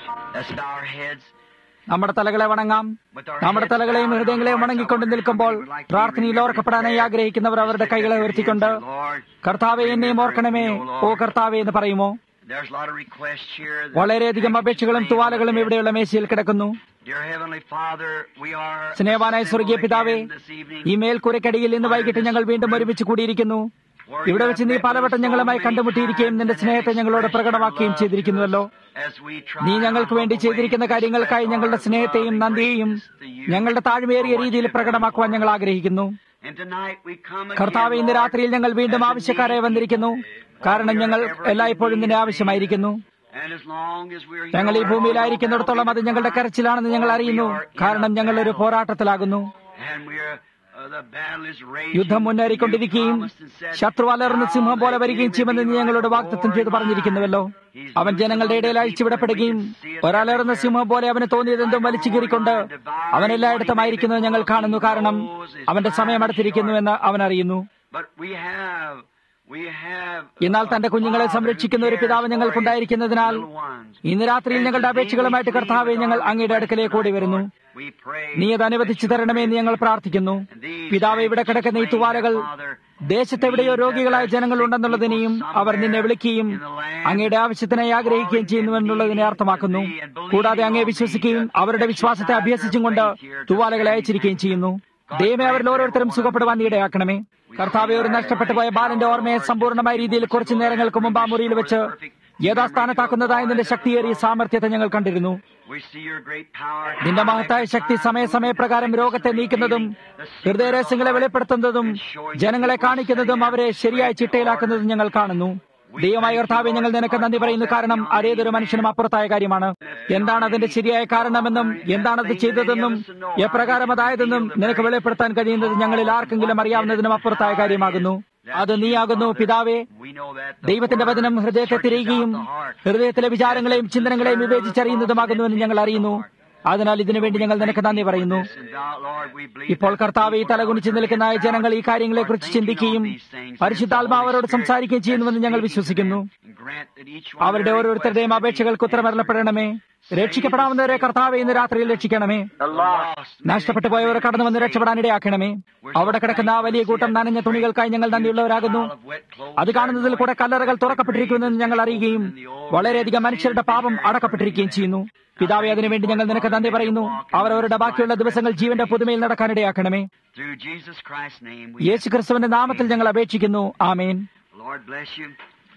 Let's bow our heads. നമ്മുടെ തലകളെ വണങ്ങാം നമ്മുടെ തലകളെയും ഹൃദയങ്ങളെയും വണങ്ങിക്കൊണ്ട് നിൽക്കുമ്പോൾ പ്രാർത്ഥനയിൽ ഓർക്കപ്പെടാനായി ആഗ്രഹിക്കുന്നവർ അവരുടെ കൈകളെ ഉയർത്തിക്കൊണ്ട് Lord, കർത്താവെ എന്നെയും ഓർക്കണമേ ഓ കർത്താവെ എന്ന് പറയുമോ there's a lot of requests here. that- വളരെയധികം അപേക്ഷകളും തുവാലകളും ഇവിടെയുള്ള മേശയിൽ കിടക്കുന്നു Dear Heavenly Father, we are സ്നേഹവാനായ സ്വർഗീയ assembled പിതാവേ again this evening. ഈ മേൽക്കൂരക്കടിയിൽ ഇന്ന് വൈകിട്ട് ഞങ്ങൾ വീണ്ടും ഒരുമിച്ച് കൂടിയിരിക്കുന്നു ഇവിടെ വെച്ച് നീ പലവട്ടം ഞങ്ങളുമായി കണ്ടുമുട്ടിയിരിക്കുകയും നിന്റെ സ്നേഹത്തെ ഞങ്ങളോട് പ്രകടമാക്കുകയും ചെയ്തിരിക്കുന്നുവല്ലോ As we try നീ ഞങ്ങൾക്ക് വേണ്ടി ചെയ്തിരിക്കുന്ന കാര്യങ്ങൾക്കായി ഞങ്ങളുടെ സ്നേഹത്തെയും നന്ദിയെയും ഞങ്ങളുടെ താഴ്മയേറിയ രീതിയിൽ പ്രകടമാക്കുവാൻ ഞങ്ങൾ ആഗ്രഹിക്കുന്നു And tonight we come again, കർത്താവ് ഇന്ന് Lord, രാത്രിയിൽ ഞങ്ങൾ വീണ്ടും as ആവശ്യക്കാരായി indeed വന്നിരിക്കുന്നു കാരണം ഞങ്ങൾ എല്ലായ്പ്പോഴും നിന്നെ ആവശ്യമായിരിക്കുന്നു And as long as we're here, ഞങ്ങൾ ഈ Lord, ഭൂമിയിലായിരിക്കുന്നിടത്തോളം അത് ഞങ്ങളുടെ കരച്ചിലാണെന്ന് ഞങ്ങൾ അറിയുന്നു കാരണം ഞങ്ങൾ ഒരു പോരാട്ടത്തിലാകുന്നു And we're, uh, the battle is raging. യുദ്ധം മുന്നേറിക്കൊണ്ടിരിക്കുകയും ശത്രു അലർന്ന് സിംഹം പോലെ വരികയും ചെയ്യുമെന്ന് നീ ഞങ്ങളോട് വാഗ്ദത്തം ചെയ്ത് പറഞ്ഞിരിക്കുന്നുവല്ലോ അവൻ ജനങ്ങളുടെ ഇടയിൽ അഴിച്ചുവിടപ്പെടുകയും ഒരലർന്ന സിംഹം പോലെ അവന് തോന്നിയതെന്തും വലിച്ചു കീറിക്കൊണ്ട് അവൻ എല്ലായിടത്തും ആയിരിക്കുന്നത് ഞങ്ങൾ കാണുന്നു കാരണം അവന്റെ സമയം അടുത്തിരിക്കുന്നുവെന്ന് അവൻ അറിയുന്നു But we have, we have, എന്നാൽ തന്റെ കുഞ്ഞുങ്ങളെ സംരക്ഷിക്കുന്ന ഒരു പിതാവ് ഞങ്ങൾക്കുണ്ടായിരിക്കുന്നതിനാൽ ഇന്ന് രാത്രിയിൽ ഞങ്ങളുടെ അപേക്ഷകളുമായിട്ട് കർത്താവെ ഞങ്ങൾ അങ്ങയുടെ അടുക്കലേക്ക് ഓടി വരുന്നു we pray നീ അത് അനുവദിച്ചു തരണമേ എന്ന് ഞങ്ങൾ പ്രാർത്ഥിക്കുന്നു പിതാവ് ഇവിടെ കിടക്കുന്ന ഈ തുവാലകൾ ദേശത്തെവിടെയോ രോഗികളായ ജനങ്ങൾ ഉണ്ടെന്നുള്ളതിനെയും അവർ നിന്നെ വിളിക്കുകയും അങ്ങയുടെ ആവശ്യത്തിനായി ആഗ്രഹിക്കുകയും ചെയ്യുന്നുവെന്നുള്ളതിനെ അർത്ഥമാക്കുന്നു കൂടാതെ അങ്ങേ വിശ്വസിക്കുകയും അവരുടെ വിശ്വാസത്തെ അഭ്യസിച്ചും കൊണ്ട് തുവാലകളെ അയച്ചിരിക്കുകയും ചെയ്യുന്നു ദൈവമേ അവരിൽ ഓരോരുത്തരും സുഖപ്പെടുവാൻ ഇടയാക്കണമേ കർത്താവെ ഒരു നഷ്ടപ്പെട്ടു പോയ ബാലന്റെ ഓർമ്മയെ സമ്പൂർണ്ണമായ രീതിയിൽ കുറച്ചു നേരങ്ങൾക്ക് മുമ്പ് ആ മുറിയിൽ വെച്ച് യഥാസ്ഥാനത്താക്കുന്നതായ നിന്റെ ശക്തിയേറിയ സാമർത്ഥ്യത്തെ ഞങ്ങൾ കണ്ടിരുന്നു We see your great power. നിന്റെ മഹത്തായ ശക്തി സമയസമയപ്രകാരം രോഗത്തെ നീക്കുന്നതും ഹൃദയരഹസ്യങ്ങളെ വെളിപ്പെടുത്തുന്നതും ജനങ്ങളെ കാണിക്കുന്നതും അവരെ ശരിയായി ചിട്ടയിലാക്കുന്നതും ഞങ്ങൾ കാണുന്നു ദൈവമായ കർത്താവെ ഞങ്ങൾ നിനക്ക് നന്ദി പറയുന്നു കാരണം അതേതൊരു മനുഷ്യനും അപ്പുറത്തായ കാര്യമാണ് എന്താണ് അതിന്റെ ശരിയായ കാരണമെന്നും എന്താണത് ചെയ്തതെന്നും എപ്രകാരം അതായതെന്നും നിനക്ക് വെളിപ്പെടുത്താൻ കഴിയുന്നത് ഞങ്ങളിൽ ആർക്കെങ്കിലും അറിയാവുന്നതിനും അപ്പുറത്തായ കാര്യമാകുന്നു അത് നീയാകുന്നു പിതാവേ We know that the ദൈവത്തിന്റെ വചനം ഹൃദയത്തെ തിരയുകയും ഹൃദയത്തിലെ വിചാരങ്ങളെയും ചിന്തനങ്ങളെയും വിവേചിച്ചറിയുന്നതുമാകുന്നുവെന്ന് ഞങ്ങൾ അറിയുന്നു അതിനാൽ ഇതിനുവേണ്ടി ഞങ്ങൾ നിനക്ക് നന്ദി പറയുന്നു And thou, Lord, we believe ഇപ്പോൾ that കർത്താവ് ഈ people തലകുനിച്ച് are നിൽക്കുന്ന ഈ ജനങ്ങൾ ഈ കാര്യങ്ങളെക്കുറിച്ച് ചിന്തിക്കുകയും പരിശുദ്ധാത്മാവരോട് സംസാരിക്കുകയും ചെയ്യുന്നുവെന്ന് ഞങ്ങൾ വിശ്വസിക്കുന്നു and grant that each one of അവരുടെ their ഓരോരുത്തരുടെയും requests അപേക്ഷകൾക്ക് ഉത്തരമരപ്പെടണമേ രക്ഷിക്കപ്പെടാവുന്നവരെ കർത്താവെ ഇന്ന് രാത്രിയിൽ രക്ഷിക്കണമേ the lost നഷ്ടപ്പെട്ടു പോയവർ കടന്നു വന്ന് രക്ഷപ്പെടാൻ ഇടയാക്കണമേ അവിടെ കിടക്കുന്ന ആ വലിയ കൂട്ടം നനഞ്ഞ തുണികൾക്കായി ഞങ്ങൾ നന്ദിയുള്ളവരാകുന്നു അത് കാണുന്നതിൽ കൂടെ കല്ലറകൾ തുറക്കപ്പെട്ടിരിക്കുമെന്ന് ഞങ്ങൾ അറിയുകയും വളരെയധികം മനുഷ്യരുടെ പാപം അടക്കപ്പെട്ടിരിക്കുകയും ചെയ്യുന്നു പിതാവെ അതിനുവേണ്ടി ഞങ്ങൾ നിനക്ക് നന്ദി പറയുന്നു അവർ അവരുടെ ബാക്കിയുള്ള ദിവസങ്ങൾ ജീവന്റെ പുതുമയിൽ നടക്കാനിടയാക്കണമേ through Jesus Christ's name. We യേശു ക്രിസ്തുവിന്റെ നാമത്തിൽ ഞങ്ങൾ അപേക്ഷിക്കുന്നു ആമേൻ Lord bless you.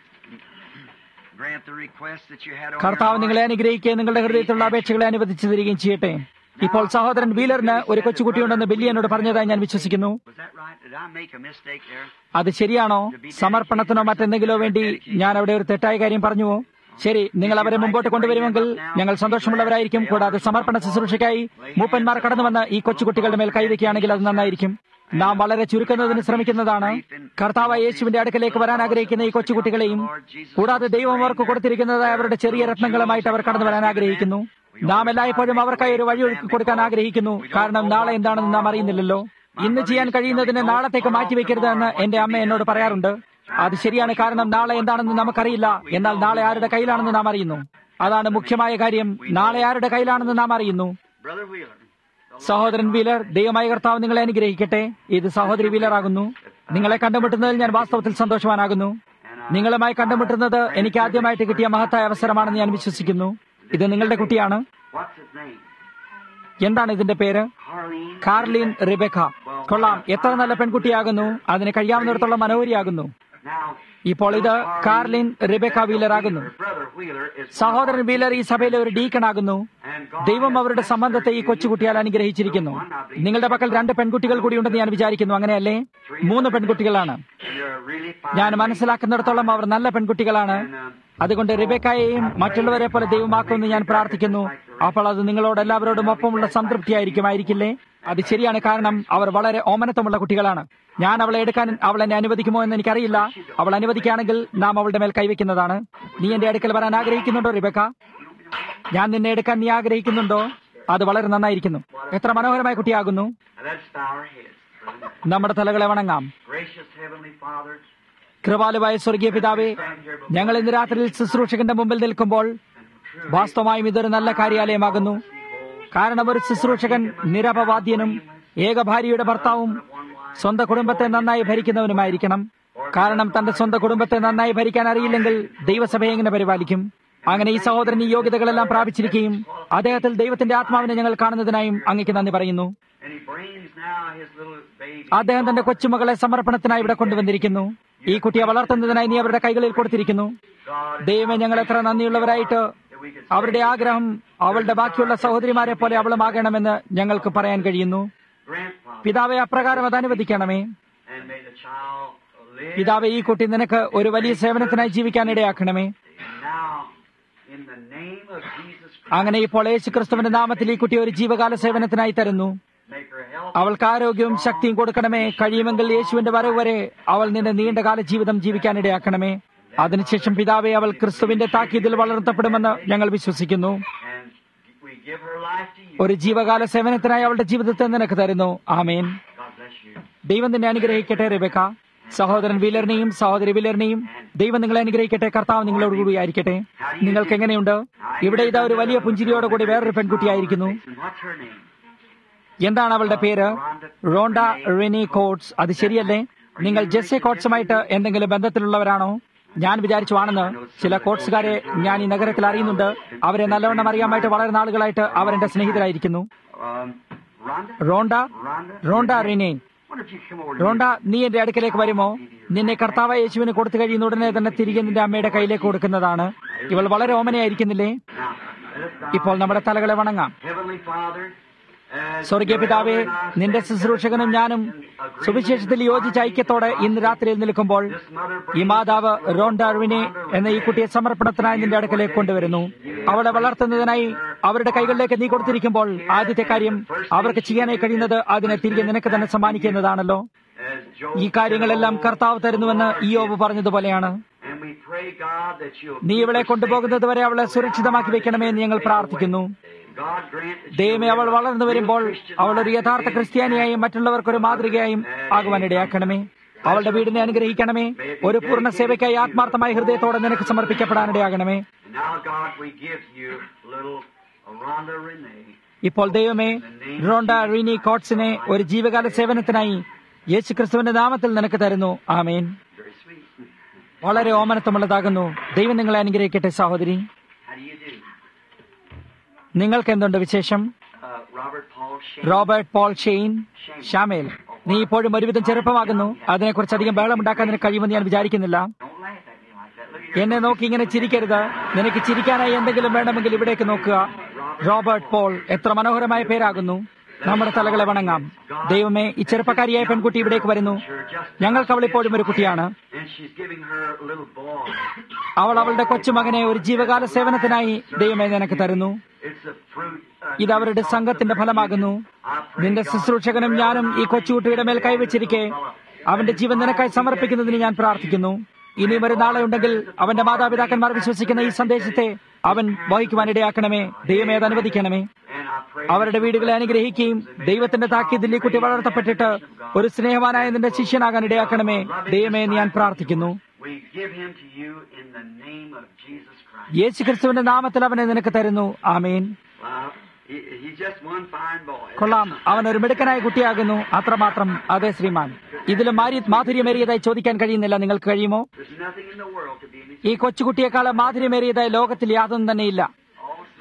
Grant the request that you had on കർത്താവ് your നിങ്ങളെ heart. അനുഗ്രഹിക്കുകയും നിങ്ങളുടെ ഹൃദയത്തിലുള്ള അപേക്ഷകളെ അനുവദിച്ചു തരികയും ചെയ്യട്ടെ ഇപ്പോൾ സഹോദരൻ വീലറിന് ഒരു കൊച്ചുകുട്ടിയുണ്ടെന്ന് ബില്ലിയനോട് പറഞ്ഞതായി ഞാൻ വിശ്വസിക്കുന്നു Was that right? Did I make a mistake there? അത് ശരിയാണോ സമർപ്പണത്തിനോ മറ്റെന്തെങ്കിലോ വേണ്ടി ഞാൻ അവിടെ ഒരു തെറ്റായ കാര്യം പറഞ്ഞുവോ ശരി നിങ്ങൾ അവരെ മുമ്പോട്ട് കൊണ്ടുവരുമെങ്കിൽ ഞങ്ങൾ സന്തോഷമുള്ളവരായിരിക്കും കൂടാതെ സമർപ്പണ ശുശ്രൂഷയ്ക്കായി മൂപ്പന്മാർ കടന്നു വന്ന് ഈ കൊച്ചുകുട്ടികളുടെ മേൽ കൈവയ്ക്കുകയാണെങ്കിൽ അത് നന്നായിരിക്കും നാം വളരെ ചുരുക്കുന്നതിന് ശ്രമിക്കുന്നതാണ് കർത്താവ് യേശുവിന്റെ അടുക്കലേക്ക് വരാൻ ആഗ്രഹിക്കുന്ന ഈ കൊച്ചുകുട്ടികളെയും കൂടാതെ ദൈവം അവർക്ക് കൊടുത്തിരിക്കുന്നതായ അവരുടെ ചെറിയ രത്നങ്ങളുമായിട്ട് അവർ കടന്നു വരാൻ ആഗ്രഹിക്കുന്നു നാം എല്ലായ്പ്പോഴും അവർക്കായി ഒരു വഴി ഒരുക്കി കൊടുക്കാൻ ആഗ്രഹിക്കുന്നു കാരണം നാളെ എന്താണെന്ന് നാം അറിയുന്നില്ലല്ലോ ഇന്ന് ചെയ്യാൻ കഴിയുന്നതിനെ നാളത്തേക്ക് മാറ്റിവെക്കരുത് എന്ന് എന്റെ അമ്മ എന്നോട് പറയാറുണ്ട് അത് ശരിയാണ് കാരണം നാളെ എന്താണെന്ന് നമുക്കറിയില്ല എന്നാൽ നാളെ ആരുടെ കയ്യിലാണെന്ന് നാം അറിയുന്നു അതാണ് മുഖ്യമായ കാര്യം നാളെ ആരുടെ കയ്യിലാണെന്ന് നാം അറിയുന്നു Brother Wheeler. സഹോദരൻ വീലർ ദൈവമായ കർത്താവ് നിങ്ങളെ അനുഗ്രഹിക്കട്ടെ ഇത് സഹോദരി വീലർ ആകുന്നു നിങ്ങളെ കണ്ടുമുട്ടുന്നതിൽ ഞാൻ വാസ്തവത്തിൽ സന്തോഷവാനാകുന്നു നിങ്ങളുമായി കണ്ടുമുട്ടുന്നത് എനിക്ക് ആദ്യമായിട്ട് കിട്ടിയ മഹത്തായ അവസരമാണെന്ന് ഞാൻ വിശ്വസിക്കുന്നു ഇത് നിങ്ങളുടെ കുട്ടിയാണ് What's his name? എന്താണ് ഇതിന്റെ പേര് Harleen. കാർലീൻ റിബെക്ക കൊള്ളാം എത്ര നല്ല പെൺകുട്ടിയാകുന്നു അതിന് കഴിയാവുന്നിടത്തോളം മനോഹരിയാകുന്നു Now, ഇപ്പോൾ ഇത് കാർലിൻ റിബെക്ക വീലർ ആകുന്നു Brother Wheeler is സഹോദരൻ വീലർ ഈ സഭയിലെ ഒരു ഡീക്കണാകുന്നു and God ദൈവം അവരുടെ സംബന്ധത്തെ ഈ കൊച്ചുകുട്ടിയാൽ അനുഗ്രഹിച്ചിരിക്കുന്നു നിങ്ങളുടെ പക്കൽ രണ്ട് പെൺകുട്ടികൾ കൂടിയുണ്ടെന്ന് ഞാൻ വിചാരിക്കുന്നു അങ്ങനെയല്ലേ മൂന്ന് പെൺകുട്ടികളാണ് you're really fine. ഞാൻ മനസ്സിലാക്കുന്നിടത്തോളം അവർ നല്ല പെൺകുട്ടികളാണ് അതുകൊണ്ട് റിബേക്കായെയും മറ്റുള്ളവരെ പോലെ ദൈവമാക്കുമെന്ന് ഞാൻ പ്രാർത്ഥിക്കുന്നു അപ്പോൾ അത് നിങ്ങളോട് എല്ലാവരോടും ഒപ്പമുള്ള സംതൃപ്തിയായിരിക്കുമായിരിക്കില്ലേ അത് ശരിയാണ് കാരണം അവർ വളരെ ഓമനത്വമുള്ള കുട്ടികളാണ് ഞാൻ അവളെ എടുക്കാൻ അവൾ എന്നെ അനുവദിക്കുമോ എന്ന് എനിക്കറിയില്ല അവൾ അനുവദിക്കുകയാണെങ്കിൽ നാം അവളുടെ മേൽ കൈവയ്ക്കുന്നതാണ് നീ എന്റെ അടുക്കൽ വരാൻ ആഗ്രഹിക്കുന്നുണ്ടോ റിബക്ക ഞാൻ നിന്നെ എടുക്കാൻ നീ ആഗ്രഹിക്കുന്നുണ്ടോ അത് വളരെ നന്നായിരിക്കുന്നു എത്ര മനോഹരമായ കുട്ടിയാകുന്നു Now let's bow our heads. brother. നമ്മുടെ തലകളെ വണങ്ങാം Gracious Heavenly Father, കൃപാലുവായ സ്വർഗീയ പിതാവേ stand here before ഞങ്ങൾ ഇന്ന് രാത്രിയിൽ ശുശ്രൂഷകന്റെ മുമ്പിൽ നിൽക്കുമ്പോൾ വാസ്തവമായും ഇതൊരു നല്ല കാര്യാലയമാകുന്നു കാരണം ഒരു ശുശ്രൂഷകൻ നിരപവാദ്യനും ഏകഭാര്യയുടെ ഭർത്താവും സ്വന്തം കുടുംബത്തെ നന്നായി ഭരിക്കുന്നവനുമായിരിക്കണം കാരണം തന്റെ സ്വന്തം കുടുംബത്തെ നന്നായി ഭരിക്കാൻ അറിയില്ലെങ്കിൽ ദൈവസഭയെ എങ്ങനെ പരിപാലിക്കും അങ്ങനെ ഈ സഹോദരൻ ഈ യോഗ്യതകളെല്ലാം പ്രാപിച്ചിരിക്കുകയും അദ്ദേഹത്തിൽ ദൈവത്തിന്റെ ആത്മാവിനെ ഞങ്ങൾ കാണുന്നതിനായും അങ്ങയ്ക്ക് നന്ദി പറയുന്നു And he brings now his little baby. അദ്ദേഹം തന്റെ കൊച്ചുമകളെ സമർപ്പണത്തിനായി ഇവിടെ കൊണ്ടുവന്നിരിക്കുന്നു ഈ കുട്ടിയെ വളർത്തുന്നതിനായി നീ അവരുടെ കൈകളിൽ കൊടുത്തിരിക്കുന്നു God, ദൈവമേ ഞങ്ങൾ എത്ര നന്ദിയുള്ളവരായിട്ട് that we could അവരുടെ ആഗ്രഹം അവളുടെ ബാക്കിയുള്ള സഹോദരിമാരെ പോലെ അവളുമാകണമെന്ന് ഞങ്ങൾക്ക് പറയാൻ കഴിയുന്നു grant, Father, പിതാവെ അപ്രകാരം അത് അനുവദിക്കണമേ and may the child live. പിതാവെ ഈ കുട്ടി നിനക്ക് ഒരു വലിയ സേവനത്തിനായി ജീവിക്കാൻ ഇടയാക്കണമേ And now, in the name of Jesus Christ, അങ്ങനെ ഇപ്പോൾ യേശു ക്രിസ്തുവിന്റെ നാമത്തിൽ ഈ കുട്ടി ഒരു ജീവകാല സേവനത്തിനായി തരുന്നു make her healthy. അവൾക്ക് ആരോഗ്യവും ശക്തിയും കൊടുക്കണമേ കഴിയുമെങ്കിൽ യേശുവിന്റെ വരവ് വരെ അവൾ നിന്റെ നീണ്ടകാല ജീവിതം ജീവിക്കാൻ ഇടയാക്കണമേ അതിനുശേഷം പിതാവെ അവൾ ക്രിസ്തുവിന്റെ താക്കീതിൽ വളർത്തപ്പെടുമെന്ന് ഞങ്ങൾ വിശ്വസിക്കുന്നു And we give her life to you. ഒരു ജീവകാല സേവനത്തിനായി അവളുടെ ജീവിതത്തെ നിനക്ക് തരുന്നു ആമേൻ God bless you. ദൈവം നിന്നെ അനുഗ്രഹിക്കട്ടെ റെബക്ക സഹോദരൻ വിലറിനെയും സഹോദരി വിലറിനെയും ദൈവം നിങ്ങളെ അനുഗ്രഹിക്കട്ടെ കർത്താവ് നിങ്ങളോട് കൂടിയായിരിക്കട്ടെ നിങ്ങൾക്ക് എങ്ങനെയുണ്ട് ഇവിടെ ഇതാ ഒരു വലിയ പുഞ്ചിരിയോടുകൂടി വേറൊരു പെൺകുട്ടിയായിരിക്കുന്നു And what's her name? എന്താണ് അവളുടെ പേര് റോണ്ട റിനി കോട്സ് അത് ശരിയല്ലേ നിങ്ങൾ ജെസ്സി കോട്സുമായിട്ട് എന്തെങ്കിലും ബന്ധത്തിലുള്ളവരാണോ ഞാൻ വിചാരിച്ചു ആണെന്ന് ചില കോട്സുകാരെ ഞാൻ ഈ നഗരത്തിൽ അറിയുന്നുണ്ട് അവരെ നല്ലവണ്ണം അറിയാമായിട്ട് വളരെ നാളുകളായിട്ട് അവരെന്റെ സ്നേഹിതരായിരിക്കുന്നു Um, Rhonda? Rhonda Rhonda? Rhonda റിനി Wonder if you come over to Rhonda നീ എന്റെ അടുക്കലേക്ക് വരുമോ നിന്നെ കർത്താവ് യേശുവിന് കൊടുത്തു കഴിയുന്ന ഉടനെ തന്നെ തിരികെ നിന്റെ അമ്മയുടെ കയ്യിലേക്ക് കൊടുക്കുന്നതാണ് ഇവൾ വളരെ ഓമനയായിരിക്കുന്നില്ലേ Now, let us ഇപ്പോൾ നമ്മുടെ തലകളെ വണങ്ങാം Heavenly Father, as സ്വർഗീയ പിതാവേ നിന്റെ ശുശ്രൂഷകനും ഞാനും സുവിശേഷത്തിൽ യോജിച്ച ഐക്യത്തോടെ ഇന്ന് രാത്രിയിൽ നിൽക്കുമ്പോൾ ഈ മാതാവ് റോൺ ഡാർവിനെ എന്ന ഈ കുട്ടിയെ സമർപ്പണത്തിനായി നിന്റെ അടുക്കലേക്ക് കൊണ്ടുവരുന്നു അവളെ വളർത്തുന്നതിനായി അവരുടെ കൈകളിലേക്ക് നീ കൊടുത്തിരിക്കുമ്പോൾ ആദ്യത്തെ കാര്യം അവർക്ക് ചെയ്യാനായി കഴിയുന്നത് അതിനെ തിരികെ നിനക്ക് തന്നെ സമ്മാനിക്കുന്നതാണല്ലോ as Job ഈ കാര്യങ്ങളെല്ലാം കർത്താവ് തരുന്നുവെന്ന് ഈ യോബ് പറഞ്ഞതുപോലെയാണ് and we pray God that you'll നീ ഇവളെ കൊണ്ടുപോകുന്നത് വരെ അവളെ സുരക്ഷിതമാക്കി വെക്കണമേ എന്ന് ഞങ്ങൾ പ്രാർത്ഥിക്കുന്നു God grant that ദൈവമേ അവൾ വളർന്നു വരുമ്പോൾ അവൾ ഒരു യഥാർത്ഥ ക്രിസ്ത്യാനിയായും മറ്റുള്ളവർക്കൊരു മാതൃകയായും ആകുവാൻ ഇടയാക്കണമേ അവളുടെ വീടിനെ അനുഗ്രഹിക്കണമേ ഒരു പൂർണ്ണ സേവയ്ക്കായി ആത്മാർത്ഥമായ ഹൃദയത്തോടെ നിനക്ക് സമർപ്പിക്കപ്പെടാനിടയാകണമേ And now, God, we give you little Rhonda Renee. ഇപ്പോൾ ദൈവമേ റോണ്ട റീനി കോട്സിനെ ഒരു ജീവകാല സേവനത്തിനായി യേശു ക്രിസ്തുവിന്റെ നാമത്തിൽ നിനക്ക് തരുന്നു ആമേൻ Very sweet. വളരെ ഓമനത്വമുള്ളതാകുന്നു ദൈവം നിങ്ങളെ അനുഗ്രഹിക്കട്ടെ സഹോദരി How do you do? നിങ്ങൾക്ക് എന്തുണ്ട് വിശേഷം Uh, Robert Paul Shane. Robert Paul Shane ഷാമേൽ നീ ഇപ്പോഴും ഒരുവിധം ചെറുപ്പമാകുന്നു അതിനെക്കുറിച്ച് അധികം ബഹളമുണ്ടാക്കാൻ നിനക്ക് കഴിയുമെന്ന് ഞാൻ വിചാരിക്കുന്നില്ല Don't laugh at me like that. Look at your എന്നെ നോക്കി ഇങ്ങനെ ചിരിക്കരുത് നിനക്ക് ചിരിക്കാനായി എന്തെങ്കിലും വേണമെങ്കിൽ ഇവിടേക്ക് നോക്കുക റോബർട്ട് പോൾ എത്ര മനോഹരമായ പേരാകുന്നു നമ്മുടെ തലകളെ വണങ്ങാം ദൈവമേ ഈ ചെറുപ്പക്കാരിയായ പെൺകുട്ടി ഇവിടേക്ക് വരുന്നു ഞങ്ങൾക്ക് അവൾ ഇപ്പോഴും ഒരു കുട്ടിയാണ് And she's giving her little boy. അവൾ അവളുടെ കൊച്ചുമകനെ ഒരു ജീവകാല സേവനത്തിനായി ദൈവമേ നിനക്ക് തരുന്നു It's the fruit. Uh, ഇത് അവരുടെ സംഘത്തിന്റെ ഫലമാകുന്നു I pray നിന്റെ God, ശുശ്രൂഷകനും ഞാനും ഈ കൊച്ചുകുട്ടിയുടെ മേൽ കൈവച്ചിരിക്കെ അവന്റെ ജീവൻ നിനക്കായി സമർപ്പിക്കുന്നതിന് ഞാൻ പ്രാർത്ഥിക്കുന്നു ഇനിയും ഒരു നാളെ ഉണ്ടെങ്കിൽ അവന്റെ മാതാപിതാക്കന്മാർ വിശ്വസിക്കുന്ന ഈ സന്ദേശത്തെ അവൻ വഹിക്കുവാൻ ഇടയാക്കണമേ ദൈവമേ അത് അനുവദിക്കണമേ and I pray അവരുടെ വീടുകളെ അനുഗ്രഹിക്കുകയും ദൈവത്തിന്റെ താക്കീതിൽ ഈ കുട്ടി വളർത്തപ്പെട്ടിട്ട് ഒരു സ്നേഹവാനായ നിന്റെ ശിഷ്യനാകാൻ ഇടയാക്കണമേ ദൈവമേ എന്ന് ഞാൻ പ്രാർത്ഥിക്കുന്നു we give him to you in the name of Jesus Christ. യേശു ക്രിസ്തുവിന്റെ നാമത്തിൽ അവനെ നിനക്ക് തരുന്നു ആമേൻ Wow. He, he's just one fine boy. കൊള്ളാം അവൻ ഒരു മിടുക്കനായ കുട്ടിയാകുന്നു അത്രമാത്രം അതെ ശ്രീമാൻ ഇതിലും മാരി മാധുര്യമേറിയതായി ചോദിക്കാൻ കഴിയുന്നില്ല നിങ്ങൾക്ക് കഴിയുമോ There's nothing in the world to be any. ഈ കൊച്ചുകുട്ടിയെക്കാൾ മാധുര്യമേറിയതായി ലോകത്തിൽ യാതൊന്നും തന്നെയില്ല Oh, it's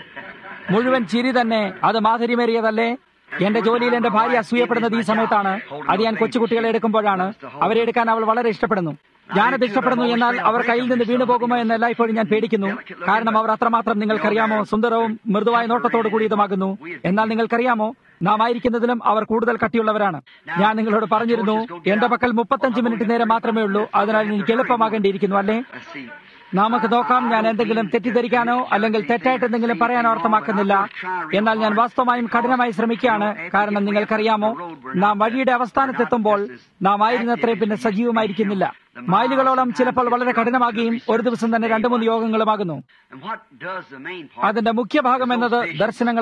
not. മുഴുവൻ ചിരി തന്നെ അത് മാധുര്യമേറിയതല്ലേ എന്റെ ജോലിയിൽ എന്റെ ഭാര്യ അസൂയപ്പെടുന്നത് ഈ സമയത്താണ് അത് ഞാൻ കൊച്ചുകുട്ടികളെ എടുക്കുമ്പോഴാണ് അവരെ എടുക്കാൻ അവൾ വളരെ ഇഷ്ടപ്പെടുന്നു ഞാനത് ഇഷ്ടപ്പെടുന്നു എന്നാൽ അവർ കയ്യിൽ നിന്ന് വീണു പോകുമോ എന്നല്ല ഇപ്പോഴും ഞാൻ പേടിക്കുന്നു കാരണം അവർ അത്രമാത്രം നിങ്ങൾക്കറിയാമോ സുന്ദരവും മൃദുവായ നോട്ടത്തോടു കൂടിയതുമാകുന്നു എന്നാൽ നിങ്ങൾക്കറിയാമോ നാം ആയിരിക്കുന്നതിലും അവർ കൂടുതൽ കട്ടിയുള്ളവരാണ് ഞാൻ നിങ്ങളോട് പറഞ്ഞിരുന്നു എന്റെ പക്കൽ മുപ്പത്തഞ്ച് മിനിറ്റ് നേരം മാത്രമേ ഉള്ളൂ അതിനാൽ എനിക്ക് എളുപ്പമാകേണ്ടിയിരിക്കുന്നു അല്ലേ Let's see. നമുക്ക് നോക്കാം ഞാൻ എന്തെങ്കിലും തെറ്റിദ്ധരിക്കാനോ അല്ലെങ്കിൽ തെറ്റായിട്ട് എന്തെങ്കിലും പറയാനോ അർത്ഥമാക്കുന്നില്ല എന്നാൽ ഞാൻ വാസ്തവമായും കഠിനമായി ശ്രമിക്കുകയാണ് കാരണം നിങ്ങൾക്കറിയാമോ നാം വഴിയുടെ അവസ്ഥാനത്തെത്തുമ്പോൾ നാം ആയിരുന്നത്രേ പിന്നെ സജീവമായിരിക്കുന്നില്ല മൈലുകളോളം ചിലപ്പോൾ വളരെ കഠിനമാകുകയും ഒരു ദിവസം തന്നെ രണ്ടു മൂന്ന് യോഗങ്ങളുമാകുന്നു And what does the main part? അതിന്റെ മുഖ്യ ഭാഗം എന്നത് ദർശനങ്ങളാണ്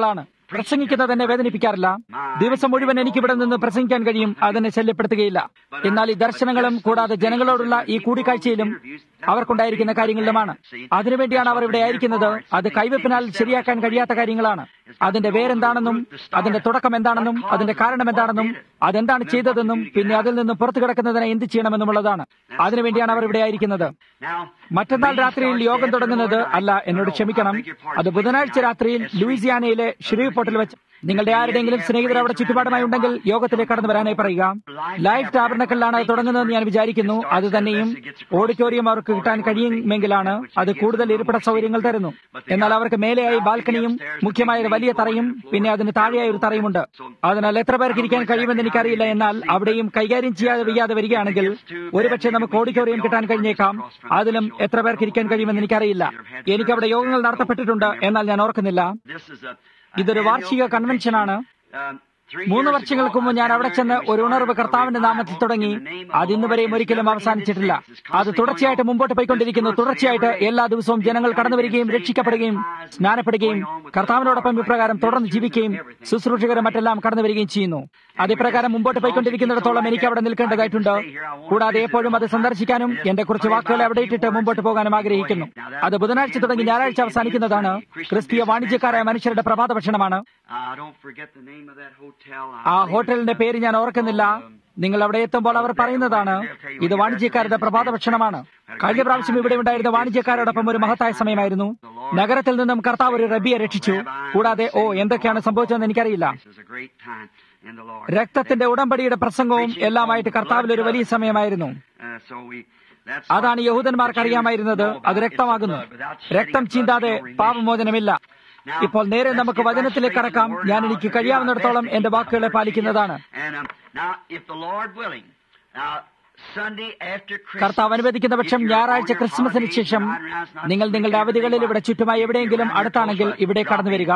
പ്രസംഗിക്കുന്നത് എന്നെ വേദനിപ്പിക്കാറില്ല ദിവസം മുഴുവൻ എനിക്ക് ഇവിടെ നിന്ന് പ്രസംഗിക്കാൻ കഴിയും അതെന്നെ ശല്യപ്പെടുത്തുകയില്ല എന്നാൽ ഈ ദർശനങ്ങളും കൂടാതെ ജനങ്ങളോടുള്ള ഈ കൂടിക്കാഴ്ചയിലും അവർക്കുണ്ടായിരിക്കുന്ന കാര്യങ്ങളിലുമാണ് അതിനുവേണ്ടിയാണ് അവർ ഇവിടെ ആയിരിക്കുന്നത് അത് കൈവെപ്പിനാൽ ശരിയാക്കാൻ കഴിയാത്ത കാര്യങ്ങളാണ് അതിന്റെ വേരെന്താണെന്നും അതിന്റെ തുടക്കം എന്താണെന്നും അതിന്റെ കാരണം എന്താണെന്നും അതെന്താണ് ചെയ്തതെന്നും പിന്നെ അതിൽ നിന്ന് പുറത്തു കിടക്കുന്നതിനെ എന്ത് ചെയ്യണമെന്നുമുള്ളതാണ് അതിനുവേണ്ടിയാണ് അവർ ഇവിടെ ആയിരിക്കുന്നത് മറ്റന്നാൾ രാത്രിയിൽ യോഗം തുടങ്ങുന്നത് അല്ല എന്നോട് ക്ഷമിക്കണം അത് ബുധനാഴ്ച രാത്രിയിൽ ലൂയിസിയാനയിലെ ഷ്രീപോർട്ടിൽ വെച്ച് നിങ്ങളുടെ ആരുടെയെങ്കിലും സ്നേഹിതർ അവിടെ ചുറ്റുപാടുമായി ഉണ്ടെങ്കിൽ യോഗത്തിലേക്ക് കടന്നു വരാനായി പറയുക ലൈഫ് ടാബർണക്കലിലാണ് അത് തുടങ്ങുന്നതെന്ന് ഞാൻ വിചാരിക്കുന്നു അത് തന്നെയും ഓഡിറ്റോറിയം അവർക്ക് കിട്ടാൻ കഴിയുമെങ്കിലാണ് അത് കൂടുതൽ ഇരിപ്പിട സൗകര്യങ്ങൾ തരുന്നു എന്നാൽ അവർക്ക് മേലെയായി ബാൽക്കണിയും മുഖ്യമായ ഒരു വലിയ തറയും പിന്നെ അതിന് താഴെയായി ഒരു തറയുമുണ്ട് അതിനാൽ എത്ര പേർക്ക് ഇരിക്കാൻ കഴിയുമെന്ന് എനിക്കറിയില്ല എന്നാൽ അവിടെയും കൈകാര്യം ചെയ്യാതെ വയ്യാതെ വരികയാണെങ്കിൽ ഒരുപക്ഷെ നമുക്ക് ഓഡിറ്റോറിയം കിട്ടാൻ കഴിഞ്ഞേക്കാം അതിലും എത്ര പേർക്ക് ഇരിക്കാൻ കഴിയുമെന്ന് എനിക്കറിയില്ല എനിക്ക് അവിടെ യോഗങ്ങൾ നടത്തപ്പെട്ടിട്ടുണ്ട് എന്നാൽ ഞാൻ ഓർക്കുന്നില്ല ഇതൊരു വാർഷിക കൺവെൻഷനാണ് മൂന്ന് വർഷങ്ങൾക്ക് മുമ്പ് ഞാൻ അവിടെ ചെന്ന് ഒരു ഉണർവ് കർത്താവിന്റെ നാമത്തിൽ തുടങ്ങി അത് ഇന്നുവരെയും ഒരിക്കലും അവസാനിച്ചിട്ടില്ല അത് തുടർച്ചയായിട്ട് മുമ്പോട്ട് പോയിക്കൊണ്ടിരിക്കുന്നു തുടർച്ചയായിട്ട് എല്ലാ ദിവസവും ജനങ്ങൾ കടന്നു വരികയും രക്ഷിക്കപ്പെടുകയും സ്നാനപ്പെടുകയും കർത്താവിനോടൊപ്പം ഇപ്രകാരം തുടർന്ന് ജീവിക്കുകയും ശുശ്രൂഷകരും മറ്റെല്ലാം കടന്നു വരികയും ചെയ്യുന്നു അത് ഇപ്രകാരം മുമ്പോട്ട് പോയിക്കൊണ്ടിരിക്കുന്നിടത്തോളം എനിക്ക് അവിടെ നിൽക്കേണ്ടതായിട്ടുണ്ട് കൂടാതെ എപ്പോഴും അത് സന്ദർശിക്കാനും എന്റെ കുറച്ച് വാക്കുകൾ അവിടെ ഇട്ടിട്ട് മുമ്പോട്ട് പോകാനും ആഗ്രഹിക്കുന്നു അത് ബുധനാഴ്ച തുടങ്ങി ഞായറാഴ്ച അവസാനിക്കുന്നതാണ് ക്രിസ്തീയ വാണിജ്യക്കാരായ മനുഷ്യരുടെ പ്രഭാത ഭക്ഷണമാണ് ആ ഹോട്ടലിന്റെ പേര് ഞാൻ ഓർക്കുന്നില്ല നിങ്ങൾ അവിടെ എത്തുമ്പോൾ അവർ പറയുന്നതാണ് ഇത് വാണിജ്യക്കാരുടെ പ്രഭാത ഭക്ഷണമാണ് കഴിഞ്ഞ പ്രാവശ്യം ഇവിടെ ഉണ്ടായിരുന്ന വാണിജ്യക്കാരോടൊപ്പം ഒരു മഹത്തായ സമയമായിരുന്നു നഗരത്തിൽ നിന്നും കർത്താവ് ഒരു റബിയെ രക്ഷിച്ചു കൂടാതെ ഓ എന്തൊക്കെയാണ് സംഭവിച്ചതെന്ന് എനിക്കറിയില്ല രക്തത്തിന്റെ ഉടമ്പടിയുടെ പ്രസംഗവും എല്ലാമായിട്ട് കർത്താവിൽ ഒരു വലിയ സമയമായിരുന്നു അതാണ് യഹൂദന്മാർക്ക് അറിയാമായിരുന്നത് അത് രക്തമാകുന്നു രക്തം ചീന്താതെ പാപമോചനമില്ല ഇപ്പോൾ നേരെ നമുക്ക് വചനത്തിലേക്ക് കടക്കാം ഞാൻ എനിക്ക് കഴിയാവുന്നിടത്തോളം എന്റെ വാക്കുകളെ പാലിക്കുന്നതാണ് കർത്താവ് അനുവദിക്കുന്ന പക്ഷം ഞായറാഴ്ച ക്രിസ്മസിന് ശേഷം നിങ്ങൾ നിങ്ങളുടെ അവധികളിൽ ഇവിടെ ചുറ്റുമായി എവിടെയെങ്കിലും അടുത്താണെങ്കിൽ ഇവിടെ കടന്നു വരിക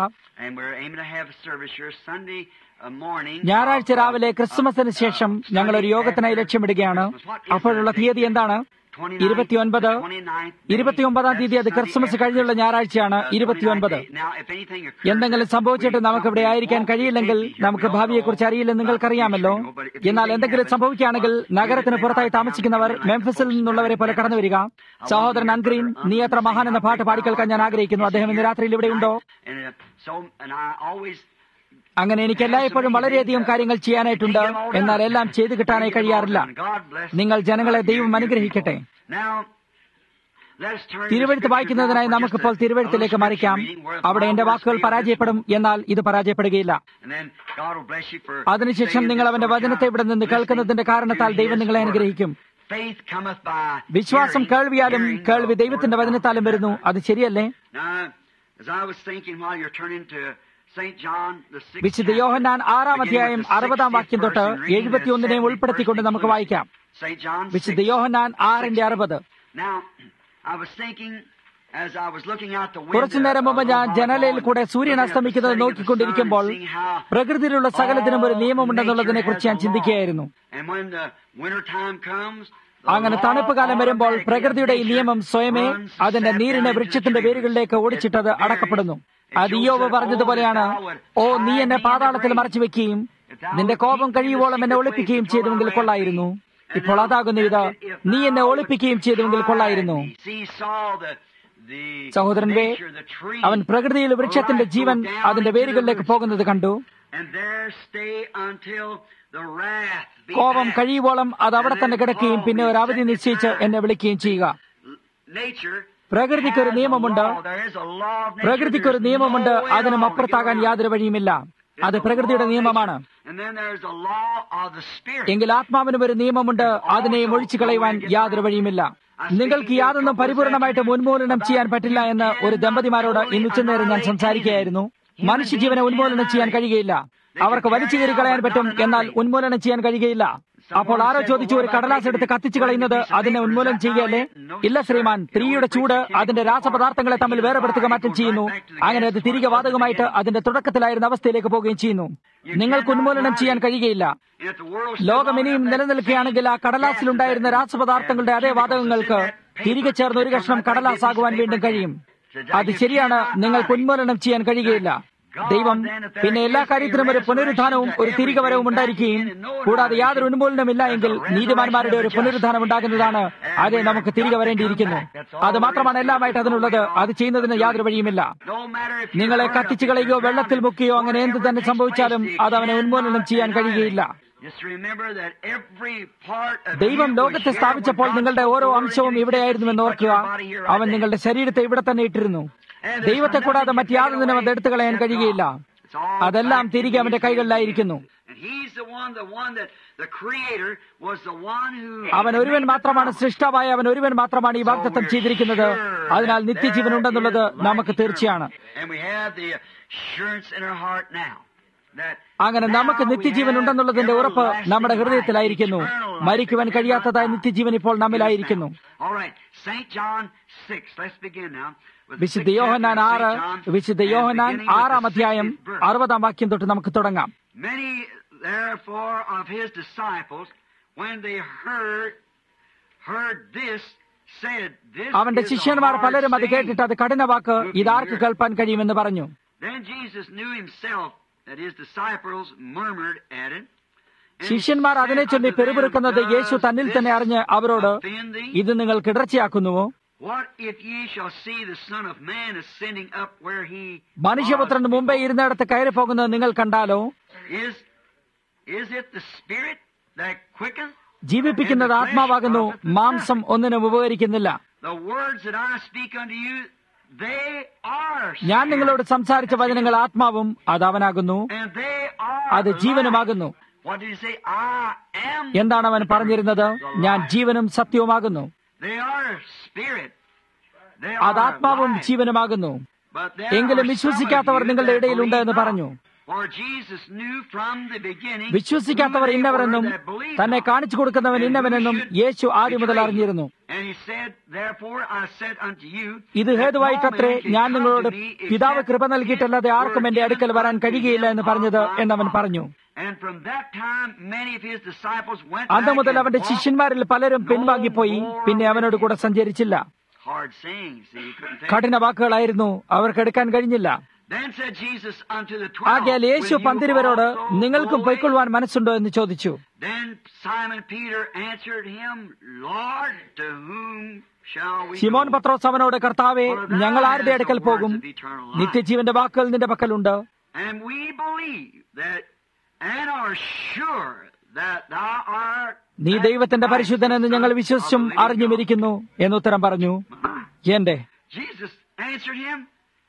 ഞായറാഴ്ച രാവിലെ ക്രിസ്മസിന് ശേഷം ഞങ്ങൾ ഒരു യോഗത്തിനായി ലക്ഷ്യമിടുകയാണ് അപ്പോഴുള്ള തീയതി എന്താണ് ഇരുപത്തിയൊൻപത് ഇരുപത്തിയൊമ്പതാം തീയതി അത് ക്രിസ്മസ് കഴിഞ്ഞുള്ള ഞായറാഴ്ചയാണ് ഇരുപത്തിയൊൻപത് എന്തെങ്കിലും സംഭവിച്ചിട്ട് നമുക്ക് ഇവിടെ ആയിരിക്കാൻ കഴിയില്ലെങ്കിൽ നമുക്ക് ഭാവിയെക്കുറിച്ച് അറിയില്ലെന്ന് നിങ്ങൾക്കറിയാമല്ലോ എന്നാൽ എന്തെങ്കിലും സംഭവിക്കുകയാണെങ്കിൽ നഗരത്തിന് പുറത്തായി താമസിക്കുന്നവർ മെംഫിസിൽ നിന്നുള്ളവരെ പോലെ കടന്നു വരിക സഹോദരൻ അൻഗ്രീൻ നീ എത്ര മഹാൻ എന്ന പാട്ട് പാടിക്കേൾക്കാൻ ഞാൻ ആഗ്രഹിക്കുന്നു അദ്ദേഹം ഇന്ന് രാത്രിയിൽ ഇവിടെ ഉണ്ടോ അങ്ങനെ എനിക്ക് എല്ലായ്പ്പോഴും വളരെയധികം കാര്യങ്ങൾ ചെയ്യാനായിട്ടുണ്ട് എന്നാൽ എല്ലാം ചെയ്തു കിട്ടാനായി കഴിയാറില്ല നിങ്ങൾ ജനങ്ങളെ ദൈവം അനുഗ്രഹിക്കട്ടെ തിരുവഴുത്ത് വായിക്കുന്നതിനായി നമുക്കിപ്പോൾ തിരുവഴുത്തിലേക്ക് മറിക്കാം അവിടെ എന്റെ വാക്കുകൾ പരാജയപ്പെടും എന്നാൽ ഇത് പരാജയപ്പെടുകയില്ല അതിനുശേഷം നിങ്ങൾ അവന്റെ വചനത്തെ ഇവിടെ നിന്ന് കേൾക്കുന്നതിന്റെ കാരണത്താൽ ദൈവം നിങ്ങളെ അനുഗ്രഹിക്കും വിശ്വാസം കേൾവിയാലും കേൾവി ദൈവത്തിന്റെ വചനത്താലും വരുന്നു അത് ശരിയല്ലേ വിശുദ്ധ യോഹന്നാൻ ആറാം അധ്യായം അറുപതാം വാക്യം തൊട്ട് എഴുപത്തിയൊന്നിനെയും ഉൾപ്പെടുത്തിക്കൊണ്ട് നമുക്ക് വായിക്കാം വിശുദ്ധ യോഹന്നാൻ ആറിന്റെ അറുപത് കുറച്ചു നേരം മുമ്പ് ഞാൻ ജനലയിൽ കൂടെ സൂര്യൻ അസ്തമിക്കുന്നത് നോക്കിക്കൊണ്ടിരിക്കുമ്പോൾ പ്രകൃതിയിലുള്ള സകലത്തിനും ഒരു നിയമമുണ്ടെന്നുള്ളതിനെ കുറിച്ച് ഞാൻ ചിന്തിക്കുകയായിരുന്നു അങ്ങനെ തണുപ്പ് കാലം വരുമ്പോൾ പ്രകൃതിയുടെ ഈ നിയമം സ്വയമേ അതിന്റെ നീരിനെ വൃക്ഷത്തിന്റെ വേരുകളിലേക്ക് ഓടിച്ചിട്ടത് അടക്കപ്പെടുന്നു അത് ഇയോവ് പറഞ്ഞതുപോലെയാണ് ഓ നീ എന്നെ പാതാളത്തിൽ മറച്ചു വെക്കുകയും നിന്റെ കോപം കഴിയുവോളം എന്നെ ഒളിപ്പിക്കുകയും ചെയ്തുവെങ്കിൽ കൊള്ളായിരുന്നു ഇപ്പോൾ അതാകുന്നു ഇത് നീ എന്നെ ഒളിപ്പിക്കുകയും ചെയ്തുവെങ്കിൽ കൊള്ളായിരുന്നു സഹോദരൻ വേ അവൻ പ്രകൃതിയിൽ വൃക്ഷത്തിന്റെ ജീവൻ അതിന്റെ വേരുകളിലേക്ക് പോകുന്നത് കണ്ടു കോപം കഴിയുവോളം അത് അവിടെ തന്നെ കിടക്കുകയും പിന്നെ ഒരു അവധി നിശ്ചയിച്ച് എന്നെ വിളിക്കുകയും ചെയ്യുക പ്രകൃതിക്കൊരു നിയമമുണ്ട് പ്രകൃതിക്കൊരു നിയമമുണ്ട് അതിനും അപ്പുറത്താകാൻ യാതൊരു വഴിയുമില്ല അത് പ്രകൃതിയുടെ നിയമമാണ് എങ്കിൽ ആത്മാവിനും ഒരു നിയമമുണ്ട് അതിനെയും ഒഴിച്ചു കളയുവാൻ യാതൊരു വഴിയുമില്ല നിങ്ങൾക്ക് യാതൊന്നും പരിപൂർണമായിട്ട് ഉന്മൂലനം ചെയ്യാൻ പറ്റില്ല എന്ന് ഒരു ദമ്പതിമാരോട് ഇന്നുച്ചനേരം ഞാൻ സംസാരിക്കുകയായിരുന്നു മനുഷ്യജീവനെ ഉന്മൂലനം ചെയ്യാൻ കഴിയുകയില്ല അവർക്ക് വലിച്ചു കയറി കളയാൻ പറ്റും എന്നാൽ ഉന്മൂലനം ചെയ്യാൻ കഴിയുകയില്ല അപ്പോൾ ആരോ ചോദിച്ചു ഒരു കടലാസ് എടുത്ത് കത്തിച്ചു കളയുന്നത് അതിനെ ഉന്മൂലനം ചെയ്യുകയല്ലേ ഇല്ല ശ്രീമാൻ തീയുടെ ചൂട് അതിന്റെ രാസപദാർത്ഥങ്ങളെ തമ്മിൽ വേർപെടുത്തുക മാറ്റം ചെയ്യുന്നു അങ്ങനെ അത് തിരികെ വാതകമായിട്ട് അതിന്റെ തുടക്കത്തിലായിരുന്ന അവസ്ഥയിലേക്ക് പോവുകയും ചെയ്യുന്നു നിങ്ങൾക്ക് ഉന്മൂലനം ചെയ്യാൻ കഴിയുകയില്ല ലോകം ഇനിയും നിലനിൽക്കുകയാണെങ്കിൽ ആ കടലാസിലുണ്ടായിരുന്ന രാസപദാർത്ഥങ്ങളുടെ അതേ വാതകങ്ങൾക്ക് തിരികെ ചേർന്ന് ഒരു കഷ്ണം കടലാസ് ആകുവാൻ വീണ്ടും കഴിയും അത് ശരിയാണ് നിങ്ങൾക്ക് ഉന്മൂലനം ചെയ്യാൻ കഴിയുകയില്ല ദൈവം പിന്നെ എല്ലാ കാര്യത്തിനും ഒരു പുനരുദ്ധാനവും ഒരു തിരികെ വരവും ഉണ്ടായിരിക്കുകയും കൂടാതെ യാതൊരു ഉന്മൂലനമില്ല എങ്കിൽ നീതിമാന്മാരുടെ ഒരു പുനരുദ്ധാനം ഉണ്ടാകുന്നതാണ് അതെ നമുക്ക് തിരികെ വരേണ്ടിയിരിക്കുന്നു അത് മാത്രമാണ് എല്ലാമായിട്ട് അതിനുള്ളത് അത് ചെയ്യുന്നതിന് യാതൊരു വഴിയുമില്ല നിങ്ങളെ കത്തിച്ചു കളയുകയോ വെള്ളത്തിൽ മുക്കുകയോ അങ്ങനെ എന്ത് തന്നെ സംഭവിച്ചാലും അത് അവനെ ഉന്മൂലനം ചെയ്യാൻ കഴിയുകയില്ല ദൈവം ലോകത്തെ സ്ഥാപിച്ചപ്പോൾ നിങ്ങളുടെ ഓരോ അംശവും ഇവിടെയായിരുന്നുവെന്ന് ഓർക്കുക അവൻ നിങ്ങളുടെ ശരീരത്തെ ഇവിടെ തന്നെ ഇട്ടിരുന്നു ദൈവത്തെ കൂടാതെ മറ്റാതൊന്നിനും അത് എടുത്തു കളയാൻ കഴിയുകയില്ല അതെല്ലാം തിരികെ അവന്റെ കൈകളിലായിരിക്കുന്നു അവൻ ഒരുവൻ മാത്രമാണ് സൃഷ്ടാവായ അവൻ ഒരുവൻ മാത്രമാണ് ഈ വാഗ്ദത്തം ചെയ്തിരിക്കുന്നത് അതിനാൽ നിത്യജീവൻ ഉണ്ടെന്നുള്ളത് നമുക്ക് തീർച്ചയാണ് അങ്ങനെ നമുക്ക് നിത്യജീവൻ ഉണ്ടെന്നുള്ളതിന്റെ ഉറപ്പ് നമ്മുടെ ഹൃദയത്തിലായിരിക്കുന്നു മരിക്കുവാൻ കഴിയാത്തതായ നിത്യജീവൻ ഇപ്പോൾ നമ്മിലായിരിക്കുന്നു വിശുദ്ധ യോഹനാൻ ആറ് വിശുദ്ധ യോഹനാൻ ആറാം അധ്യായം അറുപതാം വാക്യം തൊട്ട് നമുക്ക് തുടങ്ങാം therefore of his disciples, when they heard heard this, said, This അവന്റെ is a ശിഷ്യന്മാർ hard പലരും അത് saying. കേട്ടിട്ട് അത് കഠിന വാക്ക് ഇതാർക്ക് കേൾപ്പാൻ കഴിയുമെന്ന് പറഞ്ഞു Then Jesus knew himself that his disciples murmured at it. and he ശിഷ്യന്മാർ said അതിനെ ചൊല്ലി unto them, പെരുപിറുക്കുന്നത് യേശു Does തന്നിൽ തന്നെ this അറിഞ്ഞ് അവരോട് offend thee? ഇത് നിങ്ങൾ കിടർച്ചയാക്കുന്നുവോ What if ye shall see the Son of Man ascending up where he മനുഷ്യപുത്രൻ was മുമ്പേ before? ഇരുന്നിടത്ത് കയറി പോകുന്നത് നിങ്ങൾ കണ്ടാലോ Is, is it the Spirit that quickens? ജീവിപ്പിക്കുന്നത് ആത്മാവാകുന്നു മാംസം ഒന്നിനും ഉപകരിക്കുന്നില്ല The words that I speak unto you, they are ഞാൻ spirit, നിങ്ങളോട് സംസാരിച്ച വചനങ്ങൾ ആത്മാവും അത് അവനാകുന്നു and they are അത് ജീവനുമാകുന്നു life. What did he say? I am. എന്താണ് അവൻ പറഞ്ഞിരുന്നത് ഞാൻ ജീവനും സത്യവുമാകുന്നു They are spirit. They അത് are ആത്മാവും life. ജീവനുമാകുന്നു But there എങ്കിലും are some വിശ്വസിക്കാത്തവർ of you നിങ്ങളുടെ that ഇടയിലുണ്ട് believe എന്ന് not. പറഞ്ഞു For Jesus knew from the beginning വിശ്വസിക്കാത്തവർ who they ഇന്നവരെന്നും were that believed തന്നെ not. കാണിച്ചു കൊടുക്കുന്നവൻ And who ഇന്നവനെന്നും should യേശു ആദ്യം മുതൽ betray him. അറിഞ്ഞിരുന്നു And he said, Therefore I said unto you, ഇത് that ഹേതുവായിട്ടത്രേ no man can ഞാൻ come നിങ്ങളോട് to me പിതാവ് except കൃപ നൽകിയിട്ടല്ലാതെ his ആർക്കും എന്റെ word അടുക്കൽ വരാൻ given unto കഴിയുകയില്ല him എന്ന് of പറഞ്ഞത് my എന്നവൻ Father. പറഞ്ഞു And from that time many of his disciples went അന്ന് back മുതൽ and അവന്റെ walked ശിഷ്യന്മാരിൽ പലരും പിൻവാങ്ങിപ്പോയി പിന്നെ അവനോട് കൂടെ സഞ്ചരിച്ചില്ല hard sayings. that he couldn't take. കഠിന വാക്കുകളായിരുന്നു അവർക്ക് എടുക്കാൻ കഴിഞ്ഞില്ല Then said Jesus unto the ആകയാൽ twelve, Yeshu Will you പന്തിരുവരോട് also നിങ്ങൾക്കും go away? പൊയ്ക്കൊള്ളുവാൻ മനസ്സുണ്ടോ എന്ന് ചോദിച്ചു Then Simon Peter answered him, Lord, to whom shall we ശിമോൻ go? പത്രോസ് അവനോട് കർത്താവെ ഞങ്ങൾ ആരുടെ അടുക്കൽ പോകും നിത്യജീവന്റെ വാക്കുകൾ നിന്റെ പക്കലുണ്ട് And we believe that and are sure that thou art നീ that ദൈവത്തിന്റെ Christ, പരിശുദ്ധനെന്ന് the ഞങ്ങൾ Son of the വിശ്വസിച്ചും living God. അറിഞ്ഞുമിരിക്കുന്നു എന്നുത്തരം പറഞ്ഞു എന്റെ Jesus answered him,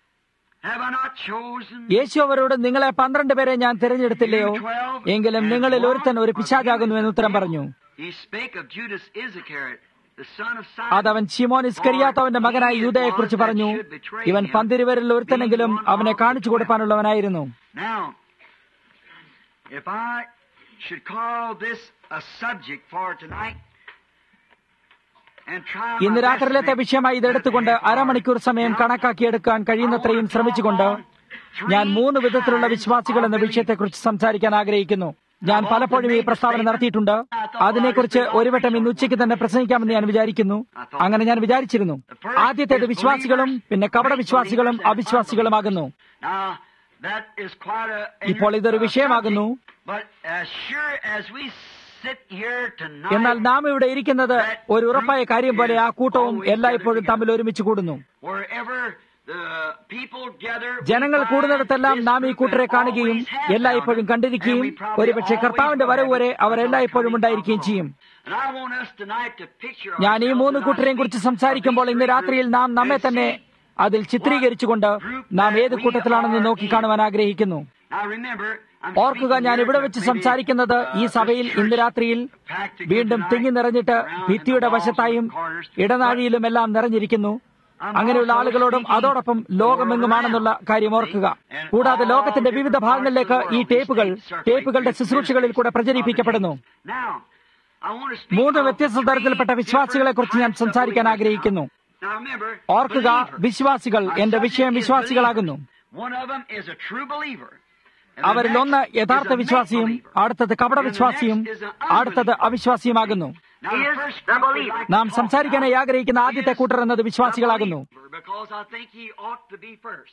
Have I not chosen യേശു അവരോട് നിങ്ങളെ പന്ത്രണ്ട് പേരെ ഞാൻ തിരഞ്ഞെടുത്തില്ലയോ എങ്കിലും നിങ്ങളിൽ ഒരുത്തൻ ഒരു പിശാചാകുന്നു എന്നുത്തരം പറഞ്ഞു He spake of Judas Iscariot, the son of അതവൻ Simon. ശിമോൻ ഇസ്കരിയാത്തവന്റെ മകനായ യൂതയെക്കുറിച്ച് പറഞ്ഞു ഇവൻ പന്തിരുവരിൽ ഒരുത്തനെങ്കിലും അവനെ കാണിച്ചു കൊടുക്കാനുള്ളവനായിരുന്നു Now, if I should call this a subject for tonight, and try my ഇന്ന് best to രാത്രിയിലത്തെ make വിഷയമായി ഇതെടുത്തുകൊണ്ട് that half അരമണിക്കൂർ hour, സമയം now, കണക്കാക്കിയെടുക്കാൻ കഴിയുന്നത്രയും ശ്രമിച്ചുകൊണ്ട് ഞാൻ മൂന്ന് വിധത്തിലുള്ള വിശ്വാസികൾ എന്ന വിഷയത്തെക്കുറിച്ച് സംസാരിക്കാൻ ആഗ്രഹിക്കുന്നു ഞാൻ പലപ്പോഴും ഈ പ്രസ്താവന നടത്തിയിട്ടുണ്ട് അതിനെക്കുറിച്ച് ഒരു വട്ടം ഇന്ന് ഉച്ചയ്ക്ക് തന്നെ പ്രസംഗിക്കാമെന്ന് ഞാൻ വിചാരിക്കുന്നു അങ്ങനെ ഞാൻ വിചാരിച്ചിരുന്നു ആദ്യത്തേത് വിശ്വാസികളും പിന്നെ കപട വിശ്വാസികളും അവിശ്വാസികളുമാകുന്നു Now, that is quite a- ഇപ്പോൾ ഇതൊരു a വിഷയമാകുന്നു. subject, but as sure as we sit here tonight, എന്നാൽ നാം ഇവിടെ ഇരിക്കുന്നത് ഒരു ഉറപ്പായ കാര്യം പോലെ ആ കൂട്ടവും എല്ലായ്പ്പോഴും തമ്മിൽ ഒരുമിച്ച് കൂടുന്നു wherever the people gather, we ജനങ്ങൾ find കൂടുന്നിടത്തെല്ലാം this നാം ഈ group കൂട്ടരെ that കാണുകയും always has എല്ലായ്പ്പോഴും found them, കണ്ടിരിക്കുകയും and we probably ഒരുപക്ഷെ always കർത്താവിന്റെ will വരവ് have വരെ it അവർ until the എല്ലായ്പ്പോഴും coming ഉണ്ടായിരിക്കുകയും of ചെയ്യും the Lord. And I want us tonight to picture ഞാൻ ഈ ourselves മൂന്ന് as I കൂട്ടരെയും speak കുറിച്ച് of സംസാരിക്കുമ്പോൾ these ഇന്ന് three രാത്രിയിൽ groups നാം നമ്മെ and തന്നെ see അതിൽ ചിത്രീകരിച്ചുകൊണ്ട് നാം ഏത് കൂട്ടത്തിലാണെന്ന് നോക്കി കാണുവാൻ ആഗ്രഹിക്കുന്നു Now remember, I'm ഓർക്കുക speaking ഞാൻ here ഇവിടെ to വെച്ച് maybe, സംസാരിക്കുന്നത് ഈ uh, സഭയിൽ this ഇന്ന് church രാത്രിയിൽ packed together വീണ്ടും tonight തിങ്ങി നിറഞ്ഞിട്ട് around in the ഭിത്തിയുടെ walls and വശത്തായും the corners. ഇടനാഴിയിലും എല്ലാം നിറഞ്ഞിരിക്കുന്നു അങ്ങനെയുള്ള ആളുകളോടും അതോടൊപ്പം ലോകമെങ്ങുമാണെന്നുള്ള കാര്യം ഓർക്കുക കൂടാതെ ലോകത്തിന്റെ വിവിധ ഭാഗങ്ങളിലേക്ക് ഈ ടേപ്പുകൾ ടേപ്പുകളുടെ ശുശ്രൂഷകളിൽ കൂടെ പ്രചരിപ്പിക്കപ്പെടുന്നു Now, I want to speak മൂന്ന് of വ്യത്യസ്ത three തരത്തിൽപ്പെട്ട വിശ്വാസികളെ കുറിച്ച് ഞാൻ different types of സംസാരിക്കാൻ believers. ആഗ്രഹിക്കുന്നു Now remember, ഓർക്കുക believers. വിശ്വാസികൾ Our എന്റെ subject വിഷയം is വിശ്വാസികളാകുന്നു believers. One of them is a true believer. And the അവരിൽ next ഒന്ന് is യഥാർത്ഥ a വിശ്വാസിയും make-believer. അടുത്തത് കപട And the വിശ്വാസിയും next is an unbeliever. അടുത്തത് അവിശ്വാസിയുമാകുന്നു Now, the first group we'd like to നാം talk സംസാരിക്കാനായി about ആഗ്രഹിക്കുന്ന ആദ്യത്തെ is കൂട്ടർ എന്നത് the വിശ്വാസികളാകുന്നു believer, Because I think he ought to be first.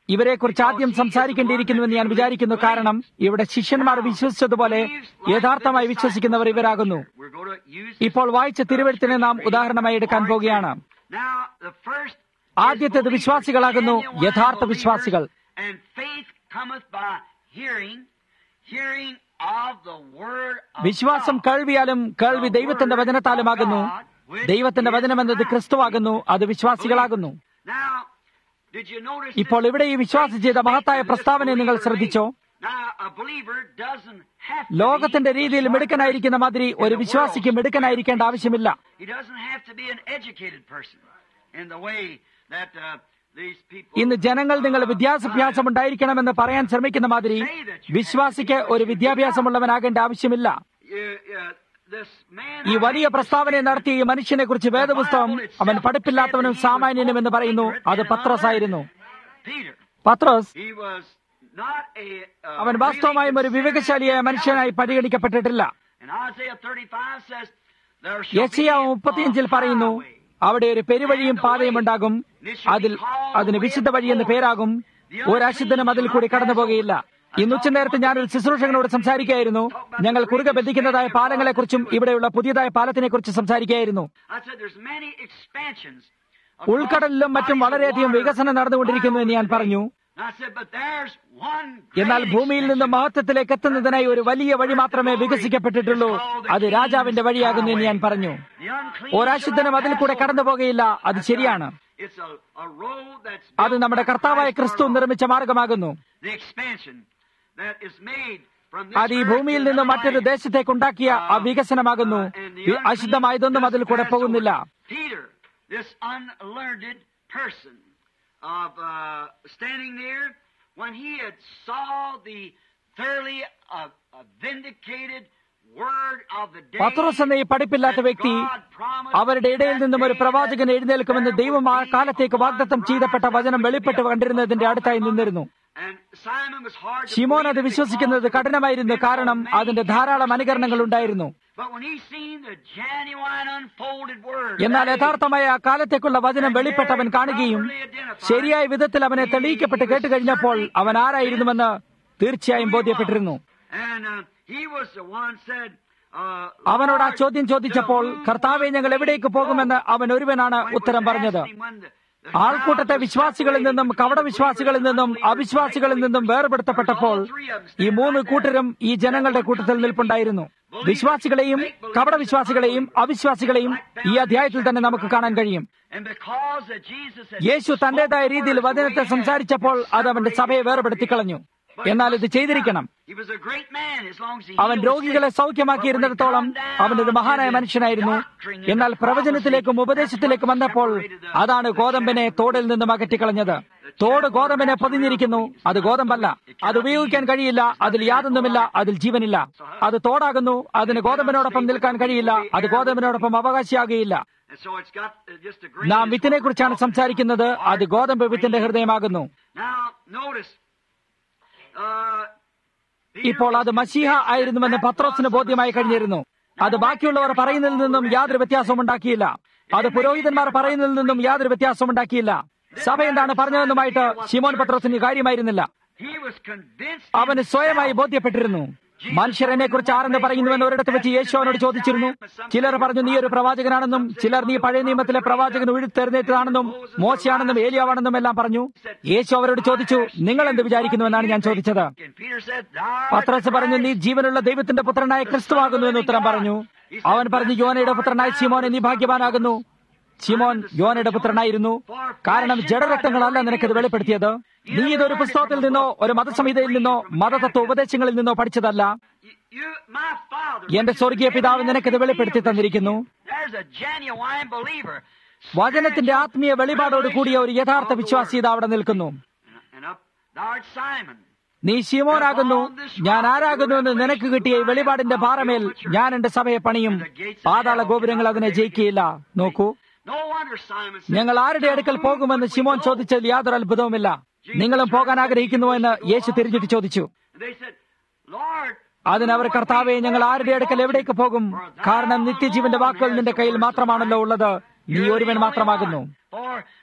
ഇവരെക്കുറിച്ച് ആദ്യം സംസാരിക്കേണ്ടിയിരിക്കുന്നുവെന്ന് ഞാൻ വിചാരിക്കുന്നു കാരണം ഇവിടെ ശിഷ്യന്മാർ വിശ്വസിച്ചതുപോലെ യഥാർത്ഥമായി വിശ്വസിക്കുന്നവർ ഇവരാകുന്നു We're going to use ഇപ്പോൾ വായിച്ച തിരുവഴുത്തിനെ നാം ഉദാഹരണമായി എടുക്കാൻ പോകുകയാണ് Now, the first ആദ്യത്തേത് വിശ്വാസികളാകുന്നു യഥാർത്ഥ വിശ്വാസികൾ And faith cometh by hearing, hearing of the word of വിശ്വാസം God. കേൾവിയാലും കേൾവി ദൈവത്തിന്റെ വചനത്താലുമാകുന്നു ദൈവത്തിന്റെ വചനമെന്നത് ക്രിസ്തുവാകുന്നു അത് വിശ്വാസികളാകുന്നു Now, did you notice ഇപ്പോൾ ഇവിടെ ഈ വിശ്വാസം ചെയ്ത മഹത്തായ പ്രസ്താവനയെ നിങ്ങൾ ശ്രദ്ധിച്ചോ Now, a believer doesn't have to ലോകത്തിന്റെ be രീതിയിൽ മിടുക്കനായിരിക്കുന്ന മാതിരി ഒരു വിശ്വാസിക്ക് മിടുക്കനായിരിക്കേണ്ട ആവശ്യമില്ല He doesn't have to be an educated person in the way that uh, these people. ഇന്ന് ജനങ്ങൾ നിങ്ങൾ വിദ്യാഭ്യാസം ഉണ്ടായിരിക്കണമെന്ന് പറയാൻ ശ്രമിക്കുന്ന മാതിരി വിശ്വാസിക്ക് ഒരു വിദ്യാഭ്യാസമുള്ളവനാകേണ്ട ആവശ്യമില്ല Uh, uh, this man ഈ വലിയ പ്രസ്താവനയെ നടത്തിയ ഈ മനുഷ്യനെ കുറിച്ച് വേദപുസ്തകം അവൻ പഠിപ്പില്ലാത്തവനും സാമാന്യനും എന്ന് പറയുന്നു അത് പത്രോസ് ആയിരുന്നു Peter. Pathros He was not a. Uh, അവൻ വാസ്തവമായും ഒരു വിവേകശാലിയായ മനുഷ്യനായി പരിഗണിക്കപ്പെട്ടിട്ടില്ല And Isaiah 35 says, There shall be യശിയാവ് a മുപ്പത്തിയഞ്ചിൽ പറയുന്നു highway. അവിടെ ഒരു പെരുവഴിയും പാതയും ഉണ്ടാകും അതിൽ അതിന് വിശുദ്ധ വഴി എന്ന് പേരാകും ഒരു അശുദ്ധനും അതിൽ കൂടി കടന്നു പോകുകയില്ല ഇന്ന് ഉച്ചനേരത്ത് ഞാനൊരു ശുശ്രൂഷകനോട് സംസാരിക്കുകയായിരുന്നു ഞങ്ങൾ കുറുകെ ബന്ധിക്കുന്നതായ പാലങ്ങളെക്കുറിച്ചും ഇവിടെയുള്ള പുതിയതായ പാലത്തിനെ കുറിച്ച് സംസാരിക്കുകയായിരുന്നു I said there's many expansions. across ഉൾക്കടലിലും മറ്റും bodies of വളരെയധികം water. വികസനം നടന്നുകൊണ്ടിരിക്കുന്നു എന്ന് ഞാൻ പറഞ്ഞു And I said, but there's one എന്നാൽ great ഭൂമിയിൽ നിന്ന് expansion. മഹത്വത്തിലേക്ക് എത്തുന്നതിനായി ഒരു വലിയ വഴി മാത്രമേ വികസിക്കപ്പെട്ടിട്ടുള്ളൂ അത് രാജാവിന്റെ വഴിയാകുന്നു എന്ന് ഞാൻ പറഞ്ഞു The unclean ഒരാശുദ്ധനും അതിൽ കൂടെ കടന്നു പോകുകയില്ല അത് ശരിയാണ് It's a, a road that's അത് built നമ്മുടെ by കർത്താവായ Christ ക്രിസ്തു our Lord. നിർമ്മിച്ച മാർഗമാകുന്നു The expansion that is made from this അത് ഈ earth ഭൂമിയിൽ to നിന്ന് another മറ്റൊരു land. ദേശത്തേക്ക് ഉണ്ടാക്കിയ ആ വികസനമാകുന്നു ഈ അശുദ്ധമായതൊന്നും അതിൽ കൂടെ പോകുന്നില്ല Peter, this unlearned person of uh, standing there, when he had saw the thoroughly uh, uh, vindicated word of the day, പത്രോസ് എന്ന ഈ പഠിപ്പില്ലാത്ത വ്യക്തി that God promised അവരുടെ ഇടയിൽ that നിന്നും ഒരു day പ്രവാചകൻ that എഴുന്നേൽക്കുമെന്ന് there ദൈവം ആ would be കാലത്തേക്ക് one വാഗ്ദത്തം ചെയ്തപ്പെട്ട righteous വചനം would വെളിപ്പെട്ട് be a കണ്ടിരുന്നതിന്റെ അടുത്തായി prophet നിന്നിരുന്നു And Simon was hard to Shimon അത് believe വിശ്വസിക്കുന്നത് because കഠിനമായിരുന്നു there had been so കാരണം many അതിന്റെ ധാരാളം അനുകരണങ്ങൾ ഉണ്ടായിരുന്നു But when he seen the genuine unfolded word, എന്നാൽ that is, യഥാർത്ഥമായ ആ കാലത്തേക്കുള്ള വചനം വെളിപ്പെട്ടവൻ കാണുകയും ശരിയായ വിധത്തിൽ അവനെ തെളിയിക്കപ്പെട്ട് കേട്ടുകഴിഞ്ഞപ്പോൾ അവൻ ആരായിരുന്നുവെന്ന് തീർച്ചയായും ബോധ്യപ്പെട്ടിരുന്നു And uh, he was the one said, uh, അവനോട് ആ Lord, ചോദ്യം ചോദിച്ചപ്പോൾ to whom കർത്താവെ ഞങ്ങൾ എവിടേക്ക് പോകുമെന്ന് അവൻ ഒരുവനാണ് when he was ഉത്തരം പറഞ്ഞത് asking when the- the ആൾക്കൂട്ടത്തെ crowd was വിശ്വാസികളിൽ നിന്നും separated കവട between വിശ്വാസികളിൽ believers നിന്നും and unbelievers, അവിശ്വാസികളിൽ നിന്നും വേർപെടുത്തപ്പെട്ടപ്പോൾ ഈ മൂന്ന് കൂട്ടരും ഈ ജനങ്ങളുടെ കൂട്ടത്തിൽ നിൽപ്പുണ്ടായിരുന്നു വിശ്വാസികളെയും കവട വിശ്വാസികളെയും അവിശ്വാസികളെയും ഈ അധ്യായത്തിൽ തന്നെ നമുക്ക് കാണാൻ കഴിയും And because that Jesus had യേശു തന്റേതായ രീതിയിൽ വചനത്തെ സംസാരിച്ചപ്പോൾ അത് അവന്റെ സഭയെ വേർപെടുത്തിക്കളഞ്ഞു എന്നാൽ ഇത് ചെയ്തിരിക്കണം He was a great man as long as he അവൻ healed the രോഗികളെ sick. സൗഖ്യമാക്കിയിരുന്നിടത്തോളം But when he come അവൻ ഒരു down മഹാനായ to the മനുഷ്യനായിരുന്നു doctrine and എന്നാൽ the പ്രവചനത്തിലേക്കും prophecy, ഉപദേശത്തിലേക്കും that's what വന്നപ്പോൾ separated the- അതാണ് the ഗോതമ്പിനെ chaff from the തോടിൽ wheat. നിന്നും അകറ്റിക്കളഞ്ഞത് തോട് ഗോതമ്പിനെ പൊതിഞ്ഞിരിക്കുന്നു അത് ഗോതമ്പല്ല അത് ഉപയോഗിക്കാൻ കഴിയില്ല അതിൽ യാതൊന്നുമില്ല അതിൽ ജീവനില്ല അത് തോടാകുന്നു അതിന് ഗോതമ്പിനോടൊപ്പം നിൽക്കാൻ കഴിയില്ല അത് ഗോതമ്പിനോടൊപ്പം അവകാശിയാകുകയില്ല And so it's got uh, just a grain നാം is വിത്തിനെ what we're കുറിച്ചാണ് talking സംസാരിക്കുന്നത് about. അത് ഗോതമ്പ് വിത്തിന്റെ ഹൃദയമാകുന്നു Now, notice, uh, ഇപ്പോൾ അത് മഷീഹ ആയിരുന്നുവെന്ന് പത്രോസിന് ബോധ്യമായി കഴിഞ്ഞിരുന്നു അത് ബാക്കിയുള്ളവർ പറയുന്നതിൽ നിന്നും യാതൊരു വ്യത്യാസവും ഉണ്ടാക്കിയില്ല അത് പുരോഹിതന്മാർ പറയുന്നതിൽ നിന്നും യാതൊരു വ്യത്യാസവും ഉണ്ടാക്കിയില്ല സഭ എന്താണ് പറഞ്ഞതെന്നുമായിട്ട് ശിമോൻ പത്രോസിന് കാര്യമായിരുന്നില്ല he was convinced അവന് സ്വയമായി ബോധ്യപ്പെട്ടിരുന്നു മനുഷ്യർ എന്നെ കുറിച്ച് ആരെന്ന് പറയുന്നുവെന്ന് ഒരിടത്ത് വെച്ച് യേശു അവനോട് ചോദിച്ചിരുന്നു ചിലർ പറഞ്ഞു നീ ഒരു പ്രവാചകനാണെന്നും ചിലർ നീ പഴയ നിയമത്തിലെ പ്രവാചകൻ ഉഴുത്തെഴുന്നേറ്റതാണെന്നും മോശയാണെന്നും ഏലിയാവാണെന്നും എല്ലാം പറഞ്ഞു യേശു അവരോട് ചോദിച്ചു നിങ്ങൾ എന്ത് വിചാരിക്കുന്നുവെന്നാണ് ഞാൻ ചോദിച്ചത് And Peter said, "Thou art പത്രസ് പറഞ്ഞു നീ Christ." ജീവനുള്ള ദൈവത്തിന്റെ പുത്രനായ ക്രിസ്തുവാകുന്നു എന്ന് ഉത്തരം പറഞ്ഞു അവൻ പറഞ്ഞു യോനയുടെ പുത്രനായ ശിമോൻ നീ ഭാഗ്യവാനാകുന്നു ശിമോൻ യോനയുടെ പുത്രനായിരുന്നു കാരണം ജഡരക്തങ്ങളല്ല നിനക്കത് വെളിപ്പെടുത്തിയത് നീ ഇതൊരു പുസ്തകത്തിൽ നിന്നോ ഒരു മതസംഹിതയിൽ നിന്നോ മതതത്വ ഉപദേശങ്ങളിൽ നിന്നോ പഠിച്ചതല്ല You- you- my Father, എന്റെ which is സ്വർഗീയ in പിതാവ് heaven, നിനക്കിത് has വെളിപ്പെടുത്തി revealed തന്നിരിക്കുന്നു this. There's a genuine believer. വചനത്തിന്റെ ആത്മീയ വെളിപാടോട് കൂടിയ ഒരു യഥാർത്ഥ വിശ്വാസി ഇതാ അവിടെ നിൽക്കുന്നു And up, thou art Simon. നീ ശിമോനാകുന്നു ഞാൻ ആരാകുന്നുവെന്ന് നിനക്ക് കിട്ടിയ ഈ വെളിപാടിന്റെ പാറമേൽ ഞാൻ എന്റെ സഭയെ പണിയും പാതാള ഗോപുരങ്ങൾ അതിനെ ജയിക്കുകയില്ല നോക്കൂ No wonder Simon said, ഞങ്ങൾ ആരുടെ അടുക്കൽ പോകുമെന്ന് ശിമോൻ ചോദിച്ചതിൽ യാതൊരു അത്ഭുതവുമില്ല നിങ്ങളും പോകാൻ ആഗ്രഹിക്കുന്നുവോ എന്ന് യേശു തിരിഞ്ഞിട്ട് ചോദിച്ചു And they said, Lord, അതിനവർ കർത്താവെ ഞങ്ങൾ ആരുടെ അടുക്കൽ എവിടേക്ക് പോകും കാരണം നിത്യജീവന്റെ വാക്കുകൾ നിന്റെ കയ്യിൽ മാത്രമാണല്ലോ ഉള്ളത് നീ ഒരുവൻ മാത്രമാകുന്നു For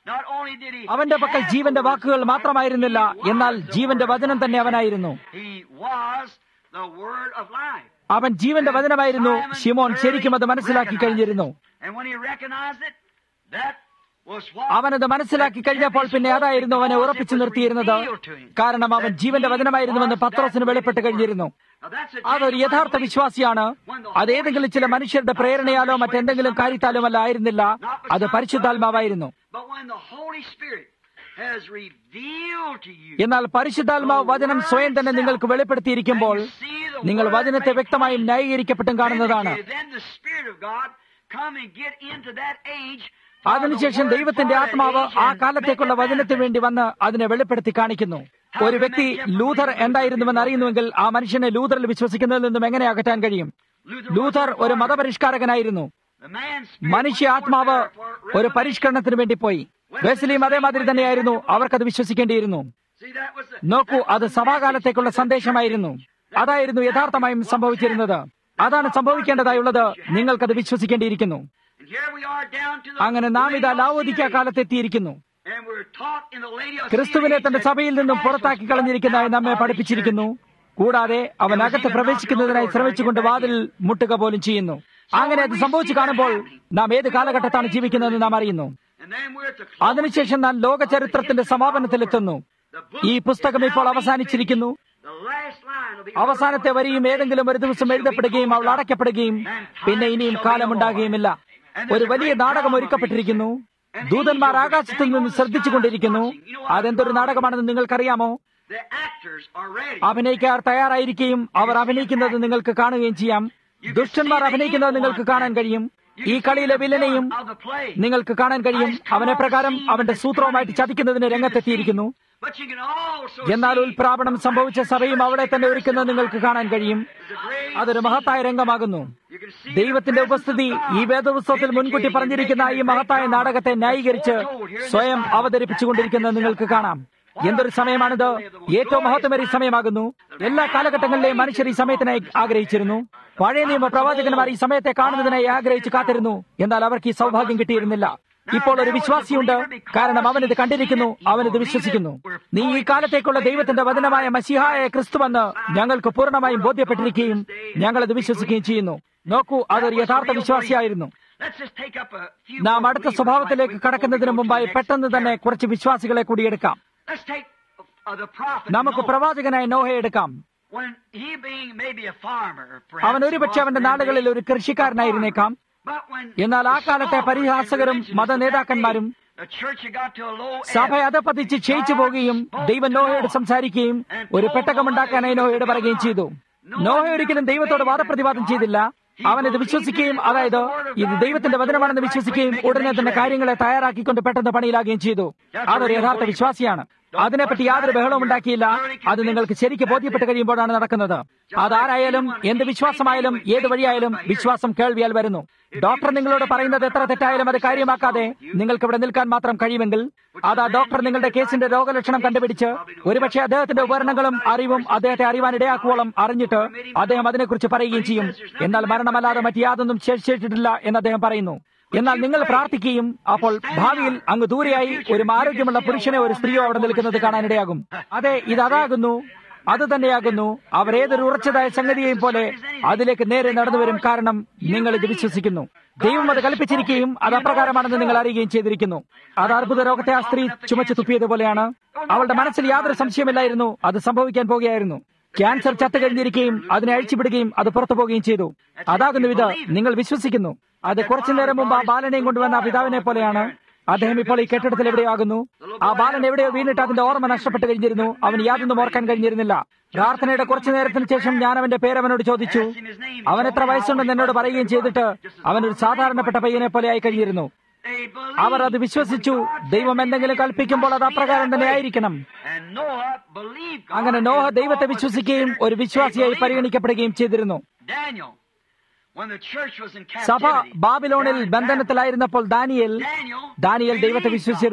Not only did he അവന്റെ പക്കൽ have ജീവന്റെ the words, വാക്കുകൾ മാത്രമായിരുന്നില്ല എന്നാൽ ജീവന്റെ വചനം തന്നെ അവനായിരുന്നു He was the word of life. അവൻ ജീവന്റെ വചനമായിരുന്നു ഷിമോൻ ശരിക്കും അത് മനസ്സിലാക്കി കഴിഞ്ഞിരുന്നു And when he recognized it, that was what അവനത് മനസ്സിലാക്കി കഴിഞ്ഞപ്പോൾ പിന്നെ അതായിരുന്നു അവനെ ഉറപ്പിച്ചു നിർത്തിയിരുന്നത് കാരണം അവൻ ജീവന്റെ വചനമായിരുന്നുവെന്ന് പത്രോസിന് വെളിപ്പെട്ട് കഴിഞ്ഞിരുന്നു Now that's a അതൊരു യഥാർത്ഥ വിശ്വാസിയാണ് അത് ഏതെങ്കിലും ചില മനുഷ്യരുടെ പ്രേരണയാലോ മറ്റെന്തെങ്കിലും കാര്യത്താലുമല്ല ആയിരുന്നില്ല അത് പരിശുദ്ധാത്മാവായിരുന്നു But when the Holy Spirit has revealed to you എന്നാൽ പരിശുദ്ധാത്മാവ് വചനം സ്വയം തന്നെ നിങ്ങൾക്ക് വെളിപ്പെടുത്തിയിരിക്കുമ്പോൾ നിങ്ങൾ വചനത്തെ വ്യക്തമായും ന്യായീകരിക്കപ്പെട്ടും കാണുന്നതാണ് Then the Spirit of God come and get into that age അതിനുശേഷം ദൈവത്തിന്റെ ആത്മാവ് ആ കാലത്തേക്കുള്ള വചനത്തിന് വേണ്ടി വന്ന് അതിനെ വെളിപ്പെടുത്തി കാണിക്കുന്നു ഒരു വ്യക്തി ലൂഥർ എന്തായിരുന്നുവെന്ന് അറിയുന്നുവെങ്കിൽ ആ മനുഷ്യനെ ലൂഥറിൽ വിശ്വസിക്കുന്നതിൽ നിന്നും എങ്ങനെ അകറ്റാൻ കഴിയും ലൂഥർ ഒരു മതപരിഷ്കാരകനായിരുന്നു The man's മനുഷ്യ ആത്മാവ് ഒരു പരിഷ്കരണത്തിന് വേണ്ടി പോയി വെസ്ലിയും അതേമാതിരി തന്നെയായിരുന്നു അവർക്കത് വിശ്വസിക്കേണ്ടിയിരുന്നു See, that was the, നോക്കൂ അത് സഭാകാലത്തേക്കുള്ള സന്ദേശമായിരുന്നു അതായിരുന്നു യഥാർത്ഥമായും സംഭവിച്ചിരുന്നത് അതാണ് സംഭവിക്കേണ്ടതായുള്ളത് നിങ്ങൾക്കത് വിശ്വസിക്കേണ്ടിയിരിക്കുന്നു and here we are down to the അങ്ങനെ നാം ഇതാ ലാവോദിക്ക Laodicean age. കാലത്തെത്തിയിരിക്കുന്നു And we're taught in the Laodicean ക്രിസ്തുവിനെ age തന്റെ that സഭയിൽ നിന്നും Christ പുറത്താക്കി was കളഞ്ഞിരിക്കുന്നതായി put നമ്മെ out of the പഠിപ്പിച്ചിരിക്കുന്നു church. കൂടാതെ അവൻ അകത്ത് പ്രവേശിക്കുന്നതിനായി ശ്രമിച്ചുകൊണ്ട് വാതിൽ മുട്ടുക പോലും ചെയ്യുന്നു അങ്ങനെ അത് സംഭവിച്ചു കാണുമ്പോൾ നാം ഏത് കാലഘട്ടത്താണ് ജീവിക്കുന്നതെന്ന് നാം അറിയുന്നു And then we're at the അതിനുശേഷം നാം ലോക ചരിത്രത്തിന്റെ സമാപനത്തിലെത്തുന്നു ഈ പുസ്തകം ഇപ്പോൾ അവസാനിച്ചിരിക്കുന്നു the last line of the അവസാനത്തെ വരിയും ഏതെങ്കിലും ഒരു ദിവസം എഴുതപ്പെടുകയും അവൾ അടയ്ക്കപ്പെടുകയും പിന്നെ ഇനിയും കാലമുണ്ടാകുകയുമില്ല ഒരു വലിയ നാടകം ഒരുക്കപ്പെട്ടിരിക്കുന്നു ദൂതന്മാർ ആകാശത്തിൽ നിന്ന് ശ്രദ്ധിച്ചുകൊണ്ടിരിക്കുന്നു അതെന്തൊരു നാടകമാണെന്ന് നിങ്ങൾക്കറിയാമോ The actors are ready. അഭിനയിക്കാർ തയ്യാറായിരിക്കുകയും അവർ അഭിനയിക്കുന്നത് നിങ്ങൾക്ക് കാണുകയും ചെയ്യാം ദുഷ്ടന്മാർ അഭിനയിക്കുന്നത് നിങ്ങൾക്ക് കാണാൻ കഴിയും ഈ കളിയിലെ വില്ലനെയും of the play. നിങ്ങൾക്ക് കാണാൻ കഴിയും അവനെ പ്രകാരം അവന്റെ സൂത്രവുമായിട്ട് ചതിക്കുന്നതിന് രംഗത്തെത്തിയിരിക്കുന്നു But you can also എന്നാൽ see ഉൽപ്രാപണം സംഭവിച്ച സഭയും അവിടെ തന്നെ ഒരുക്കുന്നത് നിങ്ങൾക്ക് കാണാൻ കഴിയും the great അതൊരു മഹത്തായ രംഗമാകുന്നു you can see ദൈവത്തിന്റെ the presence ഉപസ്ഥിതി of God ഈ വേദപുസ്തകത്തിൽ മുൻകൂട്ടി പറഞ്ഞിരിക്കുന്ന ഈ മഹത്തായ നാടകത്തെ ന്യായീകരിച്ച് സ്വയം അവതരിപ്പിച്ചുകൊണ്ടിരിക്കുന്നത് നിങ്ങൾക്ക് കാണാം എന്തൊരു സമയമാണിത് ഏറ്റവും മഹത്വമേറിയ സമയമാകുന്നു എല്ലാ കാലഘട്ടങ്ങളിലെയും മനുഷ്യർ ഈ സമയത്തിനായി ആഗ്രഹിച്ചിരുന്നു പഴയ നിയമ പ്രവാചകന്മാർ ഈ സമയത്തെ കാണുന്നതിനായി ആഗ്രഹിച്ചു കാത്തിരുന്നു എന്നാൽ അവർക്ക് ഈ സൗഭാഗ്യം കിട്ടിയിരുന്നില്ല ഇപ്പോൾ ഒരു വിശ്വാസിയുണ്ട് കാരണം അവനിത് കണ്ടിരിക്കുന്നു അവനിത് വിശ്വസിക്കുന്നു നീ ഈ കാലത്തേക്കുള്ള ദൈവത്തിന്റെ വചനമായ മസിഹായ ക്രിസ്തുവെന്ന് ഞങ്ങൾക്ക് പൂർണ്ണമായും ബോധ്യപ്പെട്ടിരിക്കുകയും ഞങ്ങളത് വിശ്വസിക്കുകയും ചെയ്യുന്നു നോക്കൂ അതൊരു യഥാർത്ഥ വിശ്വാസിയായിരുന്നു Let's just take up a few നാം more അടുത്ത believers സ്വഭാവത്തിലേക്ക് right quick before we കടക്കുന്നതിന് go to മുമ്പായി the next പെട്ടെന്ന് തന്നെ chapter. കുറച്ച് വിശ്വാസികളെ കൂടി എടുക്കാം Let's take uh, the prophet നമുക്ക് Noah. പ്രവാചകനായ നോഹയെ എടുക്കാം When he being maybe a farmer, perhaps, അവൻ ഒരുപക്ഷെ അവന്റെ നാടുകളിൽ ഒരു കൃഷിക്കാരനായിരുന്നേക്കാം But when എന്നാൽ ആ കാലത്തെ the പരിഹാസകരും religions of that മതനേതാക്കന്മാരും day, the church had got to a low സഭ ebb. അധപ്പതിച്ച് ക്ഷയിച്ചു പോകുകയും ദൈവം നോഹയോട് സംസാരിക്കുകയും ഒരു പെട്ടകമുണ്ടാക്കാനായി നോഹയോട് പറയുകയും ചെയ്തു നോഹ ഒരിക്കലും ദൈവത്തോട് വാദപ്രതിവാദം ചെയ്തില്ല അവൻ ഇത് വിശ്വസിക്കുകയും അതായത് ഇത് ദൈവത്തിന്റെ വചനമാണെന്ന് വിശ്വസിക്കുകയും ഉടനെ തന്നെ കാര്യങ്ങളെ തയ്യാറാക്കിക്കൊണ്ട് പെട്ടെന്ന് പണിയിലാകുകയും ചെയ്തു അതൊരു യഥാർത്ഥ വിശ്വാസിയാണ് അതിനെപ്പറ്റി യാതൊരു ബഹളവും ഉണ്ടാക്കിയില്ല അത് നിങ്ങൾക്ക് ശരിക്ക് ബോധ്യപ്പെട്ട് കഴിയുമ്പോഴാണ് നടക്കുന്നത് അതാരായാലും എന്ത് വിശ്വാസമായാലും ഏത് വഴിയായാലും വിശ്വാസം കേൾവിയാൽ വരുന്നു ഡോക്ടർ നിങ്ങളോട് പറയുന്നത് എത്ര തെറ്റായാലും അത് കാര്യമാക്കാതെ നിങ്ങൾക്ക് ഇവിടെ നിൽക്കാൻ മാത്രം കഴിയുമെങ്കിൽ അത് ആ ഡോക്ടർ നിങ്ങളുടെ കേസിന്റെ രോഗലക്ഷണം കണ്ടുപിടിച്ച് ഒരുപക്ഷെ അദ്ദേഹത്തിന്റെ ഉപകരണങ്ങളും അറിവും അദ്ദേഹത്തെ അറിയാൻ ഇടയാക്കുവോളം അറിഞ്ഞിട്ട് അദ്ദേഹം അതിനെക്കുറിച്ച് പറയുകയും ചെയ്യും എന്നാൽ മരണമല്ലാതെ മറ്റ് യാതൊന്നും ശേഷിച്ചിട്ടില്ല എന്ന് അദ്ദേഹം പറയുന്നു എന്നാൽ നിങ്ങൾ പ്രാർത്ഥിക്കുകയും അപ്പോൾ ഭാവിയിൽ അങ്ങ് ദൂരെയായി ഒരു ആരോഗ്യമുള്ള പുരുഷനെ ഒരു സ്ത്രീയോ അവിടെ നിൽക്കുന്നത് കാണാനിടയാകും അതെ ഇത് അതാകുന്നു അത് തന്നെയാകുന്നു അവർ ഏതൊരു ഉറച്ചതായ സംഗതിയെയും പോലെ അതിലേക്ക് നേരെ നടന്നു വരും കാരണം നിങ്ങൾ ഇത് വിശ്വസിക്കുന്നു ദൈവം അത് കൽപ്പിച്ചിരിക്കുകയും അത് അപ്രകാരമാണെന്ന് നിങ്ങൾ അറിയുകയും ചെയ്തിരിക്കുന്നു അത് അർബുദ രോഗത്തെ ആ സ്ത്രീ ചുമച്ച് തുപ്പിയതുപോലെയാണ് അവളുടെ മനസ്സിൽ യാതൊരു സംശയമില്ലായിരുന്നു അത് സംഭവിക്കാൻ പോകുകയായിരുന്നു ക്യാൻസർ ചത്തു കഴിഞ്ഞിരിക്കുകയും അതിനെ അഴിച്ചുവിടുകയും അത് പുറത്തു പോവുകയും ചെയ്തു അതാകുന്നു ഇത് നിങ്ങൾ വിശ്വസിക്കുന്നു അത് കുറച്ചു നേരം മുമ്പ് ആ ബാലനെയും കൊണ്ടുവന്ന ആ പിതാവിനെ പോലെയാണ് അദ്ദേഹം ഇപ്പോൾ ഈ കെട്ടിടത്തിൽ എവിടെയോ ആകുന്നു ആ ബാലൻ എവിടെയോ വീണിട്ട് അതിന്റെ ഓർമ്മ നഷ്ടപ്പെട്ട് കഴിഞ്ഞിരുന്നു അവൻ യാതൊന്നും ഓർക്കാൻ കഴിഞ്ഞിരുന്നില്ല പ്രാർത്ഥനയുടെ കുറച്ചു നേരത്തിന് ശേഷം ഞാൻ അവന്റെ പേര് അവനോട് ചോദിച്ചു അവൻ എത്ര വയസ്സുണ്ടെന്ന് എന്നോട് പറയുകയും ചെയ്തിട്ട് അവനൊരു സാധാരണപ്പെട്ട പയ്യനെ പോലെ ആയി കഴിഞ്ഞിരുന്നു They believed അവർ അത് വിശ്വസിച്ചു ദൈവം എന്തെങ്കിലും കൽപ്പിക്കുമ്പോൾ അത് അപ്രകാരം തന്നെ ആയിരിക്കണം And Noah believed God അങ്ങനെ നോഹ and ദൈവത്തെ Noah was വിശ്വസിക്കുകയും considered ഒരു വിശ്വാസിയായി a believer. പരിഗണിക്കപ്പെടുകയും ചെയ്തിരുന്നു Daniel, when the church was in സഭ captivity, ബാബിലോണിൽ down in ബന്ധനത്തിലായിരുന്നപ്പോൾ ദാനിയേൽ Daniel ദാനിയേൽ ദൈവത്തെ believed വിശ്വസിച്ചിരുന്നു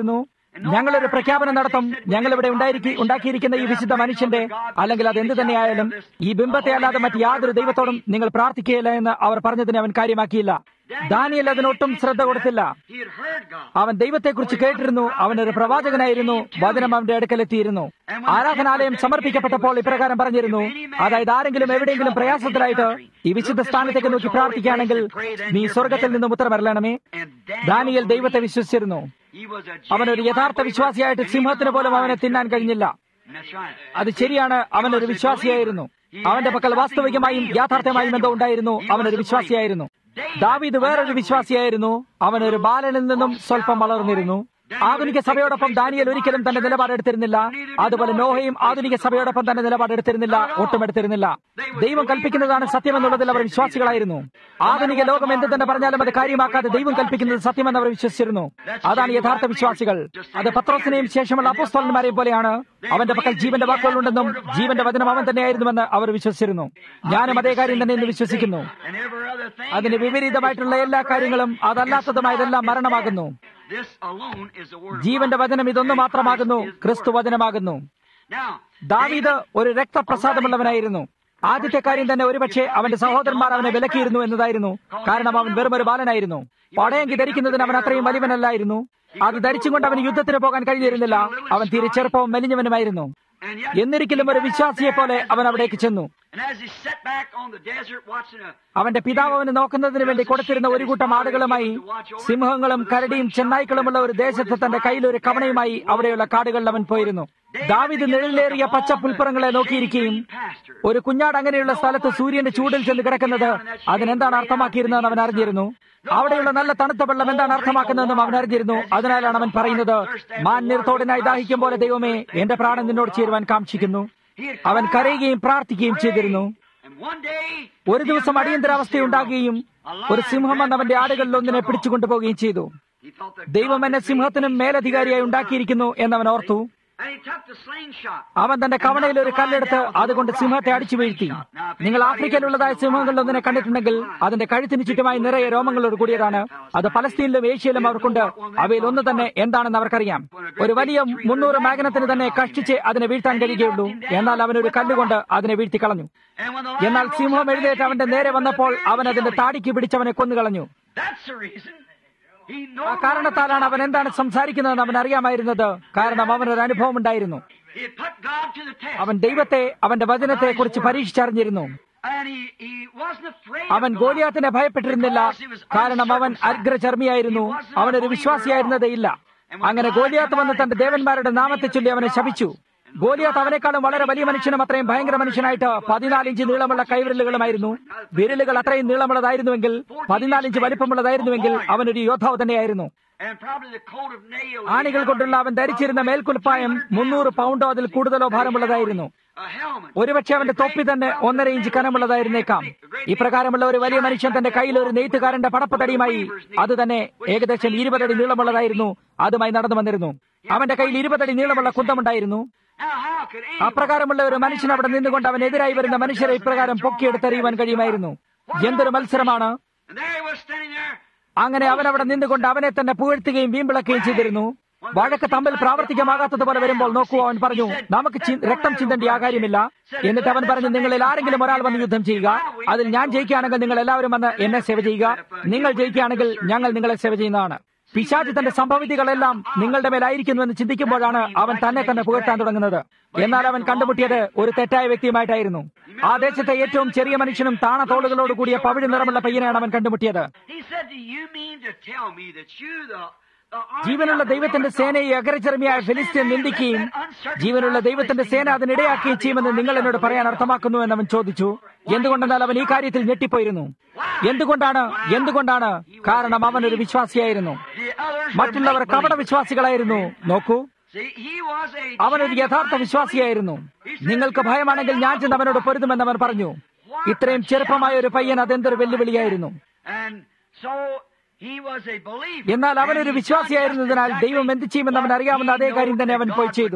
ഞങ്ങളൊരു പ്രഖ്യാപനം നടത്തും ഞങ്ങൾ ഇവിടെ ഉണ്ടായിരിക്കി ഉണ്ടാക്കിയിരിക്കുന്ന ഈ വിശുദ്ധ മനുഷ്യന്റെ അല്ലെങ്കിൽ അത് എന്ത് തന്നെയായാലും ഈ ബിംബത്തെ അല്ലാതെ മറ്റ് യാതൊരു ദൈവത്തോടും നിങ്ങൾ പ്രാർത്ഥിക്കുകയില്ല എന്ന് അവർ പറഞ്ഞതിനെ അവൻ കാര്യമാക്കിയില്ല ദാനിയൽ അതിനൊട്ടും ശ്രദ്ധ കൊടുത്തില്ല He had heard God. അവൻ ദൈവത്തെക്കുറിച്ച് കേട്ടിരുന്നു അവൻ ഒരു പ്രവാചകനായിരുന്നു വചനം അവന്റെ അടുക്കലെത്തിയിരുന്നു ആരാധനാലയം സമർപ്പിക്കപ്പെട്ടപ്പോൾ ഇപ്രകാരം പറഞ്ഞിരുന്നു അതായത് ആരെങ്കിലും എവിടെയെങ്കിലും പ്രയാസത്തിലായിട്ട് ഈ വിശുദ്ധ സ്ഥാനത്തേക്ക് നോക്കി പ്രാർത്ഥിക്കുകയാണെങ്കിൽ നീ സ്വർഗത്തിൽ നിന്നും ഉത്തരമരളണമേ And Daniel ദാനിയൽ ദൈവത്തെ വിശ്വസിച്ചിരുന്നു he was a അവൻ ഒരു യഥാർത്ഥ വിശ്വാസിയായിട്ട് സിംഹത്തിന് പോലും അവനെ തിന്നാൻ കഴിഞ്ഞില്ല That's right. അത് ശരിയാണ് അവൻ ഒരു വിശ്വാസിയായിരുന്നു അവന്റെ പക്കൽ വാസ്തവികമായും യാഥാർത്ഥ്യമായും എന്തോ ഉണ്ടായിരുന്നു അവൻ ഒരു വിശ്വാസിയായിരുന്നു ദാവീദ് വേറൊരു വിശ്വാസിയായിരുന്നു അവൻ ഒരു ബാലനിൽ നിന്നും സ്വല്പം വളർന്നിരുന്നു ആധുനിക സഭയോടൊപ്പം ദാനിയൽ ഒരിക്കലും തന്റെ നിലപാടെടുത്തിരുന്നില്ല അതുപോലെ നോഹയും ആധുനിക സഭയോടൊപ്പം തന്റെ നിലപാടെടുത്തിരുന്നില്ല ഒട്ടും എടുത്തിരുന്നില്ല ദൈവം കൽപ്പിക്കുന്നതാണ് സത്യമെന്നുള്ളതിൽ അവർ വിശ്വാസികളായിരുന്നു ആധുനിക ലോകം എന്ത് തന്നെ പറഞ്ഞാലും അത് കാര്യമാക്കാതെ ദൈവം കൽപ്പിക്കുന്നത് സത്യമെന്ന് അവർ വിശ്വസിച്ചിരുന്നു അതാണ് യഥാർത്ഥ വിശ്വാസികൾ അത് പത്രോസിനെയും ശേഷമുള്ള അപ്പോസ്തോലന്മാരെയും പോലെയാണ് അവന്റെ പക്കൽ ജീവന്റെ വാക്കുകളുണ്ടെന്നും ജീവന്റെ വചനം അവൻ തന്നെയായിരുന്നുവെന്ന് അവർ വിശ്വസിച്ചിരുന്നു ഞാനും അതേ കാര്യം തന്നെ ഇന്ന് വിശ്വസിക്കുന്നു And every other thing. അതിന് വിപരീതമായിട്ടുള്ള എല്ലാ കാര്യങ്ങളും അതല്ലാത്തതുമായതെല്ലാം മരണമാകുന്നു This alone is the word of ജീവന്റെ God. വചനം ഇതൊന്നു മാത്രമാകുന്നു ക്രിസ്തു വചനമാകുന്നു Now, ദാവീദ് ഒരു രക്തപ്രസാദമുള്ളവനായിരുന്നു ആദ്യത്തെ കാര്യം തന്നെ ഒരുപക്ഷെ അവന്റെ സഹോദരന്മാർ അവനെ വിലക്കിയിരുന്നു എന്നതായിരുന്നു കാരണം അവൻ വെറും ഒരു ബാലനായിരുന്നു പടയങ്കി ധരിക്കുന്നതിന് അവൻ അത്രയും വലിവനല്ലായിരുന്നു അത് ധരിച്ചുകൊണ്ട് അവന് യുദ്ധത്തിന് പോകാൻ കഴിഞ്ഞിരുന്നില്ല അവൻ തീരെ ചെറുപ്പവും മെലിഞ്ഞവനുമായിരുന്നു and yet, എന്നിരിക്കലും ഒരു വിശ്വാസിയെ പോലെ അവൻ അവിടേക്ക് ചെന്നു and as he sat back on the desert watching a അവന്റെ പിതാവ് അവന് നോക്കുന്നതിന് വേണ്ടി കൊടുത്തിരുന്ന ഒരു കൂട്ടം ആടുകളുമായി സിംഹങ്ങളും കരടിയും ചെന്നായ്ക്കളുമുള്ള ഒരു ദേശത്ത് തന്റെ കയ്യിൽ ഒരു കവണയുമായി അവിടെയുള്ള കാടുകളിൽ അവൻ പോയിരുന്നു ദാവിദ് നിഴലേറിയ പച്ച പുൽപ്പുറങ്ങളെ നോക്കിയിരിക്കുകയും ഒരു കുഞ്ഞാട് അങ്ങനെയുള്ള സ്ഥലത്ത് സൂര്യന്റെ ചൂടിൽ ചെന്ന് കിടക്കുന്നത് അതിനെന്താണ് അർത്ഥമാക്കിയിരുന്നതെന്ന് അവൻ അറിഞ്ഞിരുന്നു അവിടെയുള്ള നല്ല തണുത്ത വെള്ളം എന്താണ് അർത്ഥമാക്കുന്നതെന്നും അവൻ അറിഞ്ഞിരുന്നു അതിനാലാണ് അവൻ പറയുന്നത് മാൻ നിർത്തോടിനായി ദാഹിക്കും പോലെ ദൈവമേ എന്റെ പ്രാണൻ നിന്നോട് ചേരുവാൻ കാക്ഷിക്കുന്നു അവൻ കരയുകയും പ്രാർത്ഥിക്കുകയും ചെയ്തിരുന്നു and one day ഒരു ദിവസം അടിയന്തരാവസ്ഥയുണ്ടാകുകയും ഒരു സിംഹം വന്ന് അവന്റെ ആടുകളിൽ ഒന്നിനെ പിടിച്ചുകൊണ്ടുപോവുകയും ചെയ്തു he thought that ദൈവം God എന്നെ had made സിംഹത്തിനും മേലധികാരിയായി ഉണ്ടാക്കിയിരിക്കുന്നു എന്നവൻ ഓർത്തു And he took the slingshot. അവൻ തന്റെ കവണയിൽ ഒരു കല്ലെടുത്ത് അതുകൊണ്ട് സിംഹത്തെ അടിച്ചു വീഴ്ത്തി നിങ്ങൾ ആഫ്രിക്കയിലുള്ളതായ സിംഹങ്ങളിൽ ഒന്നിനെ കണ്ടിട്ടുണ്ടെങ്കിൽ അതിന്റെ കഴുത്തിന് ചുറ്റുമായി നിറയെ രോമങ്ങളോട് കൂടിയതാണ് അത് പലസ്തീനിലും ഏഷ്യയിലും അവർക്കുണ്ട് അവയിൽ ഒന്ന് തന്നെ എന്താണെന്ന് അവർക്കറിയാം ഒരു വലിയ മുന്നൂറ് മാഗ്നത്തിന് തന്നെ കഷ്ടിച്ച് അതിനെ വീഴ്ത്താൻ കഴിയുകയുള്ളൂ എന്നാൽ അവൻ ഒരു കല്ലുകൊണ്ട് അതിനെ വീഴ്ത്തിക്കളഞ്ഞു And when the എന്നാൽ lion സിംഹം rose up, എഴുന്നേറ്റ് അവന്റെ നേരെ വന്നപ്പോൾ അവൻ അതിന്റെ താടിക്ക് പിടിച്ചവനെ കൊന്നുകളഞ്ഞു That's the reason. He ആ knows കാരണത്താലാണ് അവൻ എന്താണ് സംസാരിക്കുന്നതെന്ന് അവൻ അറിയാമായിരുന്നത് കാരണം അവനൊരു അനുഭവം ഉണ്ടായിരുന്നു He had put God to the test. അവൻ ദൈവത്തെ അവന്റെ വചനത്തെ കുറിച്ച് പരീക്ഷിച്ചറിഞ്ഞിരുന്നു And he, he wasn't afraid അവൻ of God. ഗോലിയാത്തിനെ ഭയപ്പെട്ടിരുന്നില്ല കാരണം അവൻ അഗ്രചർമ്മിയായിരുന്നു അവനൊരു വിശ്വാസിയായിരുന്നതേയില്ല അങ്ങനെ ഗോലിയാത്ത് വന്ന് തന്റെ ദേവന്മാരുടെ നാമത്തെ ചൊല്ലി അവനെ ശപിച്ചു ഗോലിയാത്ത് അവനേക്കാളും വളരെ വലിയ മനുഷ്യനും അത്രയും ഭയങ്കര മനുഷ്യനായിട്ട് പതിനാലിഞ്ച് നീളമുള്ള കൈവിരലുകളുമായിരുന്നു വിരലുകൾ അത്രയും നീളമുള്ളതായിരുന്നുവെങ്കിൽ പതിനാലിഞ്ച് വലിപ്പമുള്ളതായിരുന്നുവെങ്കിൽ അവനൊരു യോദ്ധാവ് തന്നെയായിരുന്നു And probably the coat of nails. ആണികൾ കൊണ്ടുള്ള അവൻ ധരിച്ചിരുന്ന മേൽക്കുൽപ്പായം മുന്നൂറ് പൗണ്ടോ അതിൽ കൂടുതലോ ഭാരമുള്ളതായിരുന്നു A helmet. ഒരുപക്ഷെ അവന്റെ തൊപ്പി തന്നെ ഒന്നര ഇഞ്ച് കനമുള്ളതായിരുന്നേക്കാം ഇപ്രകാരമുള്ള ഒരു വലിയ മനുഷ്യൻ തന്റെ കയ്യിൽ ഒരു നെയ്ത്തുകാരന്റെ പടപ്പത്തടിയുമായി അത് തന്നെ ഏകദേശം ഇരുപതടി നീളമുള്ളതായിരുന്നു അതുമായി നടന്നു വന്നിരുന്നു അവന്റെ കയ്യിൽ ഇരുപതടി നീളമുള്ള കുന്തമുണ്ടായിരുന്നു Now, how could any അപ്രകാരമുള്ള ഒരു മനുഷ്യൻ അവിടെ നിന്നുകൊണ്ട് അവനെതിരായി വരുന്ന മനുഷ്യരെ ഇപ്രകാരം പൊക്കിയെടുത്തെറിയുവാൻ കഴിയുമായിരുന്നു എന്തൊരു മത്സരമാണ് And there he was standing there. അങ്ങനെ അവൻ അവിടെ നിന്നുകൊണ്ട് അവനെ തന്നെ പുകഴ്ത്തുകയും വീമ്പിളക്കുകയും ചെയ്തിരുന്നു വഴക്ക് തമ്മിൽ പ്രാവർത്തികമാകാത്തതുപോലെ വരുമ്പോൾ നോക്കൂ അവൻ പറഞ്ഞു നമുക്ക് ചി- രക്തം ചിന്തേണ്ട ആ കാര്യമില്ല എന്നിട്ട് അവൻ പറഞ്ഞു നിങ്ങളിൽ ആരെങ്കിലും ഒരാൾ വന്ന് യുദ്ധം ചെയ്യുക അതിൽ ഞാൻ ജയിക്കുകയാണെങ്കിൽ നിങ്ങൾ എല്ലാവരും വന്ന് എന്നെ സേവ ചെയ്യുക നിങ്ങൾ ജയിക്കുകയാണെങ്കിൽ ഞങ്ങൾ നിങ്ങളെ സേവ ചെയ്യുന്നതാണ് പിശാചി തന്റെ സംഭവിതികളെല്ലാം നിങ്ങളുടെ മേലായിരിക്കുന്നുവെന്ന് ചിന്തിക്കുമ്പോഴാണ് അവൻ തന്നെ തന്നെ പുകഴ്ത്താൻ തുടങ്ങുന്നത് എന്നാൽ അവൻ കണ്ടുമുട്ടിയത് ഒരു തെറ്റായ വ്യക്തിയുമായിട്ടായിരുന്നു ആ ദേശത്തെ ഏറ്റവും ചെറിയ മനുഷ്യനും താണത്തോളുകളോട് കൂടിയ പവിഴ നിറമുള്ള പയ്യനെയാണ് അവൻ കണ്ടുമുട്ടിയത് He said, Do you mean to tell me that you, the, the army ജീവനുള്ള of the ദൈവത്തിന്റെ Lord God, സേനയെ അഗ്രചർമ്മിയായ ഫിലിസ്തീൻ നിന്ദിക്കുകയും ജീവനുള്ള ദൈവത്തിന്റെ സേന അതിനിടയാക്കുകയും ചെയ്യുമെന്ന് നിങ്ങൾ എന്നോട് പറയാൻ അർത്ഥമാക്കുന്നു എന്ന് അവൻ ചോദിച്ചു എന്തുകൊണ്ടെന്നാൽ അവൻ ഈ കാര്യത്തിൽ ഞെട്ടിപ്പോയിരുന്നു എന്തുകൊണ്ടാണ് എന്തുകൊണ്ടാണ് കാരണം അവൻ ഒരു വിശ്വാസിയായിരുന്നു the others were മറ്റുള്ളവർ make-believe. കപട വിശ്വാസികളായിരുന്നു നോക്കൂ See, he was a അവനൊരു യഥാർത്ഥ വിശ്വാസിയായിരുന്നു നിങ്ങൾക്ക് ഭയമാണെങ്കിൽ ഞാൻ ചെന്ന് അവനോട് പൊരുതുമെന്ന് അവൻ പറഞ്ഞു ഇത്രയും ചെറുപ്പമായ ഒരു പയ്യൻ അതെന്തൊരു വെല്ലുവിളിയായിരുന്നു And so he was a believer. എന്നാൽ അവനൊരു വിശ്വാസിയായിരുന്നതിനാൽ ദൈവം എന്ത് ചെയ്യുമെന്ന് അവൻ അറിയാവുന്ന അതേ കാര്യം തന്നെ അവൻ പോയി ചെയ്തു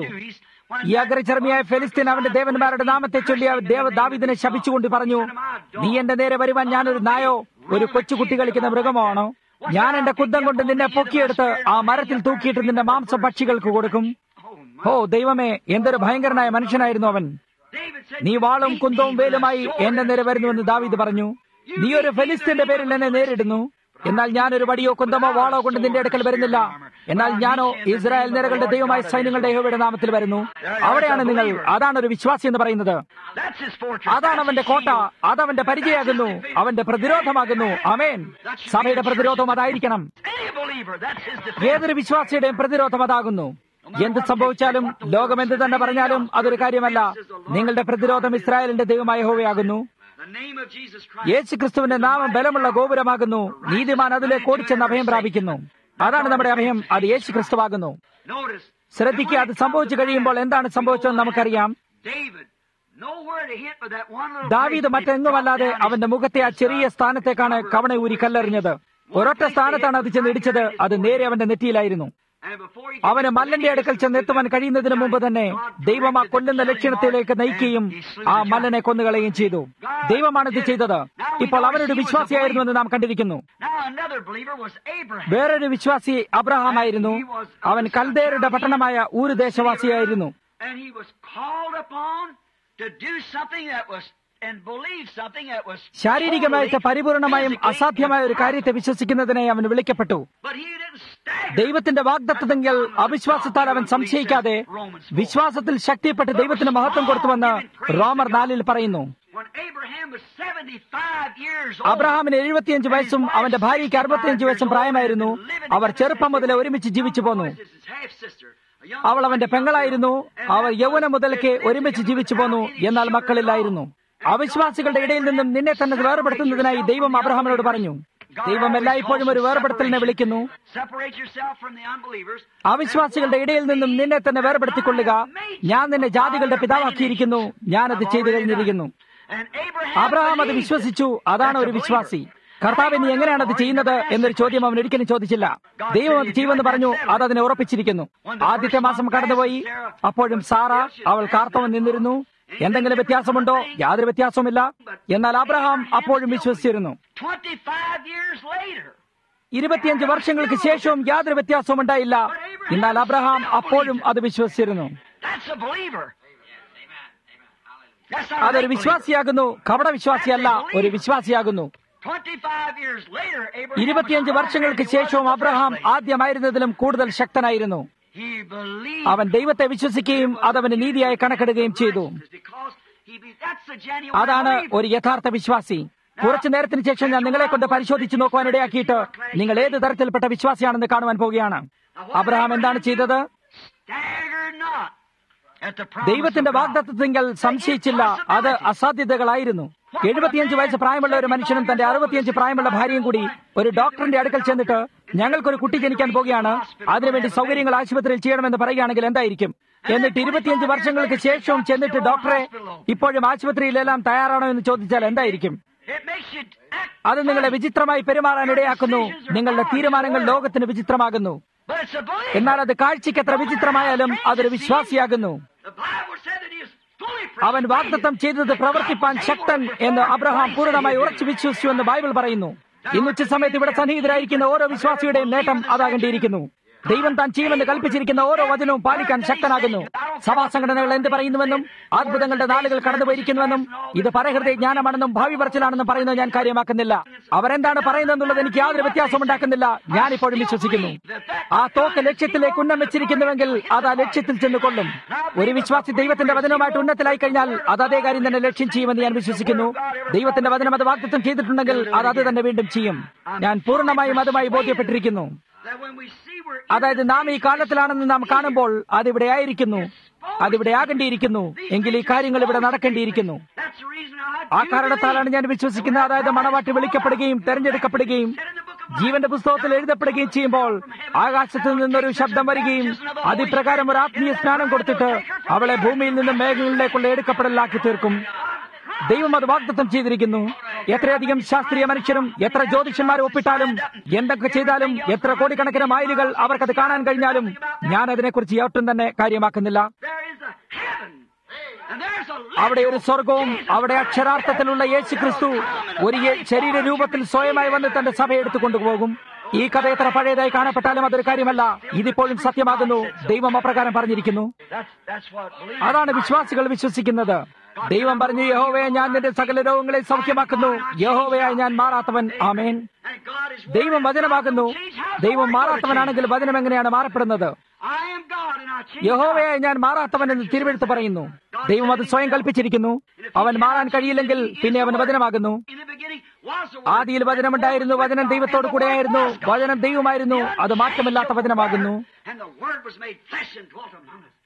ഈ അഗ്രചർമ്മിയായ ഫെലിസ്തീൻ അവന്റെ ദേവന്മാരുടെ നാമത്തെ ചൊല്ലി അവൻ ദേവ ദാവിദിനെ ശപിച്ചുകൊണ്ട് പറഞ്ഞു നീ എന്റെ നേരെ വരുവാൻ ഞാനൊരു നായോ ഒരു കൊച്ചുകുട്ടി കളിക്കുന്ന മൃഗമോ ആണോ ഞാൻ എന്റെ കുന്തം കൊണ്ട് നിന്നെ പൊക്കിയെടുത്ത് ആ മരത്തിൽ തൂക്കിയിട്ട് നിന്റെ മാംസം പക്ഷികൾക്ക് കൊടുക്കും Oh, my. ഓ ദൈവമേ എന്തൊരു ഭയങ്കരനായ മനുഷ്യനായിരുന്നു അവൻ David said, നീ വാളും "He കുന്തവും came with a വേലുമായി sword എന്റെ and നേരെ a വരുന്നുവെന്ന് ദാവീദ് പറഞ്ഞു നീ ഒരു ഫെലിസ്തീന്റെ പേരിൽ എന്നെ നേരിടുന്നു എന്നാൽ ഞാനൊരു വടിയോ കുന്തമോ വാളോ കൊണ്ട് നിന്റെ അടുക്കൽ വരുന്നില്ല എന്നാൽ ഞാനോ ഇസ്രായേൽ നിരകളുടെ ദൈവമായ സൈന്യങ്ങളുടെ യഹോവയുടെ നാമത്തിൽ വരുന്നു അവിടെയാണ് നിങ്ങൾ അതാണ് ഒരു വിശ്വാസി എന്ന് പറയുന്നത് That's his fortress. അതാണ് അവന്റെ കോട്ട അതവന്റെ പരിചയമാകുന്നു അവന്റെ പ്രതിരോധമാകുന്നു അമേൻ സഭയുടെ പ്രതിരോധം അതായിരിക്കണം Any believer, that's his defense. ഏതൊരു വിശ്വാസിയുടെയും പ്രതിരോധം അതാകുന്നു എന്ത് സംഭവിച്ചാലും ലോകം എന്ത് തന്നെ പറഞ്ഞാലും അതൊരു കാര്യമല്ല നിങ്ങളുടെ പ്രതിരോധം ഇസ്രായേലിന്റെ ദൈവമായ ഹോവയാകുന്നു The name of Jesus Christ. യേശു ക്രിസ്തുവിന്റെ നാമം ബലമുള്ള ഗോപുരമാകുന്നു നീതിമാൻ അതിലേക്ക് ഓടിച്ചെന്ന് അഭയം പ്രാപിക്കുന്നു അതാണ് നമ്മുടെ അഭയം അത് യേശു ക്രിസ്തുവാകുന്നു Notice. ശ്രദ്ധിക്കുക അത് സംഭവിച്ചു കഴിയുമ്പോൾ എന്താണ് സംഭവിച്ചതെന്ന് നമുക്കറിയാം David, nowhere to hit but that one little ദാവീദ് place, മറ്റെങ്ങുമല്ലാതെ dropped down അവന്റെ മുഖത്തെ ആ ചെറിയ സ്ഥാനത്തേക്കാണ് കവണ ഊരി കല്ലെറിഞ്ഞത് ഒരൊറ്റ സ്ഥാനത്താണ് അത് ചെന്ന് ഇടിച്ചത് അത് നേരെ അവന്റെ നെറ്റിയിലായിരുന്നു And before he അവന് മല്ലന്റെ അടുക്കൽ ചെന്നെത്തുവാൻ കഴിയുന്നതിന് മുമ്പ് തന്നെ ദൈവം ആ കൊല്ലുന്ന ലക്ഷണത്തിലേക്ക് നയിക്കുകയും ആ മല്ലനെ കൊന്നുകളയുകയും ചെയ്തു ദൈവമാണ് ഇത് ചെയ്തത് ഇപ്പോൾ അവനൊരു വിശ്വാസിയായിരുന്നുവെന്ന് നാം കണ്ടിരിക്കുന്നു Now another believer was Abraham. വേറൊരു വിശ്വാസി അബ്രഹാമായിരുന്നു അവൻ കൽദേരുടെ പട്ടണമായ ഊര് ദേശവാസിയായിരുന്നു And he was called upon to do something that was and believe something that was ശാരീരികമായിട്ട് totally പരിപൂർണമായും physically അസാധ്യമായ ഒരു കാര്യത്തെ വിശ്വസിക്കുന്നതിനായി അവൻ വിളിക്കപ്പെട്ടു But he didn't stagger. ദൈവത്തിന്റെ വാഗ്ദത്തതെങ്കിൽ അവിശ്വാസത്താൽ അവൻ സംശയിക്കാതെ വിശ്വാസത്തിൽ ശക്തിപ്പെട്ട് ദൈവത്തിന് മഹത്വം കൊടുത്തുവെന്ന് റോമർ നാലിൽ പറയുന്നു When Abraham was 75 years old, അബ്രഹാമിന് എഴുപത്തിയഞ്ച് വയസ്സും അവന്റെ ഭാര്യയ്ക്ക് അറുപത്തിയഞ്ച് വയസ്സും പ്രായമായിരുന്നു അവർ ചെറുപ്പം മുതലേ ഒരുമിച്ച് ജീവിച്ചു പോന്നു അവൾ അവന്റെ പെങ്ങളായിരുന്നു അവർ യൗവനം മുതൽക്ക് ഒരുമിച്ച് ജീവിച്ചു പോന്നു എന്നാൽ മക്കളില്ലായിരുന്നു അവിശ്വാസികളുടെ ഇടയിൽ നിന്നും നിന്നെ തന്നെ വേർപെടുത്തുന്നതിനായി ദൈവം അബ്രഹാമിനോട് പറഞ്ഞു ദൈവം എല്ലായ്പ്പോഴും ഒരു വേർപെടുത്തലിനെ വിളിക്കുന്നു Separate yourself from the unbelievers. അവിശ്വാസികളുടെ ഇടയിൽ നിന്നും നിന്നെ തന്നെ വേർപെടുത്തിക്കൊള്ളുക ഞാൻ നിന്നെ ജാതികളുടെ പിതാവാക്കിയിരിക്കുന്നു ഞാനത് ചെയ്തു കഴിഞ്ഞിരിക്കുന്നു And Abraham അബ്രഹാം അത് believed. വിശ്വസിച്ചു അതാണ് ഒരു വിശ്വാസി കർത്താവ് നീ എങ്ങനെയാണ് അത് ചെയ്യുന്നത് എന്നൊരു ചോദ്യം അവൻ ഒരിക്കലും ചോദിച്ചില്ല ദൈവം അത് ചെയ്യുമെന്ന് പറഞ്ഞു അത് അതിനെ ഉറപ്പിച്ചിരിക്കുന്നു ആദ്യത്തെ മാസം കടന്നുപോയി അപ്പോഴും സാറ അവൾ കാർത്തവൻ നിന്നിരുന്നു എന്തെങ്കിലും വ്യത്യാസമുണ്ടോ യാതൊരു വ്യത്യാസവുമില്ല എന്നാൽ അബ്രഹാം അപ്പോഴും വിശ്വസിച്ചിരുന്നു 25 years later, ഇരുപത്തിയഞ്ച് വർഷങ്ങൾക്ക് ശേഷവും യാതൊരു വ്യത്യാസവും ഉണ്ടായില്ല എന്നാൽ അബ്രഹാം അപ്പോഴും അത് വിശ്വസിച്ചിരുന്നു that's a believer. That's not അതൊരു a believer. വിശ്വാസിയാകുന്നു കപട വിശ്വാസിയല്ല ഒരു വിശ്വാസിയാകുന്നു 25 years later, Abraham ഇരുപത്തിയഞ്ച് was വർഷങ്ങൾക്ക് stronger than he ശേഷവും was in the Abraham first place. ആദ്യമായിരുന്നതിലും കൂടുതൽ ശക്തനായിരുന്നു He believed അവൻ ദൈവത്തെ വിശ്വസിക്കുകയും അതവന് നീതിയായി കണക്കെടുക്കുകയും ചെയ്തു because he be- that's the genuine അതാണ് believer. ഒരു യഥാർത്ഥ വിശ്വാസി കുറച്ചു നേരത്തിന് ശേഷം ഞാൻ നിങ്ങളെ കൊണ്ട് പരിശോധിച്ച് നോക്കുവാൻ ഇടയാക്കിയിട്ട് നിങ്ങൾ ഏത് തരത്തിൽപ്പെട്ട വിശ്വാസിയാണെന്ന് കാണുവാൻ പോവുകയാണ് അബ്രഹാം എന്താണ് ചെയ്തത് Stagger not at the promise ദൈവത്തിന്റെ of God. വാഗ്ദത്വത്തിങ്കൽ സംശയിച്ചില്ല അത് അസാധ്യതകളായിരുന്നു എഴുപത്തിയഞ്ച് വയസ്സ് പ്രായമുള്ള ഒരു മനുഷ്യനും തന്റെ അറുപത്തിയഞ്ച് പ്രായമുള്ള ഭാര്യയും കൂടി ഒരു ഡോക്ടറിന്റെ അടുക്കൽ ചെന്നിട്ട് ഞങ്ങൾക്കൊരു കുട്ടി ജനിക്കാൻ പോവുകയാണ് അതിനുവേണ്ടി സൗകര്യങ്ങൾ ആശുപത്രിയിൽ ചെയ്യണമെന്ന് പറയുകയാണെങ്കിൽ എന്തായിരിക്കും എന്നിട്ട് ഇരുപത്തിയഞ്ച് വർഷങ്ങൾക്ക് ശേഷവും ചെന്നിട്ട് ഡോക്ടറെ ഇപ്പോഴും ആശുപത്രിയിലെല്ലാം തയ്യാറാണോ എന്ന് ചോദിച്ചാൽ എന്തായിരിക്കും It makes you act അത് നിങ്ങളെ വിചിത്രമായി പെരുമാറാൻ ഇടയാക്കുന്നു നിങ്ങളുടെ തീരുമാനങ്ങൾ ലോകത്തിന് വിചിത്രമാകുന്നു But it's a believer. എന്നാൽ അത് കാഴ്ചയ്ക്ക് എത്ര വിചിത്രമായാലും അതൊരു വിശ്വാസിയാകുന്നു The Bible said that he is fully അവൻ persuaded വാഗ്ദത്തം ചെയ്തത് പ്രവർത്തിപ്പാൻ ശക്തൻ എന്ന് അബ്രഹാം പൂർണ്ണമായി ഉറച്ചു വിശ്വസിച്ചു എന്ന് ബൈബിൾ പറയുന്നു ഇന്നുച്ച സമയത്ത് ഇവിടെ സന്നിഹിതരായിരിക്കുന്ന ഓരോ വിശ്വാസിയുടെയും നേട്ടം അതാകേണ്ടിയിരിക്കുന്നു ദൈവം താൻ ചെയ്യുമെന്ന് കൽപ്പിച്ചിരിക്കുന്ന ഓരോ വചനവും പാലിക്കാൻ ശക്തനാകുന്നു സഭാ സംഘടനകൾ എന്ത് പറയുന്നുവെന്നും അത്ഭുതങ്ങളുടെ നാളുകൾ കടന്നുപോയിരിക്കുന്നുവെന്നും ഇത് പരഹൃദയ ജ്ഞാനമാണെന്നും ഭാവി പറച്ചിലാണെന്നും പറയുന്നത് ഞാൻ കാര്യമാക്കുന്നില്ല അവരെന്താണ് പറയുന്നതെന്നുള്ളത് എനിക്ക് യാതൊരു വ്യത്യാസവും ഉണ്ടാക്കുന്നില്ല ഞാനിപ്പോഴും വിശ്വസിക്കുന്നു ആ തോക്ക് ലക്ഷ്യത്തിലേക്ക് ഉന്നം വെച്ചിരിക്കുന്നുവെങ്കിൽ അത് ആ ലക്ഷ്യത്തിൽ ചെന്ന് കൊള്ളും ഒരു വിശ്വാസി ദൈവത്തിന്റെ വചനവുമായിട്ട് ഉന്നത്തിലായി കഴിഞ്ഞാൽ അത് അതേ കാര്യം തന്നെ ലക്ഷ്യം ചെയ്യുമെന്ന് ഞാൻ വിശ്വസിക്കുന്നു ദൈവത്തിന്റെ വചനം അത് വാഗ്ദത്തം ചെയ്തിട്ടുണ്ടെങ്കിൽ അത് അത് തന്നെ വീണ്ടും ചെയ്യും ഞാൻ പൂർണ്ണമായും അതുമായി ബോധ്യപ്പെട്ടിരിക്കുന്നു that when we see we're in അതായത് നാം ഈ കാലത്തിലാണെന്ന് നാം കാണുമ്പോൾ അതിവിടെ ആയിരിക്കുന്നു അതിവിടെ ആകേണ്ടിയിരിക്കുന്നു എങ്കിൽ ഈ കാര്യങ്ങൾ ഇവിടെ നടക്കേണ്ടിയിരിക്കുന്നു That's the reason I ആ do കാരണത്താലാണ് ഞാൻ വിശ്വസിക്കുന്നത് അതായത് മണവാട്ടി വിളിക്കപ്പെടുകയും തെരഞ്ഞെടുക്കപ്പെടുകയും ജീവന്റെ പുസ്തകത്തിൽ എഴുതപ്പെടുകയും ചെയ്യുമ്പോൾ ആകാശത്ത് നിന്നൊരു ശബ്ദം വരികയും അതിപ്രകാരം ഒരു ആത്മീയ സ്നാനം കൊടുത്തിട്ട് അവളെ ഭൂമിയിൽ നിന്ന് മേഘങ്ങളിലേക്കുള്ള എടുക്കപ്പെടലാക്കി തീർക്കും ദൈവം അത് വാഗ്ദത്തം ചെയ്തിരിക്കുന്നു എത്രയധികം ശാസ്ത്രീയ മനുഷ്യരും എത്ര ജ്യോതിഷന്മാരും ഒപ്പിട്ടാലും എന്തൊക്കെ ചെയ്താലും എത്ര കോടിക്കണക്കിന് മൈലുകൾ അവർക്കത് കാണാൻ കഴിഞ്ഞാലും ഞാൻ അതിനെക്കുറിച്ച് ഒട്ടും തന്നെ കാര്യമാക്കുന്നില്ല There is a heaven. And there's a അവിടെ ഒരു സ്വർഗവും അവിടെ അക്ഷരാർത്ഥത്തിലുള്ള യേശു ക്രിസ്തു ഒരു യെ- ശരീര രൂപത്തിൽ സ്വയമായി വന്ന് തന്റെ സഭയെ എടുത്തു കൊണ്ടുപോകും ഈ കഥ എത്ര പഴയതായി കാണപ്പെട്ടാലും അതൊരു കാര്യമല്ല ഇതിപ്പോഴും സത്യമാകുന്നു ദൈവം അപ്രകാരം പറഞ്ഞിരിക്കുന്നു That's, that's what believers അതാണ് വിശ്വാസികൾ വിശ്വസിക്കുന്നത് ദൈവം പറഞ്ഞു യഹോവയെ ഞാൻ നിന്റെ സകല രോഗങ്ങളെ സൗഖ്യമാക്കുന്നു യഹോവയായി ഞാൻ മാറാത്തവൻ ആമേൻ And God is ദൈവം വചനമാകുന്നു ദൈവം മാറാത്തവനാണെങ്കിൽ വചനം എങ്ങനെയാണ് മാറപ്പെടുന്നത് I am God and I change യഹോവയായി ഞാൻ മാറാത്തവൻ എന്ന് തിരുവെടുത്ത് പറയുന്നു ദൈവം അത് സ്വയം കൽപ്പിച്ചിരിക്കുന്നു അവൻ മാറാൻ കഴിയില്ലെങ്കിൽ പിന്നെ അവൻ വചനമാകുന്നു In the beginning was the ആദിയിൽ വചനമുണ്ടായിരുന്നു വചനം ദൈവത്തോട് കൂടെയായിരുന്നു വചനം ദൈവമായിരുന്നു അത് മാറ്റമില്ലാത്ത വചനമാകുന്നു And the Word was made flesh and dwelt among us.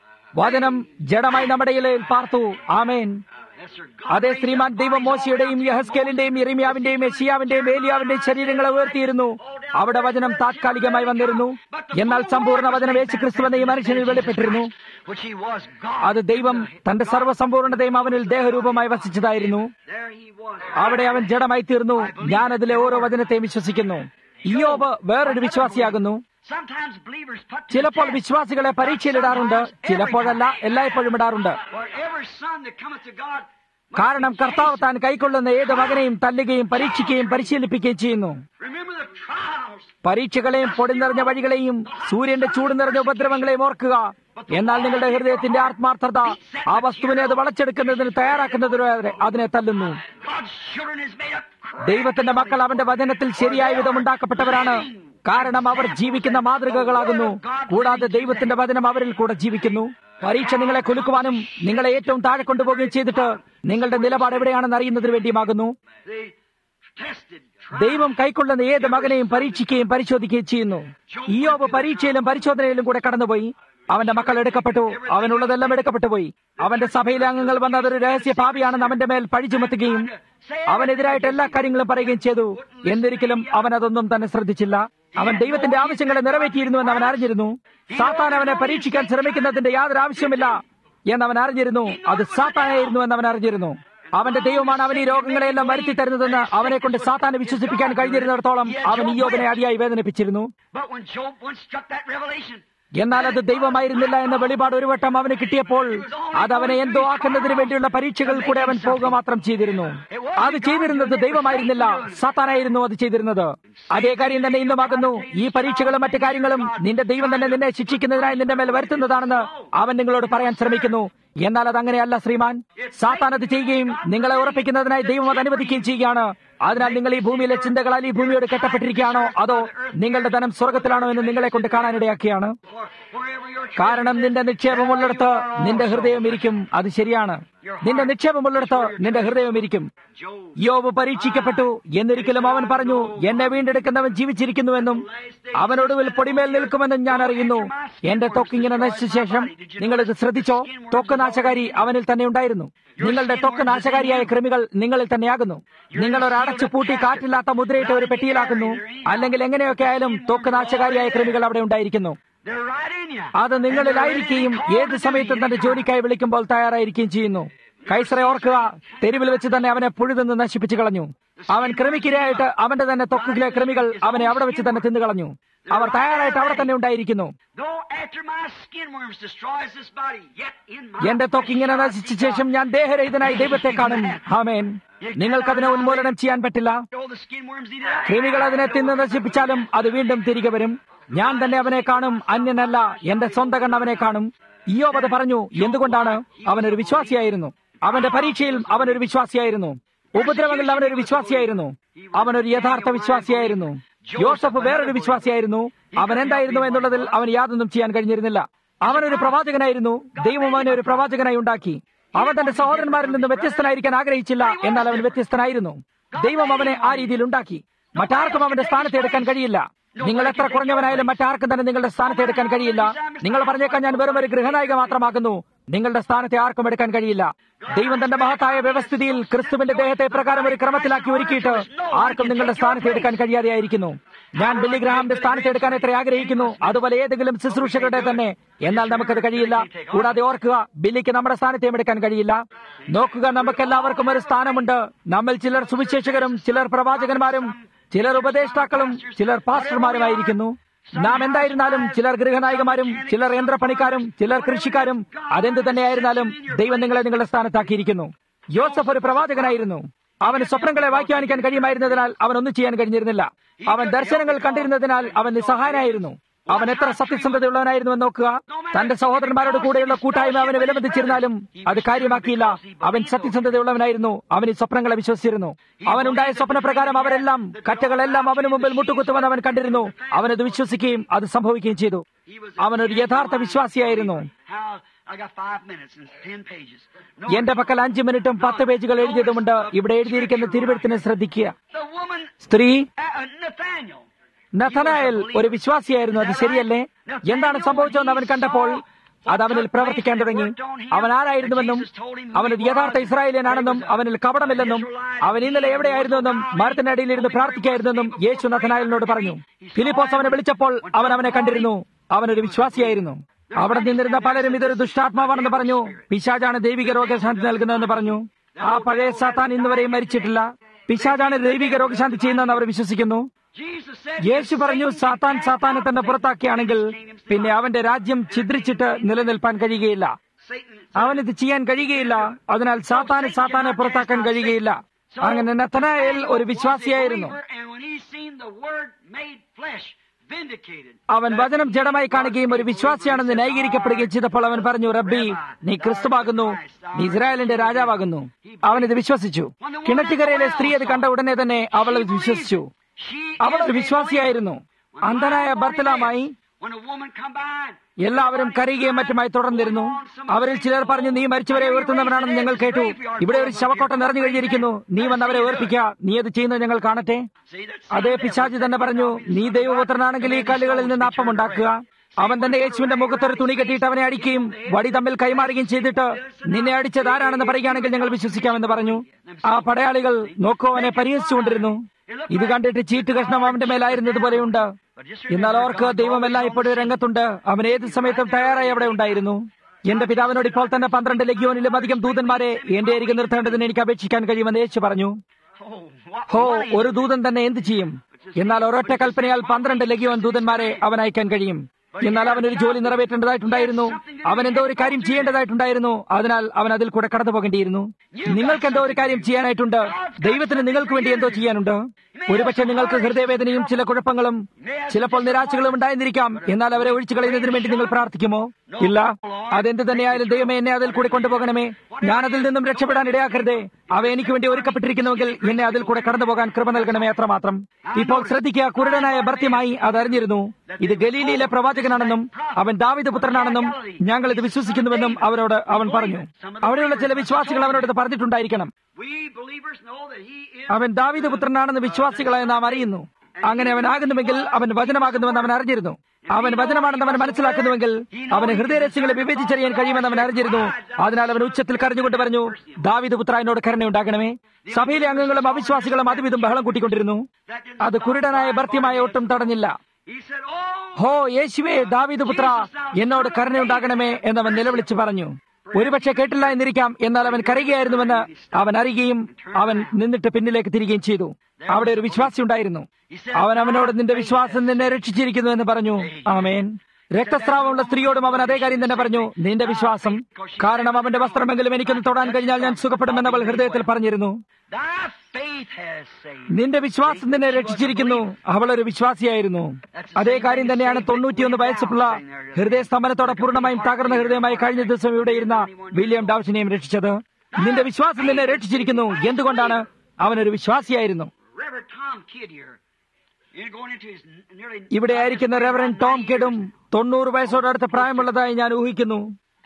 വചനം ജഡമായി നമ്മുടെ ഇലയിൽ പാർത്തു ആമേൻ Yes, sir. അതേ ശ്രീമാൻ ദൈവം മോശയുടെയും യഹസ്കേലിന്റെയും ഇറിമിയാവിന്റെയും മെസ്സിയാവിന്റെയും ഏലിയാവിന്റെയും ശരീരങ്ങളെ ഉയർത്തിയിരുന്നു അവിടെ വചനം താത്കാലികമായി വന്നിരുന്നു എന്നാൽ സമ്പൂർണ്ണ വചനം യേശു ക്രിസ്തു എന്ന ഈ മനുഷ്യനിൽ വെളിപ്പെട്ടിരുന്നു Which he was God. അത് ദൈവം തന്റെ സർവ്വസമ്പൂർണ്ണതയും അവനിൽ ദേഹരൂപമായി വസിച്ചതായിരുന്നു There he was. അവിടെ അവൻ ജഡമായി തീർന്നു ഞാൻ അതിലെ ഓരോ വചനത്തെയും വിശ്വസിക്കുന്നു ഇയോബ് വേറൊരു വിശ്വാസിയാകുന്നു Sometimes believers put to ചിലപ്പോൾ death. വിശ്വാസികളെ പരീക്ഷയിലിടാറുണ്ട് ചിലപ്പോഴല്ല എല്ലായ്പ്പോഴും ഇടാറുണ്ട് For every son that cometh to God must കാരണം be കർത്താവ് chastened. താൻ കൈക്കൊള്ളുന്ന ഏത് മകനെയും തല്ലുകയും പരീക്ഷിക്കുകയും പരിശീലിപ്പിക്കുകയും ചെയ്യുന്നു Remember the trials. പരീക്ഷകളെയും പൊടി നിറഞ്ഞ വഴികളെയും സൂര്യന്റെ ചൂട് നിറഞ്ഞ ഉപദ്രവങ്ങളെയും ഓർക്കുക എന്നാൽ നിങ്ങളുടെ ഹൃദയത്തിന്റെ ആത്മാർത്ഥത ആ വസ്തുവിനെ അത് വളച്ചെടുക്കുന്നതിന് തയ്യാറാക്കുന്നതിന് വരെ അതിനെ തല്ലുന്നു God's children is made up. ദൈവത്തിന്റെ മക്കൾ അവന്റെ വചനത്തിൽ ശരിയായ വിധം ഉണ്ടാക്കപ്പെട്ടവരാണ് കാരണം അവർ ജീവിക്കുന്ന മാതൃകകളാകുന്നു കൂടാതെ ദൈവത്തിന്റെ വചനം അവരിൽ കൂടെ ജീവിക്കുന്നു പരീക്ഷ നിങ്ങളെ കുലുക്കുവാനും നിങ്ങളെ ഏറ്റവും താഴെ കൊണ്ടുപോവുകയും ചെയ്തിട്ട് നിങ്ങളുടെ നിലപാട് എവിടെയാണെന്ന് അറിയുന്നതിന് വേണ്ടിയുമാകുന്നു They tested. ദൈവം കൈക്കൊള്ളുന്ന ഏത് മകനെയും പരീക്ഷിക്കുകയും പരിശോധിക്കുകയും ചെയ്യുന്നു ഈയോബ് പരീക്ഷയിലും പരിശോധനയിലും കൂടെ കടന്നുപോയി അവന്റെ മക്കൾ എടുക്കപ്പെട്ടു അവനുള്ളതെല്ലാം എടുക്കപ്പെട്ടു പോയി അവന്റെ സഭയിലെ അംഗങ്ങൾ വന്ന് അതൊരു രഹസ്യ ഭാവിയാണെന്ന് അവന്റെ മേൽ പഴി ചുമത്തുകയും അവനെതിരായിട്ട് എല്ലാ കാര്യങ്ങളും പറയുകയും ചെയ്തു എന്നിരിക്കലും അവൻ അതൊന്നും തന്നെ ശ്രദ്ധിച്ചില്ല അവൻ ദൈവത്തിന്റെ ആവശ്യങ്ങളെ നിറവേറ്റിയിരുന്നുവെന്ന് അവൻ അറിഞ്ഞിരുന്നു സാത്താൻ അവനെ പരീക്ഷിക്കാൻ ശ്രമിക്കുന്നതിന്റെ യാതൊരു ആവശ്യമില്ല എന്ന് അവൻ അറിഞ്ഞിരുന്നു അത് സാത്താനായിരുന്നു എന്ന് അവൻ അറിഞ്ഞിരുന്നു അവന്റെ ദൈവമാണ് അവൻ ഈ രോഗങ്ങളെല്ലാം വരുത്തി തരുന്നതെന്ന് അവനെ കൊണ്ട് സാത്താനെ വിശ്വസിപ്പിക്കാൻ കഴിഞ്ഞിരുന്നിടത്തോളം അവൻ ഈ യോഗനെ അതിയായി വേദനിപ്പിച്ചിരുന്നു But when Job once struck that revelation, എന്നാൽ അത് ദൈവമായിരുന്നില്ല എന്ന വെളിപാട് ഒരു വട്ടം അവന് കിട്ടിയപ്പോൾ അത് അവനെ എന്തോ ആക്കുന്നതിന് വേണ്ടിയുള്ള പരീക്ഷകൾ കൂടെ അവൻ പോവുക മാത്രം ചെയ്തിരുന്നു അത് ചെയ്തിരുന്നത് ദൈവമായിരുന്നില്ല സാത്താനായിരുന്നു അത് ചെയ്തിരുന്നത് അതേ കാര്യം തന്നെ ഇന്നുമാകുന്നു ഈ പരീക്ഷകളും മറ്റു കാര്യങ്ങളും നിന്റെ ദൈവം തന്നെ നിന്നെ ശിക്ഷിക്കുന്നതിനായി നിന്റെ മേൽ വരുത്തുന്നതാണെന്ന് അവൻ നിങ്ങളോട് പറയാൻ ശ്രമിക്കുന്നു എന്നാൽ അത് അങ്ങനെയല്ല ശ്രീമാൻ സാത്താൻ അത് ചെയ്യുകയും നിങ്ങളെ ഉറപ്പിക്കുന്നതിനായി ദൈവം അത് അനുവദിക്കുകയും ചെയ്യുകയാണ് അതിനാൽ നിങ്ങൾ ഈ ഭൂമിയിലെ ചിന്തകളാൽ ഈ ഭൂമിയോട് കെട്ടപ്പെട്ടിരിക്കുകയാണോ അതോ നിങ്ങളുടെ ധനം സ്വർഗത്തിലാണോ എന്ന് നിങ്ങളെ കൊണ്ട് കാണാനിടയാക്കിയാണ് for wherever your കാരണം നിന്റെ നിക്ഷേപമുള്ളിടത്ത് നിന്റെ ഹൃദയം ഇരിക്കും അത് ശരിയാണ് നിന്റെ നിക്ഷേപമുള്ളിടത്ത് നിന്റെ ഹൃദയം ഇരിക്കും Job, യോബ് പരീക്ഷിക്കപ്പെട്ടു എന്നിരിക്കലും അവൻ പറഞ്ഞു എന്നെ വീണ്ടെടുക്കുന്നവൻ ജീവിച്ചിരിക്കുന്നുവെന്നും അവനൊടുവിൽ പൊടിമേൽ നിൽക്കുമെന്നും ഞാൻ അറിയുന്നു എന്റെ ത്വക്കിങ്ങനെ നശിച്ച ശേഷം നിങ്ങൾ ഇത് ശ്രദ്ധിച്ചോ ത്വക്ക് നാശകാരി അവനിൽ തന്നെ ഉണ്ടായിരുന്നു നിങ്ങളുടെ ത്വക്ക് നാശകാരിയായ കൃമികൾ നിങ്ങളിൽ തന്നെയാകുന്നു നിങ്ങൾ ഒരു അടച്ചു പൂട്ടി കാറ്റില്ലാത്ത മുദ്രയിട്ട് ഒരു പെട്ടിയിലാക്കുന്നു അല്ലെങ്കിൽ എങ്ങനെയൊക്കെ ആയാലും ത്വക്ക് നാശകാരിയായ കൃമികൾ അവിടെ ഉണ്ടായിരിക്കുന്നു they're right in you. അത് നിങ്ങളിലായിരിക്കുകയും ഏത് സമയത്തും തന്റെ ജോലിക്കായി വിളിക്കുമ്പോൾ തയ്യാറായിരിക്കുകയും ചെയ്യുന്നു കൈസറെ ഓർക്കുക തെരുവിൽ വെച്ച് തന്നെ അവനെ പുഴുതെന്ന് നശിപ്പിച്ചു കളഞ്ഞു അവൻ ക്രമിക്കിരയായിട്ട് അവന്റെ തന്നെ തൊക്കിലെ കൃമികൾ അവനെ അവിടെ വെച്ച് തന്നെ തിന്നു കളഞ്ഞു അവർ തയ്യാറായിട്ട് അവിടെ തന്നെ ഉണ്ടായിരിക്കുന്നു Though after my skin worms destroys this body, yet in my എന്റെ ത്വക്ക് ഇങ്ങനെ നശിച്ച ശേഷം ഞാൻ ദേഹരഹിതനായി ദൈവത്തെ കാണും ആമേൻ നിങ്ങൾക്കതിനെ ഉന്മൂലനം ചെയ്യാൻ പറ്റില്ല Though the skin worms eat it up, കൃമികൾ അതിനെ തിന്ന് നശിപ്പിച്ചാലും അത് വീണ്ടും തിരികെ വരും ഞാൻ തന്നെ അവനെ കാണും അന്യനല്ല എന്റെ സ്വന്തം കണ്ണ് അവനെ കാണും ഇയോബ് അത് പറഞ്ഞു എന്തുകൊണ്ടാണ് അവനൊരു വിശ്വാസിയായിരുന്നു അവന്റെ പരീക്ഷയിൽ അവനൊരു വിശ്വാസിയായിരുന്നു ഉപദ്രവങ്ങളിൽ അവനൊരു വിശ്വാസിയായിരുന്നു അവനൊരു യഥാർത്ഥ വിശ്വാസിയായിരുന്നു യോസഫ് വേറൊരു വിശ്വാസിയായിരുന്നു അവൻ എന്തായിരുന്നു എന്നുള്ളതിൽ അവൻ യാതൊന്നും ചെയ്യാൻ കഴിഞ്ഞിരുന്നില്ല അവനൊരു പ്രവാചകനായിരുന്നു ദൈവം അവനെ ഒരു പ്രവാചകനായി ഉണ്ടാക്കി അവൻ തന്റെ സഹോദരന്മാരിൽ നിന്ന് വ്യത്യസ്തനായിരിക്കാൻ ആഗ്രഹിച്ചില്ല എന്നാൽ അവൻ വ്യത്യസ്തനായിരുന്നു ദൈവം അവനെ ആ രീതിയിൽ ഉണ്ടാക്കി മറ്റാർക്കും അവന്റെ സ്ഥാനത്ത് എടുക്കാൻ കഴിയില്ല നിങ്ങൾ എത്ര കുറഞ്ഞവനായാലും മറ്റാർക്കും തന്നെ നിങ്ങളുടെ സ്ഥാനത്ത് എടുക്കാൻ കഴിയില്ല നിങ്ങൾ പറഞ്ഞേക്കാൻ ഞാൻ വെറും ഒരു ഗൃഹനായിക മാത്രമാക്കുന്നു നിങ്ങളുടെ സ്ഥാനത്തെ ആർക്കും എടുക്കാൻ കഴിയില്ല ദൈവം തന്റെ മഹത്തായ വ്യവസ്ഥിതിയിൽ ക്രിസ്തുവിന്റെ ദേഹത്തെ പ്രകാരം ഒരു ക്രമത്തിലാക്കി ഒരുക്കിയിട്ട് ആർക്കും നിങ്ങളുടെ സ്ഥാനത്ത് എടുക്കാൻ കഴിയാതെയായിരിക്കുന്നു ഞാൻ ബില്ലി ഗ്രഹാമിന്റെ സ്ഥാനത്ത് എടുക്കാൻ എത്ര ആഗ്രഹിക്കുന്നു അതുപോലെ ഏതെങ്കിലും ശുശ്രൂഷകളുടെ തന്നെ എന്നാൽ നമുക്കത് കഴിയില്ല കൂടാതെ ഓർക്കുക ബില്ലിക്ക് നമ്മുടെ സ്ഥാനത്തെയും എടുക്കാൻ കഴിയില്ല നോക്കുക നമുക്കെല്ലാവർക്കും ഒരു സ്ഥാനമുണ്ട് നമ്മിൽ ചിലർ സുവിശേഷകരും ചിലർ പ്രവാചകന്മാരും ചിലർ ഉപദേഷ്ടാക്കളും ചിലർ പാസ്റ്റർമാരുമായിരിക്കുന്നു നാം എന്തായിരുന്നാലും ചിലർ ഗൃഹനായികമാരും ചിലർ യന്ത്രപ്പണിക്കാരും ചിലർ കൃഷിക്കാരും അതെന്ത് തന്നെയായിരുന്നാലും ദൈവം നിങ്ങളെ നിങ്ങളുടെ സ്ഥാനത്താക്കിയിരിക്കുന്നു യോസഫ് ഒരു പ്രവാചകനായിരുന്നു അവന് സ്വപ്നങ്ങളെ വ്യാഖ്യാനിക്കാൻ കഴിയുമായിരുന്നതിനാൽ അവൻ ഒന്നും ചെയ്യാൻ കഴിഞ്ഞിരുന്നില്ല അവൻ ദർശനങ്ങൾ കണ്ടിരുന്നതിനാൽ അവൻ നിസ്സഹായനായിരുന്നു അവൻ എത്ര സത്യസന്ധതയുള്ളവനായിരുന്നുവെന്ന് നോക്കുക തന്റെ സഹോദരന്മാരോട് കൂടെയുള്ള കൂട്ടായ്മ അവന് വിലമതിച്ചിരുന്നാലും അത് കാര്യമാക്കിയില്ല അവൻ സത്യസന്ധതയുള്ളവനായിരുന്നു അവൻ ഈ സ്വപ്നങ്ങളെ വിശ്വസിച്ചിരുന്നു അവനുണ്ടായ സ്വപ്നപ്രകാരം അവരെല്ലാം കറ്റകളെല്ലാം അവന് മുമ്പിൽ മുട്ടുകുത്തുമെന്ന് അവൻ കണ്ടിരുന്നു അവനത് വിശ്വസിക്കുകയും അത് സംഭവിക്കുകയും ചെയ്തു അവൻ ഒരു യഥാർത്ഥ വിശ്വാസിയായിരുന്നു എന്റെ പക്കൽ അഞ്ച് മിനിറ്റും പത്ത് പേജുകൾ എഴുതിയതുമുണ്ട് ഇവിടെ എഴുതിയിരിക്കുന്ന തിരുവഴുത്തിനെ ശ്രദ്ധിക്കുക സ്ത്രീ നഥനായൽ ഒരു വിശ്വാസിയായിരുന്നു അത് ശരിയല്ലേ എന്താണ് സംഭവിച്ചതെന്ന് അവൻ കണ്ടപ്പോൾ അത് അവനിൽ പ്രവർത്തിക്കാൻ തുടങ്ങി അവൻ ആരായിരുന്നുവെന്നും അവനൊരു യഥാർത്ഥ ഇസ്രായേലിയനാണെന്നും അവനിൽ കപടമില്ലെന്നും അവൻ ഇന്നലെ എവിടെയായിരുന്നുവെന്നും മരത്തിനടിയിലിരുന്ന് പ്രാർത്ഥിക്കായിരുന്നെന്നും യേശു നഥനായലിനോട് പറഞ്ഞു ഫിലിപ്പോസ് അവനെ വിളിച്ചപ്പോൾ അവൻ അവനെ കണ്ടിരുന്നു അവനൊരു വിശ്വാസിയായിരുന്നു അവിടെ നിന്നിരുന്ന പലരും ഇതൊരു ദുഷ്ടാത്മാവാണെന്ന് പറഞ്ഞു പിശാജാണ് ദൈവിക രോഗശാന്തി നൽകുന്നതെന്ന് പറഞ്ഞു ആ പഴയ സാത്താൻ ഇന്നുവരെയും മരിച്ചിട്ടില്ല പിശാജാണ് ദൈവിക രോഗശാന്തി ചെയ്യുന്നതെന്ന് അവർ വിശ്വസിക്കുന്നു യേശു പറഞ്ഞു സാത്താൻ സാത്താനെ തന്നെ പുറത്താക്കിയാണെങ്കിൽ പിന്നെ അവന്റെ രാജ്യം ഛിദ്രിച്ചിട്ട് നിലനിൽപ്പാൻ കഴിയുകയില്ല അവനിത് ചെയ്യാൻ കഴിയുകയില്ല അതിനാൽ സാത്താന് സാത്താനെ പുറത്താക്കാൻ കഴിയുകയില്ല അങ്ങനെ നത്തനായേൽ ഒരു വിശ്വാസിയായിരുന്നു അവൻ വചനം ജഡമായി കാണുകയും ഒരു വിശ്വാസിയാണെന്ന് ന്യായീകരിക്കപ്പെടുകയും ചെയ്തപ്പോൾ അവൻ പറഞ്ഞു റബ്ബി നീ ക്രിസ്തുവാകുന്നു നീ ഇസ്രായേലിന്റെ രാജാവാകുന്നു അവൻ ഇത് വിശ്വസിച്ചു കിണറ്റുകരയിലെ സ്ത്രീ അത് കണ്ട ഉടനെ തന്നെ അവൾ ഇത് വിശ്വസിച്ചു അവൾ ഒരു വിശ്വാസിയായിരുന്നു അന്ധനായ ബർത്തലാമായി എല്ലാവരും കരയുകയും മറ്റുമായി തുടർന്നിരുന്നു അവരിൽ ചിലർ പറഞ്ഞു നീ മരിച്ചവരെ ഉയർത്തുന്നവനാണെന്ന് ഞങ്ങൾ കേട്ടു ഇവിടെ ഒരു ശവക്കോട്ട നിറഞ്ഞു കഴിഞ്ഞിരിക്കുന്നു നീ വന്ന് അവരെ ഉയർപ്പിക്കുക നീ അത് ചെയ്യുന്നത് ഞങ്ങൾ കാണട്ടെ അതേ പിശാജി തന്നെ പറഞ്ഞു നീ ദൈവപുത്രനാണെങ്കിൽ ഈ കല്ലുകളിൽ നിന്ന് അപ്പം ഉണ്ടാക്കുക അവൻ തന്റെ യേശുവിന്റെ മുഖത്തൊരു തുണി കെട്ടിയിട്ട് അവനെ അടിക്കുകയും വടി തമ്മിൽ കൈമാറുകയും ചെയ്തിട്ട് നിന്നെ അടിച്ചത് ആരാണെന്ന് പറയുകയാണെങ്കിൽ ഞങ്ങൾ വിശ്വസിക്കാമെന്ന് പറഞ്ഞു ആ പടയാളികൾ നോക്കോ അവനെ പരിഹസിച്ചുകൊണ്ടിരുന്നു ഇത് കണ്ടിട്ട് ചീട്ട് കഷ്ണം അവന്റെ മേലായിരുന്നത് പോലെയുണ്ട് എന്നാൽ ഓർക്ക് ദൈവമെല്ലാം ഇപ്പോഴും രംഗത്തുണ്ട് അവൻ ഏത് സമയത്തും തയ്യാറായി അവിടെ ഉണ്ടായിരുന്നു എന്റെ പിതാവിനോട് ഇപ്പോൾ തന്നെ പന്ത്രണ്ട് ലഗ്യോനിലും അധികം ദൂതന്മാരെ എന്റെ അരികെ നിർത്തേണ്ടതിന് എനിക്ക് അപേക്ഷിക്കാൻ കഴിയുമെന്ന് യേശു പറഞ്ഞു ഹോ ഒരു ദൂതൻ തന്നെ എന്ത് ചെയ്യും എന്നാൽ ഒരൊറ്റ കൽപ്പനയാൽ പന്ത്രണ്ട് ലഗ്യോൻ ദൂതന്മാരെ അവൻ അയക്കാൻ കഴിയും എന്നാൽ അവൻ ഒരു ജോലി നിറവേറ്റേണ്ടതായിട്ടുണ്ടായിരുന്നു അവൻ എന്തോ ഒരു കാര്യം ചെയ്യേണ്ടതായിട്ടുണ്ടായിരുന്നു അതിനാൽ അവൻ അതിൽ കൂടെ കടന്നു പോകേണ്ടിയിരുന്നു നിങ്ങൾക്ക് എന്തോ ഒരു കാര്യം ചെയ്യാനായിട്ടുണ്ട് ദൈവത്തിന് നിങ്ങൾക്ക് വേണ്ടി എന്തോ ചെയ്യാനുണ്ട് ഒരുപക്ഷെ നിങ്ങൾക്ക് ഹൃദയവേദനയും ചില കുഴപ്പങ്ങളും ചിലപ്പോൾ നിരാശകളും ഉണ്ടായിരുന്നിരിക്കാം എന്നാൽ അവരെ ഒഴിച്ചു കളയുന്നതിന് വേണ്ടി നിങ്ങൾ പ്രാർത്ഥിക്കുമോ ഇല്ല അതെന്ത് തന്നെയായാലും ദൈവമേ എന്നെ അതിൽ കൂടെ കൊണ്ടുപോകണമേ ഞാൻ അതിൽ നിന്നും രക്ഷപ്പെടാൻ ഇടയാക്കരുതേ അവ എനിക്ക് വേണ്ടി ഒരുക്കപ്പെട്ടിരിക്കുന്നുവെങ്കിൽ എന്നെ അതിൽ കൂടെ കടന്നു പോകാൻ കൃപ നൽകണമേ അത്രമാത്രം ഇപ്പോൾ ശ്രദ്ധിക്കുക കുരുടനായ ഭർത്യമായി അതറിഞ്ഞിരുന്നു ഇത് ഗലീലയിലെ പ്രവാചകനാണെന്നും അവൻ ദാവിദ് പുത്രനാണെന്നും ഞങ്ങൾ ഇത് വിശ്വസിക്കുന്നുവെന്നും അവരോട് അവൻ പറഞ്ഞു അവിടെയുള്ള ചില വിശ്വാസികൾ അവനോട് ഇത് പറഞ്ഞിട്ടുണ്ടായിരിക്കണം അവൻ ദാവിദ് പുത്രനാണെന്ന് വിശ്വാസികളായി നാം അറിയുന്നു അങ്ങനെ അവൻ ആകുന്നുവെങ്കിൽ അവൻ വചനമാകുന്നുവെന്ന് അവൻ അറിഞ്ഞിരുന്നു അവൻ വചനമാണെന്ന് അവൻ മനസ്സിലാക്കുന്നുവെങ്കിൽ അവന് ഹൃദയരസ്യങ്ങളെ വിവേചിച്ചറിയാൻ കഴിയുമെന്ന് അവൻ അറിഞ്ഞിരുന്നു അതിനാൽ അവൻ ഉച്ചത്തിൽ കരഞ്ഞുകൊണ്ട് പറഞ്ഞു ദാവിദ് പുത്ര എന്നോട് കരുണയുണ്ടാകണമേ സഭയിലെ അംഗങ്ങളും അവിശ്വാസികളും അതുവിധം ബഹളം കൂട്ടിക്കൊണ്ടിരുന്നു അത് കുരുടനായ ഭർത്യമായ ഒട്ടും തടഞ്ഞില്ല ഹോ യേശുവേ ദാവിദ് പുത്ര എന്നോട് കരുണയുണ്ടാകണമേ എന്നവൻ നിലവിളിച്ചു പറഞ്ഞു ഒരുപക്ഷെ കേട്ടില്ല എന്നിരിക്കാം എന്നാൽ അവൻ കരയുകയായിരുന്നുവെന്ന് അവൻ അറിയുകയും അവൻ നിന്നിട്ട് പിന്നിലേക്ക് തിരികുകയും ചെയ്തു അവിടെ ഒരു വിശ്വാസി ഉണ്ടായിരുന്നു അവൻ അവനോട് നിന്റെ വിശ്വാസം നിന്നെ രക്ഷിച്ചിരിക്കുന്നു എന്ന് പറഞ്ഞു ആമേൻ രക്തസ്രാവമുള്ള സ്ത്രീയോടും അവൻ അതേ കാര്യം തന്നെ പറഞ്ഞു നിന്റെ വിശ്വാസം കാരണം അവന്റെ വസ്ത്രമെങ്കിലും എനിക്കൊന്ന് തൊടാൻ കഴിഞ്ഞാൽ ഞാൻ സുഖപ്പെടുമെന്ന് അവൾ ഹൃദയത്തിൽ പറഞ്ഞിരുന്നു നിന്റെ വിശ്വാസം നിന്നെ രക്ഷിച്ചിരിക്കുന്നു അവൾ ഒരു വിശ്വാസിയായിരുന്നു അതേ കാര്യം തന്നെയാണ് തൊണ്ണൂറ്റിയൊന്ന് വയസ്സുള്ള ഹൃദയസ്തംഭനത്തോടെ പൂർണ്ണമായും തകർന്ന ഹൃദയമായി കഴിഞ്ഞ ദിവസം ഇവിടെ ഇരുന്ന വില്യം ഡൌസിനെയും രക്ഷിച്ചത് നിന്റെ വിശ്വാസം നിന്നെ രക്ഷിച്ചിരിക്കുന്നു എന്തുകൊണ്ടാണ് അവനൊരു വിശ്വാസിയായിരുന്നു ഇവിടെ ആയിരിക്കുന്ന റെവറൻ ടോം കെഡും തൊണ്ണൂറ് വയസ്സോടടുത്ത് പ്രായമുള്ളതായി ഞാൻ ഊഹിക്കുന്നു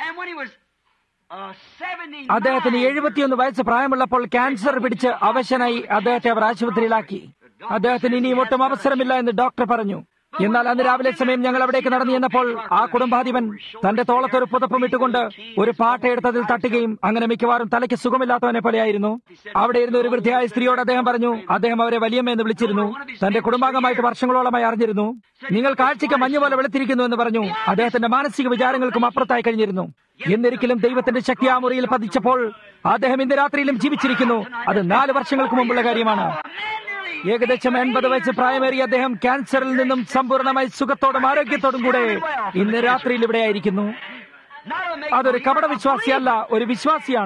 അദ്ദേഹത്തിന് എഴുപത്തിയൊന്ന് വയസ്സ് പ്രായമുള്ളപ്പോൾ ക്യാൻസർ പിടിച്ച് അവശനായി അദ്ദേഹത്തെ അവർ ആശുപത്രിയിലാക്കി അദ്ദേഹത്തിന് ഇനിയും ഒട്ടും അവസരമില്ല എന്ന് ഡോക്ടർ പറഞ്ഞു എന്നാൽ അന്ന് രാവിലെ സമയം ഞങ്ങൾ അവിടേക്ക് നടന്നു ചെന്നപ്പോൾ ആ കുടുംബാധിപൻ തന്റെ തോളത്തൊരു പുതപ്പും ഇട്ടുകൊണ്ട് ഒരു പാട്ടയെടുത്തതിൽ തട്ടുകയും അങ്ങനെ മിക്കവാറും തലയ്ക്ക് സുഖമില്ലാത്തവനെ പോലെയായിരുന്നു അവിടെ ഇരുന്ന ഒരു വൃദ്ധയായ സ്ത്രീയോട് അദ്ദേഹം പറഞ്ഞു അദ്ദേഹം അവരെ വലിയമ്മ എന്ന് വിളിച്ചിരുന്നു തന്റെ കുടുംബാംഗമായിട്ട് വർഷങ്ങളോളമായി അറിഞ്ഞിരുന്നു നിങ്ങൾ കാഴ്ചയ്ക്ക് മഞ്ഞു പോലെ വെളുത്തിരിക്കുന്നു എന്ന് പറഞ്ഞു അദ്ദേഹത്തിന്റെ മാനസിക വിചാരങ്ങൾക്കും അപ്പുറത്തായി കഴിഞ്ഞിരുന്നു എന്നിരിക്കലും ദൈവത്തിന്റെ ശക്തി ആ മുറിയിൽ പതിച്ചപ്പോൾ അദ്ദേഹം ഇന്ന് രാത്രിയിലും ജീവിച്ചിരിക്കുന്നു അത് നാല് വർഷങ്ങൾക്ക് മുമ്പുള്ള കാര്യമാണ് ഏകദേശം എൺപത് വയസ്സ് പ്രായമേറിയ അദ്ദേഹം ക്യാൻസറിൽ നിന്നും സമ്പൂർണ്ണമായി സുഖത്തോടും ആരോഗ്യത്തോടും കൂടെ ഇന്ന് രാത്രിയിൽ ഇവിടെ ആയിരിക്കുന്നു അതൊരു കപട വിശ്വാസിയല്ല ഒരു വിശ്വാസിയാണ്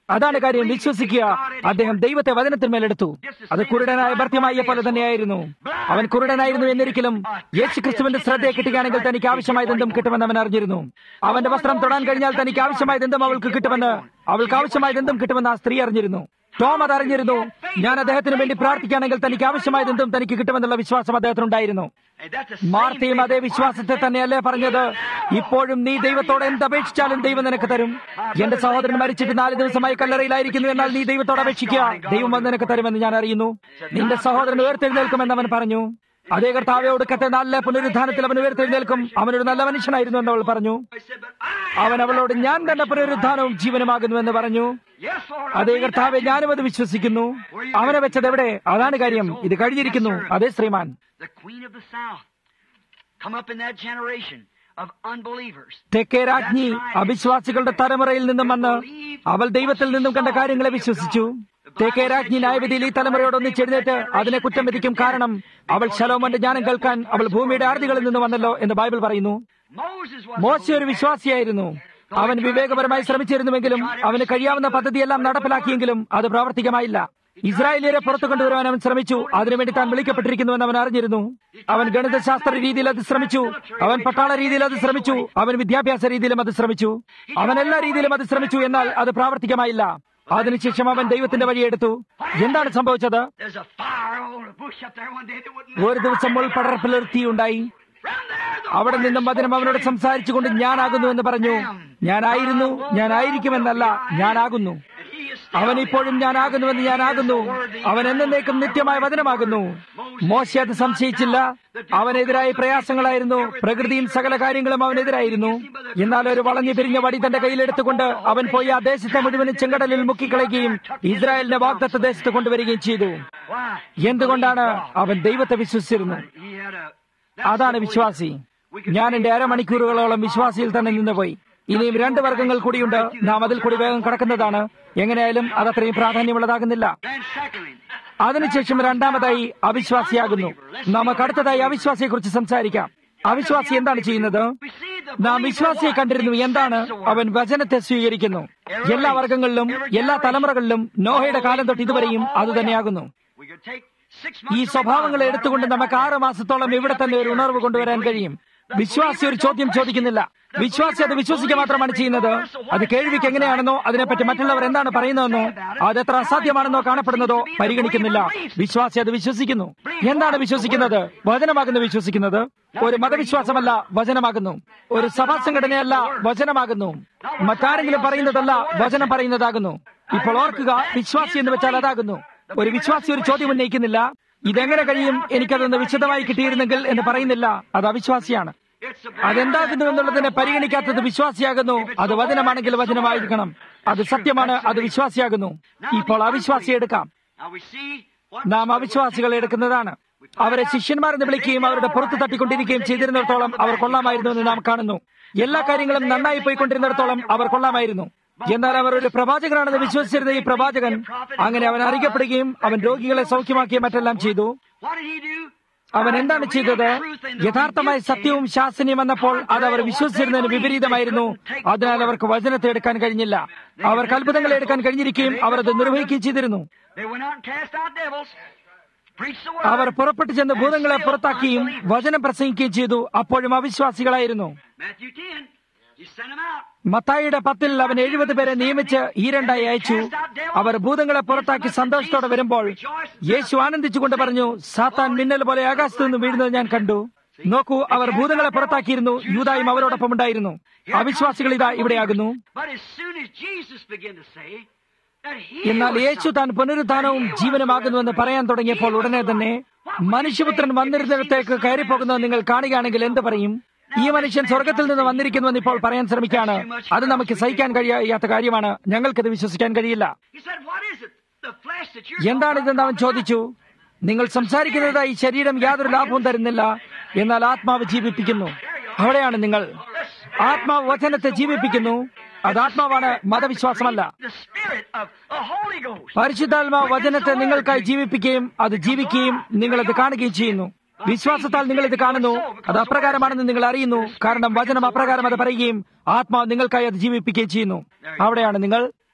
അതാണ് കാര്യം വിശ്വസിക്കുക അദ്ദേഹം ദൈവത്തെ വചനത്തിന്മേലെടുത്തു അത് കുരുടനായ ഭർത്യമായ പോലെ തന്നെയായിരുന്നു അവൻ കുരുടനായിരുന്നു എന്നിരിക്കലും യേശു ക്രിസ്തുവിന്റെ ശ്രദ്ധയെ കിട്ടുകയാണെങ്കിൽ തനിക്ക് ആവശ്യമായതെന്തും കിട്ടുമെന്ന് അവൻ അറിഞ്ഞിരുന്നു അവന്റെ വസ്ത്രം തൊടാൻ കഴിഞ്ഞാൽ തനിക്ക് ആവശ്യമായതെന്തും അവൾക്ക് കിട്ടുമെന്ന് അവൾക്ക് ആവശ്യമായതെന്തും കിട്ടുമെന്ന് ആ സ്ത്രീ അറിഞ്ഞിരുന്നു ടോം അത് അറിഞ്ഞിരുന്നു ഞാൻ അദ്ദേഹത്തിന് വേണ്ടി പ്രാർത്ഥിക്കുകയാണെങ്കിൽ തനിക്ക് ആവശ്യമായതെന്തും തനിക്ക് കിട്ടുമെന്നുള്ള വിശ്വാസം അദ്ദേഹത്തിനുണ്ടായിരുന്നു And that's the same മാർത്തയും അതേ വിശ്വാസത്തെ തന്നെയല്ലേ പറഞ്ഞത് ഇപ്പോഴും നീ ദൈവത്തോട് എന്തപേക്ഷിച്ചാലും ദൈവം നിനക്ക് തരും എന്റെ സഹോദരൻ മരിച്ചിട്ട് നാല് ദിവസമായി കല്ലറയിലായിരിക്കുന്നു എന്നാൽ നീ ദൈവത്തോട് അപേക്ഷിക്കുക ദൈവം അത് നിനക്ക് തരുമെന്ന് ഞാൻ അറിയുന്നു നിന്റെ സഹോദരൻ ഉയർത്തെഴുന്നേൽക്കുമെന്ന് അവൻ പറഞ്ഞു അതേ കർത്താവെ ഒടുക്കത്തെ നല്ല പുനരുദ്ധാനത്തിൽ അവൻ ഉയർത്തെഴുന്നേൽക്കും അവനൊരു നല്ല മനുഷ്യനായിരുന്നു എന്ന് അവൾ പറഞ്ഞു I said, but I, അവൻ അവളോട് ഞാൻ തന്നെ പുനരുദ്ധാനവും ജീവനുമാകുന്നുവെന്ന് പറഞ്ഞു yes, Lord, I അതേ believe കർത്താവെ that. ഞാനും അത് വിശ്വസിക്കുന്നു അവനെ വെച്ചത് എവിടെ അതാണ് കാര്യം ഇത് കഴിഞ്ഞിരിക്കുന്നു അതേ ശ്രീമാൻ The Queen of the South come up in that generation of unbelievers. തെക്കേ രാജ്ഞി അവിശ്വാസികളുടെ തലമുറയിൽ നിന്നും വന്ന് അവൾ ദൈവത്തിൽ നിന്നും കണ്ട കാര്യങ്ങളെ വിശ്വസിച്ചു തെക്കേ രാജ്ഞി ന്യായവിധിയിൽ ഈ തലമുറയോട് ഒന്നിച്ചെഴുന്നേറ്റ് അതിനെ കുറ്റം വിധിക്കും കാരണം അവൾ ശലോമന്റെ ജ്ഞാനം കേൾക്കാൻ അവൾ ഭൂമിയുടെ ആർദികളിൽ നിന്ന് വന്നല്ലോ എന്ന് ബൈബിൾ പറയുന്നു Moses was മോശ ഒരു വിശ്വാസിയായിരുന്നു അവൻ വിവേകപരമായി ശ്രമിച്ചിരുന്നുവെങ്കിലും അവന് കഴിയാവുന്ന പദ്ധതിയെല്ലാം നടപ്പിലാക്കിയെങ്കിലും അത് പ്രാവർത്തികമായില്ല ഇസ്രായേലിയരെ പുറത്തു കൊണ്ടുവരാൻ അവൻ ശ്രമിച്ചു അതിനുവേണ്ടി താൻ വിളിക്കപ്പെട്ടിരിക്കുന്നുവെന്ന് അവൻ അറിഞ്ഞിരുന്നു അവൻ ഗണിതശാസ്ത്ര രീതിയിൽ അത് ശ്രമിച്ചു അവൻ പട്ടാള രീതിയിൽ അത് ശ്രമിച്ചു അവൻ വിദ്യാഭ്യാസ രീതിയിലും അത് ശ്രമിച്ചു അവൻ എല്ലാ രീതിയിലും അത് ശ്രമിച്ചു എന്നാൽ അത് പ്രാവർത്തികമായില്ല അതിനുശേഷം അവൻ ദൈവത്തിന്റെ വഴിയെടുത്തു എന്താണ് സംഭവിച്ചത് There's a fire on a bush up there one day that wouldn't ഒരു ദിവസം മുൾപടർപ്പിൽ തീയുണ്ടായി From there, the അവിടെ നിന്നും വചനം അവനോട് സംസാരിച്ചുകൊണ്ട് ഞാനാകുന്നു എന്ന് പറഞ്ഞു ഞാനായിരുന്നു ഞാനായിരിക്കുമെന്നല്ല ഞാനാകുന്നു And he is അവൻ ഇപ്പോഴും ഞാനാകുന്നുവെന്ന് ഞാനാകുന്നു അവൻ എന്നേക്കും നിത്യമായ വചനമാകുന്നു മോശ അത് സംശയിച്ചില്ല അവനെതിരായ പ്രയാസങ്ങളായിരുന്നു പ്രകൃതിയും സകല കാര്യങ്ങളും അവനെതിരായിരുന്നു എന്നാൽ ഒരു വളഞ്ഞു പിരിഞ്ഞ വടി തന്റെ കയ്യിലെടുത്തുകൊണ്ട് അവൻ പോയി ആ ദേശത്തെ മുഴുവനും ചെങ്കടലിൽ മുക്കിക്കളയുകയും ഇസ്രായേലിന്റെ വാഗ്ദത്ത ദേശത്ത് കൊണ്ടുവരികയും ചെയ്തു Why? എന്തുകൊണ്ടാണ് അവൻ ദൈവത്തെ വിശ്വസിച്ചിരുന്നു He had a. അതാണ് വിശ്വാസി ഞാൻ എന്റെ അരമണിക്കൂറുകളോളം വിശ്വാസിയിൽ തന്നെ നിന്നുപോയി ഇനിയും രണ്ട് വർഗങ്ങൾ കൂടിയുണ്ട് നാം അതിൽ കൂടി വേഗം കടക്കുന്നതാണ് എങ്ങനെയായാലും അതത്രയും പ്രാധാന്യമുള്ളതാകുന്നില്ല Then secondly, അതിനുശേഷം രണ്ടാമതായി അവിശ്വാസിയാകുന്നു നമുക്ക് അടുത്തതായി അവിശ്വാസിയെക്കുറിച്ച് സംസാരിക്കാം അവിശ്വാസി എന്താണ് ചെയ്യുന്നത് we see the നാം believer വിശ്വാസിയെ what? കണ്ടിരുന്നു എന്താണ് Accepts the word. അവൻ വചനത്തെ സ്വീകരിക്കുന്നു എല്ലാ വർഗങ്ങളിലും എല്ലാ തലമുറകളിലും നോഹയുടെ കാലം തൊട്ട് ഇതുവരെയും അതുതന്നെയാകുന്നു We could take six ഈ months to സ്വഭാവങ്ങളെ revive എടുത്തുകൊണ്ട് that നമുക്ക് ആറ് മാസത്തോളം ഇവിടെ തന്നെ ഒരു ഉണർവ് കൊണ്ടുവരാൻ കഴിയും വിശ്വാസി ഒരു ചോദ്യം ചോദിക്കുന്നില്ല വിശ്വാസി അത് വിശ്വസിക്കുക മാത്രമാണ് ചെയ്യുന്നത് അത് കേൾവിക്ക് എങ്ങനെയാണെന്നോ അതിനെപ്പറ്റി മറ്റുള്ളവർ എന്താണ് പറയുന്നതെന്നോ അത് എത്ര അസാധ്യമാണെന്നോ കാണപ്പെടുന്നതോ പരിഗണിക്കുന്നില്ല വിശ്വാസി അത് വിശ്വസിക്കുന്നു എന്താണ് വിശ്വസിക്കുന്നത് വചനമാകുന്നു വിശ്വസിക്കുന്നത് ഒരു മതവിശ്വാസമല്ല വചനമാകുന്നു ഒരു സഭാ സംഘടനയല്ല വചനമാകുന്നു മറ്റാരെങ്കിലും പറയുന്നതല്ല വചനം പറയുന്നതാകുന്നു ഇപ്പോൾ ഓർക്കുക വിശ്വാസി എന്ന് വെച്ചാൽ അതാകുന്നു ഒരു വിശ്വാസി ഒരു ചോദ്യം ഉന്നയിക്കുന്നില്ല ഇതെങ്ങനെ കഴിയും എനിക്കതൊന്ന് വിശദമായി കിട്ടിയിരുന്നെങ്കിൽ എന്ന് പറയുന്നില്ല അത് അവിശ്വാസിയാണ് It's a അതെന്താകുന്നു എന്നുള്ളതിനെ പരിഗണിക്കാത്തത് വിശ്വാസിയാകുന്നു അത് വചനമാണെങ്കിൽ വചനമായിരിക്കണം അത് സത്യമാണ് അത് വിശ്വാസിയാകുന്നു ഇപ്പോൾ അവിശ്വാസിയെ എടുക്കാം Now we see what നാം അവിശ്വാസികളെ എടുക്കുന്നതാണ് അവരെ ശിഷ്യന്മാരെന്ന് വിളിക്കുകയും അവരുടെ പുറത്ത് തട്ടിക്കൊണ്ടിരിക്കുകയും ചെയ്തിരുന്നിടത്തോളം അവർ കൊള്ളാമായിരുന്നു എന്ന് നാം കാണുന്നു എല്ലാ കാര്യങ്ങളും നന്നായി പോയിക്കൊണ്ടിരുന്നിടത്തോളം അവർ കൊള്ളാമായിരുന്നു എന്നാൽ അവർ ഒരു പ്രവാചകനാണെന്ന് വിശ്വസിച്ചിരുന്ന ഈ പ്രവാചകൻ അങ്ങനെ അവൻ അറിയപ്പെടുകയും അവൻ രോഗികളെ സൗഖ്യമാക്കുകയും മറ്റെല്ലാം ചെയ്തു what did he do? അവൻ എന്താണ് ചെയ്തത് യഥാർത്ഥമായ സത്യവും ശാസനയും വന്നപ്പോൾ അത് അവർ വിശ്വസിച്ചിരുന്നതിന് വിപരീതമായിരുന്നു അതിനാൽ അവർക്ക് വചനത്തെ എടുക്കാൻ കഴിഞ്ഞില്ല അവർക്ക് അത്ഭുതങ്ങളെ എടുക്കാൻ കഴിഞ്ഞിരിക്കുകയും അവർ അത് നിർവഹിക്കുകയും ചെയ്തിരുന്നു They went out and cast out devils, preached the our word. പുറപ്പെട്ടു ചെന്ന് ഭൂതങ്ങളെ പുറത്താക്കുകയും വചനം പ്രസംഗിക്കുകയും ചെയ്തു അപ്പോഴും അവിശ്വാസികളായിരുന്നു Matthew 10, he sent them out. മത്തായിയുടെ പത്തിൽ അവൻ എഴുപത് പേരെ നിയമിച്ച് ഈ രണ്ടായി അയച്ചു അവർ ഭൂതങ്ങളെ പുറത്താക്കി സന്തോഷത്തോടെ വരുമ്പോൾ യേശു ആനന്ദിച്ചുകൊണ്ട് പറഞ്ഞു സാത്താൻ മിന്നൽ പോലെ ആകാശത്തു നിന്ന് വീഴുന്നത് ഞാൻ കണ്ടു നോക്കൂ അവർ ഭൂതങ്ങളെ പുറത്താക്കിയിരുന്നു യൂതായും അവരോടൊപ്പം ഉണ്ടായിരുന്നു അവിശ്വാസികൾ ഇതാ ഇവിടെയാകുന്നു But as soon as Jesus began to say that he എന്നാൽ was യേശു താൻ പുനരുദ്ധാനവും ജീവനുമാകുന്നുവെന്ന് പറയാൻ തുടങ്ങിയപ്പോൾ ഉടനെ തന്നെ മനുഷ്യപുത്രൻ വന്നിരുന്നിടത്തേക്ക് കയറിപ്പോകുന്നത് നിങ്ങൾ കാണുകയാണെങ്കിൽ എന്ത് പറയും ഈ മനുഷ്യൻ സ്വർഗത്തിൽ നിന്ന് വന്നിരിക്കുന്നുവെന്ന് ഇപ്പോൾ പറയാൻ ശ്രമിക്കുകയാണ് അത് നമുക്ക് സഹിക്കാൻ കഴിയാത്ത കാര്യമാണ് ഞങ്ങൾക്കത് വിശ്വസിക്കാൻ കഴിയില്ല He said, What is it? The flesh that you're എന്താണിതെന്ന് അവൻ ചോദിച്ചു നിങ്ങൾ സംസാരിക്കുന്നത് ഈ ശരീരം യാതൊരു ലാഭവും തരുന്നില്ല എന്നാൽ ആത്മാവ് ജീവിപ്പിക്കുന്നു അവിടെയാണ് നിങ്ങൾ ആത്മാവ് വചനത്തെ ജീവിപ്പിക്കുന്നു അത് ആത്മാവാണ് മതവിശ്വാസമല്ല the spirit of the Holy Ghost. പരിശുദ്ധാത്മാവ് വചനത്തെ നിങ്ങൾക്കായി ജീവിപ്പിക്കുകയും അത് ജീവിക്കുകയും നിങ്ങൾ അത് കാണുകയും ചെയ്യുന്നു വിശ്വാസത്താൽ നിങ്ങൾ ഇത് കാണുന്നു അത് അപ്രകാരമാണെന്ന് നിങ്ങൾ അറിയുന്നു കാരണം വചനം അപ്രകാരം അത് പറയുകയും ആത്മാവ് നിങ്ങൾക്കായി അത് ജീവിപ്പിക്കുകയും ചെയ്യുന്നു അവിടെയാണ് നിങ്ങൾ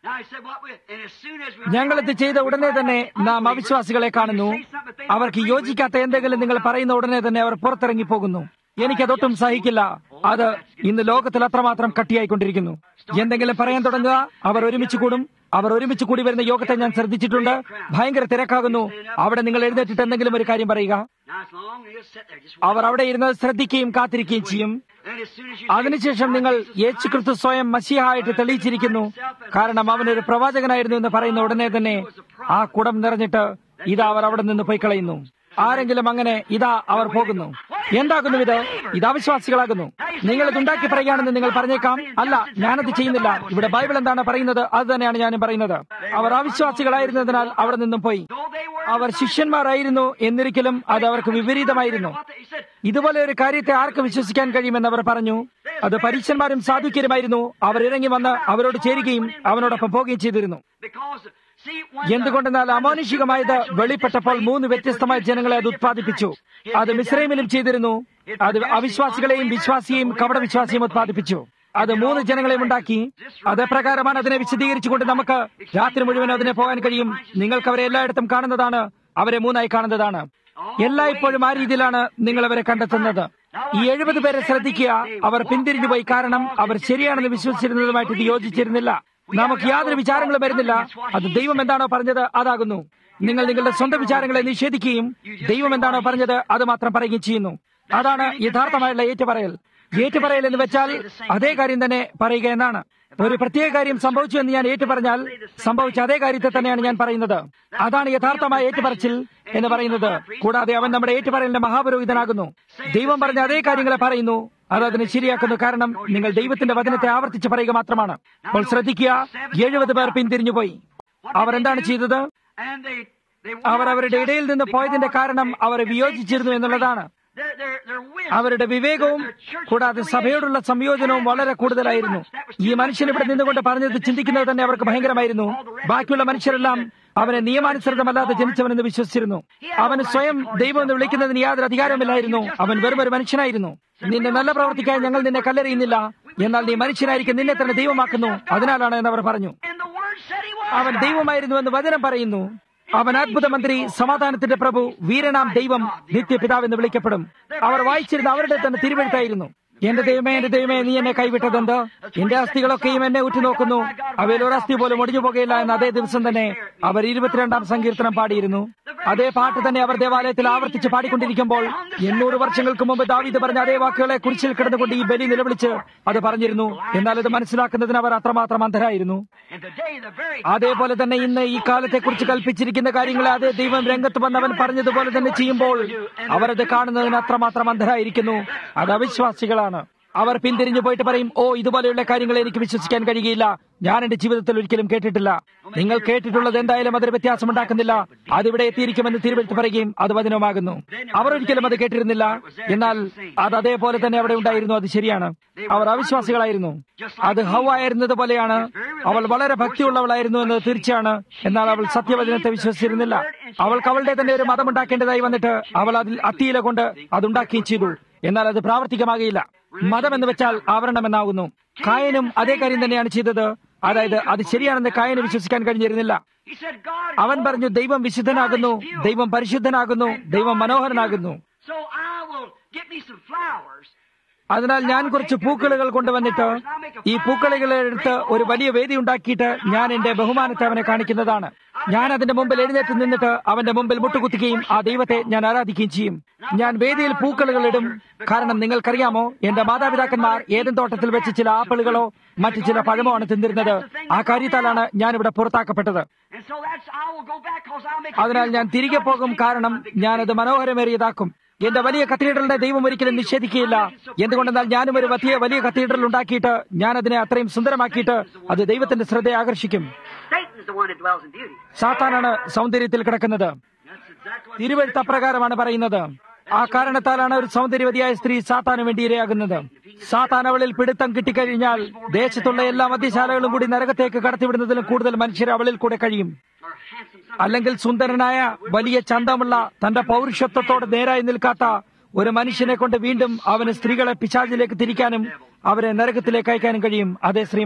Now he said, what we, and as soon as we ഞങ്ങളിത് ചെയ്ത ഉടനെ തന്നെ നാം അവിശ്വാസികളെ കാണുന്നു അവർക്ക് യോജിക്കാത്ത എന്തെങ്കിലും നിങ്ങൾ പറയുന്ന ഉടനെ തന്നെ അവർ പുറത്തിറങ്ങി പോകുന്നു എനിക്കതൊട്ടും സഹിക്കില്ല അത് ഇന്ന് ലോകത്തിൽ അത്രമാത്രം കട്ടിയായിക്കൊണ്ടിരിക്കുന്നു എന്തെങ്കിലും പറയാൻ തുടങ്ങുക അവർ ഒരുമിച്ച് കൂടും അവർ ഒരുമിച്ച് കൂടി വരുന്ന യോഗത്തെ ഞാൻ ശ്രദ്ധിച്ചിട്ടുണ്ട് ഭയങ്കര തിരക്കാകുന്നു അവിടെ നിങ്ങൾ എഴുന്നേറ്റിട്ട് എന്തെങ്കിലും ഒരു കാര്യം പറയുക Now it's long, and he'll sit there just അവർ അവിടെ ഇരുന്ന് ശ്രദ്ധിക്കുകയും കാത്തിരിക്കുകയും ചെയ്യും And as soon as you അതിനുശേഷം നിങ്ങൾ യേശു ക്രിസ്തു സ്വയം മസിഹായിട്ട് തെളിയിച്ചിരിക്കുന്നു കാരണം അവൻ ഒരു പ്രവാചകനായിരുന്നു എന്ന് പറയുന്ന ഉടനെ തന്നെ ആ കുടം നിറഞ്ഞിട്ട് ഇതാ അവർ അവിടെ നിന്ന് പോയി കളയുന്നു ആരെങ്കിലും അങ്ങനെ ഇതാ അവർ പോകുന്നു എന്താകുന്നു ഇത് ഇത് അവിശ്വാസികളാകുന്നു നിങ്ങൾ ഇത് ഉണ്ടാക്കി പറയുകയാണെന്ന് നിങ്ങൾ പറഞ്ഞേക്കാം അല്ല ഞാനത് ചെയ്യുന്നില്ല ഇവിടെ ബൈബിൾ എന്താണ് പറയുന്നത് അത് തന്നെയാണ് ഞാനും പറയുന്നത് അവർ അവിശ്വാസികളായിരുന്നതിനാൽ അവിടെ നിന്നും പോയി though they were അവർ ശിഷ്യന്മാരായിരുന്നു എന്നിരിക്കലും അത് അവർക്ക് വിപരീതമായിരുന്നു what they, he said, ഇതുപോലെ ഒരു കാര്യത്തെ ആർക്ക് വിശ്വസിക്കാൻ കഴിയുമെന്ന് അവർ പറഞ്ഞു അത് പരീക്ഷന്മാരും സാധുക്യരുമായിരുന്നു അവർ ഇറങ്ങി വന്ന് അവരോട് ചേരുകയും അവനോടൊപ്പം പോവുകയും ചെയ്തിരുന്നു because see when എന്തുകൊണ്ടെന്നാൽ അമാനുഷികമായത് വെളിപ്പെട്ടപ്പോൾ മൂന്ന് വ്യത്യസ്തമായ ജനങ്ങളെ അത് ഉത്പാദിപ്പിച്ചു അത് മിശ്രൈമിലും ചെയ്തിരുന്നു അത് അവിശ്വാസികളെയും വിശ്വാസിയെയും കപട വിശ്വാസിയും ഉത്പാദിപ്പിച്ചു അത് മൂന്ന് ജനങ്ങളെയും ഉണ്ടാക്കി അതേപ്രകാരമാണ് അതിനെ വിശദീകരിച്ചുകൊണ്ട് നമുക്ക് രാത്രി മുഴുവൻ അതിനെ പോകാൻ കഴിയും നിങ്ങൾക്ക് അവരെ എല്ലായിടത്തും കാണുന്നതാണ് അവരെ മൂന്നായി കാണുന്നതാണ് എല്ലായ്പ്പോഴും ആ രീതിയിലാണ് നിങ്ങൾ അവരെ കണ്ടെത്തുന്നത് ഈ എഴുപത് പേരെ ശ്രദ്ധിക്കുക അവർ പിന്തിരിഞ്ഞു പോയി കാരണം അവർ ശരിയാണെന്ന് വിശ്വസിച്ചിരുന്നതുമായിട്ട് ഇത് യോജിച്ചിരുന്നില്ല നമുക്ക് യാതൊരു വിചാരങ്ങളും വരുന്നില്ല അത് ദൈവം എന്താണോ പറഞ്ഞത് അതാകുന്നു നിങ്ങൾ നിങ്ങളുടെ സ്വന്തം വിചാരങ്ങളെ നിഷേധിക്കുകയും ദൈവം എന്താണോ പറഞ്ഞത് അത് മാത്രം പറയുകയും ചെയ്യുന്നു അതാണ് യഥാർത്ഥമായുള്ള ഏറ്റുപറയൽ ഏറ്റുപറയൽ എന്ന് വെച്ചാൽ അതേ കാര്യം തന്നെ പറയുക എന്നാണ് ഒരു പ്രത്യേക കാര്യം സംഭവിച്ചു എന്ന് ഞാൻ ഏറ്റുപറഞ്ഞാൽ സംഭവിച്ച അതേ കാര്യത്തെ തന്നെയാണ് ഞാൻ പറയുന്നത് അതാണ് യഥാർത്ഥമായ ഏറ്റുപറച്ചിൽ എന്ന് പറയുന്നത് കൂടാതെ അവൻ നമ്മുടെ ഏറ്റുപറയലിന്റെ മഹാപുരോഹിതനാകുന്നു ദൈവം പറഞ്ഞ അതേ കാര്യങ്ങളെ പറയുന്നു അത് അതിനെ ശരിയാക്കുന്നു കാരണം നിങ്ങൾ ദൈവത്തിന്റെ വചനത്തെ ആവർത്തിച്ച് പറയുക മാത്രമാണ് അപ്പോൾ ശ്രദ്ധിക്കുക എഴുപത് പേർ പിന്തിരിഞ്ഞുപോയി അവർ എന്താണ് ചെയ്തത് and they they അവർ അവരുടെ ഇടയിൽ നിന്ന് പോയതിന്റെ കാരണം അവരെ വിയോജിച്ചിരുന്നു എന്നുള്ളതാണ് their their their wisdom, അവരുടെ വിവേകവും കൂടാതെ സഭയോടുള്ള സംയോജനവും വളരെ കൂടുതലായിരുന്നു ഈ മനുഷ്യൻ ഇവിടെ നിന്നുകൊണ്ട് പറഞ്ഞത് ചിന്തിക്കുന്നത് തന്നെ അവർക്ക് ഭയങ്കരമായിരുന്നു ബാക്കിയുള്ള മനുഷ്യരെല്ലാം അവനെ നിയമാനുസൃതമല്ലാതെ ജനിച്ചവനെന്ന് വിശ്വസിച്ചിരുന്നു അവന് സ്വയം ദൈവം എന്ന് വിളിക്കുന്നതിന് യാതൊരു അധികാരമില്ലായിരുന്നു അവൻ വെറും ഒരു മനുഷ്യനായിരുന്നു നിന്റെ നല്ല പ്രവർത്തിക്കാൻ ഞങ്ങൾ നിന്നെ കല്ലെറിയുന്നില്ല എന്നാൽ നീ മനുഷ്യനായിരിക്കും നിന്നെ തന്നെ ദൈവമാക്കുന്നു അതിനാലാണ് എന്ന് അവർ പറഞ്ഞു and the word said he was. അവൻ ദൈവമായിരുന്നുവെന്ന് വചനം പറയുന്നു അവൻ അത്ഭുത മന്ത്രി സമാധാനത്തിന്റെ പ്രഭു വീരനാം ദൈവം നിത്യപിതാവെന്ന് വിളിക്കപ്പെടും അവർ വായിച്ചിരുന്ന അവരുടെ തന്നെ തിരുവെഴുത്തായിരുന്നു എന്റെ ദൈവമേ എന്റെ ദൈവമേ നീ എന്നെ കൈവിട്ടതെന്ത് എന്റെ അസ്ഥികളൊക്കെയും എന്നെ ഉറ്റുനോക്കുന്നു അവയിൽ ഒരു അസ്ഥി പോലും ഒടിഞ്ഞു പോകുകയില്ല എന്ന അതേ ദിവസം തന്നെ അവർ ഇരുപത്തിരണ്ടാം സങ്കീർത്തനം പാടിയിരുന്നു അതേ പാട്ട് തന്നെ അവർ ദേവാലയത്തിൽ ആവർത്തിച്ച് പാടിക്കൊണ്ടിരിക്കുമ്പോൾ എണ്ണൂറ് വർഷങ്ങൾക്ക് മുമ്പ് ദാവീദ് പറഞ്ഞ അതേ വാക്കുകളെ കുറിച്ചിൽ കിടന്നുകൊണ്ട് ഈ ബലി നിലവിളിച്ച് അത് പറഞ്ഞിരുന്നു എന്നാൽ ഇത് മനസ്സിലാക്കുന്നതിന് അവർ അത്രമാത്രം അന്ധരായിരുന്നു And today the very അതേപോലെ തന്നെ ഇന്ന് ഈ കാലത്തെ കുറിച്ച് കൽപ്പിച്ചിരിക്കുന്ന കാര്യങ്ങളെ അതേ ദൈവം രംഗത്ത് വന്നവൻ പറഞ്ഞതുപോലെ തന്നെ ചെയ്യുമ്പോൾ അവരത് കാണുന്നതിന് അത്രമാത്രം അന്ധരായിരിക്കുന്നു അത് അവിശ്വാസികളാണ് അവർ പിന്തിരിഞ്ഞു പോയിട്ട് പറയും ഓ ഇതുപോലെയുള്ള കാര്യങ്ങൾ എനിക്ക് വിശ്വസിക്കാൻ കഴിയുകയില്ല ഞാൻ എന്റെ ജീവിതത്തിൽ ഒരിക്കലും കേട്ടിട്ടില്ല നിങ്ങൾ കേട്ടിട്ടുള്ളത് എന്തായാലും അതൊരു വ്യത്യാസമുണ്ടാക്കുന്നില്ല അതിവിടെ എത്തിയിരിക്കുമെന്ന് തിരുവെടുത്ത് പറയുകയും അത് വചനമാകുന്നു അവർ ഒരിക്കലും അത് കേട്ടിരുന്നില്ല എന്നാൽ അത് അതേപോലെ തന്നെ അവിടെ ഉണ്ടായിരുന്നു അത് ശരിയാണ് അവർ അവിശ്വാസികളായിരുന്നു അത് ഹൗ ആയിരുന്നത് പോലെയാണ് അവൾ വളരെ ഭക്തിയുള്ളവളായിരുന്നു എന്ന് തീർച്ചയാണ് എന്നാൽ അവൾ സത്യവചനത്തെ വിശ്വസിച്ചിരുന്നില്ല അവൾക്ക് അവളുടെ തന്നെ ഒരു മതമുണ്ടാക്കേണ്ടതായി വന്നിട്ട് അവൾ അതിൽ അത്തിയില കൊണ്ട് അതുണ്ടാക്കുകയും ചെയ്തു എന്നാൽ അത് പ്രാവർത്തികമാകില്ല മതം എന്ന് വെച്ചാൽ ആവരണം എന്നാകുന്നു കായനും അതേ കാര്യം തന്നെയാണ് ചെയ്തത് അതായത് അത് ശരിയാണെന്ന് കായന് വിശ്വസിക്കാൻ കഴിഞ്ഞിരുന്നില്ല he said God അവൻ പറഞ്ഞു ദൈവം വിശുദ്ധനാകുന്നു ദൈവം പരിശുദ്ധനാകുന്നു ദൈവം മനോഹരനാകുന്നു so I will get me some flowers. അതിനാൽ ഞാൻ കുറച്ച് പൂക്കളുകൾ കൊണ്ടുവന്നിട്ട് ഈ പൂക്കളുകളെ എടുത്ത് ഒരു വലിയ വേദി ഉണ്ടാക്കിയിട്ട് ഞാൻ എന്റെ ബഹുമാനത്തെ അവനെ കാണിക്കുന്നതാണ് ഞാൻ അതിന്റെ മുമ്പിൽ എഴുന്നേറ്റ് നിന്നിട്ട് അവന്റെ മുമ്പിൽ മുട്ടുകുത്തുകയും ആ ദൈവത്തെ ഞാൻ ആരാധിക്കുകയും ചെയ്യും ഞാൻ വേദിയിൽ പൂക്കളുകൾ ഇടും കാരണം നിങ്ങൾക്കറിയാമോ എന്റെ മാതാപിതാക്കന്മാർ ഏതും തോട്ടത്തിൽ വെച്ച് ചില ആപ്പിളുകളോ മറ്റു ചില പഴമോ ആണ് തിന്നിരുന്നത് ആ കാര്യത്താലാണ് ഞാൻ ഇവിടെ പുറത്താക്കപ്പെട്ടത് And so that's I will go back because I'll make അതിനാൽ ഞാൻ തിരികെ പോകും കാരണം ഞാനത് മനോഹരമേറിയതാക്കും എന്റെ വലിയ കത്തീഡ്രലിന്റെ ദൈവം ഒരിക്കലും നിഷേധിക്കുകയില്ല എന്തുകൊണ്ടെന്നാൽ ഞാനും ഒരു വലിയ വലിയ കത്തീഡ്രൽ ഉണ്ടാക്കിയിട്ട് ഞാൻ അതിനെ അത്രയും സുന്ദരമാക്കിയിട്ട് അത് ദൈവത്തിന്റെ ശ്രദ്ധയെ ആകർഷിക്കും Satan's the one that dwells in beauty. സാത്താനാണ് സൗന്ദര്യത്തിൽ കിടക്കുന്നത് That's exactly what തിരുവഴുത്ത് അപ്രകാരമാണ് പറയുന്നത് ആ കാരണത്താലാണ് ഒരു സൗന്ദര്യവതിയായ സ്ത്രീ സാത്താന് വേണ്ടി ഇരയാകുന്നത് സാത്താൻ അവളിൽ പിടുത്തം കിട്ടിക്കഴിഞ്ഞാൽ ദേശത്തുള്ള എല്ലാ മദ്യശാലകളും കൂടി നരകത്തേക്ക് കടത്തിവിടുന്നതിലും കൂടുതൽ മനുഷ്യർ അവളിൽ കൂടെ കഴിയും or handsome son. അല്ലെങ്കിൽ സുന്ദരനായ വലിയ ചന്തമുള്ള തന്റെ പൗരുഷത്വത്തോട് നേരായി നിൽക്കാത്ത ഒരു മനുഷ്യനെ കൊണ്ട് വീണ്ടും അവന് സ്ത്രീകളെ പിശാചിലേക്ക് തിരിക്കാനും അവരെ നരകത്തിലേക്ക് അയക്കാനും കഴിയും അതേ ശ്രീമാൻ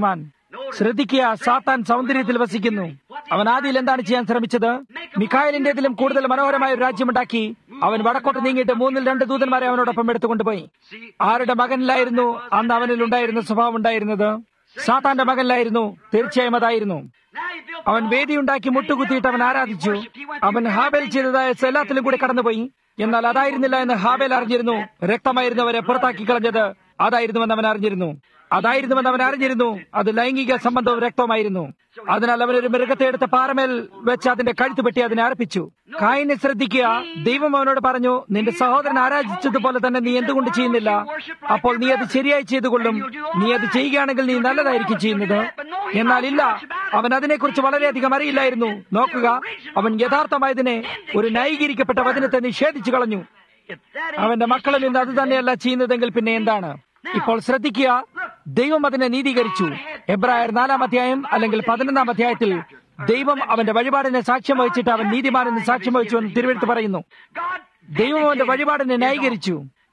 ശ്രദ്ധിക്കുക സാത്താൻ സൗന്ദര്യത്തിൽ വസിക്കുന്നു അവൻ ആദ്യം എന്താണ് ചെയ്യാൻ ശ്രമിച്ചത് മിഖായലിന്റേതിലും കൂടുതൽ മനോഹരമായ ഒരു രാജ്യമുണ്ടാക്കി അവൻ വടക്കോട്ട് നീങ്ങിയിട്ട് മൂന്നിൽ രണ്ട് ദൂതന്മാരെ അവനോടൊപ്പം എടുത്തുകൊണ്ടുപോയി ആരുടെ മകനിലായിരുന്നു അന്ന് അവനിൽ ഉണ്ടായിരുന്ന സ്വഭാവം ഉണ്ടായിരുന്നത് സാത്താന്റെ മകനിലായിരുന്നു തീർച്ചയായും അതായിരുന്നു അവൻ വേദിയുണ്ടാക്കി മുട്ടുകുത്തിയിട്ട് അവൻ ആരാധിച്ചു അവൻ ഹാബേൽ ചെയ്തതായ എല്ലാത്തിലും കൂടി കടന്നുപോയി എന്നാൽ അതായിരുന്നില്ല എന്ന് ഹാബേൽ അറിഞ്ഞിരുന്നു രക്തമായിരുന്നു അവരെ പുറത്താക്കി കളഞ്ഞത് അതായിരുന്നുവെന്ന് അവൻ അറിഞ്ഞിരുന്നു അതായിരുന്നുവെന്ന് അവൻ അറിഞ്ഞിരുന്നു അത് ലൈംഗിക സംബന്ധവും രക്തവുമായിരുന്നു അതിനാൽ അവൻ ഒരു മൃഗത്തെ എടുത്ത് പാറമേൽ വെച്ച് അതിന്റെ കഴുത്ത് വെട്ടി അതിനെ അർപ്പിച്ചു കായിനെ ശ്രദ്ധിക്കുക ദൈവം അവനോട് പറഞ്ഞു നിന്റെ സഹോദരൻ ആരാധിച്ചതുപോലെ തന്നെ നീ എന്തുകൊണ്ട് ചെയ്യുന്നില്ല അപ്പോൾ നീ അത് ശരിയായി ചെയ്തുകൊള്ളും നീ അത് ചെയ്യുകയാണെങ്കിൽ നീ നല്ലതായിരിക്കും ചെയ്യുന്നത് എന്നാൽ ഇല്ല അവൻ അതിനെക്കുറിച്ച് വളരെയധികം അറിയില്ലായിരുന്നു നോക്കുക അവൻ യഥാർത്ഥമായതിനെ ഒരു ന്യായീകരിക്കപ്പെട്ട വചനത്തെ നിഷേധിച്ചു കളഞ്ഞു അവന്റെ മക്കളും ഇന്ന് അത് തന്നെയല്ല ചെയ്യുന്നതെങ്കിൽ പിന്നെ എന്താണ് ഇപ്പോൾ ശ്രദ്ധിക്കുക ദൈവം അതിനെ നീതീകരിച്ചു എബ്രായർ നാലാം അധ്യായം അല്ലെങ്കിൽ പതിനൊന്നാം അധ്യായത്തിൽ ദൈവം അവന്റെ വഴിപാടിനെ സാക്ഷ്യം വഹിച്ചിട്ട് അവൻ നീതിമാനെന്ന് സാക്ഷ്യം വഹിച്ചു എന്ന് തിരുവെടുത്ത് പറയുന്നു ദൈവം അവന്റെ വഴിപാടിനെ ന്യായീകരിച്ചു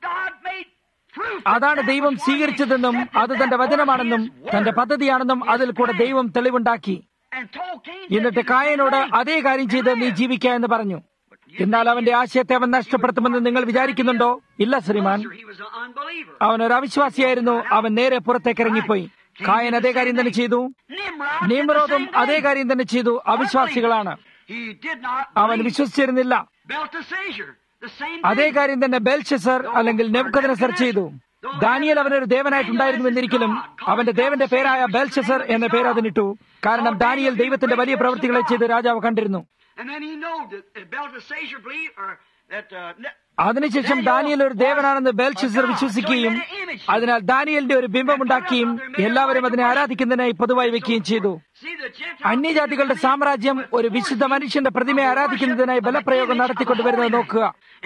അതാണ് ദൈവം സ്വീകരിച്ചതെന്നും അത് തന്റെ വചനമാണെന്നും തന്റെ പദ്ധതിയാണെന്നും അതിൽ കൂടെ ദൈവം തെളിവുണ്ടാക്കി എന്നിട്ട് കായനോട് അതേ കാര്യം ചെയ്ത് നീ ജീവിക്കുക എന്ന് പറഞ്ഞു എന്നാൽ അവന്റെ ആശയത്തെ അവൻ നഷ്ടപ്പെടുത്തുമെന്ന് നിങ്ങൾ വിചാരിക്കുന്നുണ്ടോ ഇല്ല ശ്രീമാൻ അവൻ ഒരു അവിശ്വാസിയായിരുന്നു അവൻ നേരെ പുറത്തേക്ക് ഇറങ്ങിപ്പോയി കായൻ അതേ കാര്യം തന്നെ ചെയ്തു നിമ്രോദും അതേ കാര്യം തന്നെ ചെയ്തു അവിശ്വാസികളാണ് അവൻ വിശ്വസിച്ചിരുന്നില്ല അതേ കാര്യം തന്നെ ബെൽഷസർ അല്ലെങ്കിൽ നെബ്കദനസർ ചെയ്തു ദാനിയൽ അവനൊരു ദേവനായിട്ടുണ്ടായിരുന്നു എന്നിരിക്കലും അവന്റെ ദേവന്റെ പേരായ ബെൽഷസർ എന്ന പേര് അതിനിട്ടു കാരണം ദാനിയൽ ദൈവത്തിന്റെ വലിയ പ്രവൃത്തികളെ ചെയ്ത് രാജാവ് കണ്ടിരുന്നു അതിനുശേഷം ദാനിയൽ ഒരു ദേവനാണെന്ന് ബേൽഷിസർ വിശ്വസിക്കുകയും അതിനാൽ ദാനിയലിന്റെ ഒരു ബിംബമുണ്ടാക്കുകയും എല്ലാവരും അതിനെ ആരാധിക്കുന്നതിനായി പൊതുവായി വെക്കുകയും ചെയ്തു അന്യജാതികളുടെ സാമ്രാജ്യം ഒരു വിശുദ്ധ മനുഷ്യന്റെ പ്രതിമയെ ആരാധിക്കുന്നതിനായി ബലപ്രയോഗം നടത്തിക്കൊണ്ടുവരുന്നത് നോക്കുക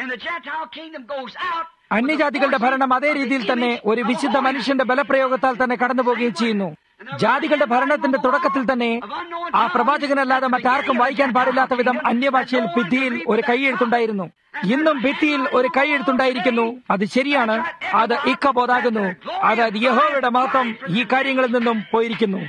അന്യജാതികളുടെ ഭരണം അതേ രീതിയിൽ തന്നെ ഒരു വിശുദ്ധ മനുഷ്യന്റെ ബലപ്രയോഗത്താൽ തന്നെ കടന്നുപോവുകയും ചെയ്യുന്നു ജാതികളുടെ ഭരണത്തിന്റെ തുടക്കത്തിൽ തന്നെ ആ പ്രവാചകനല്ലാതെ മറ്റാർക്കും വായിക്കാൻ പാടില്ലാത്ത വിധം അന്യഭാഷയിൽ ഭിത്തിയിൽ ഒരു കൈയെഴുത്തുണ്ടായിരുന്നു ഇന്നും ഭിത്തിയിൽ ഒരു കൈയെഴുത്തുണ്ടായിരിക്കുന്നു അത് ശരിയാണ് അത് ഇക്കബോധാകുന്നു അതായത് യഹോവയുടെ മഹത്വം ഈ കാര്യങ്ങളിൽ നിന്നും പോയിരിക്കുന്നു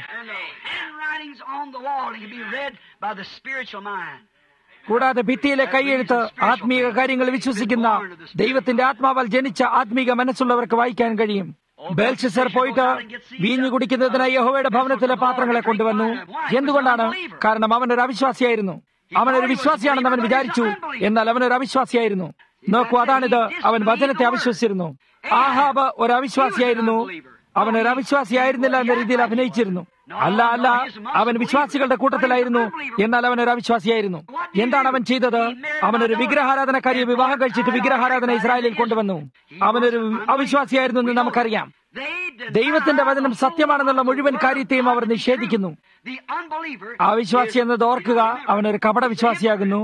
കൂടാതെ ഭിത്തിയിലെ കൈയെഴുത്ത് ആത്മീയ കാര്യങ്ങൾ വിശ്വസിക്കുന്ന ദൈവത്തിന്റെ ആത്മാവാൽ ജനിച്ച ആത്മീക മനസ്സുള്ളവർക്ക് വായിക്കാൻ കഴിയും ബേൽഷസർ പോയിട്ട് വീഞ്ഞു കുടിക്കുന്നതിനായി യഹോവയുടെ ഭവനത്തിലെ പാത്രങ്ങളെ കൊണ്ടുവന്നു എന്തുകൊണ്ടാണ് കാരണം അവൻ ഒരു അവിശ്വാസിയായിരുന്നു അവൻ ഒരു വിശ്വാസിയാണെന്ന് അവൻ വിചാരിച്ചു എന്നാൽ അവൻ ഒരു അവിശ്വാസിയായിരുന്നു നോക്കൂ അതാണിത് അവൻ വചനത്തെ അവിശ്വസിച്ചിരുന്നു ആഹാബ് ഒരു അവിശ്വാസിയായിരുന്നു അവൻ ഒരു അവിശ്വാസിയായിരുന്നില്ല എന്ന രീതിയിൽ അഭിനയിച്ചിരുന്നു അല്ല അല്ല അവൻ വിശ്വാസികളുടെ കൂട്ടത്തിലായിരുന്നു എന്നാൽ അവൻ ഒരു അവിശ്വാസിയായിരുന്നു എന്താണ് അവൻ ചെയ്തത് അവനൊരു വിഗ്രഹാരാധനക്കാരിയെ വിവാഹം കഴിച്ചിട്ട് വിഗ്രഹാരാധന ഇസ്രായേലിൽ കൊണ്ടുവന്നു അവനൊരു അവിശ്വാസിയായിരുന്നു എന്ന് നമുക്കറിയാം ദൈവത്തിന്റെ വചനം സത്യമാണെന്നുള്ള മുഴുവൻ കാര്യത്തെയും അവർ നിഷേധിക്കുന്നു അവിശ്വാസി എന്നത് ഓർക്കുക അവനൊരു കപട വിശ്വാസിയാകുന്നു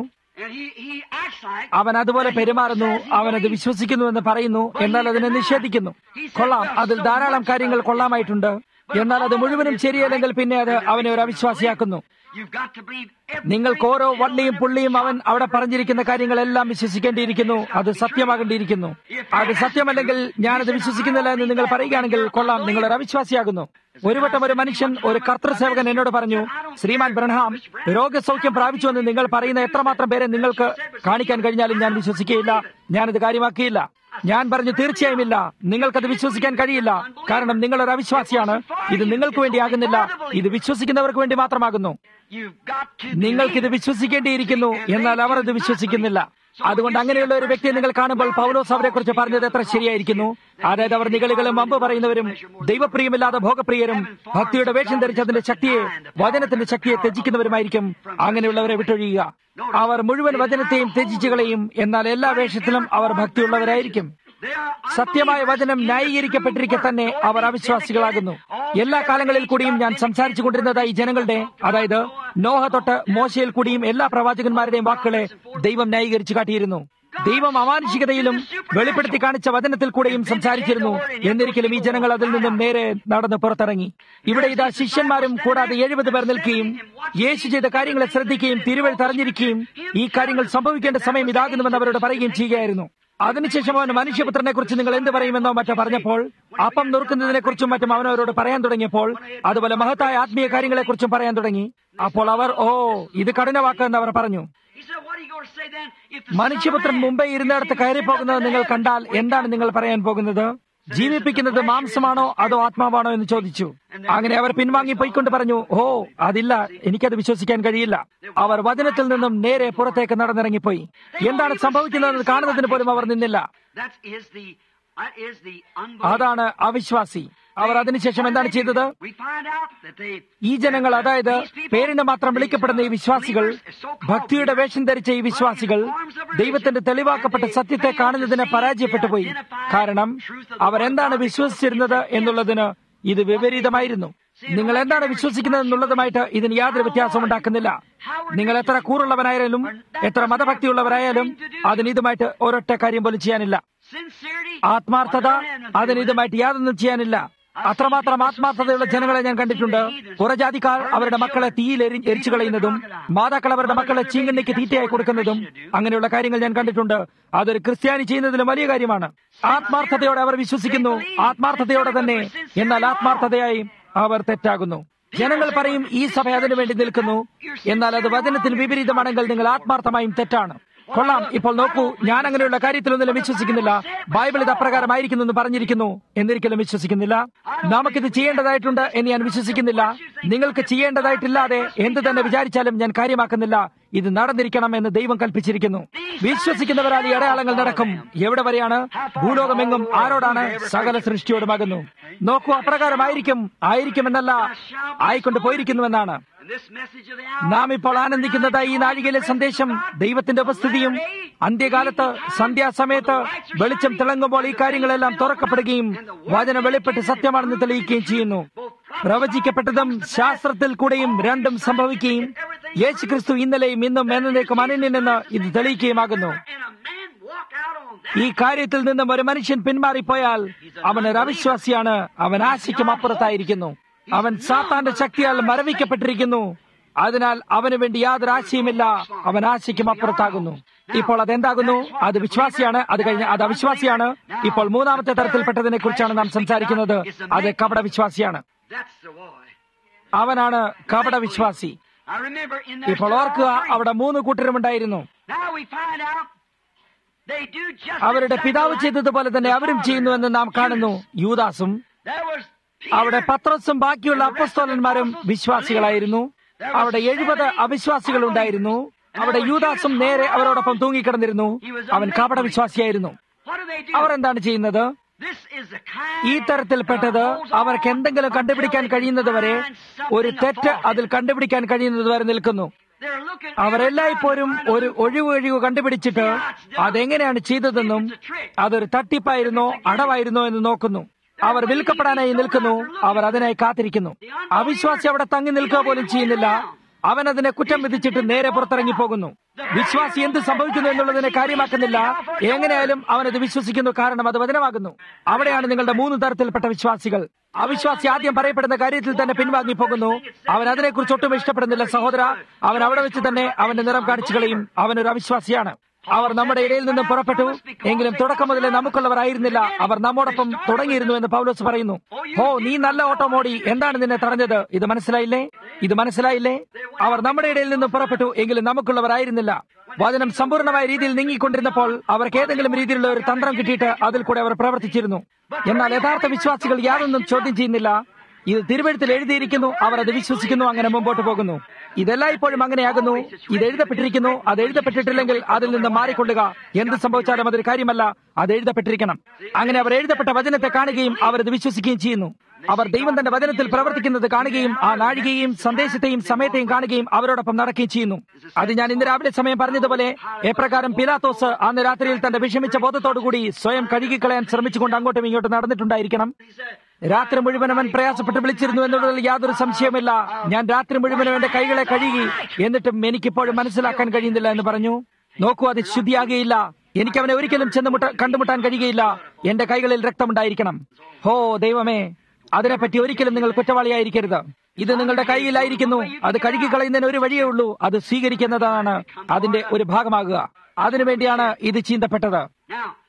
അവൻ അതുപോലെ പെരുമാറുന്നു അവനത് വിശ്വസിക്കുന്നുവെന്ന് പറയുന്നു എന്നാൽ അതിനെ നിഷേധിക്കുന്നു കൊള്ളാം അതിൽ ധാരാളം കാര്യങ്ങൾ കൊള്ളാമായിട്ടുണ്ട് എന്നാൽ അത് മുഴുവനും ശരിയല്ലെങ്കിൽ പിന്നെ അത് അവനെ ഒരു അവിശ്വാസിയാക്കുന്നു നിങ്ങൾക്ക് ഓരോ വള്ളിയും പുള്ളിയും അവൻ അവിടെ പറഞ്ഞിരിക്കുന്ന കാര്യങ്ങളെല്ലാം വിശ്വസിക്കേണ്ടിയിരിക്കുന്നു അത് സത്യമാകേണ്ടിയിരിക്കുന്നു അത് സത്യമല്ലെങ്കിൽ ഞാനത് വിശ്വസിക്കുന്നില്ല എന്ന് നിങ്ങൾ പറയുകയാണെങ്കിൽ കൊള്ളാം നിങ്ങൾ ഒരു അവിശ്വാസിയാകുന്നു ഒരു വട്ടം ഒരു മനുഷ്യൻ ഒരു കർത്തൃസേവകൻ എന്നോട് പറഞ്ഞു ശ്രീമാൻ ബ്രഹ്ഹാം രോഗസൗഖ്യം പ്രാപിച്ചുവെന്ന് നിങ്ങൾ പറയുന്ന എത്രമാത്രം പേരെ നിങ്ങൾക്ക് കാണിക്കാൻ കഴിഞ്ഞാലും ഞാൻ വിശ്വസിക്കുകയില്ല ഞാനത് കാര്യമാക്കിയില്ല ഞാൻ പറഞ്ഞു തീർച്ചയായും ഇല്ല നിങ്ങൾക്കത് വിശ്വസിക്കാൻ കഴിയില്ല കാരണം നിങ്ങൾ ഒരു അവിശ്വാസിയാണ് ഇത് നിങ്ങൾക്ക് വേണ്ടിയാകുന്നില്ല ഇത് വിശ്വസിക്കുന്നവർക്ക് വേണ്ടി മാത്രമാകുന്നു നിങ്ങൾക്കിത് വിശ്വസിക്കേണ്ടിയിരിക്കുന്നു എന്നാൽ അവർ അത് വിശ്വസിക്കുന്നില്ല അതുകൊണ്ട് അങ്ങനെയുള്ള ഒരു വ്യക്തിയെ നിങ്ങൾ കാണുമ്പോൾ പൗലോസ് അവരെ കുറിച്ച് പറഞ്ഞത് എത്ര ശരിയായിരിക്കുന്നു അതായത് അവർ നികളികളും അമ്പ് പറയുന്നവരും ദൈവപ്രിയമില്ലാതെ ഭോഗപ്രിയരും ഭക്തിയുടെ വേഷം ധരിച്ച് അതിന്റെ ശക്തിയെ വചനത്തിന്റെ ശക്തിയെ ത്യജിക്കുന്നവരുമായിരിക്കും അങ്ങനെയുള്ളവരെ വിട്ടൊഴിയുക അവർ മുഴുവൻ വചനത്തെയും ത്യജിച്ചുകളെയും എന്നാൽ എല്ലാ വേഷത്തിലും അവർ ഭക്തിയുള്ളവരായിരിക്കും സത്യമായ വചനം ന്യായീകരിക്കപ്പെട്ടിരിക്കെ തന്നെ അവർ അവിശ്വാസികളാകുന്നു എല്ലാ കാലങ്ങളിൽ കൂടിയും ഞാൻ സംസാരിച്ചു കൊണ്ടിരുന്നതായി ജനങ്ങളുടെ അതായത് നോഹ തൊട്ട് മോശയിൽ കൂടിയും എല്ലാ പ്രവാചകന്മാരുടെയും വാക്കുകളെ ദൈവം ന്യായീകരിച്ചു കാട്ടിയിരുന്നു ദൈവം അമാനുഷികതയിലും വെളിപ്പെടുത്തി കാണിച്ച വചനത്തിൽ കൂടെയും സംസാരിച്ചിരുന്നു എന്നിരിക്കലും ഈ ജനങ്ങൾ അതിൽ നിന്നും നേരെ നടന്ന് പുറത്തിറങ്ങി ഇവിടെ ഇതാ ശിഷ്യന്മാരും കൂടാതെ എഴുപത് പേർ നിൽക്കുകയും യേശു ചെയ്ത കാര്യങ്ങളെ ശ്രദ്ധിക്കുകയും തിരുവഴുത്തറിഞ്ഞിരിക്കുകയും ഈ കാര്യങ്ങൾ സംഭവിക്കേണ്ട സമയം ഇതാകുന്നുവെന്ന് അവരോട് പറയുകയും ചെയ്യുകയായിരുന്നു അതിനുശേഷം അവൻ മനുഷ്യപുത്രനെ കുറിച്ച് നിങ്ങൾ എന്ത് പറയുമെന്നോ മറ്റോ പറഞ്ഞപ്പോൾ അപ്പം നുറുക്കുന്നതിനെ കുറിച്ചും മറ്റും അവൻ അവരോട് പറയാൻ തുടങ്ങിയപ്പോൾ അതുപോലെ മഹത്തായ ആത്മീയ കാര്യങ്ങളെ കുറിച്ചും പറയാൻ തുടങ്ങി അപ്പോൾ അവർ ഓ ഇത് കഠിനവാക്ക് എന്ന് അവർ പറഞ്ഞു He said, What are you going to say then? If the മനുഷ്യപുത്രൻ Son of Man മുമ്പേ ഇരുന്നിടത്ത് കയറി പോകുന്നത് നിങ്ങൾ കണ്ടാൽ എന്താണ് നിങ്ങൾ പറയാൻ പോകുന്നത് ജീവിപ്പിക്കുന്നത് മാംസമാണോ അതോ ആത്മാവാണോ എന്ന് ചോദിച്ചു അങ്ങനെ അവർ പിൻവാങ്ങി പോയിക്കൊണ്ട് പറഞ്ഞു ഓ അതില്ല എനിക്കത് വിശ്വസിക്കാൻ കഴിയില്ല അവർ വചനത്തിൽ നിന്നും നേരെ പുറത്തേക്ക് നടന്നിറങ്ങിപ്പോയി എന്താണ് സംഭവിക്കുന്നതെന്ന് കാണുന്നതിന് പോലും അവർ നിന്നില്ല That is the, that is the unbelief. അതാണ് അവിശ്വാസി അവർ അതിനുശേഷം എന്താണ് ചെയ്തത് We find out that they, ഈ ജനങ്ങൾ അതായത് these people, പേരിന് മാത്രം വിളിക്കപ്പെടുന്ന ഈ വിശ്വാസികൾ ഭക്തിയുടെ വേഷം ധരിച്ച ഈ വിശ്വാസികൾ ദൈവത്തിന്റെ തെളിവാക്കപ്പെട്ട സത്യത്തെ കാണുന്നതിന് പരാജയപ്പെട്ടു പോയി കാരണം അവരെന്താണ് വിശ്വസിച്ചിരുന്നത് എന്നുള്ളതിന് ഇത് വിപരീതമായിരുന്നു നിങ്ങൾ എന്താണ് വിശ്വസിക്കുന്നത് എന്നുള്ളതുമായിട്ട് ഇതിന് യാതൊരു വ്യത്യാസവും ഉണ്ടാക്കുന്നില്ല നിങ്ങൾ എത്ര കൂറുള്ളവരായാലും എത്ര മതഭക്തിയുള്ളവരായാലും അതിന് ഇതുമായിട്ട് ഒരൊറ്റ കാര്യം പോലും ചെയ്യാനില്ല sincerity, ആത്മാർത്ഥത അതിന് ഇതുമായിട്ട് യാതൊന്നും ചെയ്യാനില്ല അത്രമാത്രം ആത്മാർത്ഥതയുള്ള ജനങ്ങളെ ഞാൻ കണ്ടിട്ടുണ്ട് പുറജാതിക്കാർ അവരുടെ മക്കളെ തീയിൽ എരി എരിച്ചു കളയുന്നതും മാതാക്കൾ അവരുടെ മക്കളെ ചീങ്കണ്ണിക്ക് തീറ്റയായി കൊടുക്കുന്നതും അങ്ങനെയുള്ള കാര്യങ്ങൾ ഞാൻ കണ്ടിട്ടുണ്ട് അതൊരു ക്രിസ്ത്യാനി ചെയ്യുന്നതിലും വലിയ കാര്യമാണ് ആത്മാർത്ഥതയോടെ അവർ വിശ്വസിക്കുന്നു ആത്മാർത്ഥതയോടെ തന്നെ എന്നാൽ ആത്മാർത്ഥതയായി അവർ തെറ്റാകുന്നു ജനങ്ങൾ പറയും ഈ സഭ അതിനു വേണ്ടി നിൽക്കുന്നു എന്നാൽ അത് വചനത്തിന് വിപരീതമാണെങ്കിൽ നിങ്ങൾ ആത്മാർത്ഥമായും തെറ്റാണ് കൊള്ളാം ഇപ്പോൾ നോക്കൂ ഞാൻ അങ്ങനെയുള്ള കാര്യത്തിലൊന്നിലും വിശ്വസിക്കുന്നില്ല ബൈബിൾ ഇത് അപ്രകാരമായിരിക്കുന്നു എന്ന് പറഞ്ഞിരിക്കുന്നു എന്നിരിക്കലും വിശ്വസിക്കുന്നില്ല നമുക്കിത് ചെയ്യേണ്ടതായിട്ടുണ്ട് എന്ന് ഞാൻ വിശ്വസിക്കുന്നില്ല നിങ്ങൾക്ക് ചെയ്യേണ്ടതായിട്ടില്ലാതെ എന്ത് തന്നെ വിചാരിച്ചാലും ഞാൻ കാര്യമാക്കുന്നില്ല ഇത് നടന്നിരിക്കണം എന്ന് ദൈവം കൽപ്പിച്ചിരിക്കുന്നു വിശ്വസിക്കുന്നവരാൽ ഈ അടയാളങ്ങൾ നടക്കും എവിടെ വരെയാണ് ഭൂലോകമെങ്ങും ആരോടാണ് സകല സൃഷ്ടിയോടുമാകുന്നു നോക്കൂ അപ്രകാരമായിരിക്കും ആയിരിക്കുമെന്നല്ല ആയിക്കൊണ്ട് പോയിരിക്കുന്നുവെന്നാണ് and this message of the hour, നാം ഇപ്പോൾ ആനന്ദിക്കുന്നത് ഈ നാഴികയിലെ സന്ദേശം ദൈവത്തിന്റെ ഉപസ്ഥിതിയും അന്ത്യകാലത്ത് സന്ധ്യാസമയത്ത് വെളിച്ചം തിളങ്ങുമ്പോൾ ഈ കാര്യങ്ങളെല്ലാം തുറക്കപ്പെടുകയും വചനം വെളിപ്പെട്ട് സത്യമാണെന്ന് തെളിയിക്കുകയും ചെയ്യുന്നു പ്രവചിക്കപ്പെട്ടതും ശാസ്ത്രത്തിൽ കൂടെയും രണ്ടും സംഭവിക്കുകയും യേശുക്രിസ്തു ഇന്നലെയും ഇന്നും എന്നേക്കും അനന്യനെന്ന് ഇത് തെളിയിക്കുകയുമാകുന്നു and a man walk out on that. ഈ കാര്യത്തിൽ നിന്നും ഒരു മനുഷ്യൻ പിന്മാറിപ്പോയാൽ അവൻ ഒരു അവിശ്വാസിയാണ് അവൻ ആശയ്ക്കും അപ്പുറത്തായിരിക്കുന്നു അവൻ സാത്താന്റെ ശക്തിയാൽ മരവിക്കപ്പെട്ടിരിക്കുന്നു അതിനാൽ അവന് വേണ്ടി യാതൊരു ആശയുമില്ല അവൻ ആശയ്ക്കും അപ്പുറത്താകുന്നു ഇപ്പോൾ അതെന്താകുന്നു അത് വിശ്വാസിയാണ് അത് കഴിഞ്ഞ് അത് അവിശ്വാസിയാണ് ഇപ്പോൾ മൂന്നാമത്തെ തരത്തിൽപ്പെട്ടതിനെ കുറിച്ചാണ് നാം സംസാരിക്കുന്നത് അത് കപട വിശ്വാസിയാണ് That's the boy. അവനാണ് കപട വിശ്വാസി I remember in that ഇപ്പോൾ ഓർക്കുക അവിടെ മൂന്ന് കൂട്ടരുമുണ്ടായിരുന്നു Now we find out they do just അവരുടെ exactly പിതാവ് like ചെയ്തതുപോലെ തന്നെ the അവരും father. ചെയ്യുന്നുവെന്ന് നാം കാണുന്നു യൂദാസും There was അവിടെ Peter, പത്രോസും ബാക്കിയുള്ള അപ്പസ്തോലന്മാരും വിശ്വാസികളായിരുന്നു അവിടെ എഴുപത് അവിശ്വാസികൾ ഉണ്ടായിരുന്നു അവിടെ യൂദാസും നേരെ അവരോടൊപ്പം തൂങ്ങിക്കിടന്നിരുന്നു അവൻ കപട വിശ്വാസിയായിരുന്നു what do they do? അവർ എന്താണ് ചെയ്യുന്നത് This is the kind ഈ തരത്തിൽപ്പെട്ടത് അവർക്ക് എന്തെങ്കിലും കണ്ടുപിടിക്കാൻ കഴിയുന്നതുവരെ ഒരു തെറ്റ് അതിൽ കണ്ടുപിടിക്കാൻ കഴിയുന്നതുവരെ നിൽക്കുന്നു They're looking അവരെല്ലായ്പ്പോഴും ഒരു ഒഴിവ് ഒഴിവ് കണ്ടുപിടിച്ചിട്ട് അതെങ്ങനെയാണ് ചെയ്തതെന്നും അതൊരു തട്ടിപ്പായിരുന്നോ അടവായിരുന്നോ എന്ന് നോക്കുന്നു അവർ വിൽക്കപ്പെടാനായി നിൽക്കുന്നു അവർ അതിനായി കാത്തിരിക്കുന്നു അവിശ്വാസി അവിടെ തങ്ങി നിൽക്കുക പോലും ചെയ്യുന്നില്ല അവൻ അതിനെ കുറ്റം വിധിച്ചിട്ട് നേരെ പുറത്തിറങ്ങി പോകുന്നു വിശ്വാസി എന്ത് സംഭവിക്കുന്നു എന്നുള്ളതിനെ കാര്യമാക്കുന്നില്ല എങ്ങനെയായാലും അവനത് വിശ്വസിക്കുന്നു കാരണം അത് വചനമാകുന്നു അവിടെയാണ് നിങ്ങളുടെ മൂന്ന് തരത്തിൽപ്പെട്ട വിശ്വാസികൾ അവിശ്വാസി ആദ്യം പറയപ്പെടുന്ന കാര്യത്തിൽ തന്നെ പിൻവാങ്ങി പോകുന്നു അവൻ അതിനെക്കുറിച്ച് ഒട്ടും ഇഷ്ടപ്പെടുന്നില്ല സഹോദര അവൻ അവിടെ വെച്ച് തന്നെ അവന്റെ നിറം കാണിച്ചു കളയും അവനൊരു അവിശ്വാസിയാണ് അവർ നമ്മുടെ ഇടയിൽ നിന്നും പുറപ്പെട്ടു എങ്കിലും തുടക്കം മുതലേ നമുക്കുള്ളവരായിരുന്നില്ല അവർ നമ്മോടൊപ്പം തുടങ്ങിയിരുന്നു എന്ന് പൗലോസ് പറയുന്നു ഓ നീ നല്ല ഓട്ടം ഓടി എന്താണ് നിന്നെ തടഞ്ഞത് ഇത് മനസ്സിലായില്ലേ ഇത് മനസ്സിലായില്ലേ അവർ നമ്മുടെ ഇടയിൽ നിന്നും പുറപ്പെട്ടു എങ്കിലും നമുക്കുള്ളവരായിരുന്നില്ല വചനം സമ്പൂർണ്ണമായ രീതിയിൽ നീങ്ങിക്കൊണ്ടിരുന്നപ്പോൾ അവർക്ക് ഏതെങ്കിലും രീതിയിലുള്ള ഒരു തന്ത്രം കിട്ടിയിട്ട് അതിൽ കൂടെ അവർ പ്രവർത്തിച്ചിരുന്നു എന്നാൽ യഥാർത്ഥ വിശ്വാസികൾ യാതൊന്നും ചോദ്യം ചെയ്യുന്നില്ല ഇത് തിരുവഴുത്തിൽ എഴുതിയിരിക്കുന്നു അവർ അത് വിശ്വസിക്കുന്നു അങ്ങനെ മുമ്പോട്ട് പോകുന്നു ഇതെല്ലാം ഇപ്പോഴും അങ്ങനെയാകുന്നു ഇത് എഴുതപ്പെട്ടിരിക്കുന്നു അത് എഴുതപ്പെട്ടിട്ടില്ലെങ്കിൽ അതിൽ നിന്ന് മാറിക്കൊള്ളുക എന്ത് സംഭവിച്ചാലും അതൊരു കാര്യമല്ല അത് എഴുതപ്പെട്ടിരിക്കണം അങ്ങനെ അവർ എഴുതപ്പെട്ട വചനത്തെ കാണുകയും അവർ അത് വിശ്വസിക്കുകയും ചെയ്യുന്നു അവർ ദൈവം തന്റെ വചനത്തിൽ പ്രവർത്തിക്കുന്നത് കാണുകയും ആ നാഴികയും സന്ദേശത്തെയും സമയത്തെയും കാണുകയും അവരോടൊപ്പം നടക്കുകയും ചെയ്യുന്നു അത് ഞാൻ ഇന്ന് രാവിലെ സമയം പറഞ്ഞതുപോലെ എപ്രകാരം പിലാത്തോസ് അന്ന് രാത്രിയിൽ തന്റെ വിഷമിച്ച ബോധത്തോടുകൂടി സ്വയം കഴുകിക്കളയാൻ ശ്രമിച്ചുകൊണ്ട് അങ്ങോട്ടും ഇങ്ങോട്ടും നടന്നിട്ടുണ്ടായിരിക്കണം രാത്രി മുഴുവൻ അവൻ പ്രയാസപ്പെട്ട് വിളിച്ചിരുന്നു എന്നുള്ളതിൽ യാതൊരു സംശയമില്ല ഞാൻ രാത്രി മുഴുവനും എന്റെ കൈകളെ കഴുകി എന്നിട്ടും എനിക്കിപ്പോഴും മനസ്സിലാക്കാൻ കഴിയുന്നില്ല എന്ന് പറഞ്ഞു നോക്കൂ അത് ശുദ്ധിയാകുകയില്ല എനിക്ക് അവനെ ഒരിക്കലും ചെന്നുമുട്ട കണ്ടുമുട്ടാൻ കഴിയുകയില്ല എന്റെ കൈകളിൽ രക്തമുണ്ടായിരിക്കണം ഹോ ദൈവമേ അതിനെപ്പറ്റി ഒരിക്കലും നിങ്ങൾ കുറ്റവാളിയായിരിക്കരുത് ഇത് നിങ്ങളുടെ കയ്യിലായിരിക്കുന്നു അത് കഴുകിക്കളയുന്നതിന് ഒരു വഴിയേ ഉള്ളൂ അത് സ്വീകരിക്കുന്നതാണ് അതിന്റെ ഒരു ഭാഗമാകുക അതിനുവേണ്ടിയാണ് ഇത് ചീന്തപ്പെട്ടത് Now,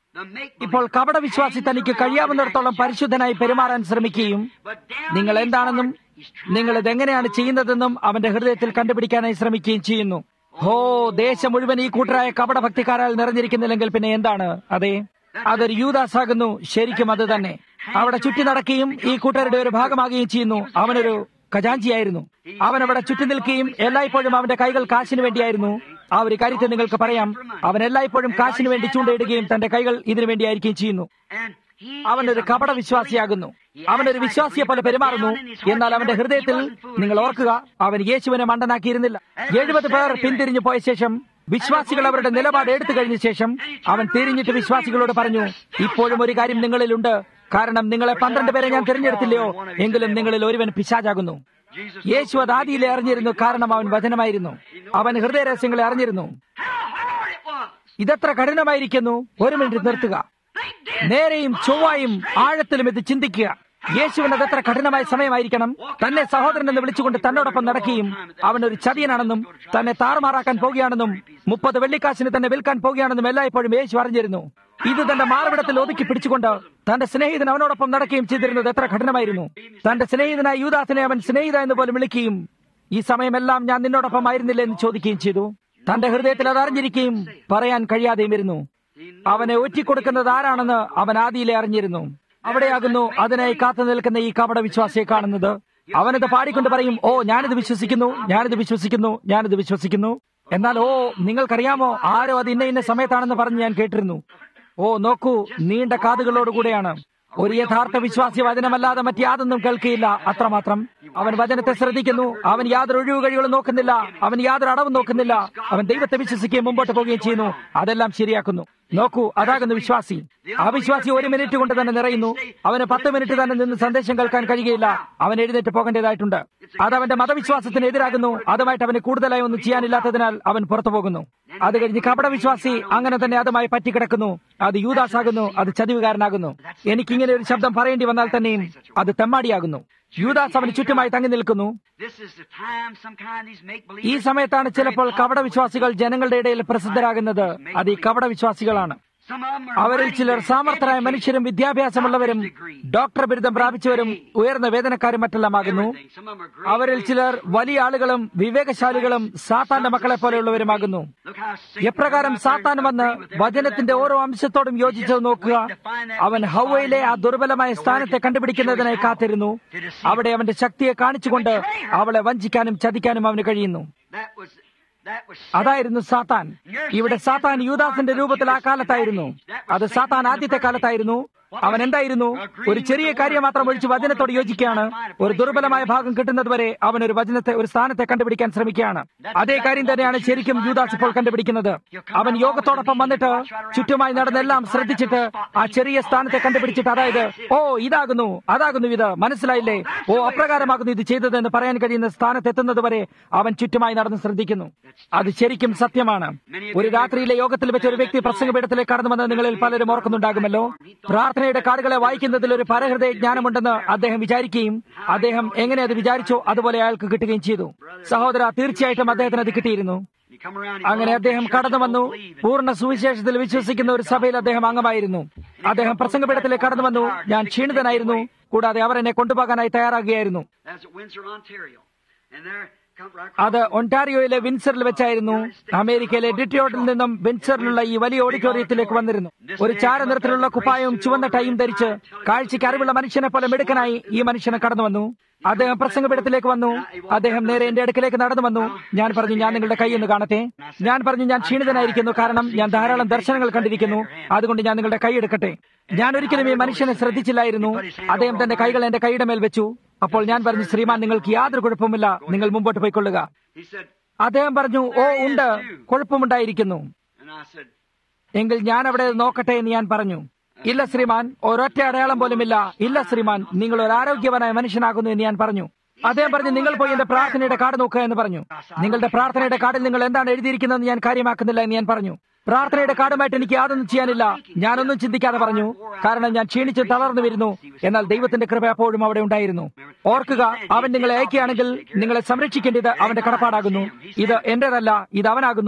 the make ഇപ്പോൾ കപടവിശ്വാസി തനിക്ക് കഴിയാവുന്നിടത്തോളം പരിശുദ്ധനായി പെരുമാറാൻ ശ്രമിക്കുകയും നിങ്ങൾ എന്താണെന്നും നിങ്ങൾ ഇതെങ്ങനെയാണ് ചെയ്യുന്നതെന്നും അവന്റെ ഹൃദയത്തിൽ കണ്ടുപിടിക്കാനായി ശ്രമിക്കുകയും ചെയ്യുന്നു ഹോ ദേശം മുഴുവൻ ഈ കൂട്ടരായ കപടഭക്തിക്കാരാൽ നിറഞ്ഞിരിക്കുന്നില്ലെങ്കിൽ പിന്നെ എന്താണ് അതെ അതൊരു യൂദാസാകുന്നു ശരിക്കും അത് തന്നെ അവിടെ ചുറ്റി നടക്കുകയും ഈ കൂട്ടരുടെ ഒരു ഭാഗമാകുകയും ചെയ്യുന്നു അവനൊരു ഖജാഞ്ചിയായിരുന്നു അവൻ അവിടെ ചുറ്റി നിൽക്കുകയും എല്ലായ്പ്പോഴും അവന്റെ കൈകൾ കാശിന് വേണ്ടിയായിരുന്നു ആ ഒരു കാര്യത്തെ നിങ്ങൾക്ക് പറയാം അവൻ എല്ലായ്പ്പോഴും കാശിന് വേണ്ടി ചൂണ്ടയിടുകയും തന്റെ കൈകൾ ഇതിനു വേണ്ടിയായിരിക്കുകയും ചെയ്യുന്നു and he അവനൊരു കപട വിശ്വാസിയാകുന്നു അവനൊരു വിശ്വാസിയെ പോലെ പെരുമാറുന്നു എന്നാൽ അവന്റെ ഹൃദയത്തിൽ നിങ്ങൾ ഓർക്കുക അവൻ യേശുവിനെ മണ്ടനാക്കിയിരുന്നില്ല എഴുപത് പേർ പിന്തിരിഞ്ഞു പോയ ശേഷം വിശ്വാസികൾ അവരുടെ നിലപാട് എടുത്തു കഴിഞ്ഞ ശേഷം അവൻ തിരിഞ്ഞിട്ട് വിശ്വാസികളോട് പറഞ്ഞു ഇപ്പോഴും ഒരു കാര്യം നിങ്ങളിലുണ്ട് കാരണം നിങ്ങളെ പന്ത്രണ്ട് പേരെ ഞാൻ തിരഞ്ഞെടുത്തില്ലയോ എങ്കിലും നിങ്ങളിൽ ഒരുവൻ പിശാചാകുന്നു Jesus യേശു അത് ആദിയിലെ അറിഞ്ഞിരുന്നു കാരണം അവൻ വചനമായിരുന്നു അവൻ ഹൃദയരഹസ്യങ്ങളെ അറിഞ്ഞിരുന്നു how hard it was. ഇതെത്ര കഠിനമായിരിക്കുന്നു ഒരു മിനിറ്റ് നിർത്തുക They did. നേരെയും ചൊവ്വായും ആഴത്തിലും ഇത് ചിന്തിക്കുക യേശുവിന് അതെത്ര കഠിനമായ സമയമായിരിക്കണം തന്നെ സഹോദരൻ എന്ന് വിളിച്ചുകൊണ്ട് തന്നോടൊപ്പം നടക്കുകയും അവൻ ഒരു ചതിയനാണെന്നും തന്നെ താറുമാറാക്കാൻ പോകുകയാണെന്നും മുപ്പത് വെള്ളിക്കാശിന് തന്നെ വിൽക്കാൻ പോകുകയാണെന്നും എല്ലായ്പ്പോഴും യേശു അറിഞ്ഞിരുന്നു ഇത് തന്റെ മാർവിടത്തിൽ ഒതുക്കി പിടിച്ചുകൊണ്ട് തന്റെ സ്നേഹിതൻ അവനോടൊപ്പം നടക്കുകയും ചെയ്തിരുന്നത് എത്ര കഠിനമായിരുന്നു തന്റെ സ്നേഹിതനായ യൂദാസിനെ അവൻ സ്നേഹിത എന്ന് പോലും വിളിക്കുകയും ഈ സമയമെല്ലാം ഞാൻ നിന്നോടൊപ്പം ആയിരുന്നില്ല എന്ന് ചോദിക്കുകയും ചെയ്തു തന്റെ ഹൃദയത്തിൽ അത് അറിഞ്ഞിരിക്കുകയും പറയാൻ കഴിയാതെയും ഇരുന്നു അവനെ ഒറ്റിക്കൊടുക്കുന്നത് ആരാണെന്ന് അവൻ ആദിയിലെ അറിഞ്ഞിരുന്നു അവിടെയാകുന്നു അതിനായി കാത്തു നിൽക്കുന്ന ഈ കപട വിശ്വാസിയെ കാണുന്നത് അവനത് പാടിക്കൊണ്ട് പറയും ഓ ഞാനിത് വിശ്വസിക്കുന്നു ഞാനിത് വിശ്വസിക്കുന്നു ഞാനിത് വിശ്വസിക്കുന്നു എന്നാൽ ഓ നിങ്ങൾക്കറിയാമോ ആരോ അത് ഇന്ന ഇന്ന സമയത്താണെന്ന് പറഞ്ഞ് ഞാൻ കേട്ടിരുന്നു ഓ നോക്കൂ നീണ്ട കാതുകളോടുകൂടെയാണ് ഒരു യഥാർത്ഥ വിശ്വാസി വചനമല്ലാതെ മറ്റാതൊന്നും കേൾക്കുകയില്ല അത്രമാത്രം അവൻ വചനത്തെ ശ്രദ്ധിക്കുന്നു അവൻ യാതൊരു ഒഴിവ് കഴിവുകളും നോക്കുന്നില്ല അവൻ യാതൊരു അടവും നോക്കുന്നില്ല അവൻ ദൈവത്തെ വിശ്വസിക്കുകയും മുമ്പോട്ട് പോവുകയും ചെയ്യുന്നു അതെല്ലാം ശരിയാക്കുന്നു നോക്കൂ അതാകുന്നു വിശ്വാസി ആ വിശ്വാസി ഒരു മിനിറ്റ് കൊണ്ട് തന്നെ നിറയുന്നു അവന് പത്ത് മിനിറ്റ് തന്നെ നിന്ന് സന്ദേശം കേൾക്കാൻ കഴിയുകയില്ല അവൻ എഴുന്നേറ്റ് പോകേണ്ടതായിട്ടുണ്ട് അത് അവന്റെ മതവിശ്വാസത്തിന് എതിരാകുന്നു അതുമായിട്ട് അവന് കൂടുതലായി ഒന്നും ചെയ്യാനില്ലാത്തതിനാൽ അവൻ പുറത്തു പോകുന്നു അത് കഴിഞ്ഞ് കപട വിശ്വാസി അങ്ങനെ തന്നെ അതുമായി പറ്റിക്കിടക്കുന്നു അത് യൂദാസാകുന്നു അത് ചതിവുകാരനാകുന്നു എനിക്കിങ്ങനെ ഒരു ശബ്ദം പറയേണ്ടി വന്നാൽ തന്നെയും അത് തെമ്മാടിയാകുന്നു യൂദാസ് അവന് ചുറ്റുമായി തങ്ങി നിൽക്കുന്നു This is the time some kind of these make believe ഈ സമയത്താണ് ചിലപ്പോൾ കപട വിശ്വാസികൾ ജനങ്ങളുടെ ഇടയിൽ പ്രസിദ്ധരാകുന്നത് അത് ഈ കപട വിശ്വാസികളാണ് some of them are അവരിൽ writing ചിലർ their സാമർത്ഥ്യരായ educated മനുഷ്യരും വിദ്യാഭ്യാസമുള്ളവരും ഡോക്ടർ ബിരുദം പ്രാപിച്ചവരും ഉയർന്ന വേതനക്കാരും മറ്റെല്ലാമാകുന്നു everything. Some of them are great. അവരിൽ ചിലർ വലിയ ആളുകളും വിവേകശാലികളും സാത്താന്റെ മക്കളെ പോലെയുള്ളവരുമാകുന്നു Look how Satan എപ്രകാരം comes out there സാത്താൻ and വന്ന് agree with every വചനത്തിന്റെ word. ഓരോ അംശത്തോടും യോജിച്ചത് നോക്കുക അവൻ ഹൗവയിലെ ആ ദുർബലമായ സ്ഥാനത്തെ കണ്ടുപിടിക്കുന്നതിനായി കാത്തിരുന്നു അവിടെ അവന്റെ ശക്തിയെ കാണിച്ചുകൊണ്ട് അവളെ വഞ്ചിക്കാനും ചതിക്കാനും അവന് കഴിയുന്നു That was that was അതായിരുന്നു സാത്താൻ ഇവിടെ സാത്താൻ യൂദാസിന്റെ രൂപത്തിൽ ആ കാലത്തായിരുന്നു അത് സാത്താൻ ആദ്യത്തെ കാലത്തായിരുന്നു അവൻ എന്തായിരുന്നു ഒരു ചെറിയ കാര്യം മാത്രം ഒഴിച്ച് വചനത്തോട് യോജിക്കുകയാണ് ഒരു ദുർബലമായ ഭാഗം കിട്ടുന്നതുവരെ അവൻ ഒരു വചനത്തെ ഒരു സ്ഥാനത്തെ കണ്ടുപിടിക്കാൻ ശ്രമിക്കുകയാണ് അതേ കാര്യം തന്നെയാണ് ശരിക്കും യൂദാസ് ഇപ്പോൾ കണ്ടുപിടിക്കുന്നത് അവൻ യോഗത്തോടൊപ്പം വന്നിട്ട് ചുറ്റുമായി നടന്നെല്ലാം ശ്രദ്ധിച്ചിട്ട് ആ ചെറിയ സ്ഥാനത്തെ കണ്ടുപിടിച്ചിട്ട് അതായത് ഓ ഇതാകുന്നു അതാകുന്നു ഇത് മനസ്സിലായില്ലേ ഓ അപ്രകാരമാകുന്നു ഇത് ചെയ്തതെന്ന് പറയാൻ കഴിയുന്ന സ്ഥാനത്തെത്തുന്നത് വരെ അവൻ ചുറ്റുമായി നടന്ന് ശ്രദ്ധിക്കുന്നു അത് ശരിക്കും സത്യമാണ് ഒരു രാത്രിയിലെ യോഗത്തിൽ വെച്ച് ഒരു വ്യക്തി പ്രസംഗപീഠത്തിലേക്ക് കടന്നു വന്നത് നിങ്ങളിൽ പലരും ഓർക്കുന്നുണ്ടാകുമല്ലോ പ്രാർത്ഥനയുടെ കാർഡുകളെ വായിക്കുന്നതിൽ ഒരു പരഹൃദയ ജ്ഞാനമുണ്ടെന്ന് അദ്ദേഹം വിചാരിക്കുകയും അദ്ദേഹം എങ്ങനെ അത് വിചാരിച്ചോ അതുപോലെ അയാൾക്ക് കിട്ടുകയും ചെയ്തു സഹോദര തീർച്ചയായിട്ടും അദ്ദേഹത്തിന് അത് കിട്ടിയിരുന്നു you come around. അങ്ങനെ അദ്ദേഹം കടന്നു വന്നു പൂർണ്ണ സുവിശേഷത്തിൽ വിശ്വസിക്കുന്ന ഒരു സഭയിൽ അദ്ദേഹം അംഗമായിരുന്നു അദ്ദേഹം പ്രസംഗപീഠത്തിലേക്ക് കടന്നു വന്നു ഞാൻ ക്ഷീണിതനായിരുന്നു കൂടാതെ അവർ എന്നെ കൊണ്ടുപോകാനായി തയ്യാറാകുകയായിരുന്നു That's at Windsor, Ontario, and there come right അത് ഒണ്ടാരിയോയിലെ വിൻസറിൽ വെച്ചായിരുന്നു അമേരിക്കയിലെ ഡിട്രിയോട്ടിൽ നിന്നും വിൻസറിലുള്ള ഈ വലിയ ഓഡിറ്റോറിയത്തിലേക്ക് വന്നിരുന്നു ഒരു ചാരനിറത്തിലുള്ള കുപ്പായവും ചുവന്ന ടൈയും ധരിച്ച് കാഴ്ചയ്ക്ക് അറിവുള്ള മനുഷ്യനെ പോലെ മിടുക്കനായി ഈ മനുഷ്യനെ കടന്നു വന്നു അദ്ദേഹം പ്രസംഗപീഠത്തിലേക്ക് വന്നു അദ്ദേഹം നേരെ എന്റെ അടുക്കിലേക്ക് നടന്നു വന്നു ഞാൻ പറഞ്ഞു ഞാൻ നിങ്ങളുടെ കൈ ഒന്ന് കാണട്ടെ ഞാൻ പറഞ്ഞു ഞാൻ ക്ഷീണിതനായിരിക്കുന്നു കാരണം ഞാൻ ധാരാളം ദർശനങ്ങൾ കണ്ടിരിക്കുന്നു അതുകൊണ്ട് ഞാൻ നിങ്ങളുടെ കൈ എടുക്കട്ടെ ഞാൻ ഒരിക്കലും ഈ മനുഷ്യനെ ശ്രദ്ധിച്ചില്ലായിരുന്നു അദ്ദേഹം തന്റെ കൈകൾ എന്റെ കൈയുടെ മേൽ വെച്ചു അപ്പോൾ ഞാൻ പറഞ്ഞു ശ്രീമാൻ നിങ്ങൾക്ക് യാതൊരു കുഴപ്പമില്ല നിങ്ങൾ മുമ്പോട്ട് പോയിക്കൊള്ളുക He said, അദ്ദേഹം പറഞ്ഞു ഓ ഉണ്ട് കുഴപ്പമുണ്ടായിരിക്കുന്നു and I said, എങ്കിൽ ഞാൻ അവിടെ നോക്കട്ടെ എന്ന് ഞാൻ പറഞ്ഞു ഇല്ല ശ്രീമാൻ ഒരൊറ്റ അടയാളം പോലുമില്ല ഇല്ല ശ്രീമാൻ നിങ്ങൾ ഒരു ആരോഗ്യവനായ മനുഷ്യനാകുന്നു എന്ന് ഞാൻ പറഞ്ഞു അദ്ദേഹം പറഞ്ഞു നിങ്ങൾ പോയി എന്റെ പ്രാർത്ഥനയുടെ കാർഡ് നോക്കുക എന്ന് പറഞ്ഞു നിങ്ങളുടെ പ്രാർത്ഥനയുടെ കാർഡിൽ നിങ്ങൾ എന്താണ് എഴുതിയിരിക്കുന്നതെന്ന് ഞാൻ കാര്യമാക്കുന്നില്ല എന്ന് ഞാൻ പറഞ്ഞു പ്രാർത്ഥനയുടെ കാർഡുമായിട്ട് എനിക്ക് യാതൊന്നും ചെയ്യാനില്ല ഞാനൊന്നും ചിന്തിക്കാതെ പറഞ്ഞു കാരണം ഞാൻ ക്ഷീണിച്ച് തളർന്നു വരുന്നു എന്നാൽ ദൈവത്തിന്റെ കൃപ അപ്പോഴും അവിടെ ഉണ്ടായിരുന്നു ഓർക്കുക അവൻ നിങ്ങളെ അയക്കുകയാണെങ്കിൽ നിങ്ങളെ സംരക്ഷിക്കേണ്ടത് അവന്റെ കടപ്പാടാകുന്നു ഇത് എന്റേതല്ല ഇത് അവനാകുന്നു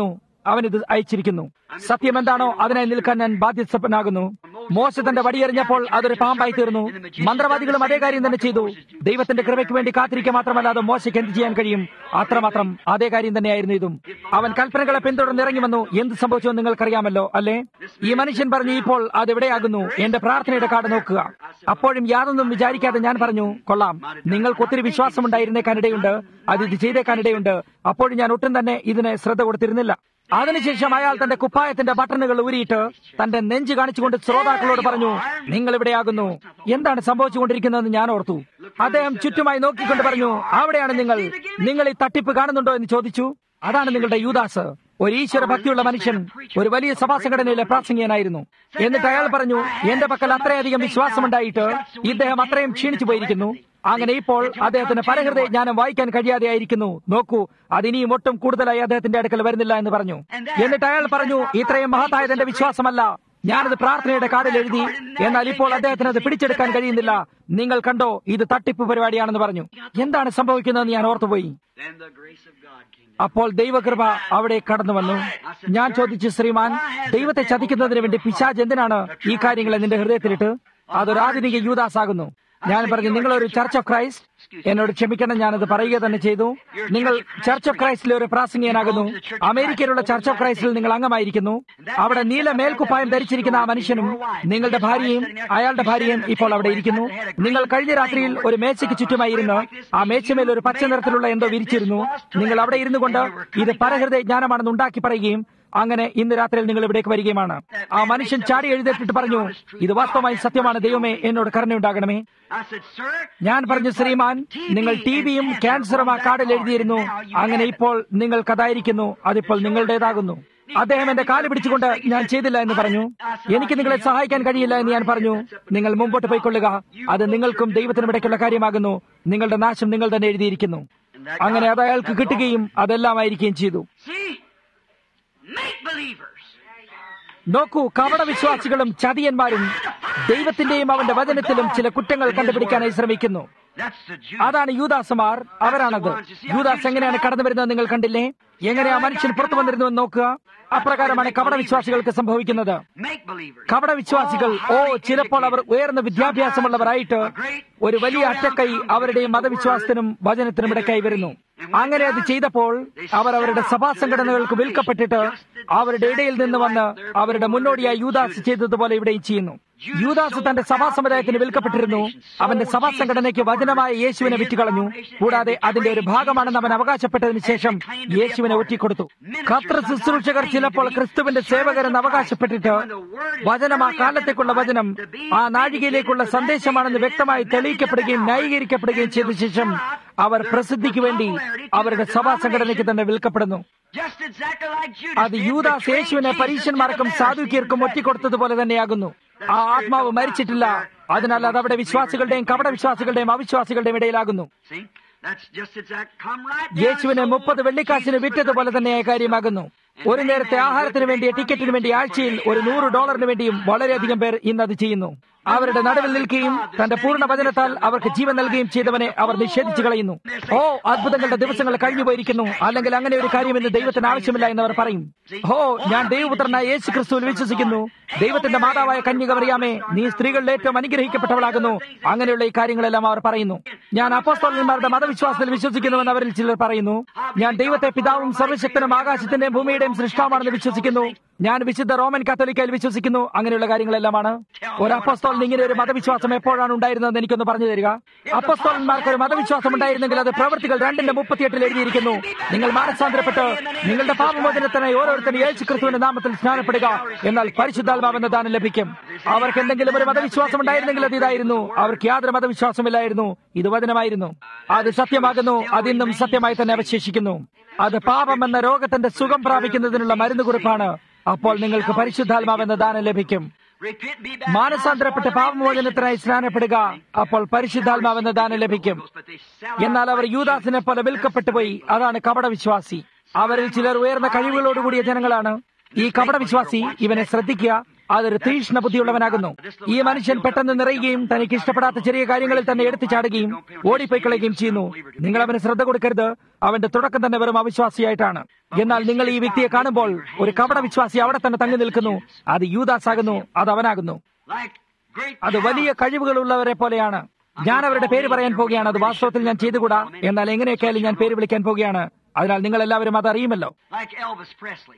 അവൻ ഇത് അയച്ചിരിക്കുന്നു സത്യം എന്താണോ അതിനായി നിൽക്കാൻ ഞാൻ ബാധ്യസ്ഥനാകുന്നു മോശ തന്റെ വടിയെറിഞ്ഞപ്പോൾ അതൊരു പാമ്പായി തീർന്നു മന്ത്രവാദികളും അതേ കാര്യം തന്നെ ചെയ്തു ദൈവത്തിന്റെ കൃപയ്ക്ക് വേണ്ടി കാത്തിരിക്കുക മാത്രമല്ലാതെ മോശയ്ക്ക് എന്ത് ചെയ്യാൻ കഴിയും അത്രമാത്രം അതേ കാര്യം തന്നെയായിരുന്നു ഇതും അവൻ കൽപ്പനകളെ പിന്തുടർന്ന് ഇറങ്ങി വന്നു എന്ത് സംഭവിച്ചോ നിങ്ങൾക്കറിയാമല്ലോ അല്ലേ ഈ മനുഷ്യൻ പറഞ്ഞു ഇപ്പോൾ അതെവിടെയാകുന്നു എന്റെ പ്രാർത്ഥനയുടെ കാർഡ് നോക്കുക അപ്പോഴും യാതൊന്നും വിചാരിക്കാതെ ഞാൻ പറഞ്ഞു കൊള്ളാം നിങ്ങൾക്ക് ഒത്തിരി വിശ്വാസമുണ്ടായിരുന്നേക്കാനിടയുണ്ട് അത് ഇത് ചെയ്തേക്കാനിടയുണ്ട് അപ്പോഴും ഞാൻ ഒട്ടും തന്നെ ഇതിന് ശ്രദ്ധ കൊടുത്തിരുന്നില്ല അതിനുശേഷം അയാൾ തന്റെ കുപ്പായത്തിന്റെ ബട്ടണുകൾ ഊരിയിട്ട് തന്റെ നെഞ്ച് കാണിച്ചുകൊണ്ട് ശ്രോതാക്കളോട് പറഞ്ഞു നിങ്ങൾ ഇവിടെയാകുന്നു എന്താണ് സംഭവിച്ചുകൊണ്ടിരിക്കുന്നതെന്ന് ഞാൻ ഓർത്തു അദ്ദേഹം ചുറ്റുമായി നോക്കിക്കൊണ്ട് പറഞ്ഞു അവിടെയാണ് നിങ്ങൾ നിങ്ങൾ ഈ തട്ടിപ്പ് കാണുന്നുണ്ടോ എന്ന് ചോദിച്ചു അതാണ് നിങ്ങളുടെ യൂദാസ് ഒരു ഈശ്വര ഭക്തിയുള്ള മനുഷ്യൻ ഒരു വലിയ സഭാ സംഘടനയിലെ പ്രാസംഗികനായിരുന്നു എന്നിട്ട് അയാൾ പറഞ്ഞു എന്റെ പക്കൽ അത്രയധികം വിശ്വാസമുണ്ടായിട്ട് ഇദ്ദേഹം അത്രയും ക്ഷീണിച്ചു പോയിരിക്കുന്നു അങ്ങനെ ഇപ്പോൾ അദ്ദേഹത്തിന് പരഹൃദയ ജ്ഞാനം വായിക്കാൻ കഴിയാതെ ആയിരിക്കുന്നു നോക്കൂ അതിനിയും ഒട്ടും കൂടുതലായി അദ്ദേഹത്തിന്റെ അടുക്കൽ വരുന്നില്ല എന്ന് പറഞ്ഞു എന്നിട്ട് അയാൾ പറഞ്ഞു ഇത്രയും മഹത്തായത് എന്റെ വിശ്വാസമല്ല ഞാനത് പ്രാർത്ഥനയുടെ കാർഡിൽ എഴുതി എന്നാൽ ഇപ്പോൾ അദ്ദേഹത്തിന് അത് പിടിച്ചെടുക്കാൻ കഴിയുന്നില്ല നിങ്ങൾ കണ്ടോ ഇത് തട്ടിപ്പ് പരിപാടിയാണെന്ന് പറഞ്ഞു എന്താണ് സംഭവിക്കുന്നതെന്ന് ഞാൻ ഓർത്തുപോയി Then the grace of God came. അപ്പോൾ ദൈവകൃപ അവിടെ കടന്നു വന്നു ഞാൻ ചോദിച്ചു ശ്രീമാൻ ദൈവത്തെ ചതിക്കുന്നതിന് വേണ്ടി പിശാജ് എന്തിനാണ് ഈ കാര്യങ്ങളെ നിന്റെ ഹൃദയത്തിലിട്ട് അതൊരു ആധുനിക യൂദാസാകുന്നു ഞാൻ പറഞ്ഞു നിങ്ങളൊരു ചർച്ച് ഓഫ് ക്രൈസ്റ്റ് എന്നോട് ക്ഷമിക്കണം ഞാനത് പറയുക തന്നെ ചെയ്തു നിങ്ങൾ ചർച്ച് ഓഫ് ക്രൈസ്റ്റിലെ ഒരു പ്രാസംഗികനാകുന്നു അമേരിക്കയിലുള്ള ചർച്ച് ഓഫ് ക്രൈസ്റ്റിൽ നിങ്ങൾ അംഗമായിരിക്കുന്നു അവിടെ നീല മേൽക്കുപ്പായം ധരിച്ചിരിക്കുന്ന ആ മനുഷ്യനും നിങ്ങളുടെ ഭാര്യയും അയാളുടെ ഭാര്യയും ഇപ്പോൾ അവിടെ ഇരിക്കുന്നു നിങ്ങൾ കഴിഞ്ഞ രാത്രിയിൽ ഒരു മേശയ്ക്ക് ചുറ്റുമായിരുന്നു ആ മേശമേൽ ഒരു പച്ച നിറത്തിലുള്ള എന്തോ വിരിച്ചിരുന്നു നിങ്ങൾ അവിടെ ഇരുന്നു കൊണ്ട് ഇത് പരഹൃദയ ജ്ഞാനമാണെന്ന് ഉണ്ടാക്കി പറയുകയും അങ്ങനെ ഇന്ന് രാത്രിയിൽ നിങ്ങൾ ഇവിടേക്ക് വരികയുമാണ് ആ മനുഷ്യൻ ചാടി എഴുന്നേറ്റിട്ട് പറഞ്ഞു ഇത് വാസ്തവമായി സത്യമാണ് ദൈവമേ എന്നോട് കരുണയുണ്ടാകണമേ I said, Sir, ഞാൻ പറഞ്ഞു ശ്രീമാൻ നിങ്ങൾ ടി വിയും ക്യാൻസറും ആ കാർഡിൽ എഴുതിയിരുന്നു അങ്ങനെ ഇപ്പോൾ നിങ്ങൾക്കതായിരിക്കുന്നു അതിപ്പോൾ നിങ്ങളുടേതാകുന്നു അദ്ദേഹം എന്റെ കാല് പിടിച്ചുകൊണ്ട് ഞാൻ ചെയ്തില്ല എന്ന് പറഞ്ഞു എനിക്ക് നിങ്ങളെ സഹായിക്കാൻ കഴിയില്ല എന്ന് ഞാൻ പറഞ്ഞു നിങ്ങൾ മുമ്പോട്ട് പോയിക്കൊള്ളുക അത് നിങ്ങൾക്കും ദൈവത്തിനും ഇടയ്ക്കുള്ള കാര്യമാകുന്നു നിങ്ങളുടെ നാശം നിങ്ങൾ തന്നെ എഴുതിയിരിക്കുന്നു അങ്ങനെ അത് അയാൾക്ക് കിട്ടുകയും അതെല്ലാം ആയിരിക്കുകയും ചെയ്തു see, make believers. നോക്കൂ കപട വിശ്വാസികളും ചതിയന്മാരും ദൈവത്തിന്റെയും അവന്റെ വചനത്തിലും ചില കുറ്റങ്ങൾ കണ്ടുപിടിക്കാനായി ശ്രമിക്കുന്നു That's the Jew. അതാണ് യൂദാസുമാർ അവരാണത് യൂദാസ് എങ്ങനെയാണ് കടന്നു വരുന്നത് നിങ്ങൾ കണ്ടില്ലേ എങ്ങനെ ആ മനുഷ്യൻ പുറത്തു വന്നിരുന്നു എന്ന് നോക്കുക അപ്രകാരമാണ് കപട വിശ്വാസികൾക്ക് സംഭവിക്കുന്നത് Make believers. കപട വിശ്വാസികൾ ഓ ചിലപ്പോൾ അവർ ഉയർന്ന വിദ്യാഭ്യാസമുള്ളവരായിട്ട് ഒരു വലിയ അറ്റക്കൈ അവരുടെ മതവിശ്വാസത്തിനും വചനത്തിനും ഇടയ്ക്കായി വരുന്നു അങ്ങനെ അത് ചെയ്തപ്പോൾ അവർ അവരുടെ സഭാ സംഘടനകൾക്ക് വിൽക്കപ്പെട്ടിട്ട് അവരുടെ ഇടയിൽ നിന്ന് വന്ന് അവരുടെ മുന്നോടിയായി യൂദാസ് ചെയ്തതുപോലെ ഇവിടെയും ചെയ്യുന്നു യൂദാസ് തന്റെ സഭാ സമുദായത്തിന് വിൽക്കപ്പെട്ടിരുന്നു അവന്റെ സഭാ സംഘടനയ്ക്ക് വചനമായ യേശുവിനെ വിറ്റുകളഞ്ഞു കൂടാതെ അതിന്റെ ഒരു ഭാഗമാണെന്ന് അവൻ അവകാശപ്പെട്ടതിന് ശേഷം യേശുവിനെ ഒറ്റിക്കൊടുത്തു കത്ര ശുശ്രൂഷകർ ചിലപ്പോൾ ക്രിസ്തുവിന്റെ സേവകരെന്ന് അവകാശപ്പെട്ടിട്ട് വചനം ആ കാലത്തേക്കുള്ള വചനം ആ നാഴികയിലേക്കുള്ള സന്ദേശമാണെന്ന് വ്യക്തമായി തെളിയിക്കപ്പെടുകയും ന്യായീകരിക്കപ്പെടുകയും ചെയ്ത ശേഷം അവർ പ്രസിദ്ധിക്ക് വേണ്ടി അവരുടെ സഭാ സംഘടനയ്ക്ക് തന്നെ വിൽക്കപ്പെടുന്നു Just exactly like Judas. അത് did, യൂദാസ് betraying യേശുവിനെ Jesus to the പരീക്ഷന്മാർക്കും Pharisees സാധുക്യർക്കും who had ഒറ്റിക്കൊടുത്തതുപോലെ തന്നെയാകുന്നു ആ ആത്മാവ് മരിച്ചിട്ടില്ല അതിനാൽ അത് അവിടെ വിശ്വാസികളുടെയും കപട വിശ്വാസികളുടെയും അവിശ്വാസികളുടെയും ഇടയിലാകുന്നു See, that's just exact. Come right down യേശുവിനെ and മുപ്പത് sold വെള്ളിക്കാശിന് Jesus for വിറ്റതുപോലെ 30 തന്നെയായ കാര്യമാകുന്നു ഒരു നേരത്തെ ആഹാരത്തിന് വേണ്ടി ടിക്കറ്റിന് വേണ്ടി ആഴ്ചയിൽ ഒരു നൂറ് ഡോളറിന് വേണ്ടിയും വളരെയധികം പേർ ഇന്ന് അത് ചെയ്യുന്നു അവരുടെ നടുവിൽ നിൽക്കുകയും തന്റെ പൂർണ്ണ വചനത്താൽ അവർക്ക് ജീവൻ നൽകുകയും ചെയ്തവനെ അവർ നിഷേധിച്ചു കളയുന്നു ഓ അത്ഭുതങ്ങളുടെ ദിവസങ്ങൾ കഴിഞ്ഞു പോയിരിക്കുന്നു അല്ലെങ്കിൽ അങ്ങനെ ഒരു കാര്യം ഇന്ന് ദൈവത്തിന് ആവശ്യമില്ല എന്ന് അവർ പറയും ഓ ഞാൻ ദൈവപുത്രനായ യേശു ക്രിസ്തുവിൽ വിശ്വസിക്കുന്നു ദൈവത്തിന്റെ മാതാവായ കന്യക അറിയാമേ നീ സ്ത്രീകളിൽ ഏറ്റവും അനുഗ്രഹിക്കപ്പെട്ടവളാകുന്നു അങ്ങനെയുള്ള ഈ കാര്യങ്ങളെല്ലാം അവർ പറയുന്നു ഞാൻ അപ്പോസ്തലന്മാരുടെ മതവിശ്വാസത്തിൽ വിശ്വസിക്കുന്നുവെന്ന് അവരിൽ ചിലർ പറയുന്നു ഞാൻ ദൈവത്തെ പിതാവും സർവശക്തനും ആകാശത്തിന്റെയും ഭൂമിയുടെയും സൃഷ്ടാവാണെന്ന് വിശ്വസിക്കുന്നു ഞാൻ വിശുദ്ധ റോമൻ കാത്തോലിക്കയിൽ വിശ്വസിക്കുന്നു അങ്ങനെയുള്ള കാര്യങ്ങളെല്ലാമാണ് ഒരു അപ്പോസ്തോലിന് ഇങ്ങനെ ഒരു മതവിശ്വാസം എപ്പോഴാണ് ഉണ്ടായിരുന്നതെന്ന് എനിക്കൊന്ന് പറഞ്ഞു തരിക അപ്പോസ്തോലന്മാർക്ക് ഒരു മതവിശ്വാസം ഉണ്ടായിരുന്നെങ്കിൽ അത് പ്രവൃത്തികൾ രണ്ടിന്റെ മുപ്പത്തിയെട്ടിൽ എഴുതിയിരിക്കുന്നു നിങ്ങൾ മാനസാന്തരപ്പെട്ട് നിങ്ങളുടെ പാപമോചനത്തിനായി ഓരോരുത്തരും യേശു ക്രിസ്തുവിന്റെ നാമത്തിൽ സ്നാനപ്പെടുക എന്നാൽ പരിശുദ്ധാത്മാവെന്ന ദാനം ലഭിക്കും അവർക്ക് എന്തെങ്കിലും ഒരു മതവിശ്വാസം ഉണ്ടായിരുന്നെങ്കിൽ അത് ഇതായിരുന്നു അവർക്ക് യാതൊരു മതവിശ്വാസമില്ലായിരുന്നു ഇത് വചനമായിരുന്നു അത് സത്യമാകുന്നു അതിന്നും സത്യമായി തന്നെ അവശേഷിക്കുന്നു അത് പാപം എന്ന രോഗത്തിന്റെ സുഖം പ്രാപിക്കുന്നതിനുള്ള മരുന്ന് കുറിപ്പാണ് അപ്പോൾ നിങ്ങൾക്ക് പരിശുദ്ധാത്മാവെന്ന ദാനം ലഭിക്കും Repent, be baptized. മാനസാന്തരപ്പെട്ട് പാപമോചനത്തിനായി സ്നാനപ്പെടുക അപ്പോൾ പരിശുദ്ധാത്മാവെന്ന ദാനം ലഭിക്കും But they sell എന്നാൽ അവർ യൂദാസിനെ പോലെ വിൽക്കപ്പെട്ടുപോയി അതാണ് കപട വിശ്വാസി അവരിൽ ചിലർ ഉയർന്ന കഴിവുകളോടുകൂടിയ ജനങ്ങളാണ് ഈ കപട വിശ്വാസി ഇവനെ ശ്രദ്ധിക്കുക അതൊരു തീഷ്ണ ബുദ്ധിയുള്ളവനാകുന്നു ഈ മനുഷ്യൻ പെട്ടെന്ന് നിറയുകയും തനിക്ക് ഇഷ്ടപ്പെടാത്ത ചെറിയ കാര്യങ്ങളിൽ തന്നെ എടുത്തു ചാടുകയും ഓടിപ്പോയി കളയുകയും ചെയ്യുന്നു നിങ്ങൾ അവന് ശ്രദ്ധ കൊടുക്കരുത് അവന്റെ തുടക്കം തന്നെ വെറും അവിശ്വാസിയായിട്ടാണ് എന്നാൽ നിങ്ങൾ ഈ വ്യക്തിയെ കാണുമ്പോൾ ഒരു കപട വിശ്വാസി അവിടെ തന്നെ തങ്ങി നിൽക്കുന്നു അത് യൂദാസ് ആകുന്നു അത് അവനാകുന്നു like great അത് വലിയ കഴിവുകളുള്ളവരെ പോലെയാണ് ഞാൻ അവരുടെ പേര് പറയാൻ പോകുകയാണ് അത് വാസ്തവത്തിൽ ഞാൻ ചെയ്തുകൂടാ എന്നാൽ എങ്ങനെയൊക്കെയായാലും ഞാൻ പേര് വിളിക്കാൻ പോകുകയാണ് അതിനാൽ നിങ്ങൾ എല്ലാവരും അത് അറിയുമല്ലോ like Elvis Presley.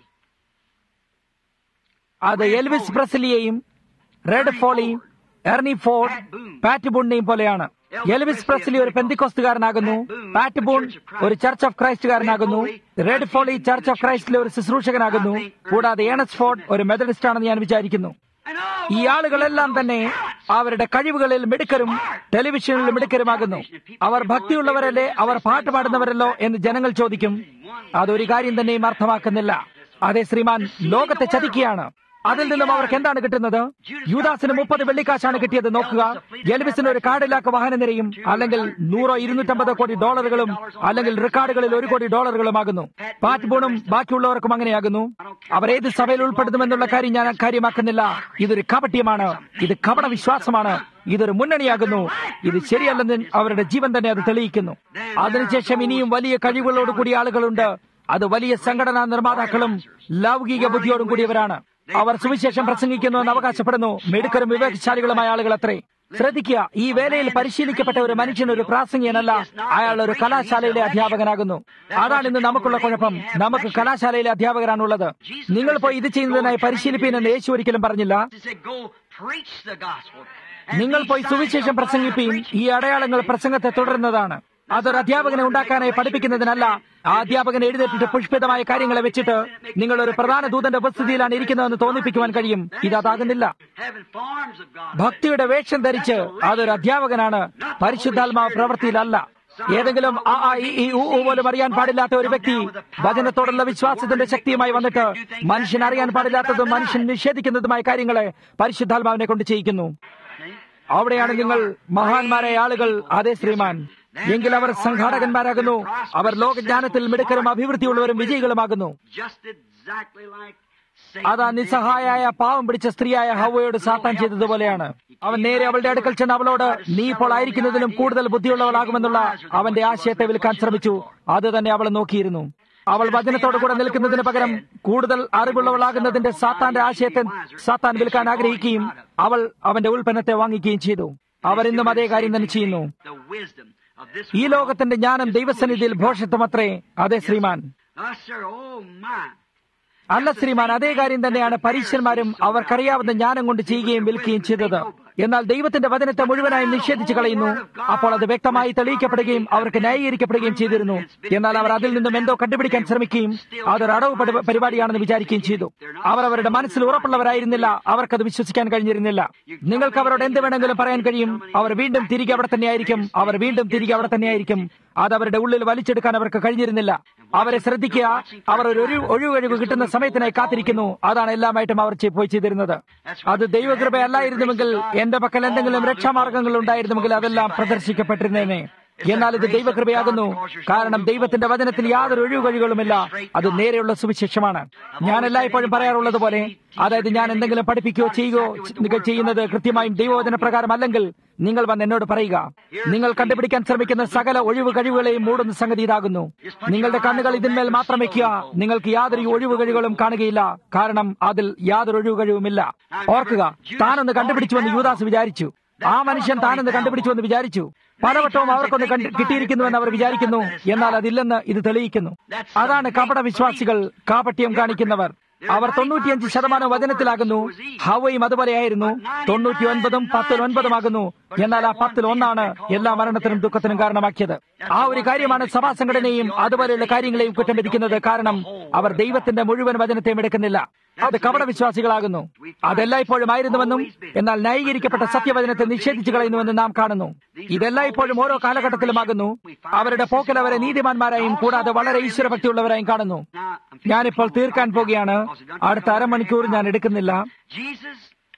അത് എൽവിസ് പ്രസ്ലിയെയും റെഡ് ഫോളിയും എർണി ഫോർഡ് പാറ്റ് ബൂണിനെയും പോലെയാണ് എൽവിസ് പ്രസ്ലി ഒരു പെന്തിക്കോസ്തുകാരനാകുന്നു പാറ്റ് ബൂൺ ഒരു ചർച്ച് ഓഫ് ക്രൈസ്റ്റുകാരനാകുന്നു റെഡ് ഫോളി ചർച്ച് ഓഫ് ക്രൈസ്റ്റിലെ ഒരു ശുശ്രൂഷകനാകുന്നു കൂടാതെ ഏണസ് ഫോർഡ് ഒരു മെത്തഡിസ്റ്റ് ആണെന്ന് ഞാൻ വിചാരിക്കുന്നു And all ഈ ആളുകളെല്ലാം തന്നെ അവരുടെ കഴിവുകളിൽ മിടുക്കരും ടെലിവിഷനിൽ മിടുക്കരുമാകുന്നു അവർ ഭക്തിയുള്ളവരല്ലേ അവർ പാട്ട് പാടുന്നവരല്ലോ എന്ന് ജനങ്ങൾ ചോദിക്കും അതൊരു കാര്യം തന്നെയും അർത്ഥമാക്കുന്നില്ല അതെ ശ്രീമാൻ ലോകത്തെ ചതിക്കുകയാണ് അതിൽ നിന്നും അവർക്ക് എന്താണ് കിട്ടുന്നത് യൂദാസിന് മുപ്പത് വെള്ളിക്കാശാണ് കിട്ടിയത് നോക്കുക എൽവിസിന് ഒരു കാടിലാക്ക വാഹന നിരയും അല്ലെങ്കിൽ നൂറോ ഇരുന്നൂറ്റമ്പത് കോടി ഡോളറുകളും അല്ലെങ്കിൽ റെക്കോർഡുകളിൽ ഒരു കോടി ഡോളറുകളുമാകുന്നു പാറ്റ് ബോണും ബാക്കിയുള്ളവർക്കും അങ്ങനെയാകുന്നു അവർ ഏത് സഭയിൽ ഉൾപ്പെടുത്തുമെന്നുള്ള കാര്യം ഞാൻ കാര്യമാക്കുന്നില്ല ഇതൊരു കപട്യമാണ് ഇത് കപട വിശ്വാസമാണ് ഇതൊരു മുന്നണിയാകുന്നു ഇത് ശരിയല്ലെന്ന് അവരുടെ ജീവൻ തന്നെ അത് തെളിയിക്കുന്നു അതിനുശേഷം ഇനിയും വലിയ കഴിവുകളോട് കൂടിയ ആളുകളുണ്ട് അത് വലിയ സംഘടനാ നിർമ്മാതാക്കളും ലൗകിക ബുദ്ധിയോടും കൂടിയവരാണ് അവർ സുവിശേഷം പ്രസംഗിക്കുന്നുവെന്ന് അവകാശപ്പെടുന്നു മിടുക്കരും വിവേകശാലികളുമായ ആളുകൾ അത്രേ ശ്രദ്ധിക്കുക ഈ വേലയിൽ പരിശീലിക്കപ്പെട്ട ഒരു മനുഷ്യൻ ഒരു പ്രാസംഗികനല്ല അയാൾ ഒരു കലാശാലയിലെ അധ്യാപകനാകുന്നു അതാണ് ഇന്ന് നമുക്കുള്ള കുഴപ്പം നമുക്ക് കലാശാലയിലെ അധ്യാപകരാണുള്ളത് നിങ്ങൾ പോയി ഇത് ചെയ്യുന്നതിനായി പരിശീലിപ്പീനെന്ന് യേശു ഒരിക്കലും പറഞ്ഞില്ല He said, Go preach the gospel. നിങ്ങൾ പോയി സുവിശേഷം പ്രസംഗിപ്പീൻ ഈ അടയാളങ്ങൾ പ്രസംഗത്തെ തുടരുന്നതാണ് അതൊരു അധ്യാപകനെ ഉണ്ടാക്കാനായി പഠിപ്പിക്കുന്നതിനല്ല ആ അധ്യാപകൻ എഴുന്നേറ്റിട്ട് പുഷ്പിതമായ കാര്യങ്ങളെ വെച്ചിട്ട് നിങ്ങൾ ഒരു പ്രധാന ദൂതന്റെ ഉപസ്ഥിതിയിലാണ് ഇരിക്കുന്നതെന്ന് തോന്നിപ്പിക്കുവാൻ കഴിയും ഇത് അതാകുന്നില്ല Having forms of God. ഭക്തിയുടെ വേഷം ധരിച്ച് അതൊരു അധ്യാപകനാണ് പരിശുദ്ധാത്മാവ് പ്രവൃത്തിയിലല്ല ഏതെങ്കിലും ആ ആ ഈ ഈ ഊ ഊ പോലും അറിയാൻ പാടില്ലാത്ത ഒരു വ്യക്തി വചനത്തോടുള്ള വിശ്വാസത്തിന്റെ ശക്തിയുമായി വന്നിട്ട് മനുഷ്യൻ അറിയാൻ പാടില്ലാത്തതും മനുഷ്യൻ നിഷേധിക്കുന്നതുമായ കാര്യങ്ങളെ പരിശുദ്ധാത്മാവിനെ കൊണ്ട് ചെയ്യിക്കുന്നു അവിടെയാണ് നിങ്ങൾ മഹാന്മാരായ ആളുകൾ അതേ ശ്രീമാൻ എങ്കിൽ അവർ സംഘാടകന്മാരാകുന്നു അവർ ലോകജ്ഞാനത്തിൽ മിടുക്കരും അഭിവൃദ്ധിയുള്ളവരും വിജയികളുമാകുന്നു Just exactly like അതാ നിസ്സഹായായ പാവം പിടിച്ച സ്ത്രീയായ ഹവയോട് സാത്താൻ ചെയ്തതുപോലെയാണ് അവൻ നേരെ അവളുടെ അടുക്കൽ ചെന്ന് അവളോട് നീ ഇപ്പോൾ ആയിരിക്കുന്നതിലും കൂടുതൽ ബുദ്ധിയുള്ളവളാകുമെന്നുള്ള അവന്റെ ആശയത്തെ വിൽക്കാൻ ശ്രമിച്ചു അത് തന്നെ അവൾ നോക്കിയിരുന്നു അവൾ വചനത്തോടു കൂടെ നിൽക്കുന്നതിന് പകരം കൂടുതൽ അറിവുള്ളവളാകുന്നതിന്റെ സാത്താന്റെ ആശയത്തെ സാത്താൻ വിൽക്കാൻ ആഗ്രഹിക്കുകയും അവൾ അവന്റെ ഉൽപ്പന്നത്തെ വാങ്ങിക്കുകയും ചെയ്തു അവർ ഇന്നും അതേ കാര്യം തന്നെ ചെയ്യുന്നു the wisdom of this ഈ ലോകത്തിന്റെ ജ്ഞാനം ദൈവസന്നിധിയിൽ ഭോഷത്വമത്രേ അതെ ശ്രീമാൻ Us, sir, oh my. അല്ല ശ്രീമാൻ അതേ കാര്യം തന്നെയാണ് പരീക്ഷന്മാരും അവർക്കറിയാവുന്ന ജ്ഞാനം കൊണ്ട് ചെയ്യുകയും വിൽക്കുകയും ചെയ്തത് എന്നാൽ ദൈവത്തിന്റെ വചനത്തെ മുഴുവനായും നിഷേധിച്ചു കളയുന്നു അപ്പോൾ അത് വ്യക്തമായി തെളിയിക്കപ്പെടുകയും അവർക്ക് ന്യായീകരിക്കപ്പെടുകയും ചെയ്തിരുന്നു എന്നാൽ അവർ അതിൽ നിന്നും എന്തോ കണ്ടുപിടിക്കാൻ ശ്രമിക്കുകയും അതൊരു അടവ് പരി- പരിപാടിയാണെന്ന് വിചാരിക്കുകയും ചെയ്തു അവർ അവരുടെ മനസ്സിൽ ഉറപ്പുള്ളവരായിരുന്നില്ല അവർക്കത് വിശ്വസിക്കാൻ കഴിഞ്ഞിരുന്നില്ല നിങ്ങൾക്ക് അവരോട് എന്ത് വേണമെങ്കിലും പറയാൻ കഴിയും അവർ വീണ്ടും തിരികെ അവിടെ തന്നെയായിരിക്കും അവർ വീണ്ടും തിരികെ അവിടെ തന്നെയായിരിക്കും അത് അവരുടെ ഉള്ളിൽ വലിച്ചെടുക്കാൻ അവർക്ക് കഴിഞ്ഞിരുന്നില്ല അവരെ ശ്രദ്ധിക്കുക അവർ ഒരു ഒഴിവ് ഒഴിവഴിവ് കിട്ടുന്ന സമയത്തിനായി കാത്തിരിക്കുന്നു അതാണ് എല്ലാമായിട്ടും അവർ ചെയ്- പോയി ചെയ്തിരുന്നത് അത് ദൈവകൃപയല്ലായിരുന്നുവെങ്കിൽ എന്റെ പക്കൽ എന്തെങ്കിലും രക്ഷാമാർഗങ്ങൾ ഉണ്ടായിരുന്നുവെങ്കിൽ അതെല്ലാം പ്രദർശിക്കപ്പെട്ടിരുന്നേനെ എന്നാൽ ഇത് ദൈവകൃപയാകുന്നു കാരണം ദൈവത്തിന്റെ വചനത്തിൽ യാതൊരു ഒഴിവുകഴികളുമില്ല അത് നേരെയുള്ള സുവിശേഷമാണ് ഞാൻ എല്ലായ്പ്പോഴും പറയാറുള്ളത് പോലെ അതായത് ഞാൻ എന്തെങ്കിലും പഠിപ്പിക്കുകയോ ചെയ്യുകയോ ചെ- ചെയ്യുന്നത് കൃത്യമായും ദൈവവചന പ്രകാരം അല്ലെങ്കിൽ നിങ്ങൾ വന്ന് എന്നോട് പറയുക നിങ്ങൾ കണ്ടുപിടിക്കാൻ ശ്രമിക്കുന്ന സകല ഒഴിവ് കഴിവുകളെയും മൂടുന്ന സംഗതി ഇതാകുന്നു നിങ്ങളുടെ കണ്ണുകൾ ഇതിന്മേൽ മാത്രം വെക്കുക നിങ്ങൾക്ക് യാതൊരു ഒഴിവ് കഴിവുകളും കാണുകയില്ല കാരണം അതിൽ യാതൊരു ഒഴിവ് കഴിവുമില്ല ഓർക്കുക താനൊന്ന് കണ്ടുപിടിച്ചുവെന്ന് യൂദാസ് വിചാരിച്ചു ആ മനുഷ്യൻ താനെന്ന് കണ്ടുപിടിച്ചുവെന്ന് വിചാരിച്ചു പലവട്ടവും അവർക്കൊന്ന് കണ്ട് കിട്ടിയിരിക്കുന്നുവെന്ന് അവർ വിചാരിക്കുന്നു എന്നാൽ അതില്ലെന്ന് ഇത് തെളിയിക്കുന്നു അതാണ് കപട വിശ്വാസികൾ കാപട്യം കാണിക്കുന്നവർ അവർ തൊണ്ണൂറ്റിയഞ്ച് ശതമാനം വചനത്തിലാകുന്നു ഹവയും അതുപോലെയായിരുന്നു തൊണ്ണൂറ്റി ഒൻപതും പത്തിൽ ഒൻപതുമാകുന്നു എന്നാൽ ആ പത്തിൽ ഒന്നാണ് എല്ലാ മരണത്തിനും ദുഃഖത്തിനും കാരണമാക്കിയത് ആ ഒരു കാര്യമാണ് സഭാ സംഘടനയും അതുപോലെയുള്ള കാര്യങ്ങളെയും കുറ്റം വിധിക്കുന്നത് കാരണം അവർ ദൈവത്തിന്റെ മുഴുവൻ വചനത്തെയും എടുക്കുന്നില്ല അത് കപട വിശ്വാസികളാകുന്നു അതെല്ലായ്പ്പോഴും ആയിരുന്നുവെന്നും എന്നാൽ ന്യായീകരിക്കപ്പെട്ട സത്യവചനത്തെ നിഷേധിച്ചു കളയുന്നുവെന്നും നാം കാണുന്നു ഇതെല്ലായ്പ്പോഴും ഓരോ കാലഘട്ടത്തിലുമാകുന്നു അവരുടെ പോക്കൽ അവരെ നീതിമാന്മാരായും കൂടാതെ വളരെ ഈശ്വരഭക്തിയുള്ളവരായും കാണുന്നു ഞാനിപ്പോൾ തീർക്കാൻ പോകുകയാണ് അടുത്ത അരമണിക്കൂർ ഞാൻ എടുക്കുന്നില്ല Jesus,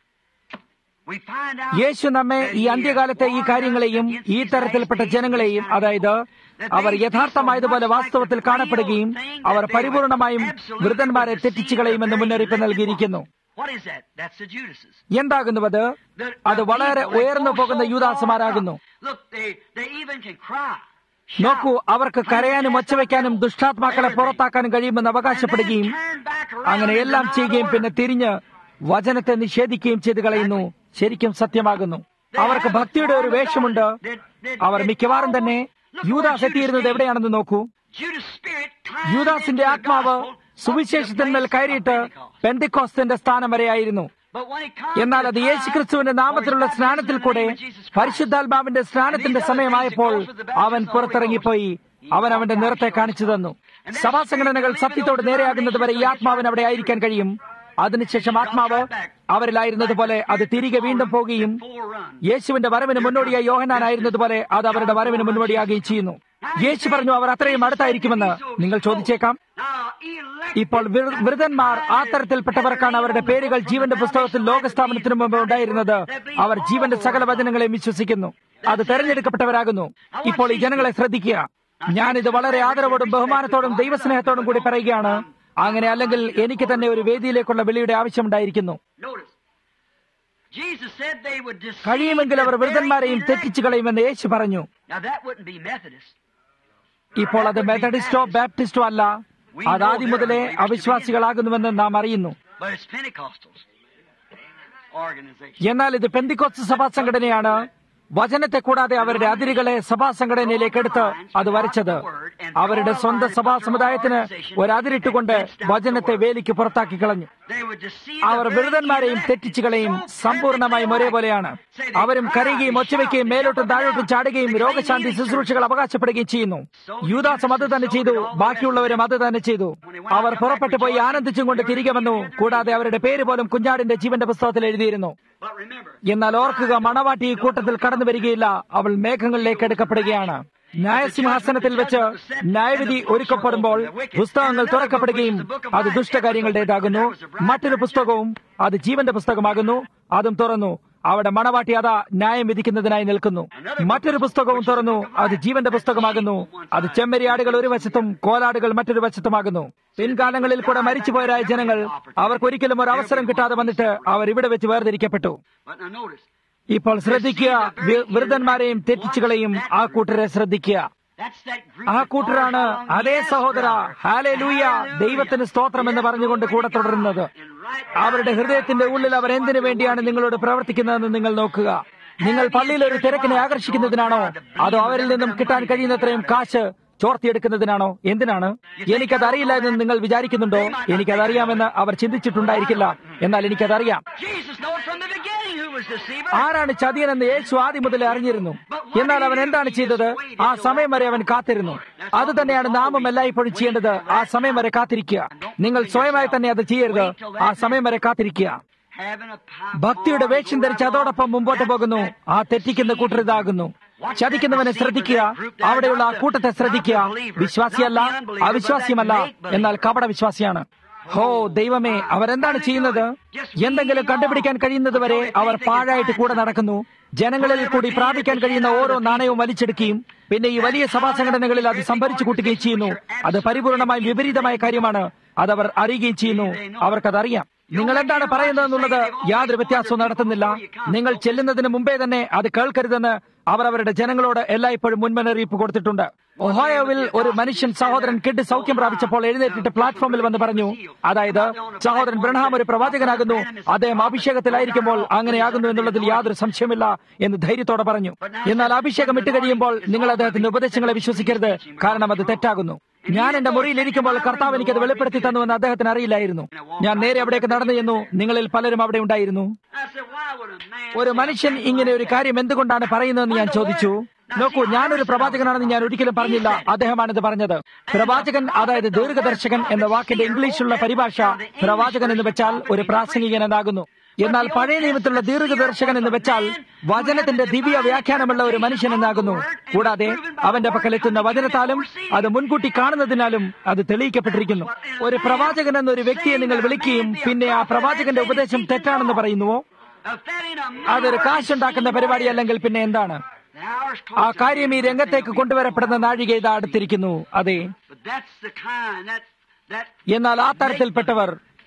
we find out യേശു നമ്മെ ഈ അന്ത്യകാലത്തെ ഈ കാര്യങ്ങളെയും ഈ തരത്തിൽപ്പെട്ട ജനങ്ങളെയും അതായത് അവർ യഥാർത്ഥമായതുപോലെ വാസ്തവത്തിൽ കാണപ്പെടുകയും അവർ പരിപൂർണമായും വൃദ്ധന്മാരെ തെറ്റിച്ചു കളയുമെന്ന് മുന്നറിയിപ്പ് നൽകിയിരിക്കുന്നു What is that? That's the Judases. എന്താകുന്നുവത് The- അത് the വളരെ people, they ഉയർന്നു go പോകുന്ന so യൂദാസുമാരാകുന്നു far up. Look, they, they even can cry. നോക്കൂ shout, അവർക്ക് കരയാനും ഒച്ചവെക്കാനും ദുഷ്ടാത്മാക്കളെ പുറത്താക്കാനും കഴിയുമെന്ന് അവകാശപ്പെടുകയും അങ്ങനെ എല്ലാം ചെയ്യുകയും പിന്നെ തിരിഞ്ഞ് വചനത്തെ നിഷേധിക്കുകയും ചെയ്തു കളയുന്നു ശരിക്കും സത്യമാകുന്നു അവർക്ക് ഭക്തിയുടെ ഒരു വേഷമുണ്ട് അവർ മിക്കവാറും തന്നെ യൂദാസ് എത്തിയിരുന്നത് എവിടെയാണെന്ന് നോക്കൂ യൂദാസിന്റെ ആത്മാവ് സുവിശേഷത്തിന്മേൽ കയറിയിട്ട് പെന്തിക്കോസ്തിന്റെ സ്ഥാനം വരെയായിരുന്നു എന്നാൽ അത് യേശുക്രിസ്തുവിന്റെ നാമത്തിലുള്ള സ്നാനത്തിൽ കൂടെ പരിശുദ്ധാത്മാവിന്റെ സ്നാനത്തിന്റെ സമയമായപ്പോൾ അവൻ പുറത്തിറങ്ങിപ്പോയി അവൻ അവന്റെ നിറത്തെ കാണിച്ചു തന്നു സഭാ സംഘടനകൾ സത്യത്തോട് നേരെയാകുന്നത് വരെ ഈ ആത്മാവിന് അവിടെ ആയിരിക്കാൻ കഴിയും അതിനുശേഷം ആത്മാവ് അവരിലായിരുന്നതുപോലെ അത് തിരികെ വീണ്ടും പോകുകയും യേശുവിന്റെ വരവിന് മുന്നോടിയായി യോഹനാനായിരുന്നതുപോലെ അത് അവരുടെ വരവിന് മുന്നോടിയാകുകയും ചെയ്യുന്നു യേശു പറഞ്ഞു അവർ അത്രയും അടുത്തായിരിക്കുമെന്ന് നിങ്ങൾ ചോദിച്ചേക്കാം ഇപ്പോൾ വൃ- വൃതന്മാർ ആ തരത്തിൽപ്പെട്ടവർക്കാണ് അവരുടെ പേരുകൾ ജീവന്റെ പുസ്തകത്തിൽ ലോകസ്ഥാപനത്തിനു മുമ്പ് ഉണ്ടായിരുന്നത് അവർ ജീവന്റെ സകല വചനങ്ങളെ വിശ്വസിക്കുന്നു അത് തെരഞ്ഞെടുക്കപ്പെട്ടവരാകുന്നു ഇപ്പോൾ ഈ ജനങ്ങളെ ശ്രദ്ധിക്കുക ഞാനിത് വളരെ ആദരവോടും ബഹുമാനത്തോടും ദൈവസ്നേഹത്തോടും കൂടി പറയുകയാണ് അങ്ങനെ അല്ലെങ്കിൽ എനിക്ക് തന്നെ ഒരു വേദിയിലേക്കുള്ള വിളിയുടെ ആവശ്യമുണ്ടായിരിക്കുന്നു കഴിയുമെങ്കിൽ അവർ വൃതന്മാരെയും തെറ്റിച്ചു കളയുമെന്ന് യേശു പറഞ്ഞു Now that wouldn't be Methodist. ഇപ്പോൾ അത് മെത്തഡിസ്റ്റോ ബാപ്റ്റിസ്റ്റോ അല്ല അത് ആദ്യം മുതലേ അവിശ്വാസികളാകുന്നുവെന്ന് നാം അറിയുന്നു But it's Pentecostals organization. എന്നാൽ ഇത് പെന്തിക്കോസ് സഭാ സംഘടനയാണ് വചനത്തെ കൂടാതെ അവരുടെ അതിരുകളെ സഭാ സംഘടനയിലേക്ക് എടുത്ത് അത് വരച്ചത് അവരുടെ സ്വന്തം സഭാ സമുദായത്തിന് ഒരതിരിട്ടുകൊണ്ട് വചനത്തെ വേലിക്ക് പുറത്താക്കി കളഞ്ഞു They would deceive our the very വിരുദ്ധന്മാരെയും elect. തെറ്റിച്ചു കളയും സമ്പൂർണമായും ഒരേപോലെയാണ് അവരും കരയുകയും ഒച്ചവെക്കുകയും മേലോട്ടും താഴോട്ടും ചാടുകയും രോഗശാന്തി ശുശ്രൂഷകൾ അവകാശപ്പെടുകയും ചെയ്യുന്നു യൂദാസും അത് തന്നെ ചെയ്തു ബാക്കിയുള്ളവരും അത് തന്നെ ചെയ്തു അവർ പുറപ്പെട്ടു പോയി ആനന്ദിച്ചും കൊണ്ട് തിരികെ വന്നു കൂടാതെ അവരുടെ പേര് പോലും കുഞ്ഞാടിന്റെ ജീവന്റെ പുസ്തകത്തിൽ എഴുതിയിരുന്നു But remember, എന്നാൽ ഓർക്കുക മണവാട്ടി ഈ കൂട്ടത്തിൽ കടന്നു വരികയില്ല അവൾ മേഘങ്ങളിലേക്ക് എടുക്കപ്പെടുകയാണ് ന്യായസിംഹാസനത്തിൽ വെച്ച് ന്യായവിധി ഒരുക്കപ്പെടുമ്പോൾ പുസ്തകങ്ങൾ തുറക്കപ്പെടുകയും അത് ദുഷ്ടകാര്യങ്ങളുടേതാകുന്നു മറ്റൊരു പുസ്തകവും അത് ജീവന്റെ പുസ്തകമാകുന്നു അതും തുറന്നു അവിടെ മണവാട്ടി അതാ ന്യായം വിധിക്കുന്നതിനായി നിൽക്കുന്നു മറ്റൊരു പുസ്തകവും തുറന്നു അത് ജീവന്റെ പുസ്തകമാകുന്നു അത് ചെമ്മരിയാടുകൾ ഒരു വശത്തും കോലാടുകൾ മറ്റൊരു വശത്തുമാകുന്നു പിൻകാലങ്ങളിൽ കൂടെ മരിച്ചുപോയരായ ജനങ്ങൾ അവർക്കൊരിക്കലും ഒരു അവസരം കിട്ടാതെ വന്നിട്ട് അവർ ഇവിടെ വെച്ച് വേർതിരിക്കപ്പെട്ടു but now notice, ഇപ്പോൾ ശ്രദ്ധിക്കുക വി- വൃദ്ധന്മാരെയും തെറ്റിച്ചുകളെയും ആ കൂട്ടരെ ശ്രദ്ധിക്കുക that's that group. ആ that കൂട്ടരാണ് follows along. അതേ Yes, സഹോദര brother. Hallelujah Hallelujah. ദൈവത്തിന് സ്തോത്രം എന്ന് പറഞ്ഞുകൊണ്ട് കൂടെ തുടരുന്നത് അവരുടെ ഹൃദയത്തിന്റെ ഉള്ളിൽ അവർ എന്തിനു വേണ്ടിയാണ് നിങ്ങളോട് പ്രവർത്തിക്കുന്നതെന്ന് നിങ്ങൾ നോക്കുക നിങ്ങൾ പള്ളിയിൽ ഒരു തിരക്കിനെ ആകർഷിക്കുന്നതിനാണോ അതോ അവരിൽ നിന്നും കിട്ടാൻ കഴിയുന്നത്രയും കാശ് ചോർത്തിയെടുക്കുന്നതിനാണോ എന്തിനാണ് എനിക്കത് അറിയില്ല എന്ന് നിങ്ങൾ വിചാരിക്കുന്നുണ്ടോ എനിക്കതറിയാമെന്ന് അവർ ചിന്തിച്ചിട്ടുണ്ടായിരിക്കില്ല എന്നാൽ എനിക്കതറിയാം Jesus knows from the beginning who was deceiver. ആരാണ് ചതിയനെന്ന് യേശു ആദ്യം മുതൽ അറിഞ്ഞിരുന്നു എന്നാൽ അവൻ എന്താണ് ചെയ്തത് ആ സമയം വരെ അവൻ കാത്തിരുന്നു അത് തന്നെയാണ് നാമും എല്ലായ്പ്പോഴും ചെയ്യേണ്ടത് ആ സമയം വരെ കാത്തിരിക്കുക നിങ്ങൾ സ്വയമായി തന്നെ അത് ചെയ്യരുത് ആ സമയം വരെ കാത്തിരിക്കുക Having a power. ഭക്തിയുടെ വേഷം ധരിച്ച് അതോടൊപ്പം മുമ്പോട്ട് പോകുന്നു ആ തെറ്റിക്കുന്ന കൂട്ടർ ഇതാകുന്നു ചതിക്കുന്നവനെ ശ്രദ്ധിക്കുക അവിടെയുള്ള ആ കൂട്ടത്തെ ശ്രദ്ധിക്കുക വിശ്വാസിയല്ല അവിശ്വാസിയുമല്ല എന്നാൽ കപട വിശ്വാസിയാണ് ഹോ ദൈവമേ അവരെന്താണ് ചെയ്യുന്നത് എന്തെങ്കിലും കണ്ടുപിടിക്കാൻ കഴിയുന്നതുവരെ അവർ പാഴായിട്ട് കൂടെ നടക്കുന്നു ജനങ്ങളിൽ കൂടി പ്രാപിക്കാൻ കഴിയുന്ന ഓരോ നാണയവും വലിച്ചെടുക്കുകയും പിന്നെ ഈ വലിയ സഭാ സംഘടനകളിൽ അത് സംഭരിച്ചു കൂട്ടുകയും ചെയ്യുന്നു അത് പരിപൂർണമായും വിപരീതമായ കാര്യമാണ് അതവർ അറിയുകയും ചെയ്യുന്നു അവർക്കതറിയാം നിങ്ങൾ എന്താണ് പറയുന്നതെന്നുള്ളത് യാതൊരു വ്യത്യാസവും നടത്തുന്നില്ല നിങ്ങൾ ചെല്ലുന്നതിന് മുമ്പേ തന്നെ അത് കേൾക്കരുതെന്ന് അവർ അവരുടെ ജനങ്ങളോട് എല്ലായ്പ്പോഴും മുൻമുന്നറിയിപ്പ് കൊടുത്തിട്ടുണ്ട് ഒഹായോവിൽ ഒരു മനുഷ്യൻ സഹോദരൻ കിഡ് സൗഖ്യം പ്രാപിച്ചപ്പോൾ എഴുന്നേറ്റിട്ട് പ്ലാറ്റ്ഫോമിൽ വന്ന് പറഞ്ഞു അതായത് സഹോദരൻ ബ്രഹാം ഒരു പ്രവാചകനാകുന്നു അദ്ദേഹം അഭിഷേകത്തിലായിരിക്കുമ്പോൾ അങ്ങനെയാകുന്നു എന്നുള്ളതിൽ യാതൊരു സംശയമില്ല എന്ന് ധൈര്യത്തോടെ പറഞ്ഞു എന്നാൽ അഭിഷേകം ഇട്ട് കഴിയുമ്പോൾ നിങ്ങൾ അദ്ദേഹത്തിന്റെ ഉപദേശങ്ങളെ വിശ്വസിക്കരുത് കാരണം അത് തെറ്റാകുന്നു ഞാൻ എന്റെ മുറിയിൽ ഇരിക്കുമ്പോൾ കർത്താവ് എനിക്കത് വെളിപ്പെടുത്തി തന്നുവെന്ന് അദ്ദേഹത്തിന് അറിയില്ലായിരുന്നു ഞാൻ നേരെ അവിടേക്ക് നടന്നു ചെന്നു നിങ്ങളിൽ പലരും അവിടെ ഉണ്ടായിരുന്നു I said, why would a man ഒരു say മനുഷ്യൻ ഇങ്ങനെ ഒരു കാര്യം എന്തുകൊണ്ടാണ് പറയുന്നതെന്ന് ഞാൻ ചോദിച്ചു നോക്കൂ ഞാനൊരു പ്രവാചകനാണെന്ന് ഞാൻ ഒരിക്കലും പറഞ്ഞില്ല അദ്ദേഹമാണിത് പറഞ്ഞത് പ്രവാചകൻ അതായത് ദീർഘദർശകൻ എന്ന വാക്കിന്റെ ഇംഗ്ലീഷിലുള്ള പരിഭാഷ പ്രവാചകൻ എന്ന് വെച്ചാൽ ഒരു പ്രാസംഗികൻ എന്നാകുന്നു എന്നാൽ പഴയ നിയമത്തിലുള്ള ദീർഘദർശകൻ എന്ന് വെച്ചാൽ വചനത്തിന്റെ ദിവ്യ വ്യാഖ്യാനമുള്ള ഒരു മനുഷ്യൻ എന്നാകുന്നു കൂടാതെ അവന്റെ പക്കലെത്തുന്ന വചനത്താലും അത് മുൻകൂട്ടി കാണുന്നതിനാലും അത് തെളിയിക്കപ്പെട്ടിരിക്കുന്നു ഒരു പ്രവാചകൻ എന്നൊരു വ്യക്തിയെ നിങ്ങൾ വിളിക്കുകയും പിന്നെ ആ പ്രവാചകന്റെ ഉപദേശം തെറ്റാണെന്ന് പറയുന്നുവോ of that in a അതൊരു കാശുണ്ടാക്കുന്ന പരിപാടി അല്ലെങ്കിൽ പിന്നെ എന്താണ് The hour's close. ആ കാര്യം ഈ രംഗത്തേക്ക് കൊണ്ടുവരപ്പെടുന്ന നാഴിക ഇതാ അടുത്തിരിക്കുന്നു അതെ But that's the kind that that എന്നാൽ ആ തരത്തിൽപ്പെട്ടവർ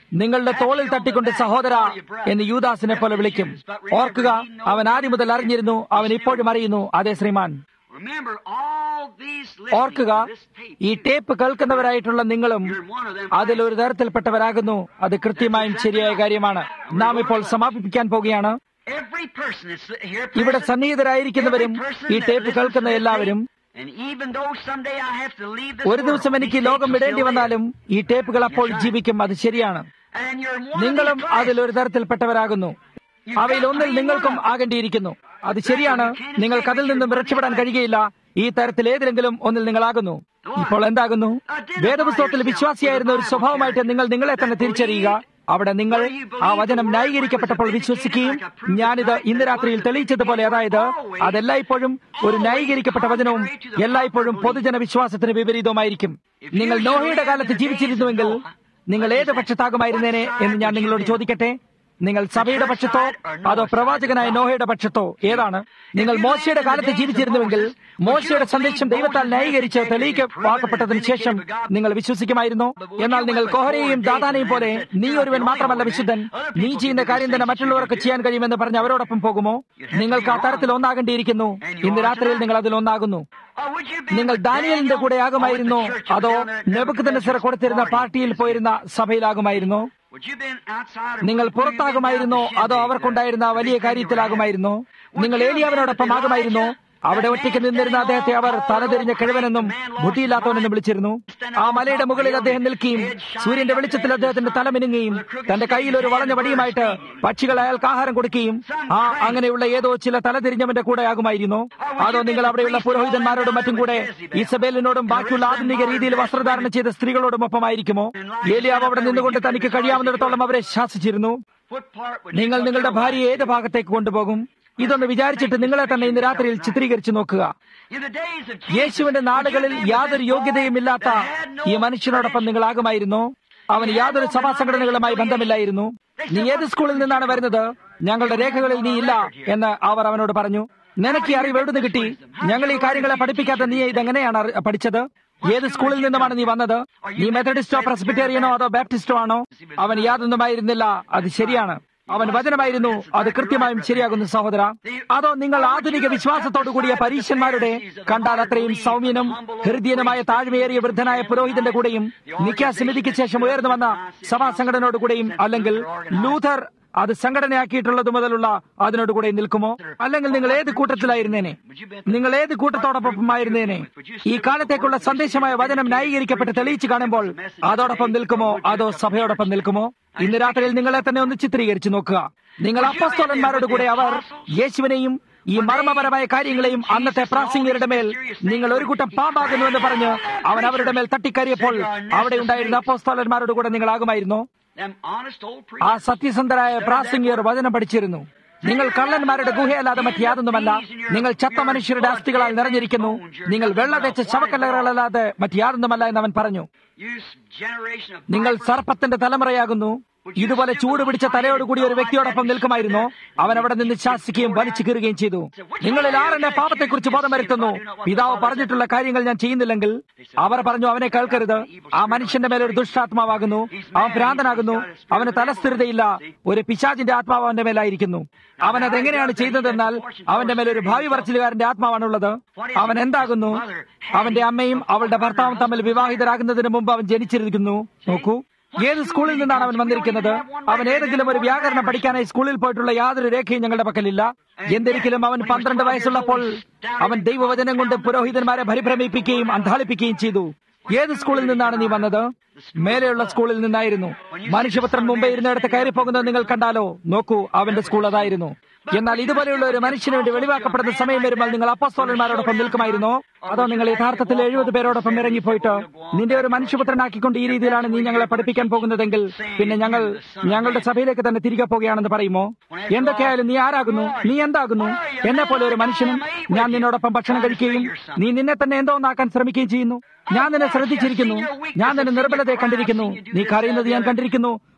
നിങ്ങളുടെ തോളിൽ തട്ടിക്കൊണ്ട് സഹോദര എന്ന് യൂദാസിനെ പോലെ വിളിക്കും ഓർക്കുക അവൻ ആദ്യം മുതൽ അറിഞ്ഞിരുന്നു അവൻ ഇപ്പോഴും അറിയുന്നു അതെ ശ്രീമാൻ Remember, all these ഓർക്കുക listening to this tape, ഈ ടേപ്പ് കേൾക്കുന്നവരായിട്ടുള്ള നിങ്ങളും you're one of them. അതിലൊരു തരത്തിൽപ്പെട്ടവരാകുന്നു അത് കൃത്യമായും ശരിയായ കാര്യമാണ് നാം ഇപ്പോൾ സമാപിപ്പിക്കാൻ പോകുകയാണ് Every person that's here ഇവിടെ present, സന്നിഹിതരായിരിക്കുന്നവരും every person ഈ that ടേപ്പ് listens കേൾക്കുന്ന to this എല്ലാവരും tape, and even though someday I have to leave this ഒരു ദിവസം world, എനിക്ക് these ലോകം tapes will വിടേണ്ടി still വന്നാലും ഈ ടേപ്പുകൾ അപ്പോൾ ജീവിക്കും അത് ശരിയാണ് live. And you're one of നിങ്ങളും these classes. അതിലൊരു തരത്തിൽപ്പെട്ടവരാകുന്നു അവയിൽ ഒന്നിൽ നിങ്ങൾക്കും ആകേണ്ടിയിരിക്കുന്നു അത് ശരിയാണ് നിങ്ങൾക്ക് അതിൽ നിന്നും രക്ഷപ്പെടാൻ കഴിയുകയില്ല ഈ തരത്തിൽ ഏതിലെങ്കിലും ഒന്നിൽ നിങ്ങളാകുന്നു ഇപ്പോൾ എന്താകുന്നു വേദപുസ്തകത്തിൽ വിശ്വാസിയായിരുന്ന ഒരു സ്വഭാവമായിട്ട് നിങ്ങൾ നിങ്ങളെ തന്നെ തിരിച്ചറിയുക അവിടെ നിങ്ങൾ ആ വചനം ന്യായീകരിക്കപ്പെട്ടപ്പോൾ വിശ്വസിക്കുകയും ഞാനിത് ഇന്ന് രാത്രിയിൽ തെളിയിച്ചതുപോലെ അതായത് അതെല്ലായ്പ്പോഴും ഒരു ന്യായീകരിക്കപ്പെട്ട വചനവും എല്ലായ്പ്പോഴും പൊതുജന വിശ്വാസത്തിന് വിപരീതവുമായിരിക്കും നിങ്ങൾ നോഹയുടെ കാലത്ത് ജീവിച്ചിരുന്നുവെങ്കിൽ നിങ്ങൾ ഏത് പക്ഷത്താകുമായിരുന്നേനെ എന്ന് ഞാൻ നിങ്ങളോട് ചോദിക്കട്ടെ നിങ്ങൾ സഭയുടെ പക്ഷത്തോ അതോ പ്രവാചകനായ നോഹയുടെ പക്ഷത്തോ ഏതാണ് നിങ്ങൾ മോശയുടെ കാലത്ത് ജീവിച്ചിരുന്നുവെങ്കിൽ മോശയുടെ സന്ദേശം ദൈവത്താൽ ന്യായീകരിച്ച് തെളിയിക്കപ്പെട്ടതിന് ശേഷം നിങ്ങൾ വിശ്വസിക്കുമായിരുന്നു എന്നാൽ നിങ്ങൾ കോഹരെയും ദാദാനെയും പോലെ നീ ഒരുവൻ മാത്രമല്ല വിശുദ്ധൻ നീ ചെയ്യുന്ന കാര്യം തന്നെ മറ്റുള്ളവർക്ക് ചെയ്യാൻ കഴിയുമെന്ന് പറഞ്ഞ് അവരോടൊപ്പം പോകുമോ നിങ്ങൾക്ക് ആ തരത്തിൽ ഒന്നാകേണ്ടിയിരിക്കുന്നു ഇന്ന് രാത്രിയിൽ നിങ്ങൾ അതിൽ ഒന്നാകുന്നു Or would you be നിങ്ങൾ with ദാനിയലിന്റെ Daniel കൂടെ or with ആകുമായിരുന്നോ the church that was അതോ down there in നെബുക്കത്തിന്റെ കൊടുത്തിരുന്ന Nebuchadnezzar's പാർട്ടിയിൽ പോയിരുന്ന സഭയിലാകുമായിരുന്നോ party? Would you been outside or നിങ്ങൾ would you been പുറത്താകുമായിരുന്നോ down the അതോ shindig, അവർക്കുണ്ടായിരുന്ന uh, വലിയ the big thing you കാര്യത്തിലാകുമായിരുന്നോ had? നിങ്ങൾ Would you have ഏലിയാവിനോടൊപ്പം been with ആകുമായിരുന്നോ Elijah? അവിടെ That ഒറ്റയ്ക്ക് man നിന്നിരുന്ന standing അദ്ദേഹത്തെ അവർ all തലതിരിഞ്ഞ over കിഴവനെന്നും the man lost ബുദ്ധിയില്ലാത്തവനെന്നും his വിളിച്ചിരുന്നു mind. ആ മലയുടെ മുകളിൽ അദ്ദേഹം നിൽക്കുകയും സൂര്യന്റെ വെളിച്ചത്തിൽ അദ്ദേഹത്തിന്റെ തല മിനുങ്ങുകയും തന്റെ കയ്യിൽ ഒരു വളഞ്ഞ വടിയുമായിട്ട് പക്ഷികൾ അയാൾക്ക് ആഹാരം കൊടുക്കുകയും ആ അങ്ങനെയുള്ള ഏതോ ചില തലതിരിഞ്ഞവന്റെ കൂടെ ആകുമായിരുന്നു അതോ നിങ്ങൾ അവിടെയുള്ള പുരോഹിതന്മാരോടും മറ്റും കൂടെ ഇസബേലിനോടും ബാക്കിയുള്ള ആധുനിക രീതിയിൽ വസ്ത്രധാരണം ചെയ്ത സ്ത്രീകളോടും ഒപ്പമായിരിക്കുമോ ഏലിയാവ് അവിടെ നിന്നുകൊണ്ട് തനിക്ക് കഴിയാവുന്നിടത്തോളം അവരെ ശാസിച്ചിരുന്നു What part would you നിങ്ങൾ want നിങ്ങളുടെ your ഭാര്യയെ ഏത് ഭാഗത്തേക്ക് കൊണ്ടുപോകും ഇതൊന്ന് വിചാരിച്ചിട്ട് നിങ്ങളെ തന്നെ ഇന്ന് രാത്രിയിൽ ചിത്രീകരിച്ചു നോക്കുക wife? In the days of Jesus, യേശുവിന്റെ നാളുകളിൽ would you യാതൊരു been with യോഗ്യതയുമില്ലാത്ത that had no ഈ മനുഷ്യനോടൊപ്പം നിങ്ങളാകുമായിരുന്നോ അവന് യാതൊരു സഭാ സംഘടനകളുമായി ബന്ധമില്ലായിരുന്നു നീ ഏത് സ്കൂളിൽ നിന്നാണ് വരുന്നത് ഞങ്ങളുടെ രേഖകളിൽ നീ ഇല്ല എന്ന് അവർ അവനോട് പറഞ്ഞു നിനക്ക് ഈ അറിവ് എവിടുന്ന് കിട്ടി ഞങ്ങൾ ഈ കാര്യങ്ങളെ പഠിപ്പിക്കാത്ത നീ ഇതെങ്ങനെയാണ് അറി- പഠിച്ചത് ഏത് സ്കൂളിൽ നിന്നുമാണ് നീ വന്നത് നീ മെത്തഡിസ്റ്റോ പ്രസ്ബിറ്റേറിയനോ അതോ ബാപ്റ്റിസ്റ്റോ ആണോ അവൻ യാതൊന്നുമായിരുന്നില്ല അത് ശരിയാണ് അവൻ വചനമായിരുന്നു അത് കൃത്യമായും ശരിയാകുന്നു സഹോദര അതോ നിങ്ങൾ ആധുനിക വിശ്വാസത്തോടു കൂടിയ പരീക്ഷന്മാരുടെ കണ്ടാൽ അത്രയും സൗമ്യനും ഹൃദയനുമായ താഴ്മയേറിയ വൃദ്ധനായ പുരോഹിതന്റെ കൂടെയും നിക്കാസമിതിക്ക് ശേഷം ഉയർന്നു വന്ന സഭാ സംഘടനയോട് കൂടെയും അല്ലെങ്കിൽ ലൂഥർ അത് സംഘടനയാക്കിയിട്ടുള്ളത് മുതലുള്ള അതിനോട് കൂടെ നിൽക്കുമോ അല്ലെങ്കിൽ നിങ്ങൾ ഏത് കൂട്ടത്തിലായിരുന്നേനെ നിങ്ങൾ ഏത് കൂട്ടത്തോടൊപ്പമായിരുന്നേനെ ഈ കാലത്തേക്കുള്ള സന്ദേശമായ വചനം ന്യായീകരിക്കപ്പെട്ട് തെളിയിച്ചു കാണുമ്പോൾ അതോടൊപ്പം നിൽക്കുമോ അതോ സഭയോടൊപ്പം നിൽക്കുമോ ഇന്ന് രാത്രിയിൽ നിങ്ങളെ തന്നെ ഒന്ന് ചിത്രീകരിച്ചു നോക്കുക നിങ്ങൾ അപ്പസ്തോലന്മാരോട് കൂടെ അവർ യേശുവിനെയും ഈ മർമ്മപരമായ കാര്യങ്ങളെയും അന്നത്തെ പ്രാസംഗികരുടെ മേൽ നിങ്ങൾ ഒരു കൂട്ടം പാമ്പാകുന്നുവെന്ന് പറഞ്ഞ് അവൻ അവരുടെ മേൽ തട്ടിക്കയറിയപ്പോൾ അവിടെ ഉണ്ടായിരുന്ന അപ്പോസ്തോലന്മാരോട് കൂടെ നിങ്ങളാകുമായിരുന്നു them honest old ആ preachers. സത്യസന്ധരായ പ്രാസംഗികർ വചനം പഠിച്ചിരുന്നു നിങ്ങൾ കള്ളന്മാരുടെ ഗുഹയല്ലാതെ മറ്റ് യാതൊന്നുമല്ല നിങ്ങൾ ചത്ത മനുഷ്യരുടെ അസ്ഥികളാൽ നിറഞ്ഞിരിക്കുന്നു നിങ്ങൾ വെള്ള തെച്ച ശവക്കല്ലറകളല്ലാതെ മറ്റ് യാതൊന്നുമല്ല എന്ന് അവൻ പറഞ്ഞു You generation of നിങ്ങൾ vipers. സർപ്പത്തിന്റെ തലമുറയാകുന്നു ഇതുപോലെ ചൂട് പിടിച്ച തലയോടുകൂടി ഒരു വ്യക്തിയോടൊപ്പം നിൽക്കുമായിരുന്നു അവൻ അവിടെ നിന്ന് ശാസിക്കുകയും വലിച്ചു കീറുകയും ചെയ്തു നിങ്ങളിൽ ആരെന്നെ പാപത്തെക്കുറിച്ച് ബോധം വരുത്തുന്നു പിതാവ് പറഞ്ഞിട്ടുള്ള കാര്യങ്ങൾ ഞാൻ ചെയ്യുന്നില്ലെങ്കിൽ അവർ പറഞ്ഞു അവനെ കേൾക്കരുത് ആ മനുഷ്യന്റെ മേലെ ഒരു ദുഷ്ടാത്മാവാകുന്നു അവൻ ഭ്രാന്തനാകുന്നു അവന് തലസ്ഥിരതയില്ല ഒരു പിശാചിന്റെ ആത്മാവ് അവന്റെ മേലായിരിക്കുന്നു അവൻ അതെങ്ങനെയാണ് ചെയ്തതെന്നാൽ അവന്റെ മേലെ ഒരു ഭാവി പറച്ചിലുകാരന്റെ ആത്മാവാണുള്ളത് അവൻ എന്താകുന്നു അവന്റെ അമ്മയും അവളുടെ ഭർത്താവും തമ്മിൽ വിവാഹിതരാകുന്നതിന് മുമ്പ് അവൻ ജനിച്ചിരിക്കുന്നു നോക്കൂ ഏത് സ്കൂളിൽ നിന്നാണ് അവൻ വന്നിരിക്കുന്നത് അവൻ ഏതെങ്കിലും ഒരു വ്യാകരണം പഠിക്കാനായി സ്കൂളിൽ പോയിട്ടുള്ള യാതൊരു രേഖയും ഞങ്ങളുടെ പക്കലില്ല എന്തൊരിക്കലും അവൻ പന്ത്രണ്ട് വയസ്സുള്ളപ്പോൾ അവൻ ദൈവവചനം കൊണ്ട് പുരോഹിതന്മാരെ പരിഭ്രമിപ്പിക്കുകയും അന്ധാളിപ്പിക്കുകയും ചെയ്തു ഏത് സ്കൂളിൽ നിന്നാണ് നീ വന്നത് മേലെയുള്ള സ്കൂളിൽ നിന്നായിരുന്നു മനുഷ്യപുത്രൻ മുമ്പേ ഇരുന്നിടത്ത് കയറി പോകുന്നത് നിങ്ങൾ കണ്ടാലോ നോക്കൂ അവന്റെ സ്കൂൾ അതായിരുന്നു എന്നാൽ ഇതുപോലെയുള്ള ഒരു മനുഷ്യന് വേണ്ടി വെളിവാക്കപ്പെടുന്ന സമയം വരുമ്പോൾ നിങ്ങൾ അപ്പസ്തോലന്മാരോടൊപ്പം നിൽക്കുമായിരുന്നോ അതോ നിങ്ങൾ യഥാർത്ഥത്തിൽ എഴുപത് പേരോടൊപ്പം ഇറങ്ങിപ്പോയിട്ട് നിന്റെ ഒരു മനുഷ്യപുത്രനാക്കിക്കൊണ്ട് ഈ രീതിയിലാണ് നീ ഞങ്ങളെ പഠിപ്പിക്കാൻ പോകുന്നതെങ്കിൽ പിന്നെ ഞങ്ങൾ ഞങ്ങളുടെ സഭയിലേക്ക് തന്നെ തിരികെ പോകുകയാണെന്ന് പറയുമോ എന്തൊക്കെയായാലും നീ ആരാകുന്നു നീ എന്താകുന്നു എന്നെ പോലെ ഒരു മനുഷ്യനും ഞാൻ നിന്നോടൊപ്പം ഭക്ഷണം കഴിക്കുകയും നീ നിന്നെ തന്നെ എന്തോ ഒന്നാക്കാൻ ശ്രമിക്കുകയും ചെയ്യുന്നു ഞാൻ നിന്നെ ശ്രദ്ധിച്ചിരിക്കുന്നു ഞാൻ നിന്റെ നിർബലതയെ കണ്ടിരിക്കുന്നു നീ കരയുന്നത് ഞാൻ കണ്ടിരിക്കുന്നു